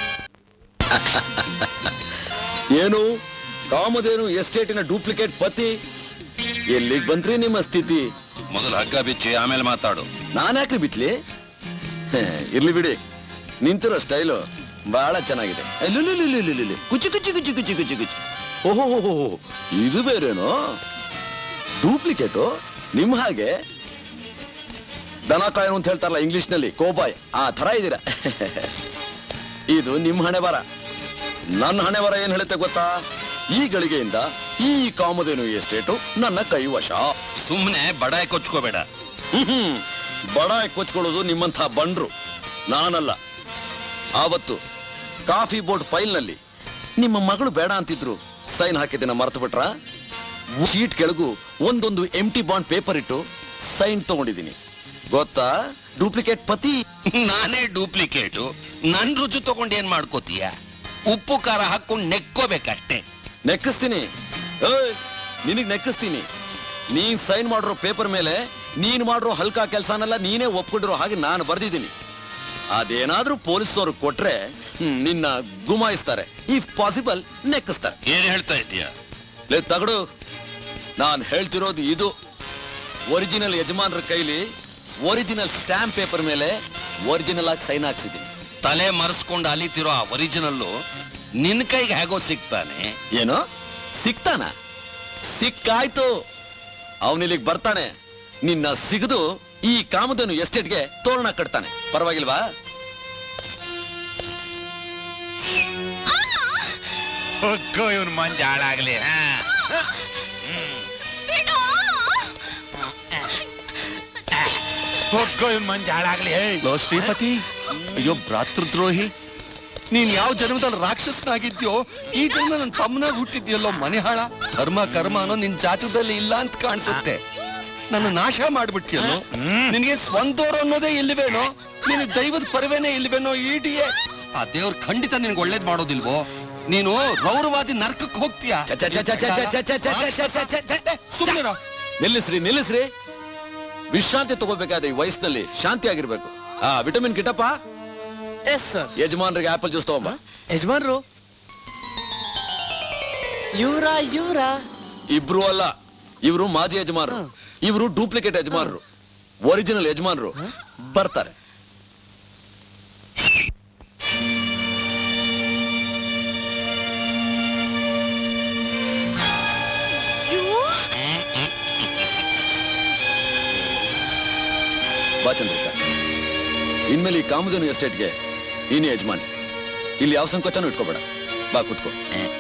ಏನು ಕಾಮಧೇನು ಎಸ್ಟೇಟಿನ ಡೂಪ್ಲಿಕೇಟ್ ಪತಿ ಎಲ್ಲಿಗ್ ಬಂತ್ರಿ ನಿಮ್ಮ ಸ್ಥಿತಿ ಮೊದಲು ಹಗ್ಗ ಬಿಚ್ಚಿ ಆಮೇಲೆ ಮಾತಾಡು ನಾನ್ಯಾಕ್ರಿ ಬಿತ್ಲಿ ಹೇ, ಇರ್ಲಿ ಬಿಡಿ ನಿಂತಿರೋ ಸ್ಟೈಲು ಬಹಳ ಚೆನ್ನಾಗಿದೆ ಲುಲುಲುಲುಲುಲುಲು. ಕುಚಿ ಕುಚಿ ಕುಚಿ ಕುಚಿ ಕುಚಿ ಕುಚಿ ಓಹೋ ಇದು ಬೇರೇನೋ ಡೂಪ್ಲಿಕೇಟು ನಿಮ್ ಹಾಗೆ ದನ ಕಾಯೋನು ಅಂತ ಹೇಳ್ತಾರಲ್ಲ ಇಂಗ್ಲಿಷ್ ನಲ್ಲಿ ಕೋಬಾಯ್ ಆ ತರ ಇದ್ದೀರಾ ಇದು ನಿಮ್ ಹಣೆ ಬರ ನನ್ನ ಹಣೆ ಬರ ಏನ್ ಹೇಳುತ್ತೆ ಗೊತ್ತಾ ಈ ಗಳಿಗೆಯಿಂದ ಈ ಕಾಮಧೇನು ಎಸ್ಟೇಟು ನನ್ನ ಕೈವಶ ಸುಮ್ಮನೆ ಬಡಾಯಿ ಕೊಚ್ಕೋಬೇಡ ಹ್ಮ್ ಬಡಾಯಿ ಕೊಚ್ಕೊಳ್ಳೋದು ನಿಮ್ಮಂಥ ಬಂಡ್ರು ನಾನಲ್ಲ ಆವತ್ತು ಕಾಫಿ ಬೋರ್ಡ್ ಫೈಲ್ನಲ್ಲಿ ನಿಮ್ಮ ಮಗಳು ಬೇಡ ಅಂತಿದ್ರು ಸೈನ್ ಹಾಕಿದ್ದನ್ನ ಮರ್ತು ಬಿಟ್ರ ಶೀಟ್ ಕೆಳಗು ಒಂದೊಂದು ಎಂಟಿ ಬಾಂಡ್ ಪೇಪರ್ ಇಟ್ಟು ಸೈನ್ ತಗೊಂಡಿದ್ದೀನಿ ಗೊತ್ತಾ ಡೂಪ್ಲಿಕೇಟ್ ಪತಿ ನಾನೇ ಡೂಪ್ಲಿಕೇಟು ನನ್ ರುಚಿ ತಗೊಂಡು ಏನ್ ಮಾಡ್ಕೋತೀಯ ಉಪ್ಪು ಖಾರ ಹಾಕೊಂಡು ನೆಕ್ಕೋಬೇಕಷ್ಟೇ ನೆಕ್ಕಿಸ್ತೀನಿ ಏಯ್ ನಿನಗ್ ನೆಕ್ಕಿಸ್ತೀನಿ ನೀನ್ ಸೈನ್ ಮಾಡಿರೋ ಪೇಪರ್ ಮೇಲೆ ನೀನ್ ಮಾಡಿರೋ ಹಲ್ಕಾ ಕೆಲಸನೆಲ್ಲ ನೀನೇ ಒಪ್ಕೊಂಡಿರೋ ಹಾಗೆ ನಾನು ಬರ್ದಿದ್ದೀನಿ ಅದೇನಾದ್ರೂ ಪೊಲೀಸ್ನವ್ರು ಕೊಟ್ರೆ ಹ್ಮ್, ನಿನ್ನ ಗುಮಾಯಿಸ್ತಾರೆ ಇಫ್ ಪಾಸಿಬಲ್ ನೆಕ್ಕಿಸ್ತಾರೆ ಏನ್ ಹೇಳ್ತಾ ಇದ್ದೀಯ ಲೇ ತಗಡು ನಾನು ಹೇಳ್ತಿರೋದು ಇದು ಒರಿಜಿನಲ್ ಯಜಮಾನ್ರ ಕೈಲಿ ಒರಿಜಿನಲ್ ಸ್ಟಾಂಪ್ ಪೇಪರ್ ಮೇಲೆ ಒರಿಜಿನಲ್ ಆಗಿ ಸೈನ್ ಹಾಕ್ಸಿದ್ದೀನಿ ತಲೆ ಮರೆಸ್ಕೊಂಡು ಅಲಿತಿರೋ ಆ ಒರಿಜಿನಲ್ಲು ನಿನ್ ಕೈಗೆ ಹೇಗೋ ಸಿಗ್ತಾನೆ ಏನು ಸಿಗ್ತಾನ ಸಿಕ್ಕಾಯ್ತು ಅವನಿಲ್ಲಿಗೆ ಬರ್ತಾನೆ ನಿನ್ನ ಸಿಗದು ಈ ಕಾಮಧೇನು ಎಸ್ಟೇಟ್ಗೆ ತೋರಣ ಕಟ್ತಾನೆ ಪರವಾಗಿಲ್ವಾ ಹೋಗೋ ಇವನ್ ಮಂಜ ಹಾಳಾಗ್ಲಿ ಹಾ. ಹೋಗೋ ಇವನ್ ಮಂಜ ಹಾಳಾಗ್ಲಿ ಹೇ ಲೋ ಶ್ರೀಪತಿ ಅಯ್ಯೋ ಭ್ರಾತೃದ್ರೋಹಿ ನೀನ್ ಯಾವ ಜನ್ಮದಲ್ಲಿ ರಾಕ್ಷಸನಾಗಿದ್ಯೋ ಈ ಜನ್ಮ ನನ್ನ ತಮ್ಮನಾಗ ಹುಟ್ಟಿದ್ಯಲ್ಲೋ ಮನೆ ಹಾಳ ಧರ್ಮ ಕರ್ಮ ಅನ್ನೋ ನಿನ್ ಜಾತಕದಲ್ಲಿ ಇಲ್ಲ ಅಂತ ಕಾಣಿಸುತ್ತೆ ನನ್ನ ನಾಶ ಮಾಡ್ಬಿಟ್ಟಿಯಲ್ಲೋ ನಿನಗೆ ಸ್ವಂತವ್ರು ಅನ್ನೋದೇ ಇಲ್ವೇನೋ ನಿನ್ ದೈವದ ಪರವೇನೇ ಇಲ್ವೇನೋ ಈಟಿಯೇ ಆ ದೇವ್ರ ಖಂಡಿತ ನಿನ್ಗೆ ಒಳ್ಳೇದ್ ಮಾಡೋದಿಲ್ವೋ ನೀನು ರೌರವಾದಿ ನರ್ಕಕ್ಕೆ ಹೋಗ್ತೀಯ ಸುಮ್ಮನಿರೋ ನಿಲ್ಲಿಸ್ರಿ ನಿಲ್ಲಿಸ್ರಿ ವಿಶ್ರಾಂತಿ ತಗೋಬೇಕಾದ ಈ ವಯಸ್ಸಿನಲ್ಲಿ ಶಾಂತಿ ಆಗಿರ್ಬೇಕು ಆ ವಿಟಮಿನ್ ಕಿಟಪ್ಪ ಎಸ್ ಸರ್ ಯಜಮಾನ್ರಿಗೆ ಆಪಲ್ ಜ್ಯೂಸ್ ತಗೊಂಬ ಯಜಮಾನ್ರು ಇವ್ರ ಇವ್ರ ಇಬ್ರು ಅಲ್ಲ ಇವರು ಮಾಜಿ ಯಜಮಾನರು ಇವರು ಡೂಪ್ಲಿಕೇಟ್ ಯಜಮಾನರು ಒರಿಜಿನಲ್ ಯಜಮಾನರು ಬರ್ತಾರೆ ಬಾ ಚಂದ್ರಿಕಾ ಇನ್ಮೇಲೆ ಈ ಕಾಮಧೇನು ಎಸ್ಟೇಟ್ಗೆ ನೀನೇ ಯಜಮಾನಿ ಇಲ್ಲಿ ಯಾವ ಸಂಕೋಚನೂ ಇಟ್ಕೋಬೇಡ ಬಾ ಕೂತ್ಕೋ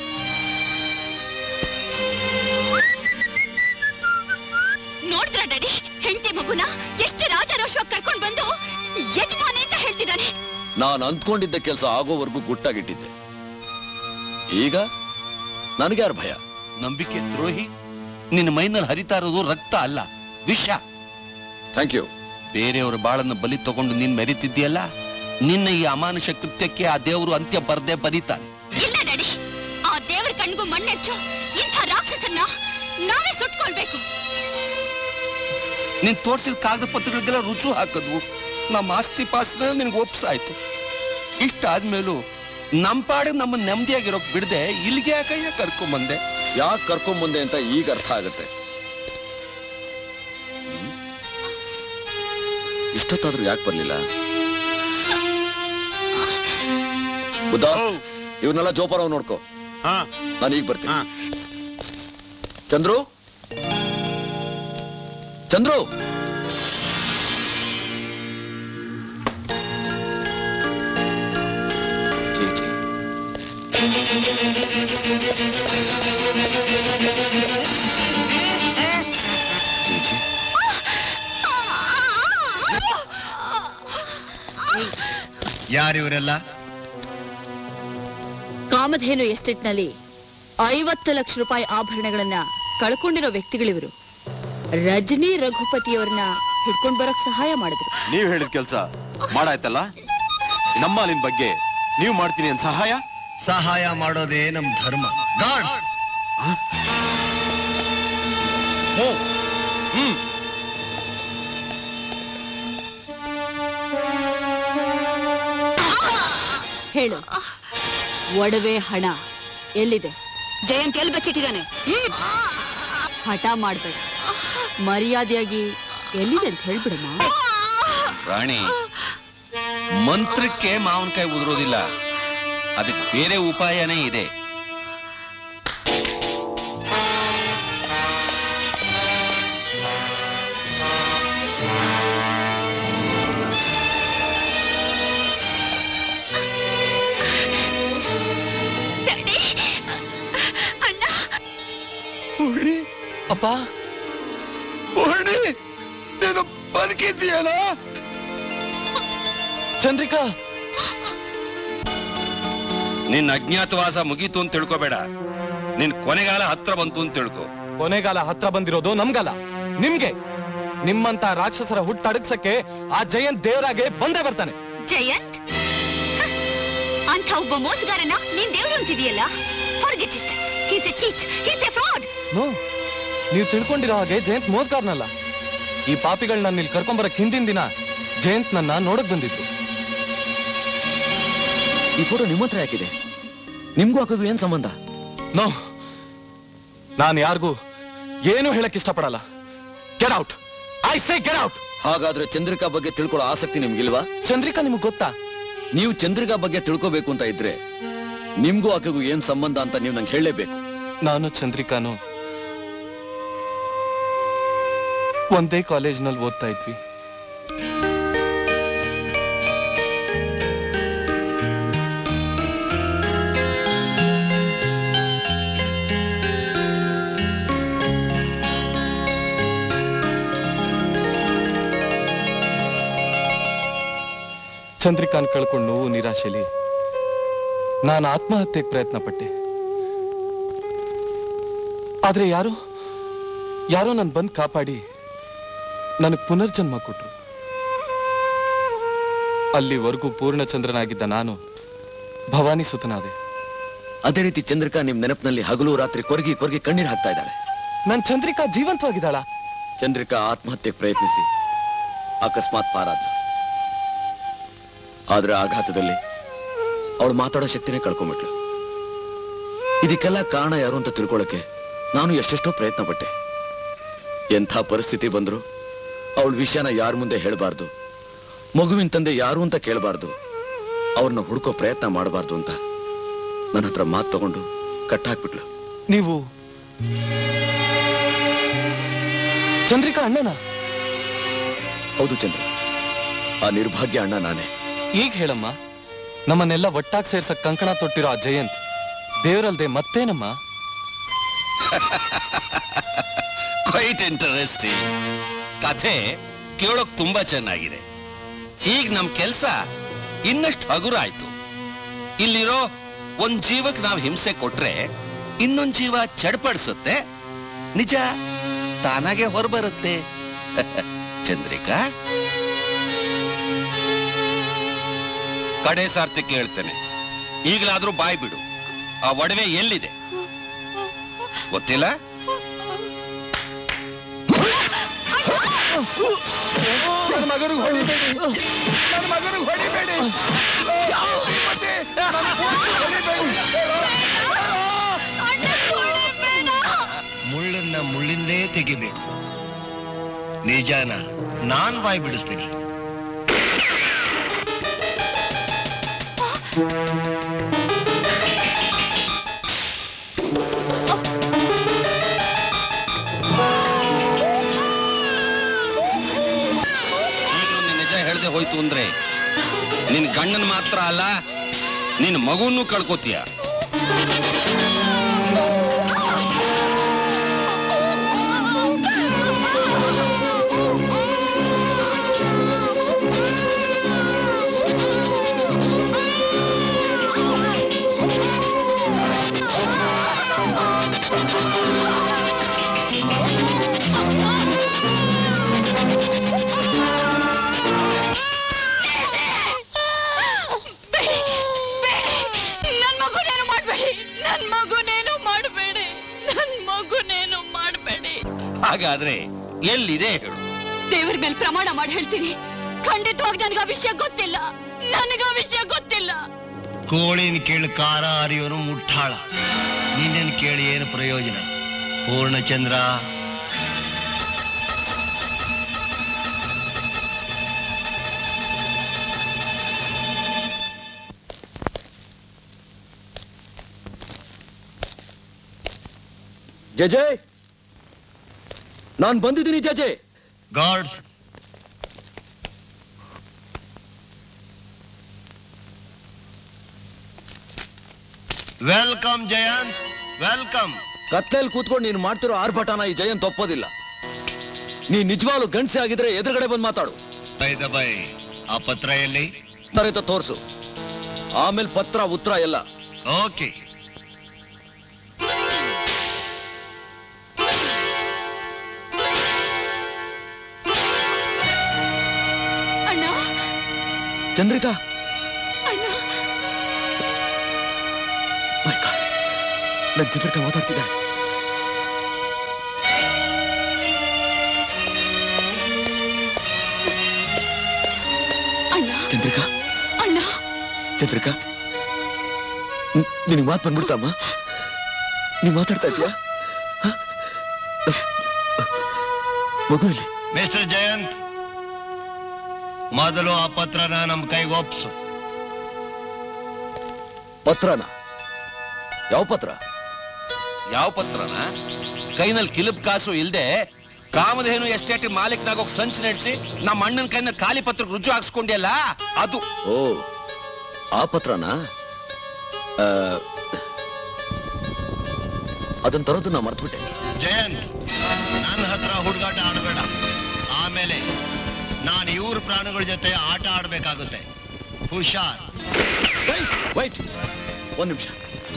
ನೋಡಿದ್ರ ಡ್ಯಾಡಿ ಹೆಂಡತಿ ಮಗುನ ಎಷ್ಟು ರಾಜಾರೋಷವಾಗಿ ಕರ್ಕೊಂಡ್ ಬಂದು ಯಜಮಾನಿ ಅಂತ ಹೇಳ್ತಿದ್ದಾನೆ ನಾನು ಅಂದ್ಕೊಂಡಿದ್ದ ಕೆಲಸ ಆಗೋವರೆಗೂ ಗುಟ್ಟಾಗಿಟ್ಟಿದ್ದೆ ಈಗ ನನಗೆ ಯಾರು ಭಯ ನಂಬಿಕೆ ದ್ರೋಹಿ ನಿನ್ನ ಮೈನಲ್ಲಿ ಹರಿತಾ ಇರೋದು ರಕ್ತ ಅಲ್ಲ ವಿಷ ಥ್ಯಾಂಕ್ ಯು ಬೇರೆಯವರ ಬಾಳನ್ನ ಬಲಿ ತಗೊಂಡು ನೀನ್ ಮೆರಿತಿದ್ಯಲ್ಲ ನಿನ್ನ ಈ ಅಮಾನುಷ ಕೃತ್ಯಕ್ಕೆ ಆ ದೇವರು ಅಂತ್ಯ ಬರ್ದೇ ಬರೀತಾನೆ ಇಲ್ಲ ಡ್ಯಾಡಿ ಆ ದೇವರ ಕಣ್ಗೂ ಮಣ್ಣೆರ್ಚು ಇಂಥ ರಾಕ್ಷಸನ್ನ ನಾವೇ ಸುಟ್ಕೊಳ್ಬೇಕು ನೀನ್ ತೋರ್ಸಿದ ಕಾಗದ ಪತ್ರಗಳಿಗೆಲ್ಲ ರುಚು ಹಾಕದ್ವು ನಮ್ಮ ಆಸ್ತಿ ಪಾಸ್ತಿನ ನಿನ್ಗೆ ಒಪ್ಸಾಯ್ತು ಇಷ್ಟ ಆದ್ಮೇಲೂ ನಮ್ ಪಾಡಿಗೆ ನಮ್ಮ ನೆಮ್ಮದಿಯಾಗಿರೋಕ್ ಬಿಡದೆ ಇಲ್ಲಿಗೆ ಯಾಕಯ್ಯ ಕರ್ಕೊಂಬಂದೆ ಯಾಕೆ ಕರ್ಕೊಂಬಂದೆ ಅಂತ ಈಗ ಅರ್ಥ ಆಗುತ್ತೆ ಹ್ಮ್? ಇಷ್ಟೊತ್ತಾದ್ರೂ ಯಾಕೆ ಬರ್ಲಿಲ್ಲ ಬುದ್ಧ ಇವನ್ನೆಲ್ಲ ಜೋಪಾನವ್ ನೋಡ್ಕೋ ನಾನು ಈಗ ಬರ್ತೀನಿ ಚಂದ್ರು ಚಂದ್ರು ಯಾರಿವರೆಲ್ಲ ಕಾಮಧೇನು ಎಸ್ಟೇಟ್ನಲ್ಲಿ ಐವತ್ತು ಲಕ್ಷ ರೂಪಾಯಿ ಆಭರಣಗಳನ್ನ ಕಳ್ಕೊಂಡಿರೋ ವ್ಯಕ್ತಿಗಳಿವರು ರಜನಿ ರಘುಪತಿಯವ್ರನ್ನ ಹಿಡ್ಕೊಂಡ್ ಬರಕ್ ಸಹಾಯ ಮಾಡಿದ್ರು ನೀವ್ ಹೇಳಿದ ಕೆಲ್ಸ ಮಾಡಾಯ್ತಲ್ಲ ನಮ್ಮ ನಿಮ್ ಬಗ್ಗೆ ನೀವು ಮಾಡ್ತೀನಿ ಅಂತ ಸಹಾಯ ಸಹಾಯ ಮಾಡೋದೇ ನಮ್ ಧರ್ಮ ಗಾಡ್ ಹ್ಮ್ ಹೇಳು ಒಡವೆ ಹಣ ಎಲ್ಲಿದೆ ಜಯಂತ್ ಎಲ್ಲಿ ಬಚ್ಚಿಟ್ಟಿದ್ದಾನೆ ಹಠ ಮಾಡ್ಬೇಡ ಮರ್ಯಾದೆಯಾಗಿ ಎಲ್ಲಿದೆ ಅಂತ ಹೇಳ್ಬಿಡಮ್ಮ ರಾಣಿ ಮಂತ್ರಕ್ಕೆ ಮಾವಿನಕಾಯಿ ಉದುರೋದಿಲ್ಲ ಅದಕ್ಕೆ ಬೇರೆ ಉಪಾಯನೇ ಇದೆ ಪೂರ್ಣಿ ಅಪ್ಪ ಪೂರ್ಣಿ ನೀನು ಬದುಕಿದ್ದೀಯಲ್ಲ ಚಂದ್ರಿಕಾ ನಿನ್ನ ಅಜ್ಞಾತವಾಸ ಮುಗೀತು ಅಂತ ತಿಳ್ಕೊಬೇಡ ನಿನ್ ಕೊನೆಗಾಲ ಹತ್ರ ಬಂತು ಅಂತ ತಿಳ್ಕೊ ಕೊನೆಗಾಲ ಹತ್ರ ಬಂದಿರೋದು ನಮ್ಗಲ್ಲ ನಿಮ್ಗೆ ನಿಮ್ಮಂತ ರಾಕ್ಷಸರ ಹುಟ್ಟಡಗ್ಸಕ್ಕೆ ಆ ಜಯಂತ್ ದೇವರಾಗೆ ಬಂದೇ ಬರ್ತಾನೆ ಜಯಂತ್ ಹ, ಅಂಥ ಒಬ್ಬ ಮೋಸಗಾರನ ನೀನ್ ದೇವ್ರು ಅಂತಿದೀಯಲ್ಲ forget it he's a cheat he's a fraud no ನೀವು ತಿಳ್ಕೊಂಡಿರೋ ಹಾಗೆ ಜಯಂತ್ ಮೋಸ್ಗಾರ್ನಲ್ಲ ಈ ಪಾಪಿಗಳನ್ನ ಇಲ್ಲಿ ಕರ್ಕೊಂಬರಕ್ ಹಿಂದಿನ ದಿನ ಜಯಂತ್ ನನ್ನ ನೋಡಕ್ ಬಂದಿದ್ರು ಈ ಫೋಟೋ ನಿಮ್ಮ ಹತ್ರ ಯಾಕಿದೆ ನಿಮ್ಗೂ ಹಾಕೋದು ಏನ್ ಸಂಬಂಧ ನೋ ನಾನು ಯಾರಿಗೂ ಏನು ಹೇಳಕ್ ಇಷ್ಟಪಡಲ್ಲ get out I say get out ಹಾಗಾದ್ರೆ ಚಂದ್ರಿಕಾ ಬಗ್ಗೆ ತಿಳ್ಕೊಳ್ಳೋ ಆಸಕ್ತಿ ನಿಮ್ಗಿಲ್ವಾ ಚಂದ್ರಿಕಾ ನಿಮ್ಗೆ ಗೊತ್ತಾ ನೀವು ಚಂದ್ರಿಕಾ ಬಗ್ಗೆ ತಿಳ್ಕೋಬೇಕು ಅಂತ ಇದ್ರೆ ನಿಮ್ಗೂ ಆಕೆಗೂ ಏನ್ ಸಂಬಂಧ ಅಂತ ನೀವು ನಂಗೆ ಹೇಳಲೇಬೇಕು ನಾನು ಚಂದ್ರಿಕಾನು ಒಂದೇ ಕಾಲೇಜ್ನಲ್ಲಿ ಓದ್ತಾ ಇದ್ವಿ ಚಂದ್ರಿಕಾನ್ ಕಳ್ಕೊಂಡು ನೋವು ನಿರಾಶೆಲಿ ನಾನು ಆತ್ಮಹತ್ಯೆಗೆ ಪ್ರಯತ್ನ ಪಟ್ಟೆ ಆದ್ರೆ ಯಾರು ಯಾರೋ ನನ್ ಬಂದ್ ಕಾಪಾಡಿ ನನಗೆ ಪುನರ್ಜನ್ಮ ಕೊಟ್ರು ಅಲ್ಲಿವರೆಗೂ ಪೂರ್ಣಚಂದ್ರನಾಗಿದ್ದ ನಾನು ಭವಾನಿ ಸುತನಾದೆ ಅದೇ ರೀತಿ ಚಂದ್ರಿಕಾ ನಿಮ್ ನೆನಪಿನಲ್ಲಿ ಹಗಲು ರಾತ್ರಿ ಕೊರಗಿ ಕೊರಗಿ ಕಣ್ಣೀರ್ ಹಾಕ್ತಾ ಇದ್ದಾಳೆ ನನ್ ಚಂದ್ರಿಕಾ ಜೀವಂತವಾಗಿದ್ದಾಳ ಚಂದ್ರಿಕಾ ಆತ್ಮಹತ್ಯೆಗೆ ಪ್ರಯತ್ನಿಸಿ ಅಕಸ್ಮಾತ್ ಪಾರಾದ್ಲು ಆದ್ರೆ ಆಘಾತದಲ್ಲಿ ಅವಳು ಮಾತಾಡೋ ಶಕ್ತಿನೇ ಕಳ್ಕೊಂಡ್ಬಿಟ್ಲು ಇದಕ್ಕೆಲ್ಲ ಕಾರಣ ಯಾರು ಅಂತ ತಿಳ್ಕೊಳಕ್ಕೆ ನಾನು ಎಷ್ಟೆಷ್ಟೋ ಪ್ರಯತ್ನ ಪಟ್ಟೆ ಎಂಥ ಪರಿಸ್ಥಿತಿ ಬಂದ್ರು ಅವಳ ವಿಷಯನ ಯಾರ ಮುಂದೆ ಹೇಳಬಾರ್ದು ಮಗುವಿನ ತಂದೆ ಯಾರು ಅಂತ ಕೇಳಬಾರ್ದು ಅವ್ರನ್ನ ಹುಡ್ಕೋ ಪ್ರಯತ್ನ ಮಾಡಬಾರ್ದು ಅಂತ ನನ್ನ ಹತ್ರ ಮಾತು ತಗೊಂಡು ಕಟ್ಟಾಕ್ಬಿಟ್ಲು ನೀವು ಚಂದ್ರಿಕಾ ಅಣ್ಣನ ಹೌದು ಚಂದ್ರ ಆ ನಿರ್ಭಾಗ್ಯ ಅಣ್ಣ ನಾನೇ ಈಗ ಹೇಳಮ್ಮ ನಮ್ಮನ್ನೆಲ್ಲ ಒಟ್ಟಾಗ್ ಸೇರ್ಸಕ್ ಕಂಕಣ ತೊಟ್ಟಿರೋ ಆ ಜಯಂತ್ ದೇವರಲ್ದೆ ಮತ್ತೇನಮ್ಮ ಕ್ವೈಟ್ ಇಂಟರೆಸ್ಟಿಂಗ್ ಕಥೆ ಕೇಳೋಕ್ ತುಂಬಾ ಚೆನ್ನಾಗಿದೆ ಈಗ ನಮ್ ಕೆಲ್ಸ ಇನ್ನಷ್ಟು ಹಗುರ ಆಯ್ತು ಇಲ್ಲಿರೋ ಒಂದ್ ಜೀವಕ್ ನಾವ್ ಹಿಂಸೆ ಕೊಟ್ರೆ ಇನ್ನೊಂದ್ ಜೀವ ಚಡ್ಪಡಿಸುತ್ತೆ ನಿಜ ತಾನಾಗೆ ಹೊರಬರುತ್ತೆ ಚಂದ್ರಿಕಾ ಕಡೆ ಸಾರ್ತಿ ಕೇಳ್ತೇನೆ ಈಗಲಾದ್ರೂ ಬಾಯ್ ಬಿಡು ಆ ಒಡವೆ ಎಲ್ಲಿದೆ ಗೊತ್ತಿಲ್ಲ ನನ್ನ ಮಗನಿಗೆ ಹೊಡಿಬೇಡಿ ನನ್ನ ಮಗನಿಗೆ ಹೊಡಿಬೇಡಿ ಮತ್ತೆ ನನ್ನ ಮುಳ್ಳನ್ನ ಮುಳ್ಳಿಂದೇ ತೆಗಿಬೇಕು ನಿಜಾನ ನಾನ್ ಬಾಯ್ ಬಿಡಿಸ್ತೀನಿ ಈಗಲೂ ನಿನ್ ನಿಜ ಹೇಳ್ದೆ ಹೋಯ್ತು ಅಂದ್ರೆ ನಿನ್ ಗಂಡನ್ ಮಾತ್ರ ಅಲ್ಲ ನಿನ್ ಮಗುವನ್ನು ಕಳ್ಕೊತೀಯ ನನ್ ಮಗುನೇನು ಮಾಡ್ಬೇಡಿ ನನ್ ಮಗುನೇನು ಮಾಡಬೇಡಿ ನನ್ ಮಗುನೇನು ಮಾಡಬೇಡಿ ಹಾಗಾದ್ರೆ ಎಲ್ಲಿದೆ ಹೇಳು ದೇವ್ರ ಮೇಲೆ ಪ್ರಮಾಣ ಮಾಡಿ ಹೇಳ್ತೀನಿ ಖಂಡಿತವಾಗಿ ನನಗ ವಿಷಯ ಗೊತ್ತಿಲ್ಲ ನನಗ ವಿಷಯ ಗೊತ್ತಿಲ್ಲ ಕೋಳಿನ ಕೇಳಿ ಕಾರ ಅರಿಯೋನು ಮುಟ್ಟಾಳ ನಿನ್ನನ್ನು ಕೇಳಿ ಏನು ಪ್ರಯೋಜನ ಪೂರ್ಣಚಂದ್ರ ಜಜೆ ನಾನ್ ಬಂದಿದ್ದೀನಿ J J gods welcome Jayant welcome ಕತ್ಲೆಲ್ ಕೂತ್ಕೊಂಡು ನೀನು ಮಾಡ್ತಿರೋ ಆರ್ಭಟನ ಈ ಜಯಂತ್ ಒಪ್ಪೋದಿಲ್ಲ ನೀ ನಿಜವಾಗ್ಲು ಗಂಡ್ಸೆ ಆಗಿದ್ರೆ ಎದುರುಗಡೆ ಬಂದು ಮಾತಾಡು ಬೈ ದ ಬೈ ಆ ಪತ್ರ ಎಲ್ಲಿ ತರಿತ ತೋರ್ಸು ಆಮೇಲೆ ಪತ್ರ ಉತ್ತರ ಎಲ್ಲ ಓಕೆ ಅಣ್ಣ ಚಂದ್ರಿಕಾ ಅಣ್ಣ ನನ್ ಚಂದ್ರಿಕಾ ಮಾತಾಡ್ತಿದ್ದೆ ಅಣ್ಣ ಚಂದ್ರಿಕಾ ಅಣ್ಣ ಚಂದ್ರಿಕಾ ನಿನಗೆ ಮಾತು ಬಂದ್ಬಿಡ್ತಮ್ಮ ನೀ ಮಾತಾಡ್ತಾ ಇದೀಯಾ ಹ? ಮಗು ಇಲ್ಲಿ ಮಿಸ್ಟರ್ ಜಯಂತ್ ಮೊದಲು ಆ ಪತ್ರನ ನಮ್ ಕೈಗೆ ಒಪ್ಸು ಪತ್ರನ ಯಾವ ಪತ್ರ ಯಾವ ಪತ್ರನ ಕೈನಲ್ಲಿ ಕಿಲುಪ್ ಕಾಸು ಇಲ್ದೆ ಕಾಮಧೇನು ಎಸ್ಟೇಟ್ ಮಾಲೀಕನಾಗೋಕ್ ಸಂಚು ನಡೆಸಿ ನಮ್ಮ ಅಣ್ಣನ ಕೈನ ಖಾಲಿ ಪತ್ರಕ್ಕೆ ರುಜು ಹಾಕ್ಸ್ಕೊಂಡಿಯಲ್ಲ ಅದು ಓ ಆ ಪತ್ರನ ಆ, ಅದನ್ನ ತರೋದು ನಾ ಮರ್ತ್ಬಿಟ್ಟೆ ಜಯಂತ್ ನನ್ನ ಹತ್ರ ಹುಡುಗಾಟ ಆಡಬೇಡ ಆಮೇಲೆ ನಾನು ಇವ್ರ ಪ್ರಾಣಿಗಳ ಜೊತೆ ಆಟ ಆಡ್ಬೇಕಾಗುತ್ತೆ ಹುಷಾರ್ ವೈಟ್ ಒಂದ್ ನಿಮಿಷ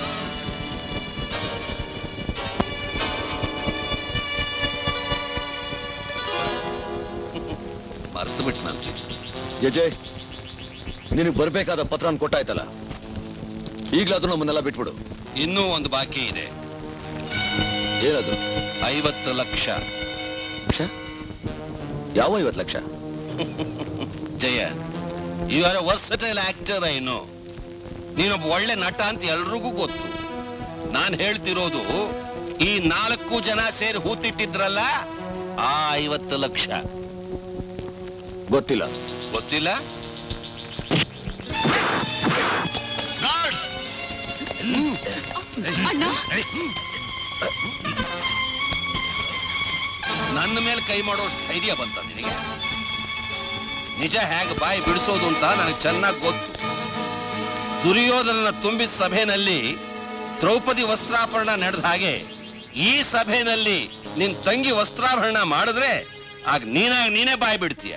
ಮರ್ತು ಬಿಟ್ಟು ನಾನು ಯಜಯ್ ನಿನಗೆ ಬರ್ಬೇಕಾದ ಪತ್ರನ ಕೊಟ್ಟಾಯ್ತಲ್ಲ ಈಗ್ಲಾದ್ರೂ ನಮ್ಮನ್ನೆಲ್ಲ ಬಿಟ್ಬಿಡು ಇನ್ನೂ ಒಂದು ಬಾಕಿ ಇದೆ ಏನದು ಐವತ್ತು ಲಕ್ಷ ಲಕ್ಷ ಯಾವ ಐವತ್ತು ಲಕ್ಷ Jaya you are versatile actor ಏನು ನೀನೊಬ್ಬ ಒಳ್ಳೆ ನಟ ಅಂತ ಎಲ್ರಿಗೂ ಗೊತ್ತು ನಾನು ಹೇಳ್ತಿರೋದು ಈ ನಾಲ್ಕು ಜನ ಸೇರಿ ಹೂತಿಟ್ಟಿದ್ರಲ್ಲ ಆ ಐವತ್ತು ಲಕ್ಷ ಗೊತ್ತಿಲ್ಲ ಗೊತ್ತಿಲ್ಲ ಅಣ್ಣ ನನ್ನ ಮೇಲೆ ಕೈ ಮಾಡೋ ಧೈರ್ಯ ಬಂತ ನಿನಗೆ ನಿಜ ಹೇಗೆ ಬಾಯಿ ಬಿಡಿಸೋದು ಅಂತ ನನಗೆ ಚೆನ್ನಾಗಿ ಗೊತ್ತು ದುರ್ಯೋಧನನ ತುಂಬಿದ ಸಭೆಯಲ್ಲಿ ದ್ರೌಪದಿ ವಸ್ತ್ರಾಭರಣ ನಡೆದ ಹಾಗೆ ಈ ಸಭೆಯಲ್ಲಿ ನಿನ್ ತಂಗಿ ವಸ್ತ್ರಾಭರಣ ಮಾಡಿದ್ರೆ ಆಗ ನೀನಾಗ ನೀನೇ ಬಾಯಿ ಬಿಡ್ತೀಯ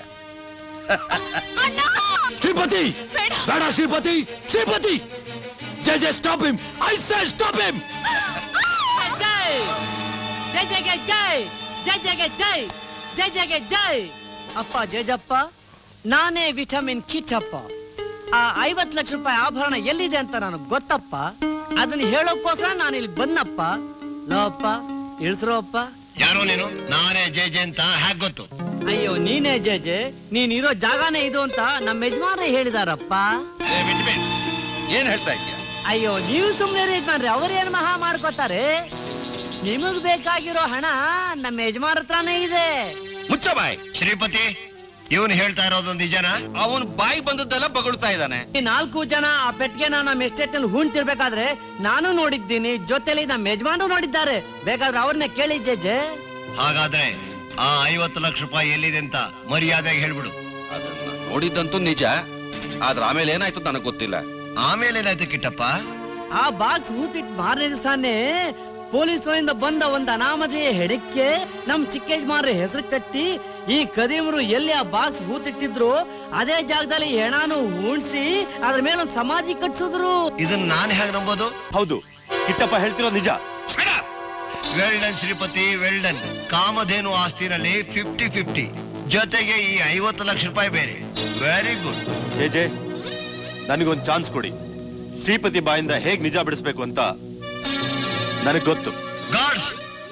ಶ್ರೀಪತಿ ಬೇಡ Shripati Shripati Jaya Jaya stop him I say stop him Jai Jai Jai Jai Jai Jai Jai Jai Jai Jai Jai ಅಪ್ಪ ಜಯಜಪ್ಪ ನಾನೇ ವಿಟಮಿನ್ ಕಿಟ್ಟಪ್ಪ ಆ ಐವತ್ ಲಕ್ಷ ರೂಪಾಯಿ ಆಭರಣ ಎಲ್ಲಿದೆ ಅಂತ ನನಗೆ ಗೊತ್ತಪ್ಪ ಅದನ್ನ ಹೇಳೋಕ್ಕೋಸ್ಕರ ನಾನು ಇಲ್ಲಿ ಬಂದಪ್ಪ ಲೋಪ್ಪ ಇಳಿಸ್ರೋಪ್ಪ ಯಾರೋ ನೀನು ನಾನೇ ಜೆ ಜೆ ಅಂತ ಹ್ಯಾಕ್ ಗೊತ್ತು ಅಯ್ಯೋ ನೀನೇ ಜೆ ಜೆ ನೀನ್ ಇರೋ ಜಾಗನೇ ಇದು ಅಂತ ನಮ್ಮ ಯಜಮಾನ್ರೆ ಹೇಳಿದಾರಪ್ಪ ಏ, ವಿಟ್ಬಿಟ್, ಏನ್ ಹೇಳ್ತಾ ಇದ್ಯಾ ಅಯ್ಯೋ ನೀವು ಸುಮ್ಮನೆ ಯಜಮಾನ್ರೆ ಅವ್ರೇನ್ ಮಹಾ ಮಾಡ್ಕೋತಾರೆ ನಿಮಗ್ ಬೇಕಾಗಿರೋ ಹಣ ನಮ್ಮ ಯಜಮಾನ್ ಹತ್ರನೇ ಇದೆ ಮುಚ್ಚ ಬಾಯ್ ಶ್ರೀಪತಿ ಇವನು ಹೇಳ್ತಾ ಇರೋದು ನಿಜನಾ ಅವನ್ ಬಾಯಿ ಬಂದದ್ದೆಲ್ಲ ಬಗಳ್ತಾ ಇದ್ದಾನೆ ಈ ನಾಲ್ಕು ಜನ ಆ ಪೆಟ್ಟಿಗೆನ ನಮ್ಮ ಎಸ್ಟೇಟ್ ನಲ್ಲಿ ಹೂಣ್ತಿರ್ಬೇಕಾದ್ರೆ ನಾನು ನೋಡಿದ್ದೀನಿ ಜೊತೆಲಿ ನಮ್ಮ ಯಜಮಾನರು ನೋಡಿದ್ದಾರೆ ಬೇಕಾದ್ರೆ ಅವ್ರನ್ನೇ ಕೇಳಿ ಜೆಜೆ ಹಾಗಾದ್ರೆ ಆ ಐವತ್ತು ಲಕ್ಷ ರೂಪಾಯಿ ಎಲ್ಲಿದೆ ಅಂತ ಮರ್ಯಾದೆಗೆ ಹೇಳ್ಬಿಡು ನೋಡಿದ್ದಂತೂ ನಿಜ ಆದ್ರೆ ಆಮೇಲೆ ಏನಾಯ್ತು ನನಗೆ ಗೊತ್ತಿಲ್ಲ ಆಮೇಲೆ ಏನಾಯ್ತು ಕಿಟ್ಟಪ್ಪ ಆ ಬಾಕ್ಸ್ ಹೂತಿಟ್ ಮಾರನೇ ದಿವಸನೇ ಪೊಲೀಸರಿಂದ ಬಂದ ಒಂದು ಅನಾಮಧೇಯ ಹೆಡಕ್ಕೆ ನಮ್ ಚಿಕ್ಕ ಯಜಮಾನ್ರ ಹೆಸರು ಕಟ್ಟಿ ಈ ಕದೀಮರು ಎಲ್ಲಿ ಆ ಬಾಕ್ಸ್ ಹೂತಿಟ್ಟಿದ್ರು ಅದೇ ಜಾಗದಲ್ಲಿ ಹೆಣಾನು ಉಣ್ಸಿ ಅದ್ರ ಮೇಲೆ ಒಂದು ಸಮಾಧಿ ಕಟ್ಸಿದ್ರು ಇದನ್ನ ನಾನು ಹೇಗೆ ನಂಬೋದು ಹೌದು ಕಿಟ್ಟಪ್ಪ ಹೇಳ್ತಿರೋ ನಿಜ ವೆಲ್ಡನ್ ಶ್ರೀಪತಿ ವೆಲ್ಡನ್ ಕಾಮಧೇನು ಆಸ್ತಿನಲ್ಲಿ ಫಿಫ್ಟಿ ಫಿಫ್ಟಿ ಜೊತೆಗೆ ಈ ಐವತ್ತು ಲಕ್ಷ ರೂಪಾಯಿ ಬೇರೆ ವೆರಿ ಗುಡ್ ಜೆ ಜೆ ನನಗೊಂದು ಚಾನ್ಸ್ ಕೊಡಿ ಶ್ರೀಪತಿ ಬಾಯಿಂದ ಹೇಗ್ ನಿಜ ಬಿಡಿಸ್ಬೇಕು ಅಂತ ನನಗ್ ಗೊತ್ತು ಗಾಡ್ಸ್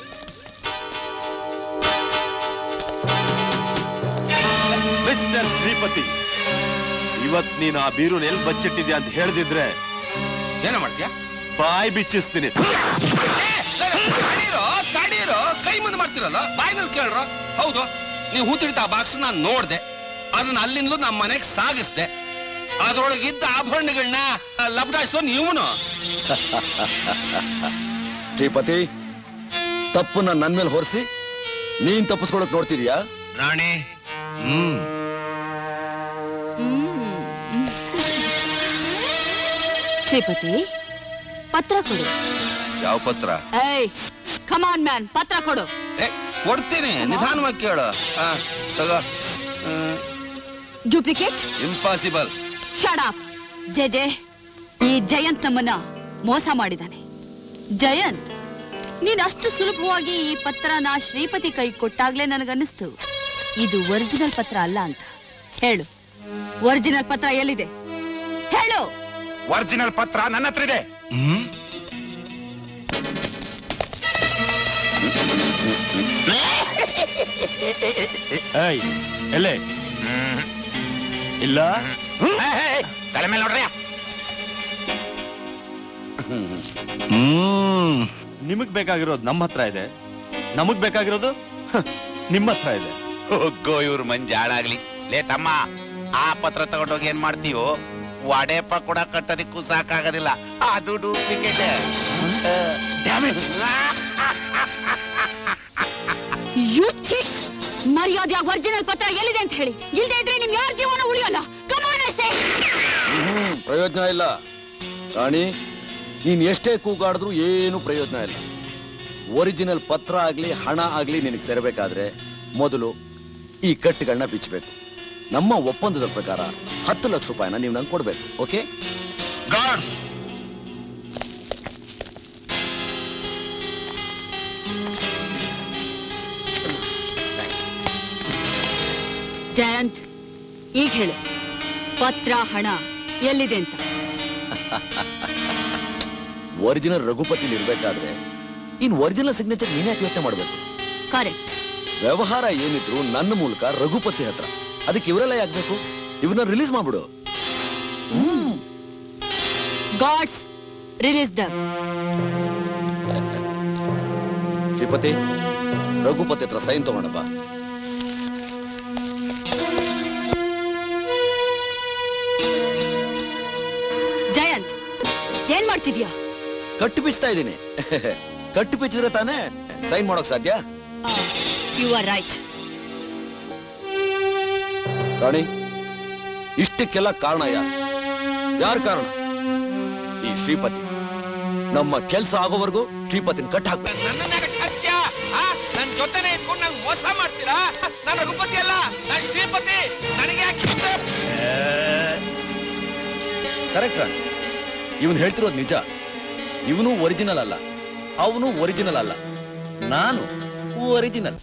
ಮಿಸ್ಟರ್ ಶ್ರೀಪತಿ ಇವತ್ ನೀನು ಆ ಬೀರೂನ್ ಎಲ್ಲಿ ಬಚ್ಚಿಟ್ಟಿದ್ಯಾ ಅಂತ ಹೇಳ್ದಿದ್ರೆ ಏನೋ ಮಾಡ್ತೀಯಾ ಬಾಯ್ ಬಿಚ್ಚಿಸ್ತೀನಿ ತಡೀರೋ ತಡೀರೋ ಕೈ ಮುಂದೆ ಮಾಡ್ತಿರಲ್ಲ ಬಾಯಿನಲ್ಲಿ ಕೇಳ್ರೋ ಹೌದು ನೀವು ಹೂತಿಡ್ತ ಆ ಬಾಕ್ಸ್ ನಾನು ನೋಡ್ದೆ ಅದನ್ನ ಅಲ್ಲಿಂದಲೂ ನಮ್ಮ ಮನೆಗೆ ಸಾಗಿಸ್ದೆ ಅದ್ರೊಳಗಿದ್ದ ಆಭರಣಗಳನ್ನ ಲಪಟಾಯಿಸೋ ನೀವುನು ಶ್ರೀಪತಿ ತಪ್ಪನ್ನ ನನ್ ಮೇಲೆ ಹೊರಿಸಿ ನೀನ್ ತಪ್ಪಿಸ್ಕೊಳಕ್ ನೋಡ್ತಿದ್ಯಾ ರಾಣಿ ಹ್ಮ್ ಶ್ರೀಪತಿ ಪತ್ರ ಕೊಡು ಯಾವ ಪತ್ರ ಏಯ್ ಕಮಾನ್ ಮ್ಯಾನ್ ಪತ್ರ ಕೊಡು ಏ ಕೊಡ್ತೀನಿ ನಿಧಾನವಾಗಿ ಕೇಳು ಹಾ ತಗೋ duplicate impossible shut up J J ಈ ಜಯಂತ್ ನಮ್ಮನ್ನ ಮೋಸ ಮಾಡಿದಾನೆ ಜಯಂತ್ ನೀನ್ ಅಷ್ಟು ಸುಲಭವಾಗಿ ಈ ಪತ್ರನ ಶ್ರೀಪತಿ ಕೈ ಕೊಟ್ಟಾಗ್ಲೇ ನನಗನ್ನಿಸ್ತು ಇದು ಒರಿಜಿನಲ್ ಪತ್ರ ಅಲ್ಲ ಅಂತ ಹೇಳು ಒರಿಜಿನಲ್ ಪತ್ರ ಎಲ್ಲಿದೆ ಹೇಳು ಒರಿಜಿನಲ್ ಪತ್ರ ನನ್ನ ಹತ್ರ ಇದೆ ಏಯ್ ಎಲ್ಲೇ ಇಲ್ಲ ತಲೆ ಮೇಲೆ ನೋಡ್ರಿ ಹ್ಮ್ ನಿಮಗ್ ಬೇಕಾಗಿರೋದು ನಮ್ಮ ಹತ್ರ ಇದೆ ನಮಗ್ ಬೇಕಾಗಿರೋದು ಹ, ನಿಮ್ಮ ಹತ್ರ ಇದೆ ಹೋಗೋ ಇವ್ರ ಮಂಜಿ ಹಾಳಾಗ್ಲಿ ಲೇ ತಮ್ಮ ಆ ಪತ್ರ ತಗೊಂಡೋಗಿ ಏನ್ ಮಾಡ್ತೀವೋ ವಡೆಪ ಕೂಡ ಕಟ್ಟೋದಿಕ್ಕೂ ಸಾಕಾಗೋದಿಲ್ಲ ಅದು ಡೂಪ್ಲಿಕೇಟ್ ಯು ಚೀಟ್ಸ್ ಮರ್ಯಾದೆಯಾಗಿ ಒರಿಜಿನಲ್ ಪತ್ರ ಎಲ್ಲಿದೆ ಅಂತ ಹೇಳಿ ಇಲ್ದೇ ಇದ್ರೆ ನಿಮ್ ಯಾರ ಜೀವನ ಉಳಿಯಲ್ಲ ಕಮಾನ್ ಸೇ ಹ್ಮ್ ಪ್ರಯೋಜನ ಇಲ್ಲ ರಾಣಿ ನೀನ್ ಎಷ್ಟೇ ಕೂಗಾಡಿದ್ರು ಏನು ಪ್ರಯೋಜನ ಇಲ್ಲ ಒರಿಜಿನಲ್ ಪತ್ರ ಆಗ್ಲಿ ಹಣ ಆಗ್ಲಿ ನಿನಗೆ ಸೇರಬೇಕಾದ್ರೆ ಮೊದಲು ಈ ಕಟ್ಟುಗಳನ್ನ ಬಿಚ್ಚಬೇಕು ನಮ್ಮ ಒಪ್ಪಂದದ ಪ್ರಕಾರ ಹತ್ತು ಲಕ್ಷ ರೂಪಾಯಿನ ನೀವು ನಂಗೆ ಕೊಡ್ಬೇಕು ಓಕೆ ಜಯಂತ್ ಈಗ ಹೇಳು ಪತ್ರ ಹಣ ಎಲ್ಲಿದೆ ಅಂತ ಒರಿಜಿನಲ್ ರಘುಪತಿ ಇರ್ಬೇಕಾದ್ರೆ ಇನ್ ಒರಿಜಿನಲ್ ಸಿಗ್ನೇಚರ್ ನೀನೇ ಯಾಕೆ ಯೋಚನೆ ಮಾಡ್ಬೇಕು ಕರೆಕ್ಟ್ ವ್ಯವಹಾರ ಏನಿದ್ರು ನನ್ನ ಮೂಲಕ ರಘುಪತಿ ಹತ್ರ ಅದಕ್ಕೆ ಇವರೆಲ್ಲ ಯಾಕಬೇಕು ಇವ್ರನ್ನ ರಿಲೀಸ್ ಮಾಡ್ಬಿಡು gods release the Shripati Raghupati ಹತ್ರ ಸೈನ್ ತಗೊಂಡಪ್ಪ ಜಯಂತ್ ಏನ್ ಮಾಡ್ತಿದ್ಯಾ ಕಟ್ಟು ಬಿಚ್ತಾ ಇದ್ದೀನಿ ಕಟ್ಟು ಬಿಚ್ಚಿದ್ರೆ ತಾನೇ ಸೈನ್ ಮಾಡೋಕ್ ಸಾಧ್ಯ ಯು ಆರ್ ರೈಟ್ ರಾಣಿ ಇಷ್ಟಕ್ಕೆಲ್ಲ ಕಾರಣ ಯಾರು ಯಾರ ಕಾರಣ ಈ ಶ್ರೀಪತಿ ನಮ್ಮ ಕೆಲ್ಸ ಆಗೋವರೆಗೂ ಶ್ರೀಪತಿನ ಕಟ್ ಹಾಕ್ಬೇಕು ನನ್ ಜೊತೆನೆ ಇಟ್ಕೊಂಡು ನಂಗೆ ಮೋಸ ಮಾಡ್ತೀರಾ ನಾನು ರಘುಪತಿ ಅಲ್ಲ ನಾನು ಶ್ರೀಪತಿ ನನಗೆ ಯಾಕೆ ಹಿಂಸೆ? ಕರೆಕ್ಟ್ ರಾಣಿ ಇವನು ಹೇಳ್ತಿರೋದು ನಿಜ ಇವನು ಒರಿಜಿನಲ್ ಅಲ್ಲ ಅವನು ಒರಿಜಿನಲ್ ಅಲ್ಲ ನಾನು ಒರಿಜಿನಲ್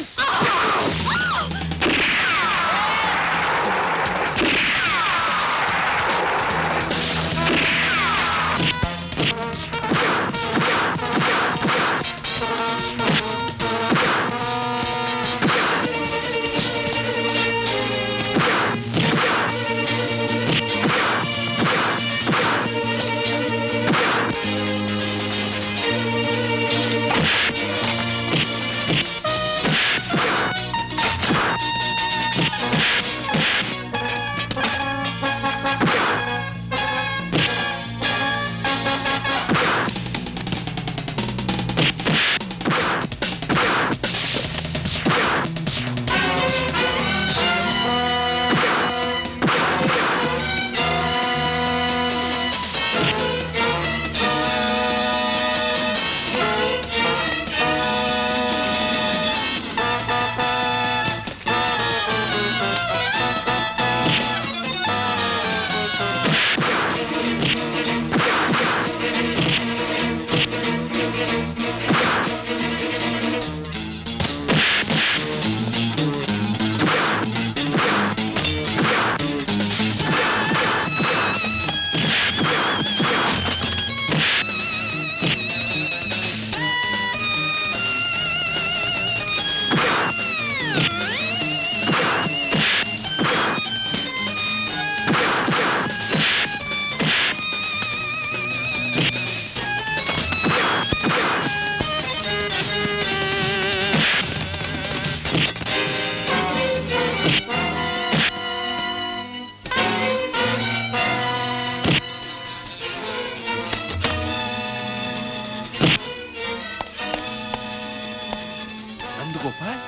ನಂದಗೋಪಾಲ್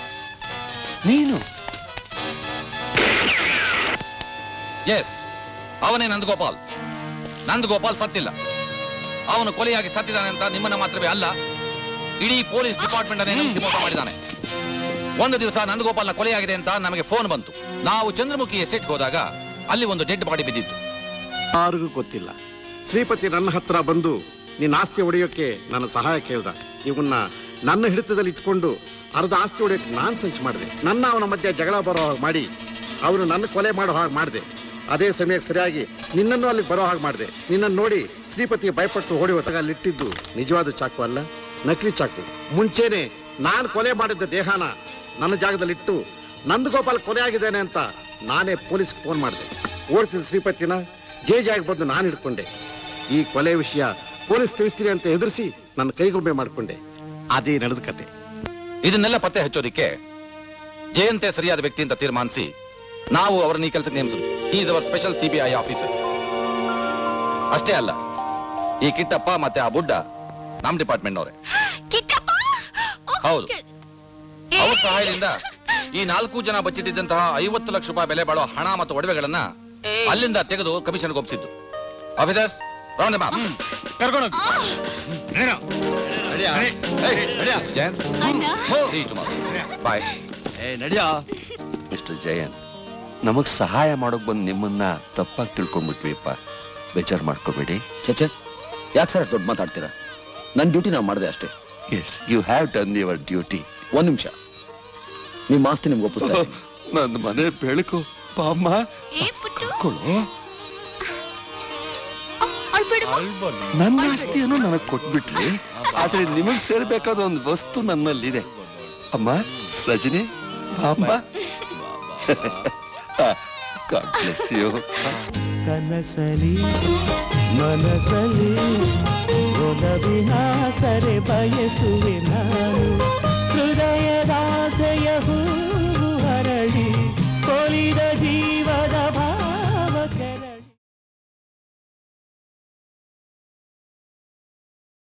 ನೀನು ಎಸ್ ಅವನೇ ನಂದಗೋಪಾಲ್ ನಂದಗೋಪಾಲ್ ಸತ್ತಿಲ್ಲ ಅವನು ಕೊಲೆಯಾಗಿ ಸತ್ತಿದ್ದಾನೆ ಅಂತ ನಿಮ್ಮನ್ನ ಮಾತ್ರವೇ ಅಲ್ಲ ಇಡೀ ಪೊಲೀಸ್ ಡಿಪಾರ್ಟ್ಮೆಂಟ್ ಅನ್ನೇ ನಂಬಿಸಿ ಮೋಸ ಮಾಡಿದ್ದಾನೆ ಒಂದು ದಿವಸ ನಂದಗೋಪಾಲ್ನ ಕೊಲೆಯಾಗಿದೆ ಅಂತ ನಮಗೆ ಫೋನ್ ಬಂತು ನಾವು ಚಂದ್ರಮುಖಿ ಎಸ್ಟೇಟ್ಗೆ ಹೋದಾಗ ಅಲ್ಲಿ ಒಂದು ಡೆಡ್ ಬಾಡಿ ಬಿದ್ದಿತ್ತು ಯಾರಿಗೂ ಗೊತ್ತಿಲ್ಲ ಶ್ರೀಪತಿ ನನ್ನ ಹತ್ರ ಬಂದು ನಿನ್ನ ಆಸ್ತಿ ಹೊಡೆಯೋಕೆ ನನ್ನ ಸಹಾಯ ಕೇಳ್ದ ಇವನ್ನ ನನ್ನ ಹಿಡಿತದಲ್ಲಿ ಇಟ್ಕೊಂಡು ಅರ್ಧ ಆಸ್ತಿ ಹೊಡೆಯೋಕೆ ನಾನ್ ಸಂಚು ಮಾಡಿದೆ ನನ್ನ ಅವನ ಮಧ್ಯೆ ಜಗಳ ಬರೋ ಹಾಗೆ ಮಾಡಿ ಅವನು ನನ್ನ ಕೊಲೆ ಮಾಡೋ ಹಾಗೆ ಮಾಡಿದೆ ಅದೇ ಸಮಯಕ್ಕೆ ಸರಿಯಾಗಿ ನಿನ್ನನ್ನು ಅಲ್ಲಿ ಬರೋ ಹಾಗೆ ಮಾಡಿದೆ ನಿನ್ನನ್ನು ನೋಡಿ ಶ್ರೀಪತಿ ಭಯಪಟ್ಟು ಓಡಿ ಹೋದಾಗ ಅಲ್ಲಿಟ್ಟಿದ್ದು ನಿಜವಾದ ಚಾಕು ಅಲ್ಲ ನಕಲಿ ಚಾಕು ಮುಂಚೆನೆ ನಾನು ಕೊಲೆ ಮಾಡಿದ್ದ ದೇಹನ ನನ್ನ ಜಾಗದಲ್ಲಿಟ್ಟು ನಂದಗೋಪಾಲ್ ಕೊಲೆ ಆಗಿದ್ದೇನೆ ಅಂತ ನಾನೇ ಪೊಲೀಸ್ ಫೋನ್ ಮಾಡಿದೆ ಓಡ್ತಿದ್ದ ಶ್ರೀಪತಿನ ಜೇಜಾಗಿ ಬಂದು ನಾನು ಹಿಡ್ಕೊಂಡೆ ಈ ಕೊಲೆ ವಿಷಯ ಪೊಲೀಸ್ ತಿಳಿಸ್ತೀನಿ ಅಂತ ಎದುರಿಸಿ ನನ್ನ ಕೈಗೊಂಬೆ ಮಾಡಿಕೊಂಡೆ ಅದೇ ನಡೆದ ಕತೆ ಇದನ್ನೆಲ್ಲ ಪತ್ತೆ ಹಚ್ಚೋದಿಕ್ಕೆ ಜಯಂತೆ ಸರಿಯಾದ ವ್ಯಕ್ತಿ ಅಂತ ತೀರ್ಮಾನಿಸಿ ನಾವು ಅವರನ್ನ ಈ ಕೆಲಸಕ್ಕೆ ನೇಮಿಸಿದ್ವಿ is our special CBI officer ಅಷ್ಟೇ ಅಲ್ಲ ಈ ಕಿಟ್ಟಪ್ಪ ಮತ್ತೆ ಆ ಬುಡ್ಡ ನಮ್ ಡಿಪಾರ್ಟ್ಮೆಂಟ್ ಅವರೇ ಹೌದು ಅವ್ರ ಸಹಾಯದಿಂದ ಈ ನಾಲ್ಕು ಜನ ಬಚ್ಚಿಟ್ಟಿದ್ದಂತಹ ಐವತ್ತು ಲಕ್ಷ ರೂಪಾಯಿ ಬೆಲೆ ಬಾಳೋ ಹಣ ಮತ್ತು ಒಡವೆಗಳನ್ನ ಅಲ್ಲಿಂದ ತೆಗೆದು ಕಮಿಷನ್ ಒಪ್ಪಿಸಿದ್ದು ಆಫೀಸರ್ಸ್ ರೌಂಡ್ ಕರ್ಕೊಂಡು ಬಾಯ್ ನಡಿಯೋ ಮಿಸ್ಟರ್ ಜಯನ್ ನಮಗ್ ಸಹಾಯ ಮಾಡೋಕ್ ಬಂದ್ ನಿಮ್ಮನ್ನ ತಪ್ಪಾಗಿ ತಿಳ್ಕೊಂಡ್ಬಿಟ್ವಿಪ್ಪ ಬೇಜಾರ್ ಮಾಡ್ಕೋಬೇಡಿ ಚಚೆ ಯಾಕೆ ಸರ್ ದೊಡ್ಡ ಮಾತಾಡ್ತೀರಾ ನನ್ನ ಡ್ಯೂಟಿ ನಾವು ಮಾಡಿದೆ ಅಷ್ಟೇ yes you have done your duty ಒಂದ್ ನಿಮಿಷ ನಿಮ್ಮ ಆಸ್ತಿ ನಿಮ್ಗೆ ಒಪ್ಪಿಸ್ತಾ ಇದ್ದೀನಿ. ನನ್ನ ಮನೆ ಬೆಳಕು ಪಾಮ್ಮ ತಕೊಳ್ಳೋ ನನ್ನ ಆಸ್ತಿಯನ್ನು ನನಗ್ ಕೊಟ್ಬಿಟ್ರಿ ಆದ್ರೆ ನಿಮಗ್ ಸೇರ್ಬೇಕಾದ ಒಂದು ವಸ್ತು ನನ್ನಲ್ಲಿದೆ ಅಮ್ಮ ಸಜನಿ ಅಮ್ಮ ಗಾಡ್ ಬ್ಲೆಸ್ ಯು ಕನಸಲಿ ಮನಸಲಿ ಒಲವಿನಾಸರೆ ಬಯಸುವೆ ನಾನು ಹೃದಯದಾಸೆಯ ಹೂವು ಹರಳಿ ಕೊಲಿದ